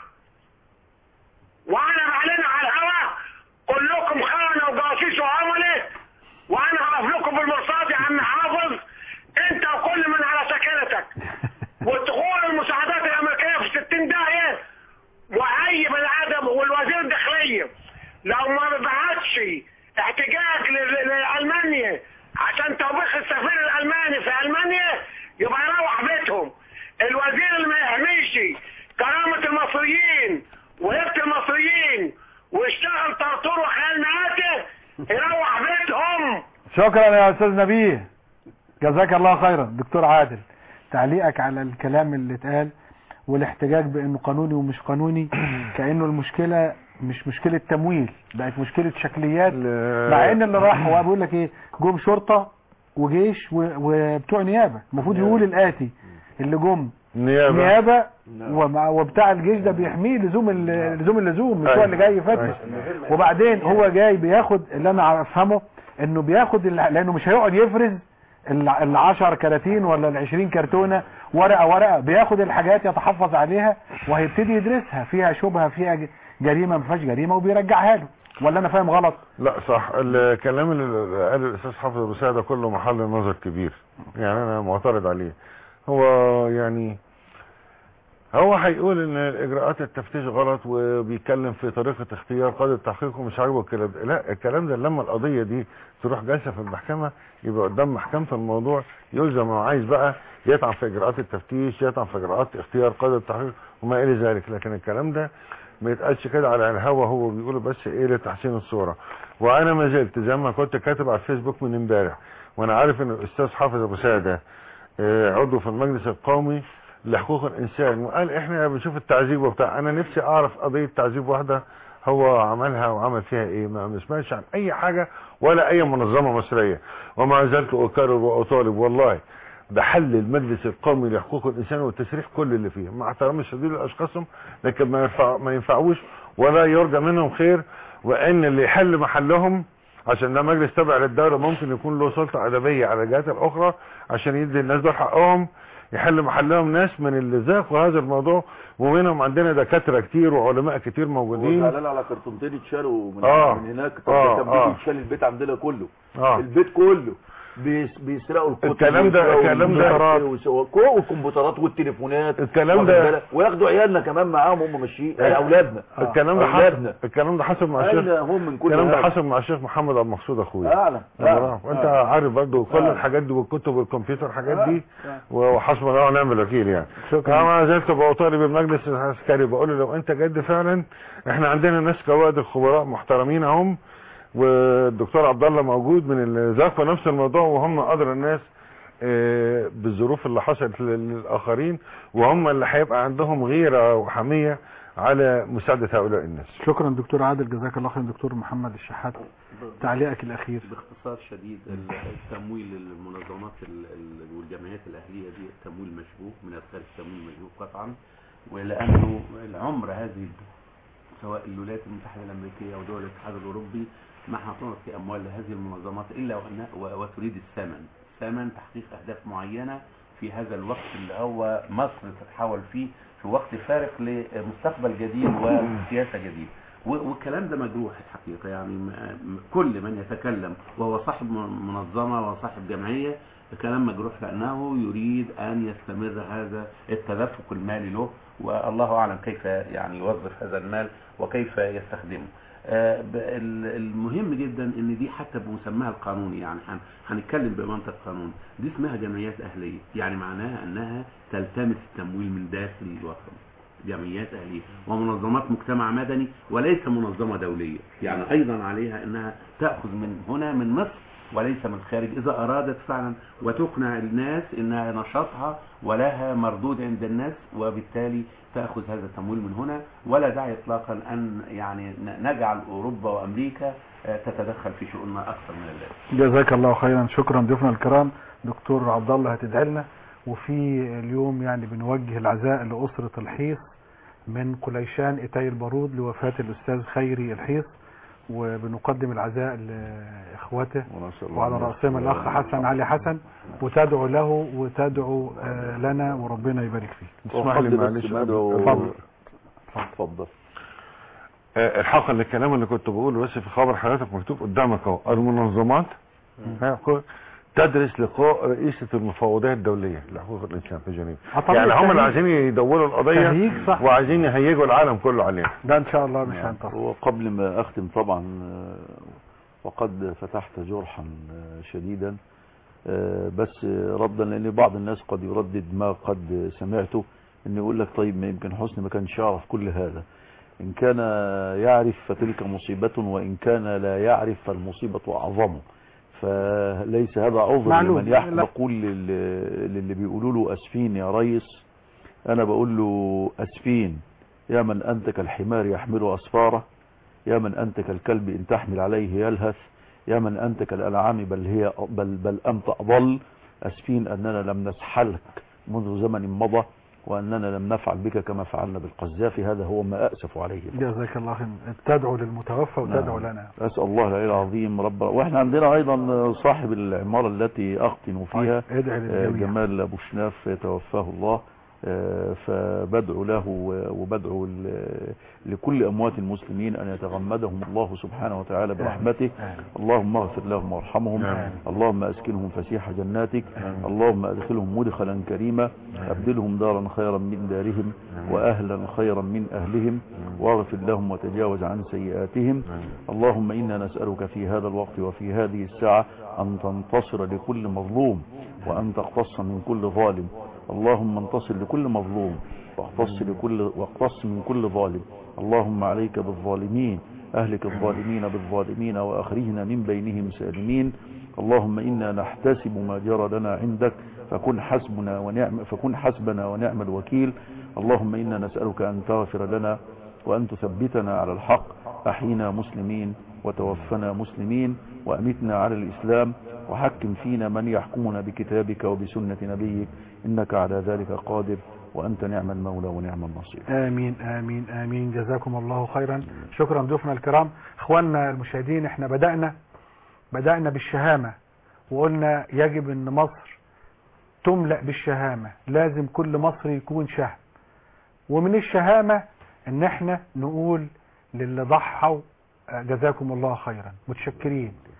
وانا بعلن على الهواء كلكم خونه وجواسيس وعمله وانا هقف لكم بالمرصاد يا عم حافظ انت وكل من على سكنتك ودخول المساعدات الامريكيه في 60 داهيه واي بني ادم والوزير الداخليه لو ما بعتش احتجاج ل- لالمانيا عشان توبيخ السفير الالماني في المانيا يبقى يروح بيتهم الوزير اللي ما يحميش كرامه المصريين وهيبه المصريين ويشتغل طرطور وخيال مآتة يروح بيتهم شكرا يا استاذ نبيه جزاك الله خيرا دكتور عادل تعليقك على الكلام اللي اتقال والاحتجاج بانه قانوني ومش قانوني كانه المشكله مش مشكله تمويل بقت مشكله شكليات مع ان اللي راح هو بيقول لك ايه جم شرطه وجيش و- وبتوع نيابه المفروض يقول الاتي اللي جم نيابة نيابه ومع وبتاع الجيش ده بيحميه لزوم ال- لزوم اللزوم مش هو اللي جاي يفتش وبعدين هو جاي بياخد اللي انا افهمه انه بياخد ال- لانه مش هيقعد يفرز ال- العشر كراتين ولا العشرين كرتونة ورقة ورقة بياخد الحاجات يتحفظ عليها وهيبتدي يدرسها فيها شبهة فيها ج- جريمة ما فيهاش جريمة وبيرجعها له ولا انا فاهم غلط لا صح الكلام اللي قاله الاستاذ حافظ ابو سعد كله محل نظر كبير يعني انا معترض عليه هو يعني هو هيقول ان اجراءات التفتيش غلط وبيتكلم في طريقه اختيار قاضي التحقيق ومش عاجبه الكلام ده لا الكلام ده لما القضيه دي تروح جالسه في المحكمه يبقى قدام محكمه الموضوع يلزم هو عايز بقى يطعن في اجراءات التفتيش يطعن في اجراءات اختيار قاضي التحقيق وما الى ذلك لكن الكلام ده ما يتقالش كده على الهوا هو بيقوله بس ايه لتحسين الصوره وانا ما زلت زي ما كنت كاتب على الفيسبوك من امبارح وانا عارف ان الاستاذ حافظ ابو سعده آه، عضو في المجلس القومي لحقوق الانسان وقال احنا بنشوف التعذيب وبتاع انا نفسي اعرف قضيه تعذيب واحده هو عملها وعمل فيها ايه ما بنسمعش عن اي حاجه ولا اي منظمه مصريه ومع ذلك اكرر واطالب والله بحل المجلس القومي لحقوق الانسان والتسريح كل اللي فيه مع احترامي الشديد لاشخاصهم لكن ما ينفع ما ينفعوش ولا يرجى منهم خير وان اللي يحل محلهم عشان ده مجلس تابع للدوله ممكن يكون له سلطه ادبيه على الجهات الاخرى عشان يدي الناس دول حقهم يحل محلهم ناس من اللي ذاقوا هذا الموضوع ومنهم عندنا دكاتره كتير وعلماء كتير موجودين وزعلان على كرتونتين اتشالوا من, آه. من هناك طب آه. ده كان آه. بيجي يتشال البيت عندنا كله آه. البيت كله بيس- بيسرقوا الكتب الكلام ده- ويسرقوا الكلام ده- الكمبيوترات ويسرقوا- كل الكمبيوترات والتليفونات الكلام واخد ده- بالك؟ وياخدوا عيالنا كمان معاهم هم ماشيين يعني اولادنا الكلام ده اولادنا حصل الكلام ده حصل مع الشيخ أين هم من كل الكلام ده هذا؟ حصل مع الشيخ محمد عبد المقصود اخويا اعلم لما أعلم. راح. وانت أعلم. عارف برضو كل أعلم. الحاجات دي والكتب والكمبيوتر الحاجات دي أعلم. وحسبنا الله ونعم الوكيل يعني شكرا. انا ما زلت بطالب المجلس العسكري بقول له لو انت جد فعلا احنا عندنا ناس كوادر خبراء محترمين اهم والدكتور عبد الله موجود من اللي ذاقوا نفس الموضوع وهم ادرى الناس آه، بالظروف اللي حصلت لل- للاخرين وهم اللي هيبقى عندهم غيره وحميه على مساعده هؤلاء الناس شكرا دكتور عادل جزاك الله خير دكتور محمد الشحات تعليقك الاخير باختصار شديد ال- التمويل للمنظمات ال- ال- والجمعيات الاهليه دي تمويل مشبوه من الخارج تمويل مشبوه قطعا ولانه العمر هذه الدول سواء الولايات المتحده الامريكيه او دول الاتحاد الاوروبي ما هتعطي اموال لهذه المنظمات الا وأنها و- وتريد الثمن ثمن تحقيق اهداف معينه في هذا الوقت اللي هو مصر تتحول فيه في وقت فارق لمستقبل جديد وسياسه جديده و- والكلام ده مجروح الحقيقه يعني م- م- كل من يتكلم وهو صاحب م- منظمه وصاحب جمعيه كلام مجروح لانه يريد ان يستمر هذا التدفق المالي له والله اعلم كيف يعني يوظف هذا المال وكيف يستخدمه. آه، ب- ال- المهم جدا ان دي حتى بمسماها القانوني يعني هن- هنتكلم بمنطق قانوني دي اسمها جمعيات اهليه يعني معناها انها تلتمس التمويل من داخل الوطن جمعيات اهليه ومنظمات مجتمع مدني وليس منظمه دوليه يعني ايضا عليها انها تاخذ من هنا من مصر وليس من الخارج اذا ارادت فعلا وتقنع الناس انها نشاطها ولها مردود عند الناس وبالتالي تاخذ هذا التمويل من هنا ولا داعي اطلاقا ان يعني ن- نجعل اوروبا وامريكا آه، تتدخل في شؤوننا اكثر من اللازم جزاك الله خيرا شكرا ضيوفنا الكرام دكتور عبد الله هتدعي لنا وفي اليوم يعني بنوجه العزاء لأسرة الحيص من قليشان إتاي البارود لوفاة الأستاذ خيري الحيص وبنقدم العزاء لإخوته وعلى رأسهم الأخ حسن علي حسن وتدعو له وتدعو آه، لنا وربنا يبارك فيك اسمح لي وقبل بس معلش ما قبل- أدعو- اتفضل. اتفضل آه، الحق للكلام اللي كنت بقوله بس في خبر حضرتك مكتوب قدامك اهو المنظمات هيحكوا- تدرس لقاء رئيسة المفوضية الدولية لحقوق الإنسان في جنيف آه، طبعا يعني هم اللي تهييج. عايزين يدوروا القضية تهييج صح. وعايزين يهيجوا العالم كله عليها ده إن شاء الله مش هنتصر وقبل ما أختم طبعا آه، وقد فتحت جرحا آه، شديدا آه، بس آه، ردا لأن بعض الناس قد يردد ما قد سمعته أن يقول لك طيب ما يمكن حسني ما كانش يعرف كل هذا إن كان يعرف فتلك مصيبة وإن كان لا يعرف فالمصيبة أعظم فليس هذا عذر معلوم. لمن يحب لا. يقول لل- للي بيقولوا له أسفين يا ريس أنا بقول له أسفين يا من أنت كالحمار يحمل أسفاره يا من أنت كالكلب إن تحمل عليه يلهث يا من أنت كالأنعام بل هي بل بل أنت أضل أسفين أننا لم نسحلك منذ زمن مضى وأننا لم نفعل بك كما فعلنا بالقذافي هذا هو ما أأسف عليه جزاك الله خير تدعو للمتوفى وتدعو نعم. لنا أسأل الله العلي العظيم رب وإحنا عندنا أيضا صاحب العمارة التي أختن فيها طيب، ادعي آه، للجميع جمال أبو شناف توفاه الله آه، فبدعو له وبدعو ل- لكل أموات المسلمين أن يتغمدهم الله سبحانه وتعالى برحمته اللهم اغفر لهم وارحمهم اللهم أسكنهم فسيح جناتك اللهم أدخلهم مدخلا كريما أبدلهم دارا خيرا من دارهم وأهلا خيرا من أهلهم واغفر لهم وتجاوز عن سيئاتهم اللهم إنا نسألك في هذا الوقت وفي هذه الساعة أن تنتصر لكل مظلوم وأن تقتص من كل ظالم اللهم انتصر لكل مظلوم واقتص لكل واقتص من كل ظالم اللهم عليك بالظالمين أهلك الظالمين بالظالمين وأخرجنا من بينهم سالمين اللهم إنا نحتسب ما جرى لنا عندك فكن حسبنا ونعم فكن حسبنا ونعم الوكيل اللهم إنا نسألك أن تغفر لنا وأن تثبتنا على الحق أحينا مسلمين وتوفنا مسلمين وأمتنا على الإسلام وحكم فينا من يحكمنا بكتابك وبسنة نبيك إنك على ذلك قادر وأنت نعم المولى ونعم النصير آمين آمين آمين جزاكم الله خيرا شكرا ضيوفنا الكرام اخواننا المشاهدين احنا بدأنا بدأنا بالشهامة وقلنا يجب ان مصر تملأ بالشهامة لازم كل مصري يكون شهم ومن الشهامة ان احنا نقول للي ضحوا آه، جزاكم الله خيرا متشكرين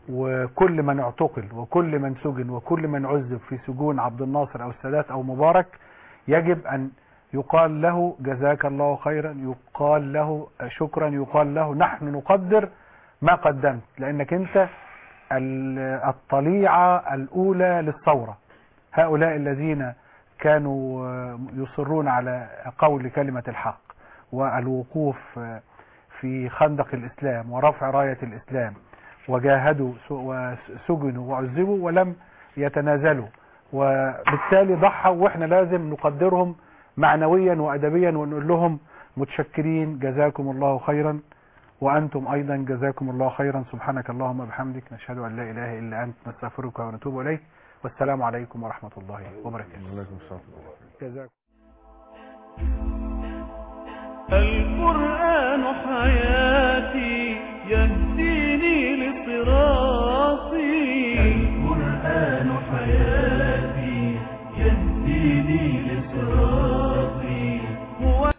وكل من اعتقل وكل من سجن وكل من عذب في سجون عبد الناصر او السادات او مبارك يجب ان يقال له جزاك الله خيرا يقال له شكرا يقال له نحن نقدر ما قدمت لانك انت ال- الطليعة الاولى للثورة هؤلاء الذين كانوا آه، يصرون على قول كلمة الحق والوقوف آه، في خندق الإسلام ورفع راية الإسلام وجاهدوا س- وسجنوا وعذبوا ولم يتنازلوا وبالتالي ضحوا واحنا لازم نقدرهم معنويا وأدبيا ونقول لهم متشكرين جزاكم الله خيرا وأنتم أيضا جزاكم الله خيرا سبحانك اللهم وبحمدك نشهد أن لا إله إلا أنت نستغفرك ونتوب إليك والسلام عليكم ورحمة الله وبركاته عليكم السلام جزاكم القرآن حياتي يهديني لصراطي القرآن حياتي يهديني لصراطي